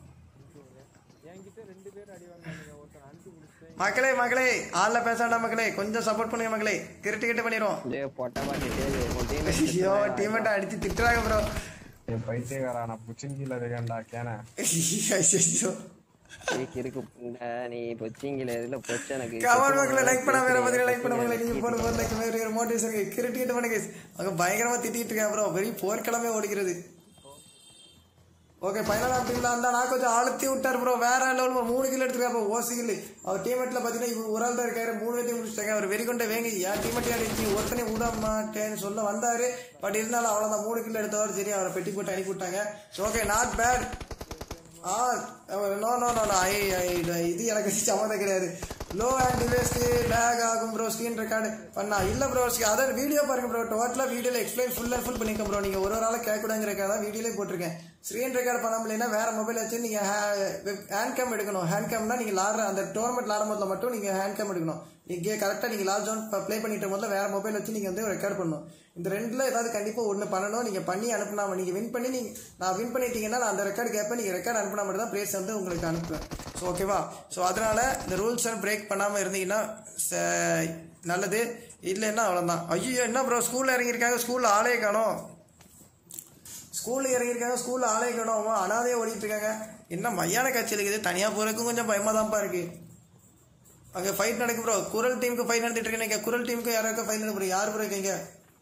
மக்களே மக்களே ஆள்ல பேச வேண்டாம் மக்களே கொஞ்சம் சப்போர்ட் பண்ணுங்க மக்களே கிரிட்டு கிட்ட பண்ணிடுவோம் டேய் பொட்ட பாட்டு சேது உன் டீம் ஐயோ டீமெண்ட் அடிச்சு திட்டுறாங்க ப்ரோ என் பைத்தியக்காரா நான் புச்சிங்கில இருக்கேன்டா கேன ஐயோ இருக்கு புண்டை நீ பொச்சிங்கில இதுல பொச்ச எனக்கு கமெண்ட் மக்களே லைக் பண்ண வேற மாதிரி லைக் பண்ண மக்களே நீங்க போன போது லைக் வேற ஒரு மோட்டிவேஷன் கிரிட்டு கிட்ட பண்ணுங்க அங்க பயங்கரமா திட்டிட்டு இருக்கேன் ப்ரோ வெறும் போர்க்கிழமே ஓடிக்கிறது ஓகே ஃபைனல் அப்படிங்களா இருந்தா நான் கொஞ்சம் அழுத்தி விட்டார் ப்ரோ வேற லெவல் ஒரு மூணு கிலோ எடுத்துருக்காரு ப்ரோ ஓசி கில்லு அவர் டீமெட்ல பாத்தீங்கன்னா இவர் ஒரு ஆள் தான் இருக்காரு மூணு பேர்த்தையும் முடிச்சிட்டாங்க அவர் வெறி கொண்ட வேங்கி என் டீமெட் யார் இருக்கு ஒருத்தனையும் விட மாட்டேன்னு சொல்ல வந்தாரு பட் இருந்தாலும் அவ்வளவுதான் மூணு கிலோ எடுத்தவர் சரி அவரை பெட்டி போட்டு அனுப்பி விட்டாங்க ஓகே நாட் பேட் ஆ no no no no I I இது எனக்கு சம்மந்தம் கிடையாது லோ அண்ட் டிவைஸ்க்கு லேக் ஆகும் ப்ரோ ஸ்க்ரீன் ரெக்கார்டு பண்ணா இல்ல ப்ரோ அதான் வீடியோ பாருங்க ப்ரோ டோட்டலா வீடியோல எக்ஸ்பிளைன் ஃபுல் அண்ட் ஃபுல் பண்ணிருக்கேன் ப்ரோ நீங்க ஒரு ஒரு ஆளை கேட்கக்கூடாங்கிறக்காக வீடியோலே போட்டிருக்கேன் ஸ்க்ரீன் ரெக்கார்ட் பண்ண முடியலன்னா வேற மொபைல் வச்சு நீங்க ஹேண்ட் கேம் எடுக்கணும் ஹேண்ட் கேம்னா நீங்க லாடுற அந்த டோர்னமெண்ட் லாடும் போதுல மட்டும் நீங்க ஹேண்ட் கேம் எடுக்கணும் நீங்க கரெக்டா நீங்க லாஸ்ட் ஜோன் ப்ளே பண்ணிட்டு போதுல வேற மொபைல் வச்சு நீங்க வந்து ரெக்கார்ட் பண்ணணும் இந்த ரெண்டுல ஏதாவது கண்டிப்பா ஒண்ணு பண்ணணும் நீங்க பண்ணி அனுப்புனா நீங்க வின் பண்ணி நீங்க நான் வின் பண்ணிட்டீங்கன்னா நான் அந்த ரெக்கார்டு கேட்பேன் நீங்க ரெக்கார்ட் அனுப்புனா மட்டும் தான் பிளேஸ் வந்து உங்களுக்கு அனுப்புவேன் ஸோ ஓகேவா ஸோ அதனால இந்த ரூல்ஸ் அண்ட் பிரேக் பண்ணாம இருந்தீங்கன்னா ச- நல்லது இல்லைன்னா அவ்வளோதான் ஐயோ என்ன ப்ரோ ஸ்கூல்ல இறங்கியிருக்காங்க ஸ்கூல்ல ஆளே காணோம் ஸ்கூல்ல இறங்கியிருக்காங்க ஸ்கூல்ல ஆளே காணோம் அவன் அனாதையே ஓடிட்டு இருக்காங்க என்ன மையான காட்சி இருக்குது தனியா போறதுக்கும் கொஞ்சம் பயமா தான்ப்பா இருக்கு அங்கே ஃபைட் நடக்கு ப்ரோ குரல் டீமுக்கு ஃபைட் நடந்துட்டு இருக்கேன் குரல் டீமுக்கு யாராருக்கும் ஃபைட் நடக்கு ப்ரோ யார் ப்ரோ இருக்கீங்க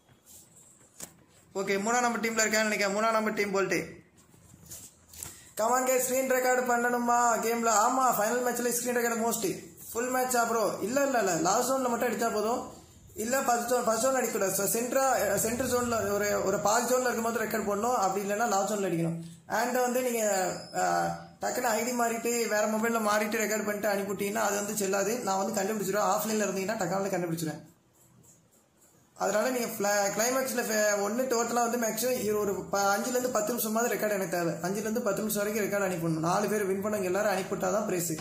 ஓகே மூணாம் நம்பர் டீமில் இருக்கேன்னு நினைக்கிறேன் மூணாம் நம்பர் டீம் போல்ட்டு கமான் கே ஸ்க்ரீன் ரெக்கார்டு பண்ணணுமா கேமில் ஆமாம் ஃபைனல் மேட்ச்சில் ஸ்க்ரீன் ரெக்கார்டு மோஸ்ட் ஃபுல் மேட்சா ப்ரோ இல்லை இல்லை இல்லை லாஸ்ட் ஜோனில் மட்டும் அடித்தா போதும் இல்லை ஃபர்ஸ்ட் ஜோன் ஃபர்ஸ்ட் ஜோன் அடிக்கக்கூடாது ஸோ சென்ட்ரா சென்ட்ரல் ஜோனில் ஒரு ஒரு பாதி ஜோனில் இருக்கும்போது ரெக்கார்ட் பண்ணணும் அப்படி இல்லைன்னா லாஸ்ட் ஜோனில் அடிக்கணும் அண்ட் வந்து நீங்கள் டக்குன்னு ஐடி மாறிட்டு வேற மொபைலில் மாறிட்டு ரெக்கார்ட் பண்ணிட்டு அனுப்பிவிட்டீங்கன்னா அது வந்து செல்லாது நான் வந்து கண்டுபிடிச்சிடுவேன் ஆஃப்லைனில் இருந்தீங்கன்னா டக்காவில் கண்டுபிடிச்சிடுவேன் அதனால நீங்கள் கிளைமேக்ஸில் ஒன்று டோட்டலாக வந்து மேக்ஸிமம் ஒரு ப அஞ்சுலேருந்து பத்து நிமிஷமாவது ரெக்கார்டு எனக்கு தேவை அஞ்சுலேருந்து பத்து நிமிஷம் வரைக்கும் ரெக்கார்டு அனுப்பிடணும் நாலு பேர் வின் பண்ணவங்க எல்லாரும் அனுப்பிவிட்டா தான் ப்ரைஸு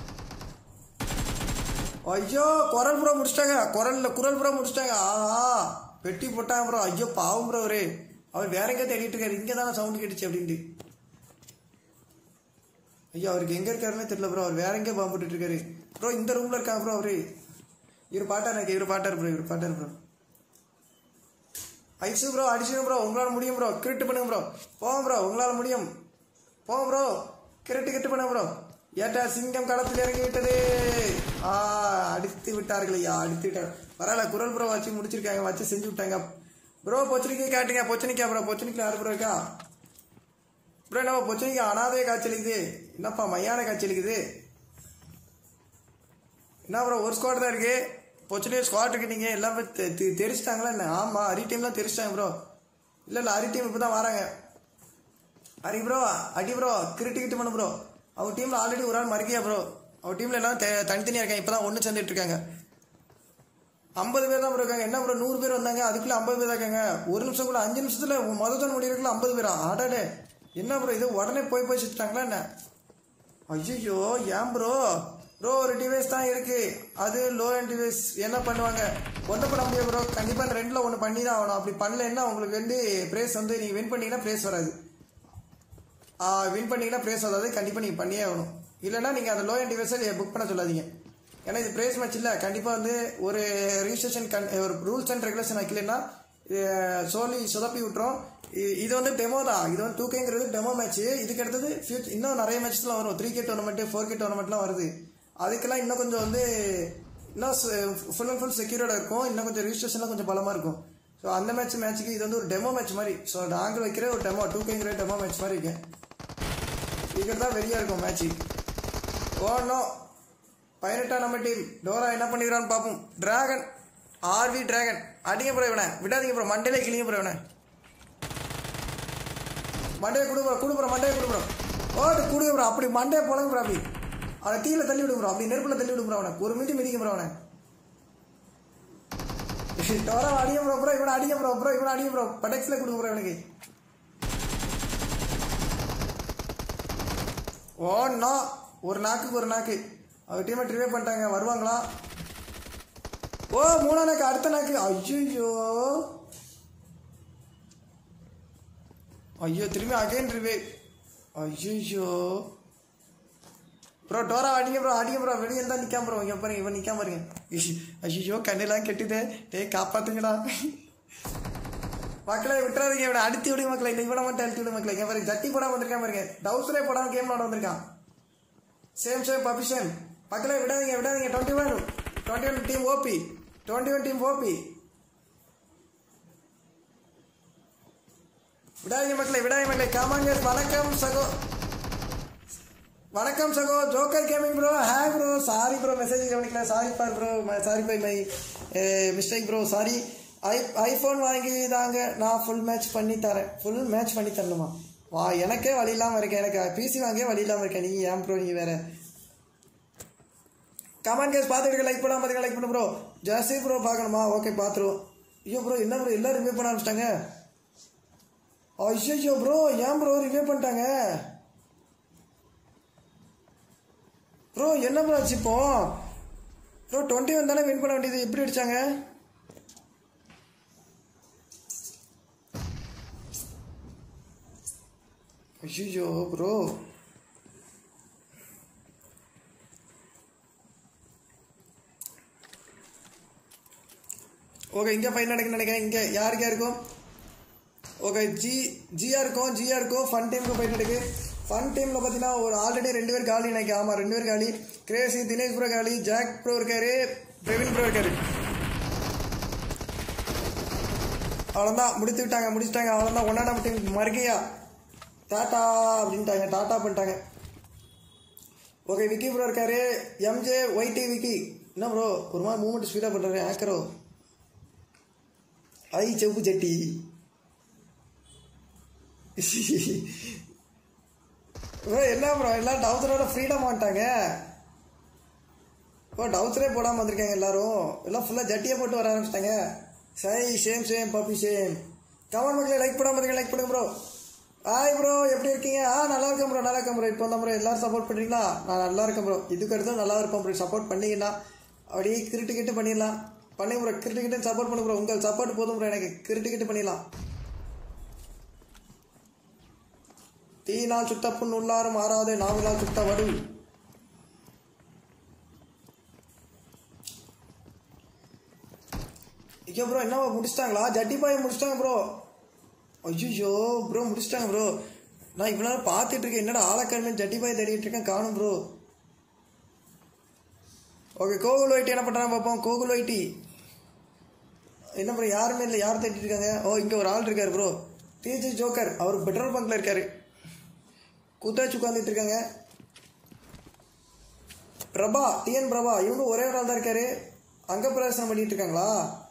ஐயோ குரல் ப்ரோ முடிச்சிட்டாங்க குரல்ல குரல் ப்ரோ முடிச்சிட்டாங்க ஆஹா வெட்டி போட்டாங்க ப்ரோ ஐயோ பாவம் ப்ரோ அவரு அவர் வேற எங்க தேடிட்டு இருக்காரு இங்கே தானே சவுண்ட் கேட்டுச்சு அப்படின்ட்டு ஐயோ அவருக்கு எங்க இருக்காருன்னே தெரியல ப்ரோ அவர் வேற எங்கே பாம்பு போட்டுட்டு இருக்காரு ப்ரோ இந்த ரூம்ல இருக்காங்க ப்ரோ அவரு இவர் பாட்டார் எனக்கு இவர் பாட்டார் ப்ரோ இவர் பாட்டார் ப்ரோ ஐசு ப்ரோ அடிச்சுங்க ப்ரோ உங்களால முடியும் ப்ரோ கிரிட்டு பண்ணுங்க ப்ரோ போவோம் ப்ரோ உங்களால முடியும் போவோம் ப்ரோ கிரிட்டு கிட்டு பண்ணுங்க ப்ரோ ஏட்டா சிங்கம் களத்தில் இறங்கி விட்டது ஆ அடித்து விட்டார்கள் ஐயா அடித்து விட்டார் பரவாயில்ல குரல் ப்ரோ வச்சு முடிச்சிருக்காங்க வச்சு செஞ்சு விட்டாங்க ப்ரோ பொச்சனிக்கே காட்டுங்க பொச்சனிக்கா ப்ரோ பொச்சனிக்கல யார் ப்ரோ இருக்கா ப்ரோ என்ன பொச்சனிக்கா அனாதைய காய்ச்சலிக்குது என்னப்பா மையான காய்ச்சலிக்குது என்ன ப்ரோ ஒரு ஸ்குவாட் தான் இருக்கு பொச்சனே ஸ்குவாட் இருக்கு நீங்க எல்லாமே தெ- தெ- தெரிச்சிட்டாங்களா என்ன ஆமா அரி டீம்லாம் தெரிச்சிட்டாங்க ப்ரோ இல்ல இல்ல அரி டீம் இப்பதான் வராங்க அரி ப்ரோ அடி ப்ரோ கிரிட்டு கிட்டு பண்ணு ப்ரோ அவங்க டீம்ல ஆல்ரெடி ஒரு ஆள் மறுக்கியா ப்ரோ அவங்க டீம்ல எல்லாம் தெ- தனித்தனியா இருக்காங்க இப்பதான் ஒண்ணு சேர்ந்துட்டு இருக்காங்க ஐம்பது பேர் தான் ப்ரோ இருக்காங்க என்ன ப்ரோ நூறு பேர் வந்தாங்க அதுக்குள்ள ஐம்பது பேர் தான் இருக்காங்க ஒரு நிமிஷம் கூட அஞ்சு நிமிஷத்துல முதல் தான் முடியறதுக்குள்ள ஐம்பது பேரா ஆடாடே என்ன ப்ரோ இது உடனே போய் போய் சுட்டாங்களா என்ன ஐயோ ஏன் ப்ரோ ப்ரோ ஒரு டிவைஸ் தான் இருக்கு அது லோ அண்ட் டிவைஸ் என்ன பண்ணுவாங்க ஒன்றும் பண்ண முடியாது ப்ரோ கண்டிப்பாக இந்த ரெண்டில் ஒன்று பண்ணி தான் ஆகணும் அப்படி பண்ணலைன்னா உங்களுக்கு வந்து ப்ரைஸ் வந்து நீங்கள் வின் பண்ணீங்கன்னா ப்ரைஸ் வராது வின் பண்ணீங்கன்னா ப்ரைஸ் வராது கண்டிப்பாக நீங்கள் பண்ணியே ஆகணும் இல்லைன்னா நீங்கள் அந்த லோ அண்ட் டிவைஸை புக் பண்ண சொல்லாதீங்க ஏன்னா இது ப்ரைஸ் மேட்ச் இல்லை கண்டிப்பாக வந்து ஒரு ரிஜிஸ்ட்ரேஷன் கன் ஒரு ரூல்ஸ் அண்ட் ரெகுலேஷன் வைக்கலன்னா சொல்லி சொதப்பி விட்டுரும் இ- இது வந்து டெமோ தான் இது வந்து டூகேங்கிறது டெமோ மேட்ச் இதுக்கு அடுத்தது future- இன்னும் நிறைய மேட்ச்லாம் வரும் three K tournament four K டோர்னமெண்ட்லாம் வருது அதுக்கெல்லாம் இன்னும் கொஞ்சம் வந்து இன்னும் ஃபுல் அண்ட் ஃபுல் செக்யூரோட இருக்கும் இன்னும் கொஞ்சம் ரிஜிஸ்ட்ரேஷன்லாம் கொஞ்சம் பலமாக இருக்கும் ஸோ அந்த மேட்ச் மேட்ச்சுக்கு இது வந்து ஒரு டெமோ மேட்ச் மாதிரி ஸோ நாங்கள் வைக்கிற ஒரு டெமோ டூ கேங்கிற டெமோ மேட்ச் மாதிரி இருக்கேன் இதுக்கு தான் வெளியாக இருக்கும் மேட்ச்சு ஓ பதினெட்டாம் நம்ம டீம் டோரா என்ன பண்ணிக்கிறான்னு பார்ப்போம் டிராகன் ஆர்வி டிராகன் அடிங்க ப்ரோ இவனை விடாதீங்க ப்ரோ மண்டையில கிளிங்க ப்ரோ இவனை மண்டையை கொடு ப்ரோ கொடு ப்ரோ மண்டையை கொடு ப்ரோ ஓட்டு கொடுங்க ப்ரோ அப்படி மண்டையை போலங்க ப்ரோ அப்படி அவனை தீயில தள்ளி விடு ப்ரோ அப்படி நெருப்புல தள்ளி விடு ப்ரோ அவனை ஒரு மிதி மிதிங்க ப்ரோ அவனை டோரா அடிங்க ப்ரோ ப்ரோ இவனை அடிங்க ப்ரோ ப்ரோ இவனை அடிங்க ப்ரோ படெக்ஸ்ல கொடுங்க ப்ரோ இவனுக்கு ஓ நோ ஒரு நாக்குக்கு ஒரு நாக்கு அவர் டீமை ட்ரிவே பண்ணிட்டாங்க வருவாங்களா ஓ மூணா நாக்கு அடுத்த நாக்கு ஐயோ ஐயோ திரும்பி அகைன் ரிவே ஐயோ ப்ரோ டோரா அடிங்க ப்ரோ அடிங்க ப்ரோ வெளியே இருந்தா நிக்காம ப்ரோ இங்க பாருங்க இவன் நிக்காம பாருங்க ஐயோ கண்ணெல்லாம் கெட்டுதே டேய் காப்பாத்துங்கடா மக்களை விட்டுறாதீங்க இவனை அடித்து விடுங்க மக்களை இந்த இவனை மட்டும் அழுத்தி விடுங்க மக்களை இங்க பாருங்க ஜட்டி போடாம வந்திருக்கான் பாருங்க டவுசரே போடாம கேம் விளாட வந்திருக்கான் சேம் சேம் பப்பி சேம் மக்களை விடாதீங்க விடாதீங்க twenty one twenty one team OP twenty one team OP விடாதீங்க மக்களை விடாதீங்க மக்களை காமாங்க வணக்கம் சகோ வணக்கம் சகோ joker gaming bro hi bro sorry bro message கவனிக்கல சாரி பார் bro sorry by my mistake bro sorry I iPhone வாங்கி தாங்க நான் ஃபுல் மேட்ச் பண்ணி தரேன் ஃபுல் மேட்ச் பண்ணி தரணுமா வா எனக்கே வழி இல்லாமல் இருக்கேன் எனக்கு பிசி வாங்கியே வழி இல்லாமல் இருக்கேன் நீங்கள் ஏன் ப்ரோ நீங்கள் வேற கமெண்ட் கேஸ் பார்த்துட்டு லைக் பண்ணாம பார்த்தீங்க லைக் பண்ணு ப்ரோ ஜாஸ்தி ப்ரோ பார்க்கணுமா ஓகே பார்த்துருவோம் ஐயோ ப்ரோ என்ன ப்ரோ எல்லாரும் ரிவ்யூ பண்ண ஆரம்பிச்சிட்டாங்க ஐயோ ப்ரோ ஏன் ப்ரோ ரிவ்யூ பண்ணிட்டாங்க ப்ரோ என்ன ப்ரோ ஆச்சு இப்போ ப்ரோ டுவெண்ட்டி ஒன் தானே வின் பண்ண வேண்டியது எப்படி அடிச்சாங்க ஐயோ ப்ரோ ஓகே இங்கே ஃபைன் நடக்குன்னு நினைக்கிறேன் இங்கே யாருக்கு யாருக்கும் ஓகே ஜி ஜியா இருக்கும் ஜியா இருக்கும் ஃபன் டீமுக்கு ஃபைட் நடக்கு ஃபன் டீமில் பார்த்தீங்கன்னா ஒரு ஆல்ரெடி ரெண்டு பேர் காலி நினைக்கிறேன் ஆமாம் ரெண்டு பேர் காலி கிரேசி தினேஷ் ப்ரோ காலி ஜாக் ப்ரோ இருக்காரு பிரவீன் ப்ரோ இருக்காரு அவ்வளோதான் முடித்து விட்டாங்க முடிச்சிட்டாங்க அவ்வளோதான் ஒன்னாம் டீம் மறுகையா டாட்டா அப்படின்ட்டாங்க டாட்டா பண்ணிட்டாங்க ஓகே விக்கி ப்ரோ இருக்காரு எம்ஜே ஒய்டி விக்கி என்ன ப்ரோ ஒரு மாதிரி மூமெண்ட் ஸ்பீடாக பண்ணுறாரு ஆக்கரோ ஐ செவ்வு ஜட்டி ப்ரோ என்ன ப்ரோ எல்லாம் டவுசரோட ஃப்ரீடம் வந்துட்டாங்க ப்ரோ டவுசரே போடாமல் வந்திருக்காங்க எல்லாரும் எல்லாம் ஃபுல்லாக ஜட்டியை போட்டு வர ஆரம்பிச்சிட்டாங்க சரி same same puppy same comment மக்களே லைக் பண்ணாம இருக்கீங்க லைக் பண்ணுங்க ப்ரோ ஹாய் ப்ரோ எப்படி இருக்கீங்க ஆ நல்லா இருக்கேன் ப்ரோ நல்லா இருக்கேன் ப்ரோ இப்போ தான் ப்ரோ எல்லாரும் சப்போர்ட் பண்ணுறீங்களா நான் நல்லா இருக்கேன் ப்ரோ இதுக்கு அடுத்து நல்லா இருப்பேன் ப்ரோ சப்போர்ட் பண்ணீங்கன்னா அப்படியே கிரிட்டு கிட்டு பண்ணிடலாம் பண்ணி ப்ரோ கிரிட்டு கிட்டு சப்போர்ட் பண்ணு ப்ரோ உங்கள் சப்போர்ட் போதும் ப்ரோ எனக்கு கிரிட்டு கிட்டு பண்ணிடலாம் தீனால் சுட்ட புண் உள்ளாரும் மாறாது நாவினால் சுட்ட வடு ஐயோ ப்ரோ என்ன முடிச்சிட்டாங்களா ஜட்டி பாய் முடிச்சிட்டாங்க ப்ரோ ஐயோ ப்ரோ முடிச்சிட்டாங்க ப்ரோ நான் இவ்வளோ நேரம் பார்த்துட்டு இருக்கேன் என்னடா ஆளக்கண்ணு ஜட்டி பாய் தேடிட்டு இருக்கேன் காணும் ப்ரோ ஓகே கோகுல் ஒயிட்டி என்ன பண்ணுறாங்க பார்ப்போம் கோகுல் ஒயிட்டி என்ன ப்ரோ யாருமே இல்லை யார் தேடிட்டு இருக்காங்க ஓ இங்கே ஒரு ஆள் இருக்காரு ப்ரோ டிஜி ஜோக்கர் அவர் பெட்ரோல் பங்க்ல இருக்காரு கூத்தாச்சு உட்காந்துட்டு இருக்காங்க பிரபா டிஎன் பிரபா இவங்க ஒரே ஒரு ஆள் தான் இருக்காரு அங்க பிரவேசனம் பண்ணிட்டு இருக்காங்களா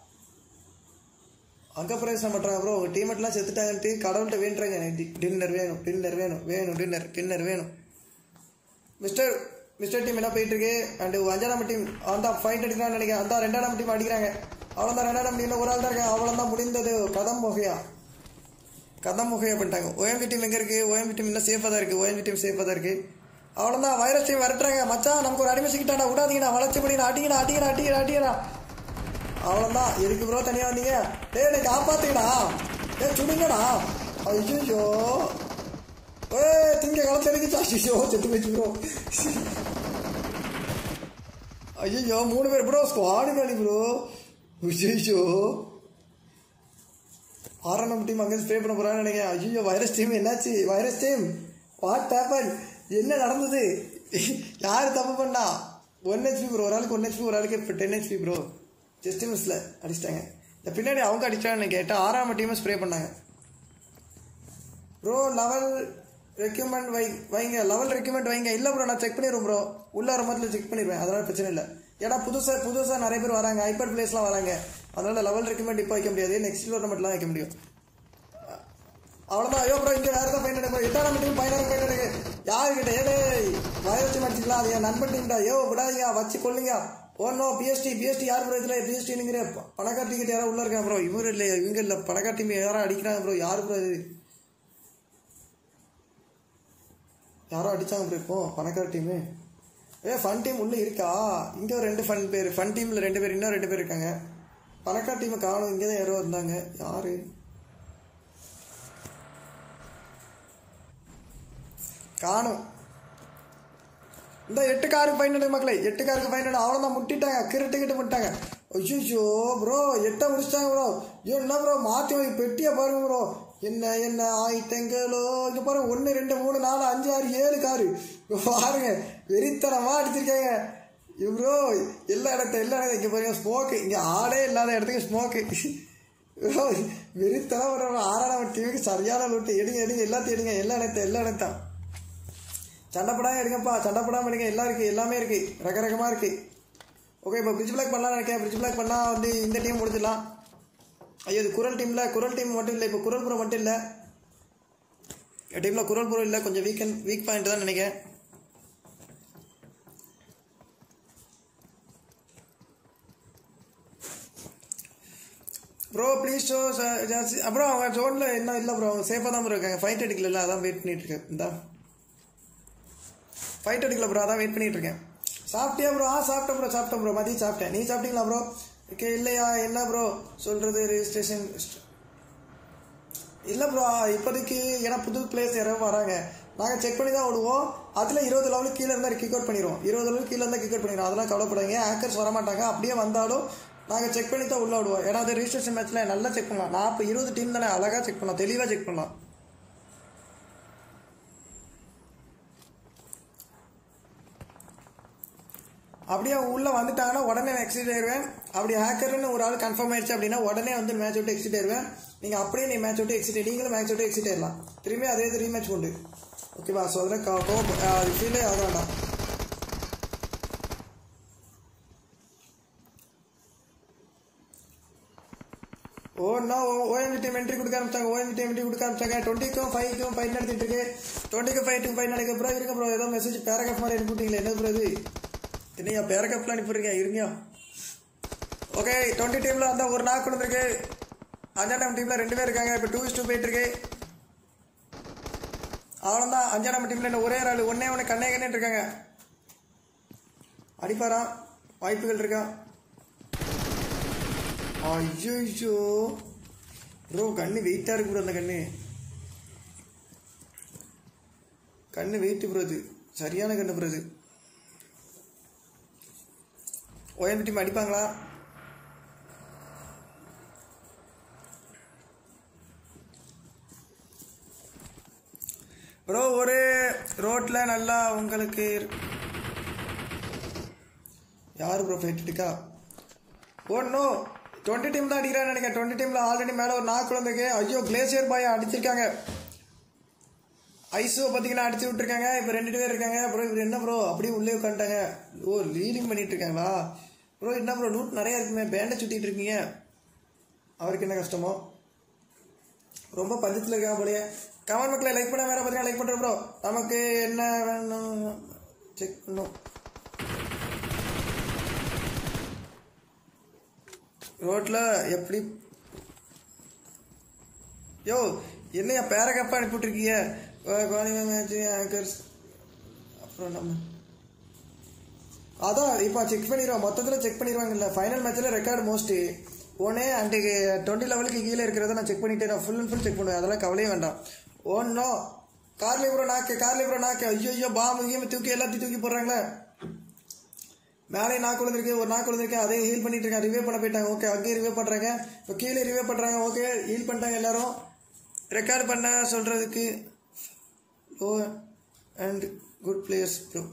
அங்க பிரவேசனம் பண்றாங்க ப்ரோ உங்க டீமெட்லாம் செத்துட்டாங்கன்ட்டு கடவுள்கிட்ட வேண்டுறாங்க எனக்கு டின்னர் வேணும் டின்னர் வேணும் வேணும் டின்னர் டின்னர் வேணும் மிஸ்டர் மிஸ்டர் டீம் என்ன போயிட்டு இருக்கு அண்ட் அஞ்சாம் டீம் அந்த ஃபைட் எடுக்கிறான்னு நினைக்கிறேன் அந்த ரெண்டாம் டீம் அடிக்கிறாங்க அவ்வளோதான் ரெண்டாம் டீம்ல ஒரு ஆள் தான் இருக்காங்க அவ்வளோதான் முடிந்தது கதம் முகையா கதம் முகையா பண்ணிட்டாங்க ஓஎம்பி டீம் எங்க இருக்கு ஓஎம்பி டீம் இன்னும் சேஃபாக தான் இருக்கு ஓஎம்பி டீம் சேஃபாக தான் இருக்கு அவ்வளோதான் வைரஸ் டீம் விரட்டுறாங்க மச்சான் நமக்கு ஒரு அடிமை சிக்கிட்டாடா விடாதீங்கடா வளர்ச்சி படினா அடிங்கடா அடிங்கடா அடிங்கடா அடிங்கடா அவ்வளோதான் எதுக்கு ப்ரோ தனியாக வந்தீங்க டேய் என்னை காப்பாத்துங்கடா ஏ சுடுங்கடா ஐயோ ஏ திங்க காலத்தில் எடுக்குச்சா ஐயோ செத்து போச்சு ப்ரோ ஐயோ மூணு பேர் ப்ரோ ஸ்குவாடு காலி ப்ரோ ஐயோ ஆர்என்எம் டீம் அங்கே ஸ்ப்ரே பண்ண போறான்னு நினைக்கிறேன் ஐயோ வைரஸ் டீம் என்னாச்சு வைரஸ் டீம் வாட் ஹேப்பன் என்ன நடந்தது யார் தப்பு பண்ணா ஒன் ஹெச்பி ப்ரோ ஒரு ஆளுக்கு ஒன் ஹெச்பி ஒரு ஆளுக்கு இப்போ டென் ஹெச்பி ப்ரோ ஜஸ்ட் மிஸ்ல அடிச்சிட்டாங்க இந்த பின்னாடி அவங்க அடிச்சாங்கன்னு கேட்டால் ஆறாம் டீமை ஸ்ப்ரே பண்ணாங்க ப்ரோ லெவல் ரெக்யூமெண்ட் வை வைங்க லெவல் ரெக்யூமெண்ட் வைங்க இல்லை ப்ரோ நான் செக் பண்ணிடுவேன் ப்ரோ உள்ள மரத்தில் செக் பண்ணிடுவேன் அதனால பிரச்சனை இல்லை ஏன்னா புதுசாக புதுசாக நிறைய பேர் வராங்க ஐபேட் பிளேஸ்லாம் வராங்க அதனால லெவல் ரெக்யூமெண்ட் இப்போ வைக்க முடியாது நெக்ஸ்ட் டோர்னமெண்ட்லாம் வைக்க முடியும் அவ்வளோதான் ஐயோ ப்ரோ இங்கே வேறு தான் ஃபைன் எடுக்கும் எட்டாம் டீம் ஃபைனல் ஃபைன் எடுக்கு யாருக்கிட்ட ஏடே வயலட்சி மடிச்சிக்கலாம் அது என் நண்பன் டீம்டா ஐயோ விடாதீங்க வச்சு கொள்ளுங்க ஓ நோ பிஎஸ்டி பிஎஸ்டி யார் ப்ரோ இதில் பிஎஸ்டிங்கிற பணக்கார் டிக்கெட் யாரும் உள்ள இருக்காங்க ப்ரோ இவர் இல்லை இவங்க இல்லை பணக்கார் டீம் யாரும் அடிக்கிறாங்க ப்ரோ யார் ப்ரோ இது யாரோ அடிச்சாங்க ப்ரோ இப்போ பணக்கார டீமு ஏ ஃபன் டீம் உள்ள இருக்கா இங்கே ஒரு ரெண்டு ஃபன் பேர் ஃபன் டீமில் ரெண்டு பேர் இன்னும் ரெண்டு பேர் இருக்காங்க பணக்கார டீமை காணும் இங்கே தான் யாரோ இருந்தாங்க யாரு காணும் இந்த எட்டு காருக்கு ஃபைனல் மக்களே எட்டு காருக்கு ஃபைனல் அவ்வளோதான் முட்டிட்டாங்க கிரிட்டு கிட்ட முட்டாங்க ஐயோ ப்ரோ எட்ட முடிச்சிட்டாங்க ப்ரோ ஐயோ என்ன ப்ரோ மாற்றி வை பெட்டியை பாருங்க ப்ரோ என்ன என்ன ஆயிட்டங்களோ இங்கே பாருங்க ஒன்று ரெண்டு மூணு நாலு அஞ்சு ஆறு ஏழு காரு பாருங்க வெறித்தனமாக அடிச்சிருக்காங்க ப்ரோ எல்லா இடத்த எல்லா இடத்த இங்கே பாருங்க ஸ்மோக்கு இங்கே ஆடே இல்லாத இடத்துக்கு ஸ்மோக்கு ப்ரோ வெறித்தனம் பண்ணுறோம் ஆறாம் டீமுக்கு சரியான லூட்டு எடுங்க எடுங்க எல்லாத்தையும் எடுங்க எல்லா இடத்த எல்லா இடத்தான் சண்டைப்படாம எடுங்கப்பா சண்டைப்படாம எடுங்க எல்லாம் இருக்கு எல்லாமே இருக்கு ரக ரகமா இருக்கு ஓகே இப்போ பிரிட்ஜ் பிளாக் பண்ணலாம் நினைக்கிறேன் பிரிட்ஜ் பிளாக் பண்ணா வந்து இந்த டீம் முடிச்சிடலாம் ஐயோ இது குரல் டீம்ல குரல் டீம் மட்டும் இல்லை இப்போ குரல் புறம் மட்டும் இல்லை டீம்ல குரல் புறம் இல்லை கொஞ்சம் வீக்கன் வீக் பாயிண்ட் தான் நினைக்கிறேன் ப்ரோ ப்ளீஸ் ஷோ அப்புறம் அவங்க ஜோனில் என்ன இல்லை ப்ரோ அவங்க சேஃபாக தான் ப்ரோ இருக்காங்க ஃபைட் எடுக்கல அதான் வெயிட் பண்ணிட்டு இருக்கேன் இந்தா ஃபைட் அடிக்கல ப்ரோ அதான் வெயிட் பண்ணிட்டு இருக்கேன் சாப்பிட்டியா ப்ரோ ஆ சாப்பிட்டேன் ப்ரோ சாப்பிட்டேன் ப்ரோ மதியம் சாப்பிட்டேன் நீ சாப்பிட்டீங்களா ப்ரோ ஓகே இல்லையா என்ன ப்ரோ சொல்றது ரெஜிஸ்ட்ரேஷன் இல்லை ப்ரோ இப்போதைக்கு ஏன்னா புது பிளேஸ் யாராவது வராங்க நாங்கள் செக் பண்ணி தான் விடுவோம் அதில் இருபது லெவலுக்கு கீழே இருந்தால் கிக் அவுட் பண்ணிடுவோம் இருபது லெவலுக்கு கீழே இருந்தால் கிக் அவுட் பண்ணிடுவோம் அதெல்லாம் கவலைப்படாதீங்க ஹேக்கர்ஸ் வர மாட்டாங்க அப்படியே வந்தாலும் நாங்கள் செக் பண்ணி தான் உள்ள விடுவோம் ஏன்னா அது ரிஜிஸ்ட்ரேஷன் மேட்ச்சில் நல்லா செக் பண்ணலாம் நான் இப்போ இருபது டீம் தானே அழகாக செக் பண்ணலாம் தெளிவாக செக் பண்ணலாம் அப்படியே உள்ளே வந்துட்டாங்கன்னா உடனே எக்ஸிட் ஆயிடுவேன் அப்படி ஹேக்கர்னு ஒரு ஆள் கன்ஃபார்ம் ஆயிடுச்சு அப்படின்னா உடனே வந்து மேட்ச் விட்டு எக்ஸிட் ஆயிடுவேன் நீங்கள் அப்படியே நீ மேட்ச் விட்டு எக்ஸிட் நீங்களும் மேட்ச் விட்டு எக்ஸிட் ஆயிடலாம் திரும்பி அதே இது ரீமேட்ச் உண்டு ஓகேவா ஸோ அதில் கோவம் அது ஃபீலே ஆக வேண்டாம் ஓ நான் ஓஎம்பி டீம் என்ட்ரி கொடுக்க ஆரம்பிச்சாங்க ஓஎம்பி டீம் என்ட்ரி கொடுக்க ஆரம்பிச்சாங்க டுவெண்ட்டிக்கும் ஃபைவ்க்கும் ஃபைட் நடத்திட்டு இருக்கு டுவெண்ட்டிக்கு ஃபைவ்க்கும் ஃபைட் நடக்க ப்ரோ இருங்க ப்ரோ ஏதோ மெசேஜ் பேராகிராஃப் மாதிரி அனுப்பிவிட்டீங்களே என்ன ப்ரோ இது என்னையா பேராகிராஃப்லாம் அனுப்பிடுறீங்க இருங்க ஓகே டுவெண்ட்டி டீமில் அந்த ஒரு நாக்கு வந்திருக்கு அஞ்சாம் டீமில் ரெண்டு பேர் இருக்காங்க இப்போ டூ இஸ் டூ போயிட்டு இருக்கு அவ்வளோதான் அஞ்சாம் டீமில் இன்னும் ஒரே ஒரு ஆள் ஒன்னே ஒன்று கண்ணே கண்ணே இருக்காங்க அடிப்பாரா வாய்ப்புகள் இருக்கா ஐயோ ப்ரோ கண்ணு வெயிட்டாக இருக்கு ப்ரோ அந்த கண்ணு கண்ணு வெயிட் ப்ரோ இது சரியான கண்ணு ப்ரோ இது ஓஎம்பி டீம் அடிப்பாங்களா ப்ரோ ஒரு ரோட்டில் நல்லா உங்களுக்கு யார் ப்ரோ ஃபைட் இருக்கா ஓ நோ டுவெண்ட்டி டீம் தான் அடிக்கிறான்னு நினைக்கிறேன் டுவெண்ட்டி டீமில் ஆல்ரெடி மேலே ஒரு நாக்கு வந்திருக்கு ஐயோ கிளேசியர் பாய் அடிச்சிருக்காங்க ஐஸோ பார்த்தீங்கன்னா அடிச்சு விட்டுருக்காங்க இப்போ ரெண்டு பேர் இருக்காங்க ப்ரோ இவர் என்ன ப்ரோ அப்படியே உள்ளே உட்காந்துட்டாங்க ஓ லீடிங் பண்ணிட்டு இருக்காங்களா ப்ரோ என்ன ப்ரோ லூட் நிறையா இருக்குமே பேண்டை சுற்றிட்டு இருக்கீங்க அவருக்கு என்ன கஷ்டமோ ரொம்ப பஞ்சத்தில் இருக்காங்க போலயே கமெண்ட் மக்களை லைக் பண்ண வேற பார்த்தீங்கன்னா லைக் பண்ணுறோம் ப்ரோ நமக்கு என்ன வேணும் செக் பண்ணும் ரோட்டில் எப்படி யோ என்னையா பேரகப்பா அனுப்பிவிட்ருக்கீங்க மேட்ச் ஆங்கர்ஸ் அப்புறம் நம்ம அதான் இப்போ செக் பண்ணிடுவோம் மொத்தத்தில் செக் பண்ணிடுவாங்கல்ல ஃபைனல் மேட்ச்சில் ரெக்கார்டு மோஸ்ட்டு ஒன்னே அண்டு டுவெண்ட்டி லெவலுக்கு கீழே இருக்கிறத நான் செக் பண்ணிட்டே நான் ஃபுல் அண்ட் ஃபுல் செக் பண்ணுவேன் அதெல்லாம் கவலையே வேண்டாம் ஒன்னோ கார்ல ப்ரோ நாக்கு கார்ல ப்ரோ நாக்கு ஐயோ ஐயோ பாம்பு கீமு தூக்கி எல்லாத்தையும் தூக்கி போடுறாங்களே மேலே நாக்கு விழுந்திருக்கு ஒரு நாக்கு விழுந்திருக்கு அதே ஹீல் பண்ணிட்டு இருக்காங்க ரிவே பண்ண போயிட்டாங்க ஓகே அங்கேயும் ரிவே பண்ணுறாங்க இப்போ கீழே ரிவே பண்ணுறாங்க ஓகே ஹீல் பண்ணிட்டாங்க எல்லாரும் ரெக்கார்ட் பண்ண சொல்கிறதுக்கு low and good players bro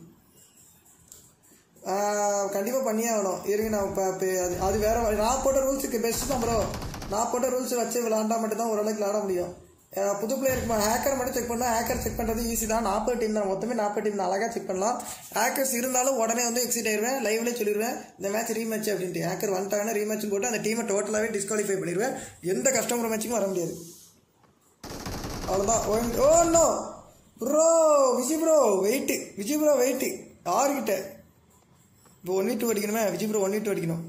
கண்டிப்பாக பண்ணியே ஆகணும் இருங்க நான் இப்போ இப்போ அது அது வேற வழி. நான் போட்ட ரூல்ஸுக்கு பெஸ்ட் தான் ப்ரோ நான் போட்ட ரூல்ஸ் வச்சு விளாண்டா மட்டும் தான் ஓரளவுக்கு விளாட முடியும் அஹ் புது பிளேயருக்கு ஹேக்கர் மட்டும் செக் பண்ணால் ஹேக்கர் செக் பண்ணுறது ஈஸி தான் நாற்பது டீம் தான் மொத்தமே நாற்பது டீம் அழகாக செக் பண்ணலாம் ஹேக்கர்ஸ் இருந்தாலும் உடனே வந்து எக்ஸிட் ஆயிடுவேன் லைவ்லேயே சொல்லிடுவேன் இந்த மேட்ச் ரீமேட்ச் அப்படின்ட்டு ஹேக்கர் வந்துட்டாங்கன்னா ரீமேட்ச் போட்டு அந்த டீமை டோட்டலாகவே டிஸ்குவாலிஃபை பண்ணிடுவேன் எந்த கஸ்டமர் மேட்ச்சுக்கும் வர முடியாது அவ்வளோதான் oh no bro Vijay bro wait Vijay bro wait யாருக்கிட்ட இப்போ ஒன் டூ அடிக்கணுமே விஜய் ப்ரோ ஒன் டூ அடிக்கணும்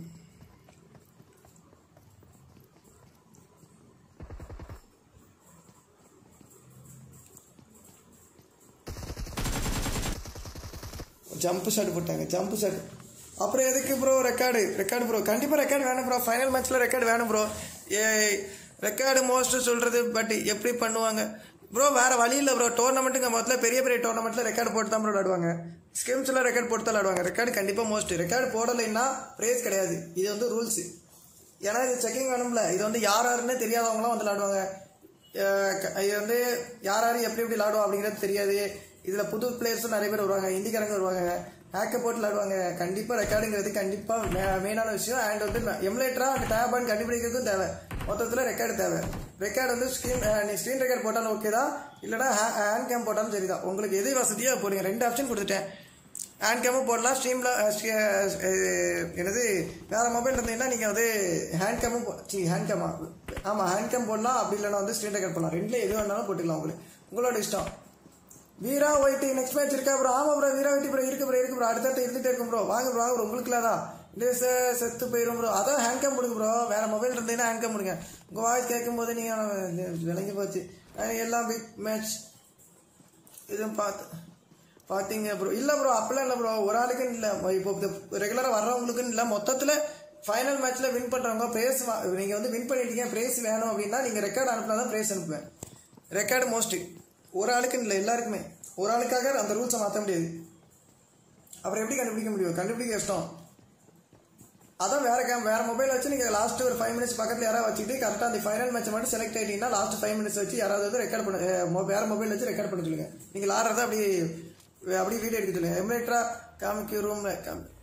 ஜம்ப் ஷாட் போட்டாங்க ஜம்ப் ஷாட் அப்புறம் எதுக்கு ப்ரோ ரெக்கார்டு ரெக்கார்டு ப்ரோ கண்டிப்பாக ரெக்கார்டு வேணும் ப்ரோ ஃபைனல் மேட்ச்சில் ரெக்கார்டு வேணும் ப்ரோ ஏ ரெக்கார்டு மோஸ்ட்டு சொல்கிறது பட் எப்படி பண்ணுவாங்க ப்ரோ வேறு வழி இல்லை ப்ரோ டோர்னமெண்ட்டுங்க முதல்ல பெரிய பெரிய டோர்னமெண்ட்டில் ரெக்கார்டு போட்டு தான் ப்ரோ விளாடுவாங்க ஸ்கிம்ஸில் ரெக்கார்டு போட்டு தான் விளாடுவாங்க ரெக்கார்டு கண்டிப்பாக மோஸ்ட் ரெக்கார்டு போடலைன்னா ப்ரைஸ் கிடையாது இது வந்து ரூல்ஸு ஏன்னா இது செக்கிங் வேணும்ல இது வந்து யார் யாருன்னே தெரியாதவங்களாம் வந்து விளாடுவாங்க அஹ் க- இது வந்து யார் யார் எப்படி எப்படி விளாடுவோம் அப்படிங்கிறது தெரியாது இதில் புது பிளேயர்ஸும் நிறைய பேர் வருவாங்க இந்திக்காரங்க வருவாங்க ஹேக்கை போட்டு விளாடுவாங்க கண்டிப்பாக ரெக்கார்டுங்கிறது கண்டிப்பாக மெயினான விஷயம் அண்ட் வந்து எமுலேட்டராக அந்த டேபான் கண்டுபிடிக்கிறதுக்கும் தேவை மொத்தத்தில் ரெக்கார்டு தேவை ரெக்கார்டு வந்து ஸ்க்ரீன் நீ ஸ்க்ரீன் ரெக்கார்ட் போட்டாலும் ஓகே தான் இல்லைனா ஹேண்ட் கேம் போட்டாலும் சரி தான் உங்களுக்கு எது வசதியோ அது போடுங்க ரெண்டு ஆப்ஷன் கொடுத்துட்டேன் ஹேண்ட் கேமும் போடலாம் ஸ்ட்ரீமில் என்னது வேறு மொபைல் இருந்தீங்கன்னா நீங்கள் வந்து ஹேண்ட் கேமும் சி ஹேண்ட் கேமா ஆமாம் ஹேண்ட் கேம் போடலாம் அப்படி இல்லைனா வந்து ஸ்க்ரீன் ரெக்கார்ட் பண்ணலாம் ரெண்டில் எது வேணாலும் போட்டுக்கலாம் உங்களுக்கு உங்களோட இஷ்டம் வீரா ஒயிட்டி நெக்ஸ்ட் மேட்ச் இருக்கா ப்ரோ ஆமா ப்ரோ வீரா ஒயிட்டி ப்ரோ இருக்கு ப்ரோ இருக்கு ப்ரோ அடுத்தடுத்து இருந்துட்டே இருக்கும் ப்ரோ வாங்க ப்ரோ வாங்க ப்ரோ உங்களுக்கு தான் இந்த செ- செத்து போயிடும் ப்ரோ அதான் ஹேண்ட் கேம் போடுங்க ப்ரோ வேற மொபைல் இருந்தீங்கன்னா ஹேண்ட் கேம் போடுங்க உங்கள் வாய்ஸ் கேட்கும் போது நீங்கள் விளங்கி போச்சு அஹ் எல்லாம் பிக் மேட்ச் இதுவும் பார்த்து பார்த்தீங்க ப்ரோ இல்லை ப்ரோ அப்படிலாம் இல்லை ப்ரோ ஒரு ஆளுக்குன்னு இல்லை இப்போ ரெகுலராக வர்றவங்களுக்குன்னு இல்லை மொத்தத்தில் ஃபைனல் மேட்ச்சில் வின் பண்ணுறவங்க ப்ரைஸ் நீங்கள் வந்து வின் பண்ணிட்டீங்க ப்ரைஸ் வேணும் அப்படின்னா நீங்கள் ரெக்கார்டு அனுப்பினா தான் ப்ரைஸ் அனுப்புவேன் ரெக்கார்டு மோஸ்ட்டு ஒரு ஆளுக்குன்னு இல்லை எல்லாருக்குமே ஒரு ஆளுக்காக அந்த ரூல்ஸை மாற்ற முடியாது அப்புறம் எப்படி கண்டுபிடிக்க முடியும் கண்டுபிடிக்க கஷ்டம் அதான் வேற கேம் வேற மொபைல் வச்சு நீங்க லாஸ்ட் ஒரு ஃபைவ் மினிட்ஸ் பக்கத்துல யாராவது வச்சுட்டு கரெக்டா அந்த ஃபைனல் மேட்ச் மட்டும் செலக்ட் ஆயிட்டீங்கன்னா லாஸ்ட் ஃபைவ் மினிட்ஸ் வச்சு யாராவது வந்து ரெக்கார்ட் பண்ண அஹ், மொ- வேற மொபைல் வச்சு ரெக்கார்ட் பண்ண சொல்லுங்க நீங்க விளாடுறத அப்படி அப்படியே வீடியோ எடுக்க சொல்லுங்க எமுலேட்டரா காமிக்க ரூம்ல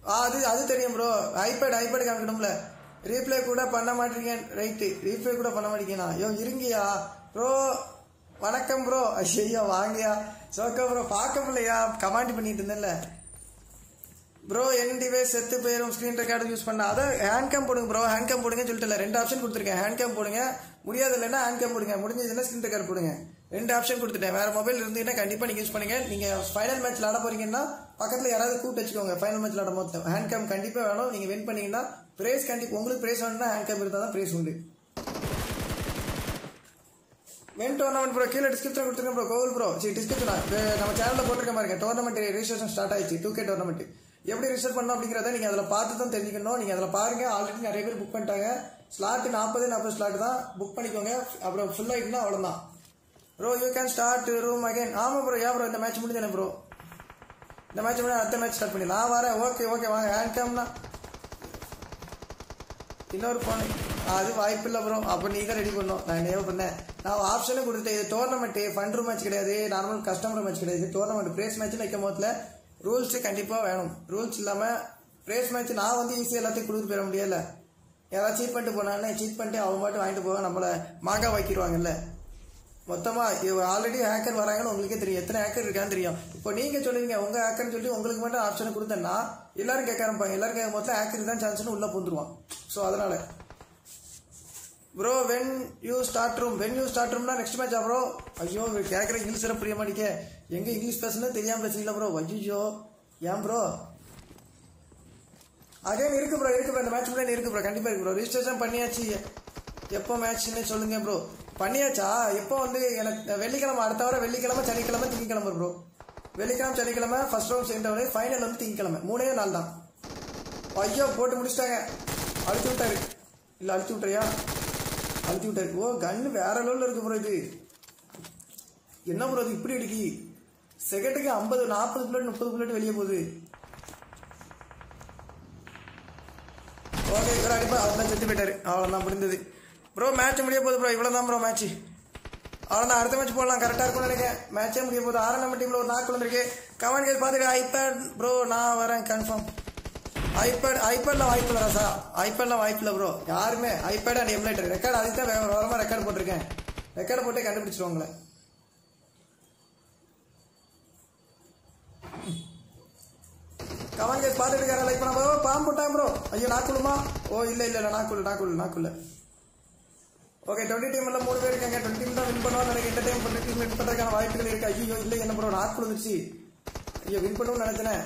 ஆ அது அது தெரியும் ப்ரோ ஐபேட் ஐபேட் காமிக்கணும்ல ரீப்ளே கூட பண்ண மாட்டீங்க ரைட்டு ரீப்ளே கூட பண்ண மாட்டீங்கண்ணா ஐயோ இருங்கயா ப்ரோ வணக்கம் ப்ரோ ஐயோ வாங்கயா சோக்கா ப்ரோ பார்க்க முடியலையா கமாண்ட் பண்ணிட்டு இருந்தேன்ல ப்ரோ என் டிவைஸ் செத்து போயிடும் ஸ்க்ரீன் ரெக்கார்டு யூஸ் பண்ண அதான் ஹேண்ட் கேம் போடுங்க ப்ரோ ஹேண்ட் கேம் போடுங்க சொல்லிட்டு ரெண்டு ஆப்ஷன் கொடுத்துருக்கேன் ஹேண்ட் கேம் போடுங்க முடியாது இல்லைன்னா ஹேண்ட் கேம் போடுங்க முடிஞ்சதுன்னா ஸ்க்ரீன் ரெக்கார்டு போடுங்க ரெண்டு ஆப்ஷன் கொடுத்துட்டேன் வேற மொபைல் இருந்தீங்கன்னா கண்டிப்பா நீங்க யூஸ் பண்ணுங்க நீங்க ஃபைனல் மேட்ச் ஆட போறீங்கன்னா பக்கத்துல யாராவது கூட்டு வச்சுக்கோங்க ஃபைனல் மேட்ச் ஆடும் போது ஹேண்ட் கேம் கண்டிப்பா வேணும் நீங்க வின் பண்ணீங்கன்னா பிரைஸ் கண்டிப்பா உங்களுக்கு பிரைஸ் வேணும்னா ஹேண்ட் கேம் இருந்தால் தான் பிரைஸ் உண்டு மென் டோர்னமெண்ட் ப்ரோ கீழே டிஸ்கிரிப்ஷன் கொடுத்துருங்க ப்ரோ கோவில் ப்ரோ சரி டிஸ்கிரிப்ஷன் நம்ம சேனலில் போட்டிருக்க பாருங்க டோர்னமெண்ட் ரெஜிஸ்ட்ரேஷன் ஸ்டார்ட் ஆயிடுச்சு டூ கே டோர்னமெண்ட் எப்படி ரிஜிஸ்டர் பண்ணணும் அப்படிங்கிறத நீங்கள் அதில் பார்த்து தான் தெரிஞ்சுக்கணும் நீங்கள் அதில் பாருங்க ஆல்ரெடி நிறைய பேர் புக் பண்ணிட்டாங்க ஸ்லாட் நாற்பது நாற்பது ஸ்லாட் தான் புக் பண்ணிக்கோங்க அப்புறம் ஃபுல் ஆகிட்டுனா அவ்வளோதான் bro you can start room again ஆமாம் ப்ரோ ஏன் ப்ரோ இந்த மேட்ச் முடிஞ்சேன் ப்ரோ இந்த மேட்ச் முடிஞ்சு அடுத்த மேட்ச் ஸ்டார்ட் பண்ணி நான் வரேன் ஓகே ஓகே வாங்க ஹேண்ட் கேம்னா இன்னொரு ஃபோன் அது வாய்ப்பு இல்லை ப்ரோ அப்போ நீ தான் ரெடி பண்ணும் நான் என்ன பண்ணேன் நான் ஆப்ஷனும் கொடுத்துட்டேன் இது டோர்னமெண்ட் ஃபண்ட் ரூம் மேட்ச் கிடையாது நார்மல் கஸ்டமர் மேட்ச் கிடையாது டோர்னமெண்ட் பிரேஸ் மேட்ச் வைக்கும் போதுல ரூல்ஸ் கண்டிப்பாக வேணும் ரூல்ஸ் இல்லாமல் பிரேஸ் மேட்ச் நான் வந்து ஈஸியாக எல்லாத்தையும் கொடுத்து போயிட முடியல யாராவது சீட் பண்ணிட்டு போனானே சீட் பண்ணிட்டு அவங்க மட்டும் வாங்கிட்டு போக நம்மளை மாங்கா வைக்கிடுவாங்கல்ல மொத்தமாக ஆல்ரெடி ஹேக்கர் வராங்கன்னு உங்களுக்கே தெரியும் எத்தனை ஹேக்கர் இருக்கான்னு தெரியும் இப்போ நீங்கள் சொல்லுவீங்க உங்கள் ஹேக்கர்னு சொல்லி உங்களுக்கு மட்டும் ஆப்ஷன் கொடுத்தேன்னா எல்லாரும் கேட்க ஆரம்பிப்பாங்க எல்லாரும் கேட்க மொத்தம் ஹேக்கர் தான் சான்ஸ்னு உள்ளே பூந்துருவான் ஸோ அதனால bro when you start room when you start ரூம்னா நெக்ஸ்ட் மேட்ச் ப்ரோ ஐயோ கேட்குற இங்கிலீஷ் எல்லாம் புரிய மாட்டேங்க எங்கே இங்கிலீஷ் பேசணும் தெரியாமல் பேசுறீங்களா ப்ரோ ஐயோ ஏன் ப்ரோ அகைன் இருக்கு ப்ரோ இருக்கு ப்ரோ இந்த மேட்ச் முன்னாடி இருக்கு ப்ரோ கண்டிப்பாக இருக்கு ப்ரோ ரிஜிஸ்ட்ரேஷன் பண்ணியாச்சு எப்போ மேட்ச்னு சொல்லுங்க ப்ரோ பண்ணியாச்சா எப்போ வந்து எனக்கு வெள்ளிக்கிழமை அடுத்த வாரம் வெள்ளிக்கிழமை சனிக்கிழமை திங்கக்கிழமை ப்ரோ வெள்ளிக்கிழமை சனிக்கிழமை first round second round final வந்து திங்கக்கிழமை மூணே நாள் தான் ஐயோ போட்டு முடிச்சிட்டாங்க அழுத்தி விட்டாரு இல்லை அழுத்தி விட்டுறியா அழுத்தி விட்டாரு ஓ கன்னு வேற லெவலில் இருக்கு ப்ரோ இது என்ன ப்ரோ இது இப்படி அடிக்கி செகண்டுக்கு ஐம்பது நாற்பது புல்லட் முப்பது புல்லட் வெளியே போகுது ஓகே இவர் அடிப்பா அவ்வளோதான் செத்து போயிட்டாரு அவ்வளோதான் முடிந்தது ப்ரோ மேட்ச் முடிய போகுது ப்ரோ இவ்வளோ தான் ப்ரோ மேட்ச் அவ்வளோதான் அடுத்த மேட்ச் போடலாம் கரெக்டாக இருக்கும்னு நினைக்கிறேன் மேட்சே முடிய போகுது ஆறாம் நம்பர் டீமில் ஒரு நாக்கு வந்திருக்கு கமெண்ட் கேஸ் பார்த்துட்டு ஐபேட் ப்ரோ நான் வரேன் கன்ஃபார்ம் ஐபேட் ஐபேட்ல வாய்ப்பு இல்லை சார் ஐபேட்ல வாய்ப்பு இல்லை ப்ரோ யாருமே ஐபேட் அண்ட் எம்லைட்டர் ரெக்கார்டு அதுக்கு தான் வேற வரமா ரெக்கார்டு போட்டிருக்கேன் ரெக்கார்டு போட்டே கண்டுபிடிச்சிருவாங்களே கமெண்ட் கேஸ் பார்த்துட்டு இருக்காரு லைக் பண்ண பாம்பு போட்டான் ப்ரோ ஐயோ நாக்குள்ளுமா ஓ இல்லை இல்லை இல்லை நாக்குள்ள நாக்குள்ள நாக்குள்ள ஓகே டுவெண்ட்டி டீம்ல மூணு பேர் இருக்காங்க டுவெண்ட்டி டீம் தான் வின் பண்ணுவாங்க எனக்கு இந்த டைம் டுவெண்ட்டி டீம் வின் பண்ணுறதுக்கான வாய்ப்புகள் இருக்கு ஐயோ இல்லை என்ன ப்ரோ நாக்கு விழுந்துச்சு ஐயோ வின் பண்ணுவோம்னு நினைச்சேன்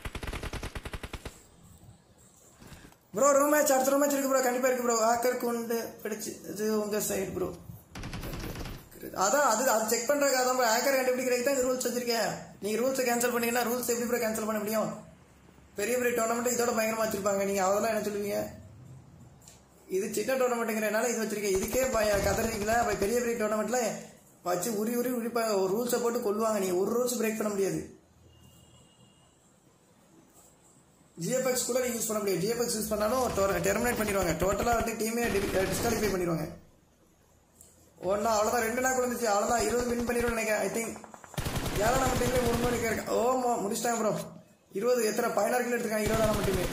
ப்ரோ ரூம் மேட்ச் அடுத்த ரூம் மேட்ச் இருக்கு ப்ரோ கண்டிப்பா இருக்கு ப்ரோ ஹேக்கர் கொண்டு பிடிச்சு இது உங்க சைடு ப்ரோ அதான் அது அது செக் பண்றதுக்காக தான் ஹேக்கர் கண்டுபிடிக்கிறதுக்கு தான் ரூல்ஸ் வச்சிருக்கேன் நீங்க ரூல்ஸை கேன்சல் பண்ணீங்கன்னா ரூல்ஸ் எப்படி ப்ரோ கேன்சல் பண்ண முடியும் பெரிய பெரிய டோர்னமெண்ட் இதோட பயங்கரமா வச்சிருப்பாங்க நீங்க அதெல்லாம் என்ன சொல்லுவீங்க இது சின்ன டோர்னமெண்ட்டுங்கிறனால இது வச்சிருக்கேன் இதுக்கே பய கதறீங்களா அப்ப பெரிய பெரிய டோர்னமெண்ட்ல வச்சு உரி உரி உரிப்பாங்க ஒரு ரூல்ஸை போட்டு கொள்ளுவாங்க நீங்க ஒரு ரூல்ஸ் பிரேக் பண்ண முடியாது ஜிஎஃப்எக்ஸ் கூட நீங்க யூஸ் பண்ண முடியாது ஜிஎஃப்எக்ஸ் யூஸ் பண்ணாலும் டெர்மினேட் பண்ணிடுவாங்க டோட்டலா வந்து டீமே டிஸ்குவாலிஃபை பண்ணிடுவாங்க ஒன்னா அவ்வளவுதான் ரெண்டு நாள் வந்துச்சு அவ்வளவுதான் இருபது வின் பண்ணிடுவோம் நினைக்கிறேன் ஐ திங்க் யாரும் நம்ம டீம்ல மூணு மணி இருக்கு ஓ மோ- முடிச்சிட்டாங்க ப்ரோ இருபது எத்தனை பதினாறு கிலோ எடுத்துக்காங்க இருபதாம் நம்ம டீமே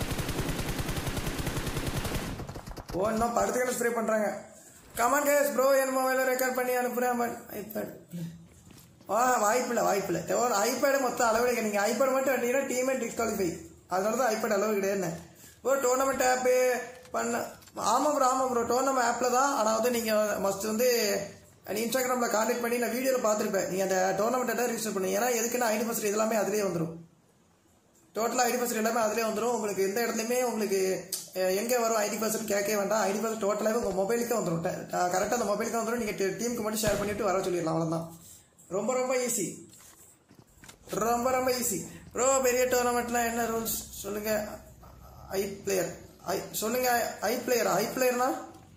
ஓ இன்னும் படுத்துக்கிற ஸ்ப்ரே பண்றாங்க கமான் கேஸ் ப்ரோ என் மொபைல ரெக்கார்ட் பண்ணி அனுப்புறேன் ஐபேட் ஆ வாய்ப்பில்லை வாய்ப்பில்லை ஐபேடு மொத்தம் அளவு கிடையாது நீங்கள் ஐபேட் மட்டும் எடுத்தீங்கன்னா டீமே டிஸ்குவாலிஃபை அதனால தான் ஐபேட் அளவு கிடையாது ஓ டோர்னமெண்ட் ஆப்பு பண்ண ஆமாம் ப்ரோ ஆமாம் ப்ரோ டோர்னமெண்ட் ஆப்பில் தான் ஆனால் வந்து நீங்கள் மஸ்ட் வந்து நீ இன்ஸ்டாகிராமில் கான்டெக்ட் பண்ணி நான் வீடியோவில் பார்த்துருப்பேன் நீங்கள் அந்த டோர்னமெண்ட்டை தான் ரிஜிஸ்டர் பண்ணுங்க ஏன்னா எதுக்குன்னா ஐடி பர்சன்ட் எல்லாமே அதிலே வந்துடும் டோட்டலாக ஐடி பர்சன்ட் எல்லாமே அதிலே வந்துடும் உங்களுக்கு எந்த இடத்துலையுமே உங்களுக்கு அஹ், எங்கே வரும் ஐடி பர்சன்ட் கேட்கவே வேண்டாம் ஐடி பர்சன்ட் டோட்டலாகவே உங்கள் மொபைலுக்கே வந்துடும் கரெக்டாக அந்த மொபைலுக்கு வந்துடும் நீங்கள் டீமுக்கு மட்டும் ஷேர் பண்ணிட்டு வர சொல்லிடலாம் அவ்வளோதான் ரொம்ப ரொம்ப ஈஸி ரொம்ப ரொம்ப ஈஸி ப்ரோ பெரிய டோர்னமெண்ட்ல என்ன ரூல்ஸ் சொல்லுங்க ஐ பிளேயர் ஐ சொல்லுங்க ஐ பிளேயர் ஐ பிளேயர்னா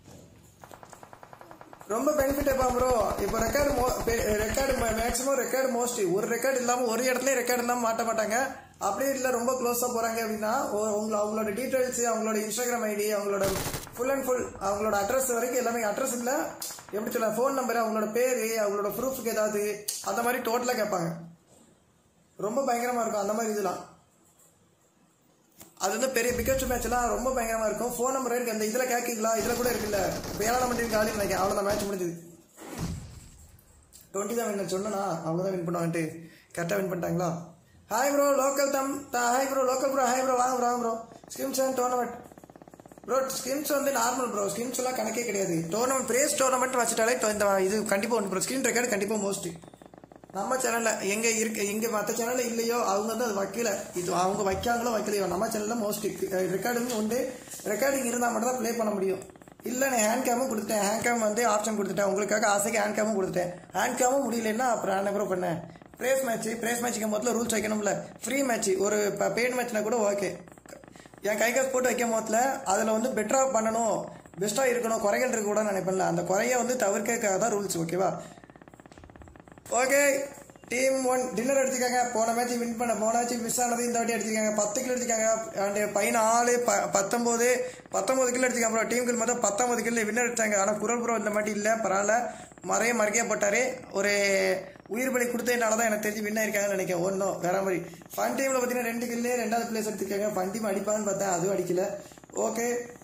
ரொம்ப பெனிஃபிட் எப்பா ப்ரோ இப்போ record record maximum record most ஒரு ரெக்கார்டு இல்லாம ஒரு இடத்துல ரெக்கார்டு இல்லாம மாட்ட மாட்டாங்க அப்படியே இல்லை ரொம்ப க்ளோஸா போறாங்க அப்படின்னா ஒ- உங்கள அவங்களோட டீடைல்ஸ் அவங்களோட இன்ஸ்டாகிராம் ஐடி அவங்களோட ஃபுல் அண்ட் ஃபுல் அவங்களோட அட்ரஸ் வரைக்கும் எல்லாமே அட்ரஸ் இல்ல எப்படி சொல்ல ஃபோன் நம்பர் அவங்களோட பேரு அவங்களோட ப்ரூஃப்க்கு ஏதாவது அந்த மாதிரி டோட்டலா கேட்பாங்க ரொம்ப பயங்கரமா இருக்கும் அந்த மாதிரி இதெல்லாம் அது வந்து பெரிய பிக்கஸ்ட் மேட்ச்லாம் ரொம்ப பயங்கரமாக இருக்கும் ஃபோன் நம்பர் இருக்கு அந்த இதில் கேட்கீங்களா இதில் கூட இருக்குல்ல இப்போ ஏழாம் மணி காலி நினைக்கிறேன் அவ்வளோதான் மேட்ச் முடிஞ்சது டுவெண்ட்டி தான் வின் சொன்னா அவ்வளோதான் வின் பண்ணுவாங்கன்ட்டு கரெக்டாக வின் பண்ணிட்டாங்களா ஹாய் ப்ரோ லோக்கல் தம் hi bro local bro hi bro வாங்க ப்ரோ வாங்க bro skins and tournament bro skins வந்து நார்மல் ப்ரோ ஸ்கின்ஸ் எல்லாம் கணக்கே கிடையாது டோர்னமெண்ட் பிரேஸ் டோர்னமெண்ட் வச்சுட்டாலே to- இந்த இது கண்டிப்பாக ஒன்று ப்ரோ ஸ்கிரீன் ரெக்கார்டு கண்டிப்பாக மோஸ்ட் நம்ம சேனல்ல எங்க இருக்கு எங்க மற்ற சேனல்ல இல்லையோ அவங்க வந்து அது வைக்கல இது அவங்க வைக்காங்களோ வைக்கலையோ நம்ம சேனல்ல மோஸ்ட் ரெக்கார்டிங் உண்டு ரெக்கார்டிங் இருந்தால் மட்டும் தான் ப்ளே பண்ண முடியும் இல்லை நான் ஹேண்ட் கேமும் கொடுத்துட்டேன் ஹேண்ட் கேம் வந்து ஆப்ஷன் கொடுத்துட்டேன் உங்களுக்காக ஆசைக்கு ஹேண்ட் கேமும் கொடுத்துட்டேன் ஹேண்ட் கேமும் முடியலன்னா அப்புறம் நான் என்ன பண்ணேன் பிரேஸ் மேட்ச் பிரேஸ் மேட்ச்சுக்கு முதல்ல ரூல்ஸ் வைக்கணும்ல ஃப்ரீ மேட்ச் ஒரு பெய்ட் மேட்ச்னா கூட ஓகே என் கை காசு போட்டு வைக்கும் போதுல அதில் வந்து பெட்டராக பண்ணணும் பெஸ்ட்டாக இருக்கணும் குறைகள் இருக்க கூட நினைப்பேன்ல அந்த குறைய வந்து தவிர்க்கிறதுக்காக தான் ரூல்ஸ் ஓகேவா ஓகே டீம் ஒன் டின்னர் எடுத்துக்காங்க போன மேட்ச் வின் பண்ண போன மேட்ச் மிஸ் ஆனது இந்த வாட்டி எடுத்துக்காங்க பத்து கிலோ எடுத்துக்காங்க அண்ட் பதினாலு ப பத்தொம்போது பத்தொம்போது கிலோ எடுத்துக்காங்க அப்புறம் டீம் கில் மொத்தம் பத்தொம்பது கிலோ வின்னர் எடுத்தாங்க ஆனால் குரல் ப்ரோ இந்த மாட்டி இல்லை பரவாயில்ல மறைய மறைக்க போட்டாரு ஒரு உயிர் பலி கொடுத்ததுனால தான் எனக்கு தெரிஞ்சு வின் ஆயிருக்காங்கன்னு நினைக்கிறேன் ஒன்றும் வேற மாதிரி ஃபன் டீமில் பார்த்தீங்கன்னா ரெண்டு கில்லு ரெண்டாவது பிளேஸ் எடுத்துருக்காங்க ஃபன் டீம் அடிப்பாங்கன்னு பார்த்தேன் அதுவும் அடிக்கல okay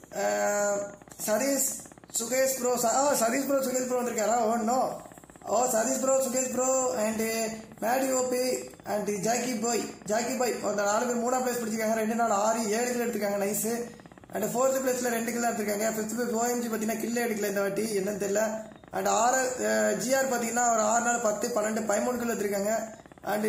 Sathish Sukesh bro Sathish bro Sukesh bro வந்திருக்காரா ஒன்றும் ஓ Sathish bro Sukesh bro and Maddy OP and Jackie boy Jackie boy அந்த நாலு பேர் மூணாம் பிளேஸ் பிடிச்சிருக்காங்க ரெண்டு நாள் ஆறு ஏழு கிலோ எடுத்திருக்காங்க நைஸ் அண்ட் ஃபோர்த் பிளேஸ்ல ரெண்டு கிலோ எடுத்திருக்காங்க ஃபிஃப்த் பிளேஸ் ஓஎம்ஜி பார்த்தீங்கன்னா கில்ல எடுக்கல இந்த வாட்டி என்னன்னு தெரியல அண்ட் ஆறு ஜிஆர் பார்த்தீங்கன்னா ஒரு ஆறு நாள் பத்து பன்னெண்டு பதிமூணு கிலோ எடுத்திருக்காங்க அண்டு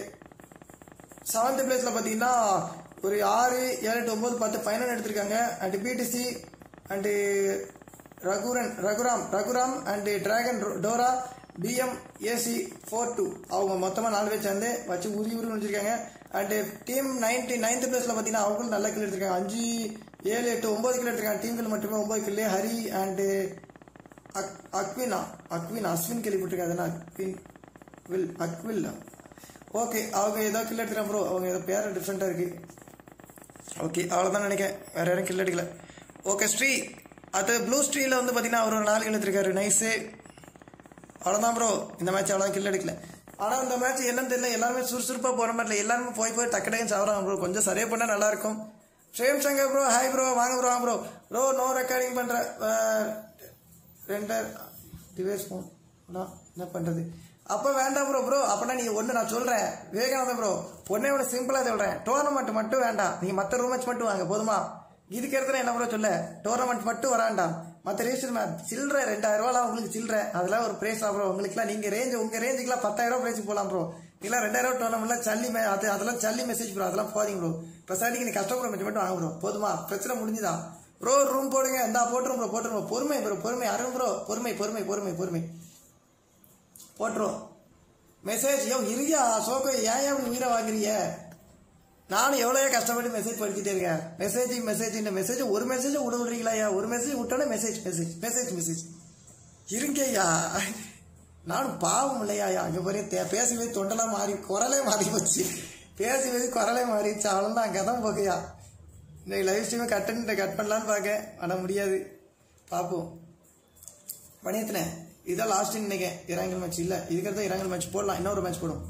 செவன்த் பிளேஸ்ல பார்த்தீங்கன்னா ஒரு ஆறு ஏழு எட்டு ஒன்பது பத்து ஃபைனல் எடுத்திருக்காங்க and PDC and Raghuran Raghuram Raghuram and Dragon Dora PM AC four two அவங்க மொத்தமாக நாலு பேர் சேர்ந்து வச்சு உரி உருன்னு வச்சிருக்காங்க அண்ட் டீம் நைன்டி நைன்த் பிளேஸ்ல பார்த்தீங்கன்னா அவங்களும் நல்ல கிலோ எடுத்திருக்காங்க அஞ்சு ஏழு எட்டு ஒன்பது கிலோ எடுத்திருக்காங்க டீம்கள் மட்டுமே ஒன்பது கிலோ ஹரி அண்டு அக் அக்வினா அக்வின் அஸ்வின் கேள்விப்பட்டிருக்காங்க அதெல்லாம் அக்வின் வில் அக்வில் ஓகே அவங்க ஏதோ கில் எடுத்துக்கிறேன் ப்ரோ அவங்க ஏதோ பேர் டிஃப்ரெண்ட்டாக இருக்கு ஓகே அவ்வளோதான் நினைக்கிறேன் வேற யாரும் கில் அடிக்கல ஓகே ஸ்ரீ அது ப்ளூ ஸ்ட்ரீல வந்து பார்த்தீங்கன்னா அவர் ஒரு நாலு கில் எடுத்திருக்காரு நைஸு அவ்வளோதான் ப்ரோ இந்த மேட்ச் அவ்வளோ கில் எடுக்கல ஆனால் இந்த மேட்ச் என்னன்னு தெரியல எல்லாருமே சுறுசுறுப்பாக போகிற மாதிரி இல்லை எல்லாருமே போய் போய் டக்கடையும் சாப்பிட்றாங்க ப்ரோ கொஞ்சம் சரியாக பண்ணால் நல்லா இருக்கும் Sham Shankar bro hi bro வாங்க ப்ரோ வாங்க ப்ரோ ப்ரோ நோ ரெக்கார்டிங் பண்ணுற ரெண்டு டிவைஸ் ஃபோன் என்ன பண்ணுறது அப்போ வேண்டாம் ப்ரோ ப்ரோ அப்போனா நீங்கள் ஒன்று நான் சொல்கிறேன் விவேகானந்தம் ப்ரோ ஒன்னே ஒன்று சிம்பிளாக சொல்கிறேன் டோர்னமெண்ட் மட்டும் வேண்டாம் நீங்கள் மற்ற ரூம் மேட்ச் மட்டும் வாங்க போதுமா இதுக்கு இடத்துல என்ன ப்ரோ சொல்ல டோர்னமெண்ட் மட்டும் வராண்டாம் மற்ற ரேஷன் மேட்ச் சில்லற ரெண்டாயிரம் ரூபாலாம் உங்களுக்கு சில்லற அதெல்லாம் ஒரு பிரைஸ் ப்ரோ உங்களுக்குலாம் நீங்கள் ரேஞ்ச் உங்கள் ரேஞ்சுக்குலாம் பத்தாயிரம் ரூபா பிரைஸ் போகலாம் ப்ரோ இதெல்லாம் ரெண்டாயிரம் டோர்னமெண்ட்லாம் சல்லி மே அது அதெல்லாம் சல்லி மெசேஜ் ப்ரோ அதெல்லாம் போதீங்க ப்ரோ பிரசாதிக்கு நீ கஷ்டப்படுற மேட்ச் மட்டும் வாங்க ப்ரோ போதுமா பிரச்சனை முடிஞ்சுதா ப்ரோ ரூம் போடுங்க இந்தா போட்டுரும் ப்ரோ போட்டுரும் bro. பொறுமை ப்ரோ பொறுமை அருண் ப்ரோ பொறுமை பொறுமை பொறுமை பொறுமை போட்டுரும் மெசேஜ் யோ இருக்கியா சோகோ ஏன் ஏன் உயிரை வாங்குறீங்க நானும் எவ்வளோ கஷ்டப்பட்டு மெசேஜ் படிச்சுட்டே இருக்கேன் மெசேஜ் மெசேஜ் இந்த மெசேஜ் ஒரு மெசேஜ் விட விடுறீங்களா ஐயா ஒரு மெசேஜ் விட்டோன்னே மெசேஜ் மெசேஜ் மெசேஜ் மெசேஜ் இருங்கய்யா நானும் பாவம் இல்லையா அங்கே போய் தே பேசுவே தொண்டெல்லாம் மாறி குரலே மாறி போச்சு பேசுவது குரலே மாறிடுச்சு அவ்வளோதான் அங்கே தான் போகையா இன்னைக்கு லைவ் ஸ்ட்ரீமை கட் பண்ணிட்டு கட் பண்ணலான்னு பார்க்க ஆனால் முடியாது பார்ப்போம் பண்ணியத்தினே இதான் லாஸ்ட் நினைக்கிறேன் இறாங்கல் மேட்ச் இல்லை இதுக்கடுத்து இறாங்கல் மேட்ச் போடலாம் இன்னொரு மேட்ச் போடும்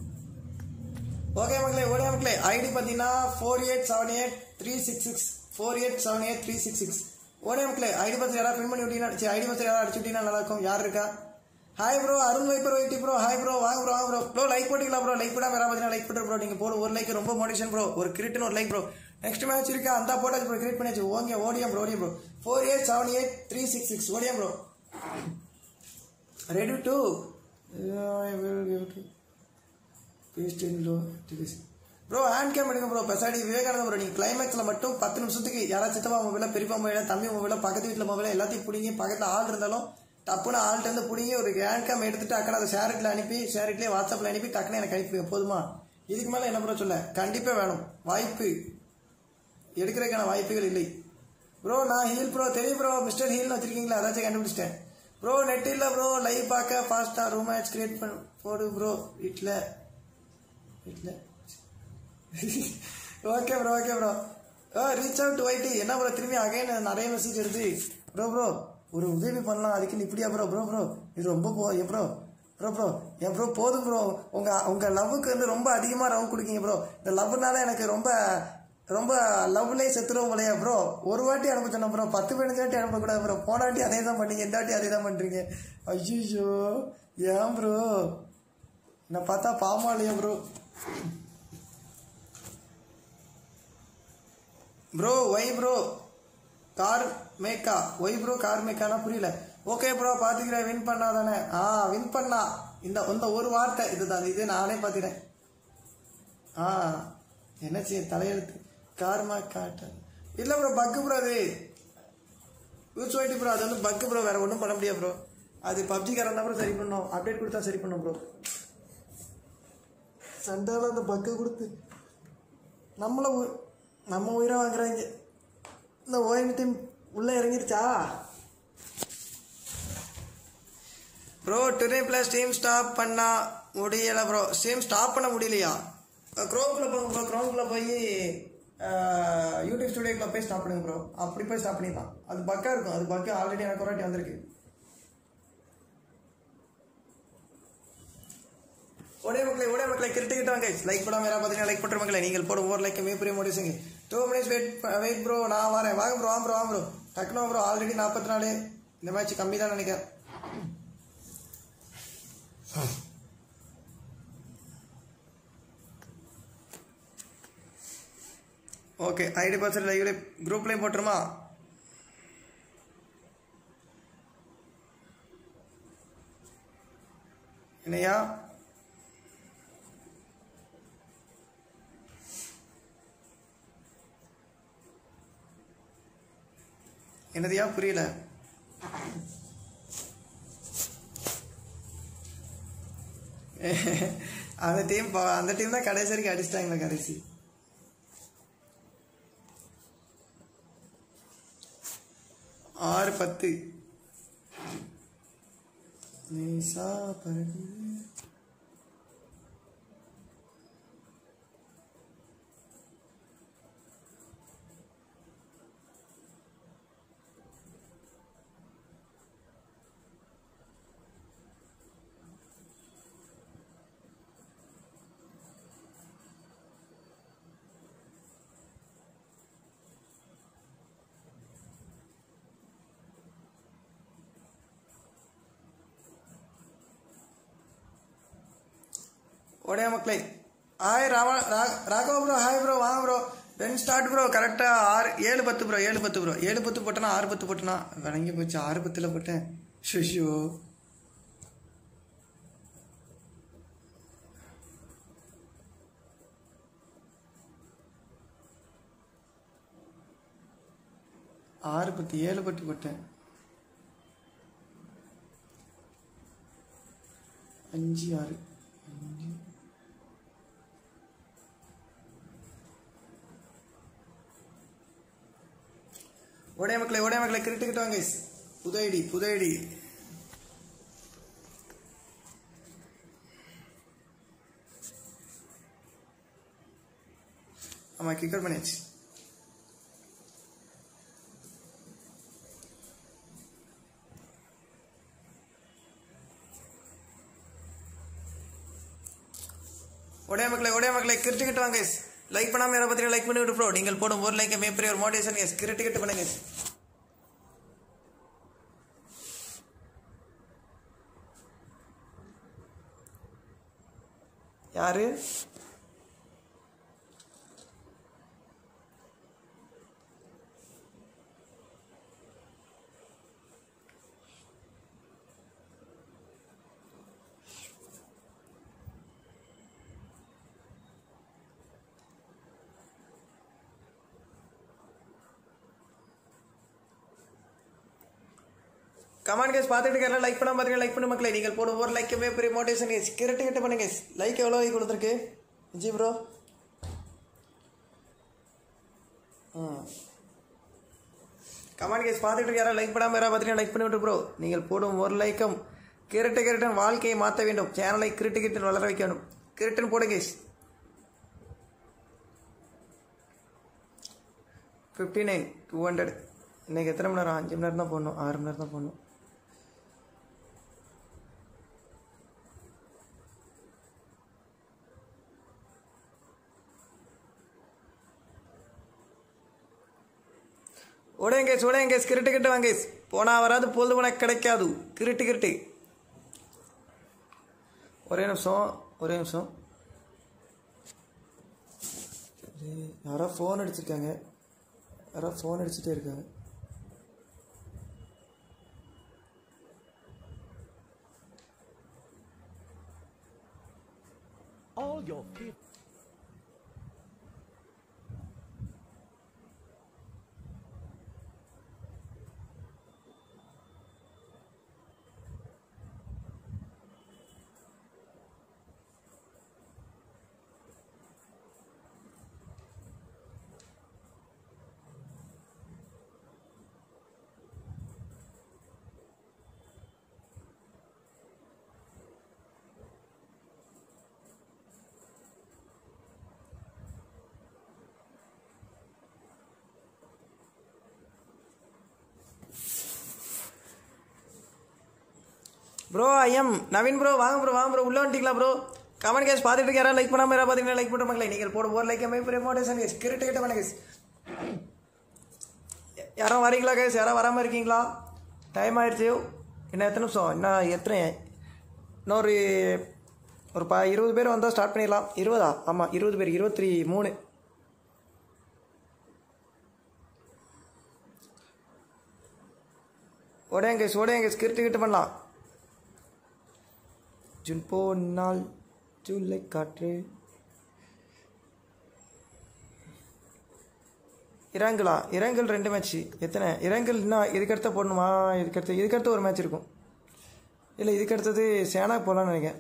ஓகே மக்களே ஓடியா மக்களே ஐடி பார்த்தீங்கன்னா four eight seven eight three six six four eight seven eight three six six ஓடியா மக்களே ஐடி பஸ் யாராவது பின் பண்ணி விட்டீங்கன்னா சரி ஐடி பஸ் யாராவது அடிச்சு விட்டீங்கன்னா நல்லா இருக்கும் யார் இருக்கா ஹாய் ப்ரோ அருண் வைப்பர் வைட்டி ப்ரோ ஹாய் ப்ரோ வாங்க ப்ரோ வாங்க ப்ரோ ப்ரோ லைக் போட்டிங்களா ப்ரோ லைக் போடாம வேற பார்த்தீங்கன்னா லைக் போட்டு ப்ரோ நீங்கள் போடு ஒரு லைக் ரொம்ப மோட்டிவேஷன் ப்ரோ ஒரு கிரிட்னு ஒரு லைக் ப்ரோ நெக்ஸ்ட் மேட்ச் இருக்கா அந்த போட்டாச்சு ப்ரோ கிரியேட் பண்ணியாச்சு okay Odium bro Odium bro four eight seven eight three six six Odium bro ready to uh, I will give to paste in low activities bro hand cam எடுங்க bro பெசாடி Vivekanandam bro நீங்கள் கிளைமேக்ஸில் மட்டும் பத்து நிமிஷத்துக்கு யாராவது சித்தப்பா மொபைலில் பெரியப்பா மொபைலில் தம்பி மொபைலில் பக்கத்து வீட்டில் மொபைலில் எல்லாத்தையும் பிடிங்கி பக்கத்தில் ஆள் இருந்தாலும் டப்புன்னு ஆள்கிட்ட இருந்து பிடிங்கி ஒரு ஹேண்ட் கேம் எடுத்துட்டு அக்கட அதை ஷேரிட்டில் அனுப்பி ஷேரிட்லேயே வாட்ஸ்அப்பில் அனுப்பி டக்குன்னு எனக்கு அனுப்பி போதுமா இதுக்கு மேலே என்ன ப்ரோ சொல்ல கண்டிப்பாக வேணும் வாய்ப்பு எடுக்கிறதுக்கான வாய்ப்புகள் இல்லை ப்ரோ நான் ஹீல் ப்ரோ தெரியும் ப்ரோ மிஸ்டர் ஹீல்னு வச்சிருக்கீங்களா அதாச்சும் கண்டுபிடிச்சிட்டேன் ப்ரோ நெட் இல்லை ப்ரோ லைவ் பார்க்க ஃபாஸ்ட்டாக ரூம் மேட்ச் கிரியேட் பண்ண போடு ப்ரோ வீட்டில் வீட்டில் okay bro okay bro oh reach out to ஒயிட்டி என்ன ப்ரோ திரும்பி அகைன் நிறைய மெசேஜ் வருது ப்ரோ ப்ரோ ஒரு உதவி பண்ணலாம் அதுக்கு நீ இப்படியா ப்ரோ ப்ரோ ப்ரோ இது ரொம்ப போ ஏ ப்ரோ ப்ரோ ப்ரோ என் ப்ரோ போதும் ப்ரோ உங்கள் உங்கள் லவ்வுக்கு வந்து ரொம்ப அதிகமாக லவ் கொடுக்கீங்க ப்ரோ இந்த லவ்னால எனக்கு ரொம்ப ரொம்ப லவ்லே செத்துருவோம் போலையா ப்ரோ ஒரு வாட்டி அனுப்ப சொன்னேன் ப்ரோ பத்து பதினஞ்சு வாட்டி அனுப்பக்கூடாது ப்ரோ போன வாட்டி அதே தான் பண்ணீங்க இந்த வாட்டி அதே தான் பண்ணுறீங்க ஐயோ ஏன் ப்ரோ என்னை பார்த்தா பாவமா இல்லையா bro bro why bro car மேக்கா ஒய் ப்ரோ கார் மேக்கானா புரியல ஓகே ப்ரோ பார்த்துக்கிறேன் வின் பண்ணாதானே ஆ வின் பண்ணா இந்த இந்த ஒரு வார்த்தை இதுதான் இது நானே பார்த்துக்கிறேன் ஆ என்ன செய்ய தலையெழுத்து கார்மா காட்ட இல்லை ப்ரோ பக்கு ப்ரோ அது யூஸ் ஒயிட்டு ப்ரோ அது வந்து பக்கு ப்ரோ வேற ஒன்றும் பண்ண முடியாது ப்ரோ அது பப்ஜிக்காரன் தான் ப்ரோ சரி பண்ணோம் அப்டேட் கொடுத்தா சரி பண்ணும் ப்ரோ சண்டால அந்த பக்கு கொடுத்து நம்மள உ- நம்ம உயிரை வாங்குறாங்க இந்த ஓய்வு டீம் உள்ளே இறங்கிருச்சா bro today plus stream stop பண்ணா முடியல ப்ரோ ஸ்ட்ரீம் ஸ்டாப் பண்ண முடியலையா க்ரோம்குள்ளே போங்க ப்ரோ க்ரோம்குள்ளே போய் யூடியூப் ஸ்டுடியோக்குள்ள போய் ஸ்டாப் பண்ணுங்க ப்ரோ அப்படி போய் ஸ்டாப் பண்ணிடலாம் அது பக்கா இருக்கும் அது பக்கா ஆல்ரெடி எனக்கு ஒரு வாட்டி வந்திருக்கு ஒரே மக்களை ஒரே மக்களை கிரிட்டுக்கிட்டு வாங்க லைக் போடாம யாராவது பார்த்தீங்கன்னா லைக் போட்டுரு மக்களை நீங்கள் போடும் ஒரு லைக் மிகப்பெரிய motivation two minutes wait wait bro நான் வரேன் வாங்க ப்ரோ வாங்க ப்ரோ வாங்க ப்ரோ டக்குனு ப்ரோ ஆல்ரெடி நாற்பத்தி நாலு இந்த மேட்ச் கம்மி தான் நினைக்கிறேன் ஓகே ஐடி பாஸ்வேர்ட் லைவ்ல குரூப்லேயும் போட்டுருமா என்னையா என்னதையா புரியல அந்த டீம் அந்த டீம் தான் கடைசி வரைக்கும் அடிச்சிட்டாங்களா கடைசி ஆறு பத்து நிசா பரகு ஒடே மக்களே ஹாய் ராவா ரா- ராகவ ப்ரோ ஹாய் ப்ரோ வாங்க ப்ரோ வென் ஸ்டார்ட் ப்ரோ கரெக்டாக ஆறு ஏழு பத்து ப்ரோ ஏழு பத்து ப்ரோ ஏழு பத்து போட்டேனா ஆறு பத்து போட்டேனா வணங்கி போச்சு ஆறு பத்தில் போட்டேன் ஷிஷோ ஆறு பத்து ஏழு பத்து போட்டேன் அஞ்சு ஆறு அஞ்சு உடைய மக்களை உடைய மக்களை கிரிட்டுக்கிட்டு வாங்க புது ஐடி புது ஐடி ஆமாம் கிக்கர் பண்ணியாச்சு உடைய மக்களை உடைய மக்களை கிரிட்டுக்கிட்டு வாங்க லைக் பண்ணாம யாரை பத்திரிக்கை லைக் பண்ணி விட்டு ப்ரோ நீங்கள் போடும் ஒரு லைக் மிகப்பெரிய ஒரு மோட்டிவேஷன் எஸ் கிரிட்டுக்கிட்டு பண்ணுங்க guys. யாரு கமெண்ட் கேஸ் பார்த்துட்டு இருக்க லைக் பண்ண பாத்தீங்க லைக் பண்ண மக்களே நீங்கள் போடும் ஒரு லைக்குமே பெரிய மோட்டிவேஷன் கேஸ் கிரட்டு கிட்ட பண்ணுங்க லைக் எவ்வளோ லைக் கொடுத்துருக்கு ஜி ப்ரோ கமெண்ட் கேஸ் பார்த்துட்டு இருக்க யாராவது லைக் பண்ணாமல் யாராவது பார்த்தீங்கன்னா லைக் பண்ணி விட்டு ப்ரோ நீங்கள் போடும் ஒரு லைக்கும் கிரட்டு கிரட்டன் வாழ்க்கையை மாற்ற வேண்டும் சேனலை கிரட்டு கிரட்டன் வளர வைக்க வேண்டும் கிரட்டன் போடுங்க guys fifty nine two hundred இன்னைக்கு எத்தனை மணி நேரம் அஞ்சு மணி நேரம் தான் போடணும் ஆறு மணி நேரம் தான் போடணும் உடையங்க கேஸ் உடையங்க கேஸ் கிரிட்டு கிட்டு வாங்க கேஸ் போனா வராது பொழுது போனா கிடைக்காது கிரிட்டு கிரிட்டு ஒரே நிமிஷம் ஒரே நிமிஷம் இது யாரோ ஃபோன் அடிச்சிருக்காங்க யாரோ ஃபோன் அடிச்சுட்டே இருக்காங்க ப்ரோ ஐஎம் நவீன் ப்ரோ வாங்க ப்ரோ வாங்க ப்ரோ உள்ள வந்துட்டீங்களா ப்ரோ கமெண்ட் கேஸ் பார்த்துட்டு இருக்க யாராவது லைக் பண்ணாம யாராவது பார்த்தீங்கன்னா லைக் பண்ணுறாங்களே நீங்கள் போட ஒரு லைக் மே மோட்டிவேஷன் கேஸ் கிரிட்டு கிட்ட பண்ண கேஸ் யாரும் வரீங்களா கேஸ் யாரும் வராமல் இருக்கீங்களா டைம் ஆயிடுச்சு இன்னும் எத்தனை நிமிஷம் இன்னும் எத்தனை இன்னொரு ஒரு ப இருபது பேர் வந்தால் ஸ்டார்ட் பண்ணிடலாம் இருபதா ஆமாம் இருபது பேர் இருபத்தி மூணு ஓடையங்க ஓடையங்க கிரிட்டு கிட்ட பண்ணலாம் ஜூன் போனால் ஜூலை காற்று இரங்கலா இரங்கல் ரெண்டு மேட்ச் எத்தனை இரங்கல் இன்னும் இதுக்கடுத்த போடணுமா இதுக்கடுத்து இதுக்கடுத்து ஒரு மேட்ச் இருக்கும் இல்லை இதுக்கடுத்தது சேனா போகலான்னு நினைக்கிறேன்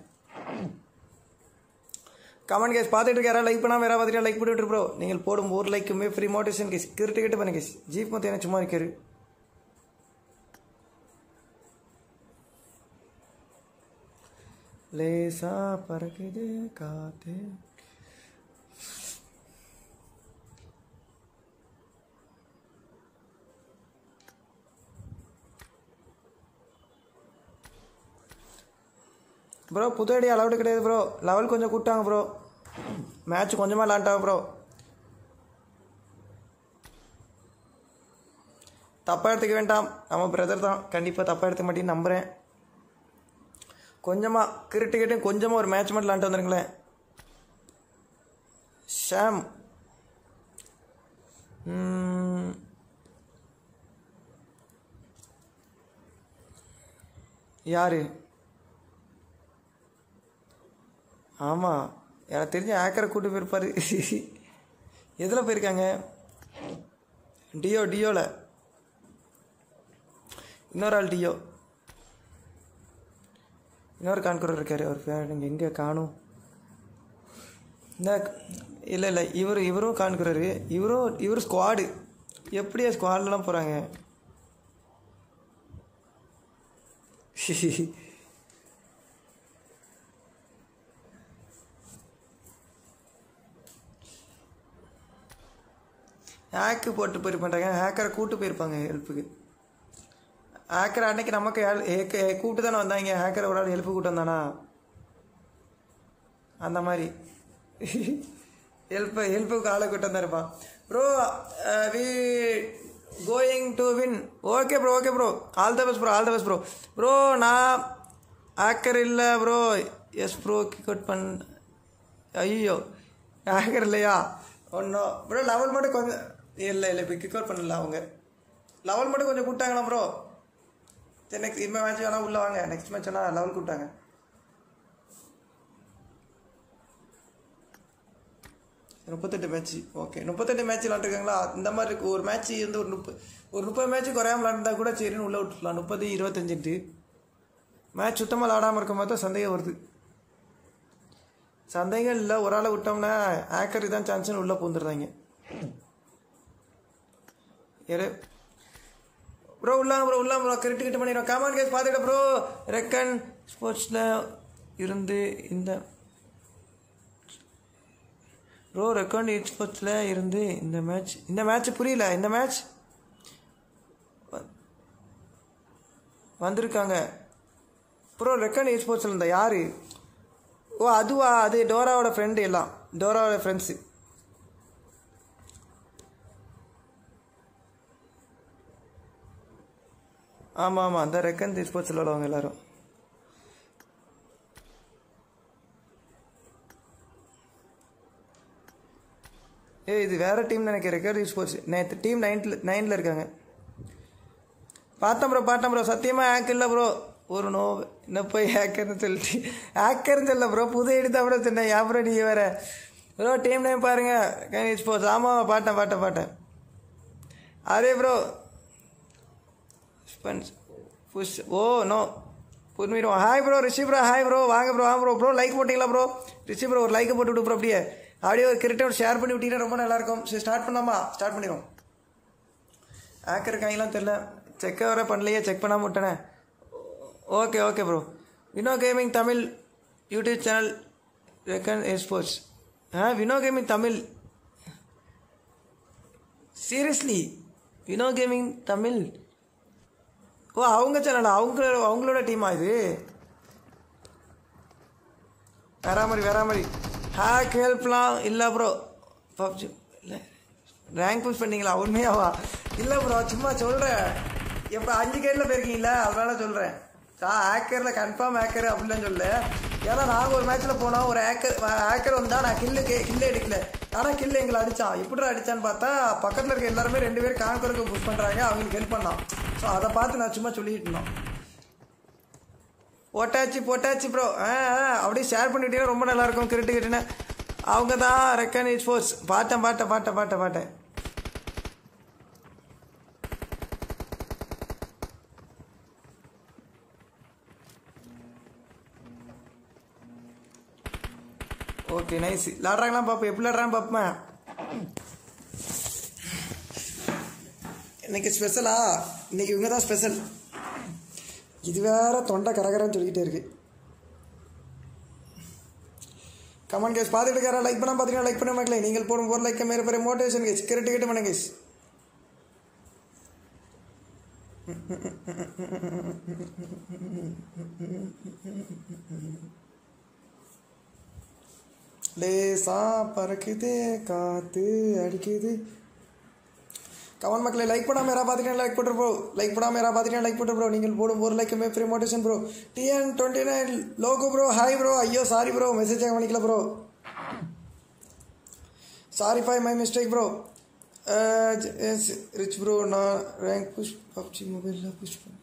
கமெண்ட் கேஸ் பார்த்துட்டு இருக்க யாராவது லைக் பண்ணாமல் யாராவது பார்த்துட்டு லைக் பண்ணிட்டு ப்ரோ நீங்கள் போடும் ஒரு லைக்குமே ஃப்ரீ மோட்டிவேஷன் கேஸ் கிரிட்டு கிட்ட பண்ண கேஸ் ஜீப் மொத்தம் என்ன சும்மா இருக்காரு லேசா பறக்குது காத்து ப்ரோ புது ஐடி அலவுடு கிடையாது ப்ரோ லெவல் கொஞ்சம் கூட்டாங்க ப்ரோ மேட்ச் கொஞ்சமாக விளாண்டாங்க ப்ரோ தப்பாக எடுத்துக்க வேண்டாம் நம்ம பிரதர் தான் கண்டிப்பாக தப்பாக எடுத்துக்க மாட்டேன்னு நம்புகிறேன் கொஞ்சமாக கிரிட்டு கொஞ்சமாக ஒரு மேட்ச் மட்டும் விளாண்டு வந்துருங்களேன் ஷாம் ம். யாரு ஆமாம் எனக்கு தெரிஞ்ச ஆக்கரை கூட்டு போயிருப்பாரு எதில் போயிருக்காங்க டியோ டியோவில் இன்னொரு ஆள் டியோ இன்னொரு கான்குரர் இருக்காரு அவர் பேர் நீங்கள் எங்கே காணும் இந்த இல்லை இல்லை இவர் இவரும் கான்குரரு இவரும் இவர் ஸ்குவாடு எப்படியா ஸ்குவாட்லாம் போகிறாங்க ஹேக்கு போட்டு போயிருப்பாங்க ஹேக்கரை கூட்டு போயிருப்பாங்க ஹெல்ப்புக்கு ஹேக்கர் அன்னைக்கு நமக்கு ஹெல்- ஹேக்க- கூப்பிட்டு தானே வந்தாங்க ஹேக்கரை ஒரு ஆள் ஹெல்ப்பு கூட்டு வந்தானா அந்த மாதிரி ஹெல்ப் ஹெல்ப்புக்கு ஆளை கூட்டு வந்திருப்பான் bro we going to win okay bro okay bro all the best bro all the best bro bro நான் ஹேக்கர் இல்லை bro yes bro kick out பண் ஐயோ ஹேக்கர் இல்லையா ஒன்றும் ப்ரோ லெவல் மட்டும் கொஞ்சம் இல்லை இல்லை இப்போ கிக் அவுட் பண்ணல அவங்க லெவல் மட்டும் கொஞ்சம் கூப்பிட்டாங்களா ப்ரோ சரி நெக்ஸ்ட் இந்த மேட்ச் வேணால் உள்ளே வாங்க நெக்ஸ்ட் மேட்ச் வேணால் லெவல் கூப்பிட்டாங்க முப்பத்தெட்டு மேட்ச் ஓகே முப்பத்தெட்டு மேட்ச் விளாண்டுருக்காங்களா இந்த மாதிரி இருக்கு ஒரு மேட்ச் வந்து ஒரு முப்பது ஒரு முப்பது மேட்ச் குறையாம விளாண்டா கூட சரின்னு உள்ளே விட்டுலாம் முப்பது இருபத்தஞ்சுட்டு மேட்ச் சுத்தமாக விளாடாமல் இருக்கும் போது தான் சந்தேகம் வருது சந்தேகம் இல்லை ஒரு ஆளை விட்டோம்னா ஆக்கர் தான் சான்ஸ்னு உள்ளே பூந்துடுறாங்க ஏறு ப்ரோ உள்ளாங்க ப்ரோ உள்ளாங்க ப்ரோ கிரிட்டு கிட்ட பண்ணிடுறோம் காமான் கேஸ் பார்த்துக்கிட்ட ப்ரோ ரெக்கன் ஸ்போர்ட்ஸில் இருந்து இந்த ப்ரோ ரெக்கண்ட் ஸ்போர்ட்ஸில் இருந்து இந்த மேட்ச் இந்த மேட்ச் புரியல இந்த மேட்ச் வந்திருக்காங்க ப்ரோ ரெக்கண்ட் ஸ்போர்ட்ஸில் இருந்தா யார் ஓ அதுவா அது டோராவோட ஃப்ரெண்டு எல்லாம் டோராவோட ஃப்ரெண்ட்ஸு ஆமாம் ஆமாம் அந்த ரெக்கன் ஸ்போர்ட்ஸில் உள்ளவங்க எல்லாரும் ஏ இது வேற டீம் நினைக்கிறேன் ரெக்கர் ஸ்போர்ட்ஸ் நேற்று டீம் நைன்த்தில் நைனில் இருக்காங்க பார்த்தேன் ப்ரோ பார்த்தேன் ப்ரோ சத்தியமாக ஹேக் இல்லை ப்ரோ ஒரு நோ என்ன போய் ஹேக்கர்னு சொல்லிட்டு ஹேக்கர்னு சொல்ல ப்ரோ புது எடுத்தா ப்ரோ சொன்னேன் யா ப்ரோ நீங்கள் வேறு ப்ரோ டீம் நேம் பாருங்க கேன் ஸ்போர்ட்ஸ் ஆமாம் பாட்டேன் பாட்டேன் பாட்டேன் அதே ப்ரோ ஸ்பென்ஸ் புஷ் ஓ நோ புரிஞ்சிடும் hi bro Rishi bro hi bro வாங்க ப்ரோ வாங்க ப்ரோ ப்ரோ லைக் போட்டிங்களா ப்ரோ ரிஷி ப்ரோ ஒரு லைக்கை போட்டு விடு ப்ரோ அப்படியே அப்படியே ஒரு கிரிட்ட ஒரு ஷேர் பண்ணி விட்டீங்கன்னா ரொம்ப நல்லாயிருக்கும் சரி ஸ்டார்ட் பண்ணலாமா ஸ்டார்ட் பண்ணிடுவோம் ஹேக்கர் இருக்காங்களாம் தெரில செக்கை வர பண்ணலையே செக் பண்ணாமல் விட்டனே okay okay bro Vino gaming Tamil YouTube channel Reckon sports ஆ Vino gaming Tamil seriously Vino gaming Tamil ஓ அவங்க சேனலா அவங்க அவங்களோட டீமா இது வேற மாதிரி வேற மாதிரி ஹேக் ஹெல்ப்லாம் இல்லை ப்ரோ பப்ஜி இல்லை ரேங்க் புஷ் பண்ணீங்களா உண்மையாவா இல்லை ப்ரோ சும்மா சொல்கிறேன் எப்போ அஞ்சு கேட்டில் போயிருக்கீங்களா அதனால சொல்கிறேன் நான் ஹேக்கரில் கன்ஃபார்ம் ஹேக்கர் அப்படிலாம் சொல்ல ஏன்னா நாங்கள் ஒரு மேட்ச்சில் போனோம் ஒரு ஹேக்கர் ஹேக்கர் வந்தா நான் கில்லு கே கில்லே எடுக்கல ஆனால் கில்லு எங்களை அடித்தான் எப்படி அடித்தான்னு பார்த்தா பக்கத்தில் இருக்க எல்லாருமே ரெண்டு பேரும் கான்கருக்கு புஷ் பண்ணுறாங்க அவங்களுக்கு ஹெல்ப் பண்ணான் ஸோ அதை பார்த்து நான் சும்மா சொல்லிட்டு இருந்தோம் போட்டாச்சு போட்டாச்சு ப்ரோ ஆ ஆ, அப்படியே ஷேர் பண்ணிட்டீங்கன்னா ரொம்ப நல்லா இருக்கும் கிரிட்டு கிட்டுன்னு அவங்க தான் ரெக்கன் ஸ்போர்ட்ஸ் பார்த்தேன் பார்த்தேன் பார்த்தேன் பார்த்தேன் பார்த்தேன் ஓகே நைஸ் விளாட்றாங்களாம் பார்ப்போம் எப்படி விளாட்றான்னு பார்ப்பேன் இன்னைக்கு ஸ்பெஷலா இன்னைக்கு இவங்க தான் ஸ்பெஷல் இது வேற தொண்டை கரகரன்னு சொல்லிக்கிட்டே இருக்கு கமெண்ட் கேஸ் பார்த்துட்டு இருக்காரா லைக் பண்ணா பார்த்தீங்கன்னா லைக் பண்ண மக்களே நீங்கள் போடும் ஒரு லைக் மேலே பெரிய மோட்டிவேஷன் கேஸ் கிரிட்டு கிட்ட பண்ணுங்க guys. லேசா பறக்குது காத்து அடிக்குது கமெண்ட் மக்களே லைக் பண்ணாம யாரா பார்த்துட்டேன் லைக் போட்டு ப்ரோ லைக் பண்ணாம யாரா பார்த்துட்டேன் லைக் போட்டு ப்ரோ நீங்கள் போடும் ஒரு லைக்குமே free motivation bro TN twenty nine logo bro hi bro ஐயோ சாரி ப்ரோ மெசேஜ் கவனிக்கல ப்ரோ சாரி ஃபை my mistake bro rich bro நான் ரேங்க் புஷ் பப்ஜி மொபைலில் புஷ் பண்ணேன்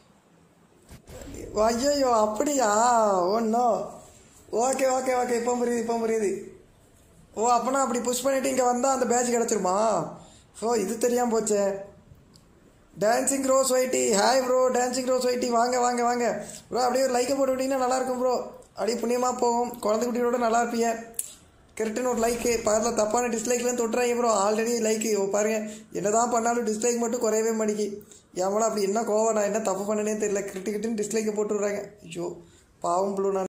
ஐயோ அப்படியா ஒன்றோ ஓகே ஓகே ஓகே இப்போ புரியுது இப்போ புரியுது ஓ அப்போனா அப்படி புஷ் பண்ணிட்டு இங்கே வந்தால் அந்த பேட்ச் கிடச்சிருமா ஓ இது தெரியாமல் போச்சே டான்சிங் ரோஸ் ஒயிட்டி ஹாய் ப்ரோ டான்சிங் ரோஸ் ஒயிட்டி வாங்க வாங்க வாங்க ப்ரோ அப்படியே ஒரு லைக்கை போட்டு விட்டீங்கன்னா நல்லாயிருக்கும் ப்ரோ அப்படியே புண்ணியமாக போகும் குழந்தை குட்டியோட நல்லா இருப்பீங்க கரெக்டுன்னு ஒரு லைக்கு பக்கத்தில் தப்பான டிஸ்லைக்லாம் தொட்டுறாங்க ப்ரோ ஆல்ரெடி லைக்கு ஓ பாருங்க என்ன தான் பண்ணாலும் டிஸ்லைக் மட்டும் குறையவே மாட்டேங்கி எவ்வளோ அப்படி என்ன கோவம் நான் என்ன தப்பு பண்ணனே தெரியல கிரிட்டு கிட்டுன்னு டிஸ்லைக்கை போட்டு விட்றாங்க ஐயோ பாவம் ப்ளூ நான்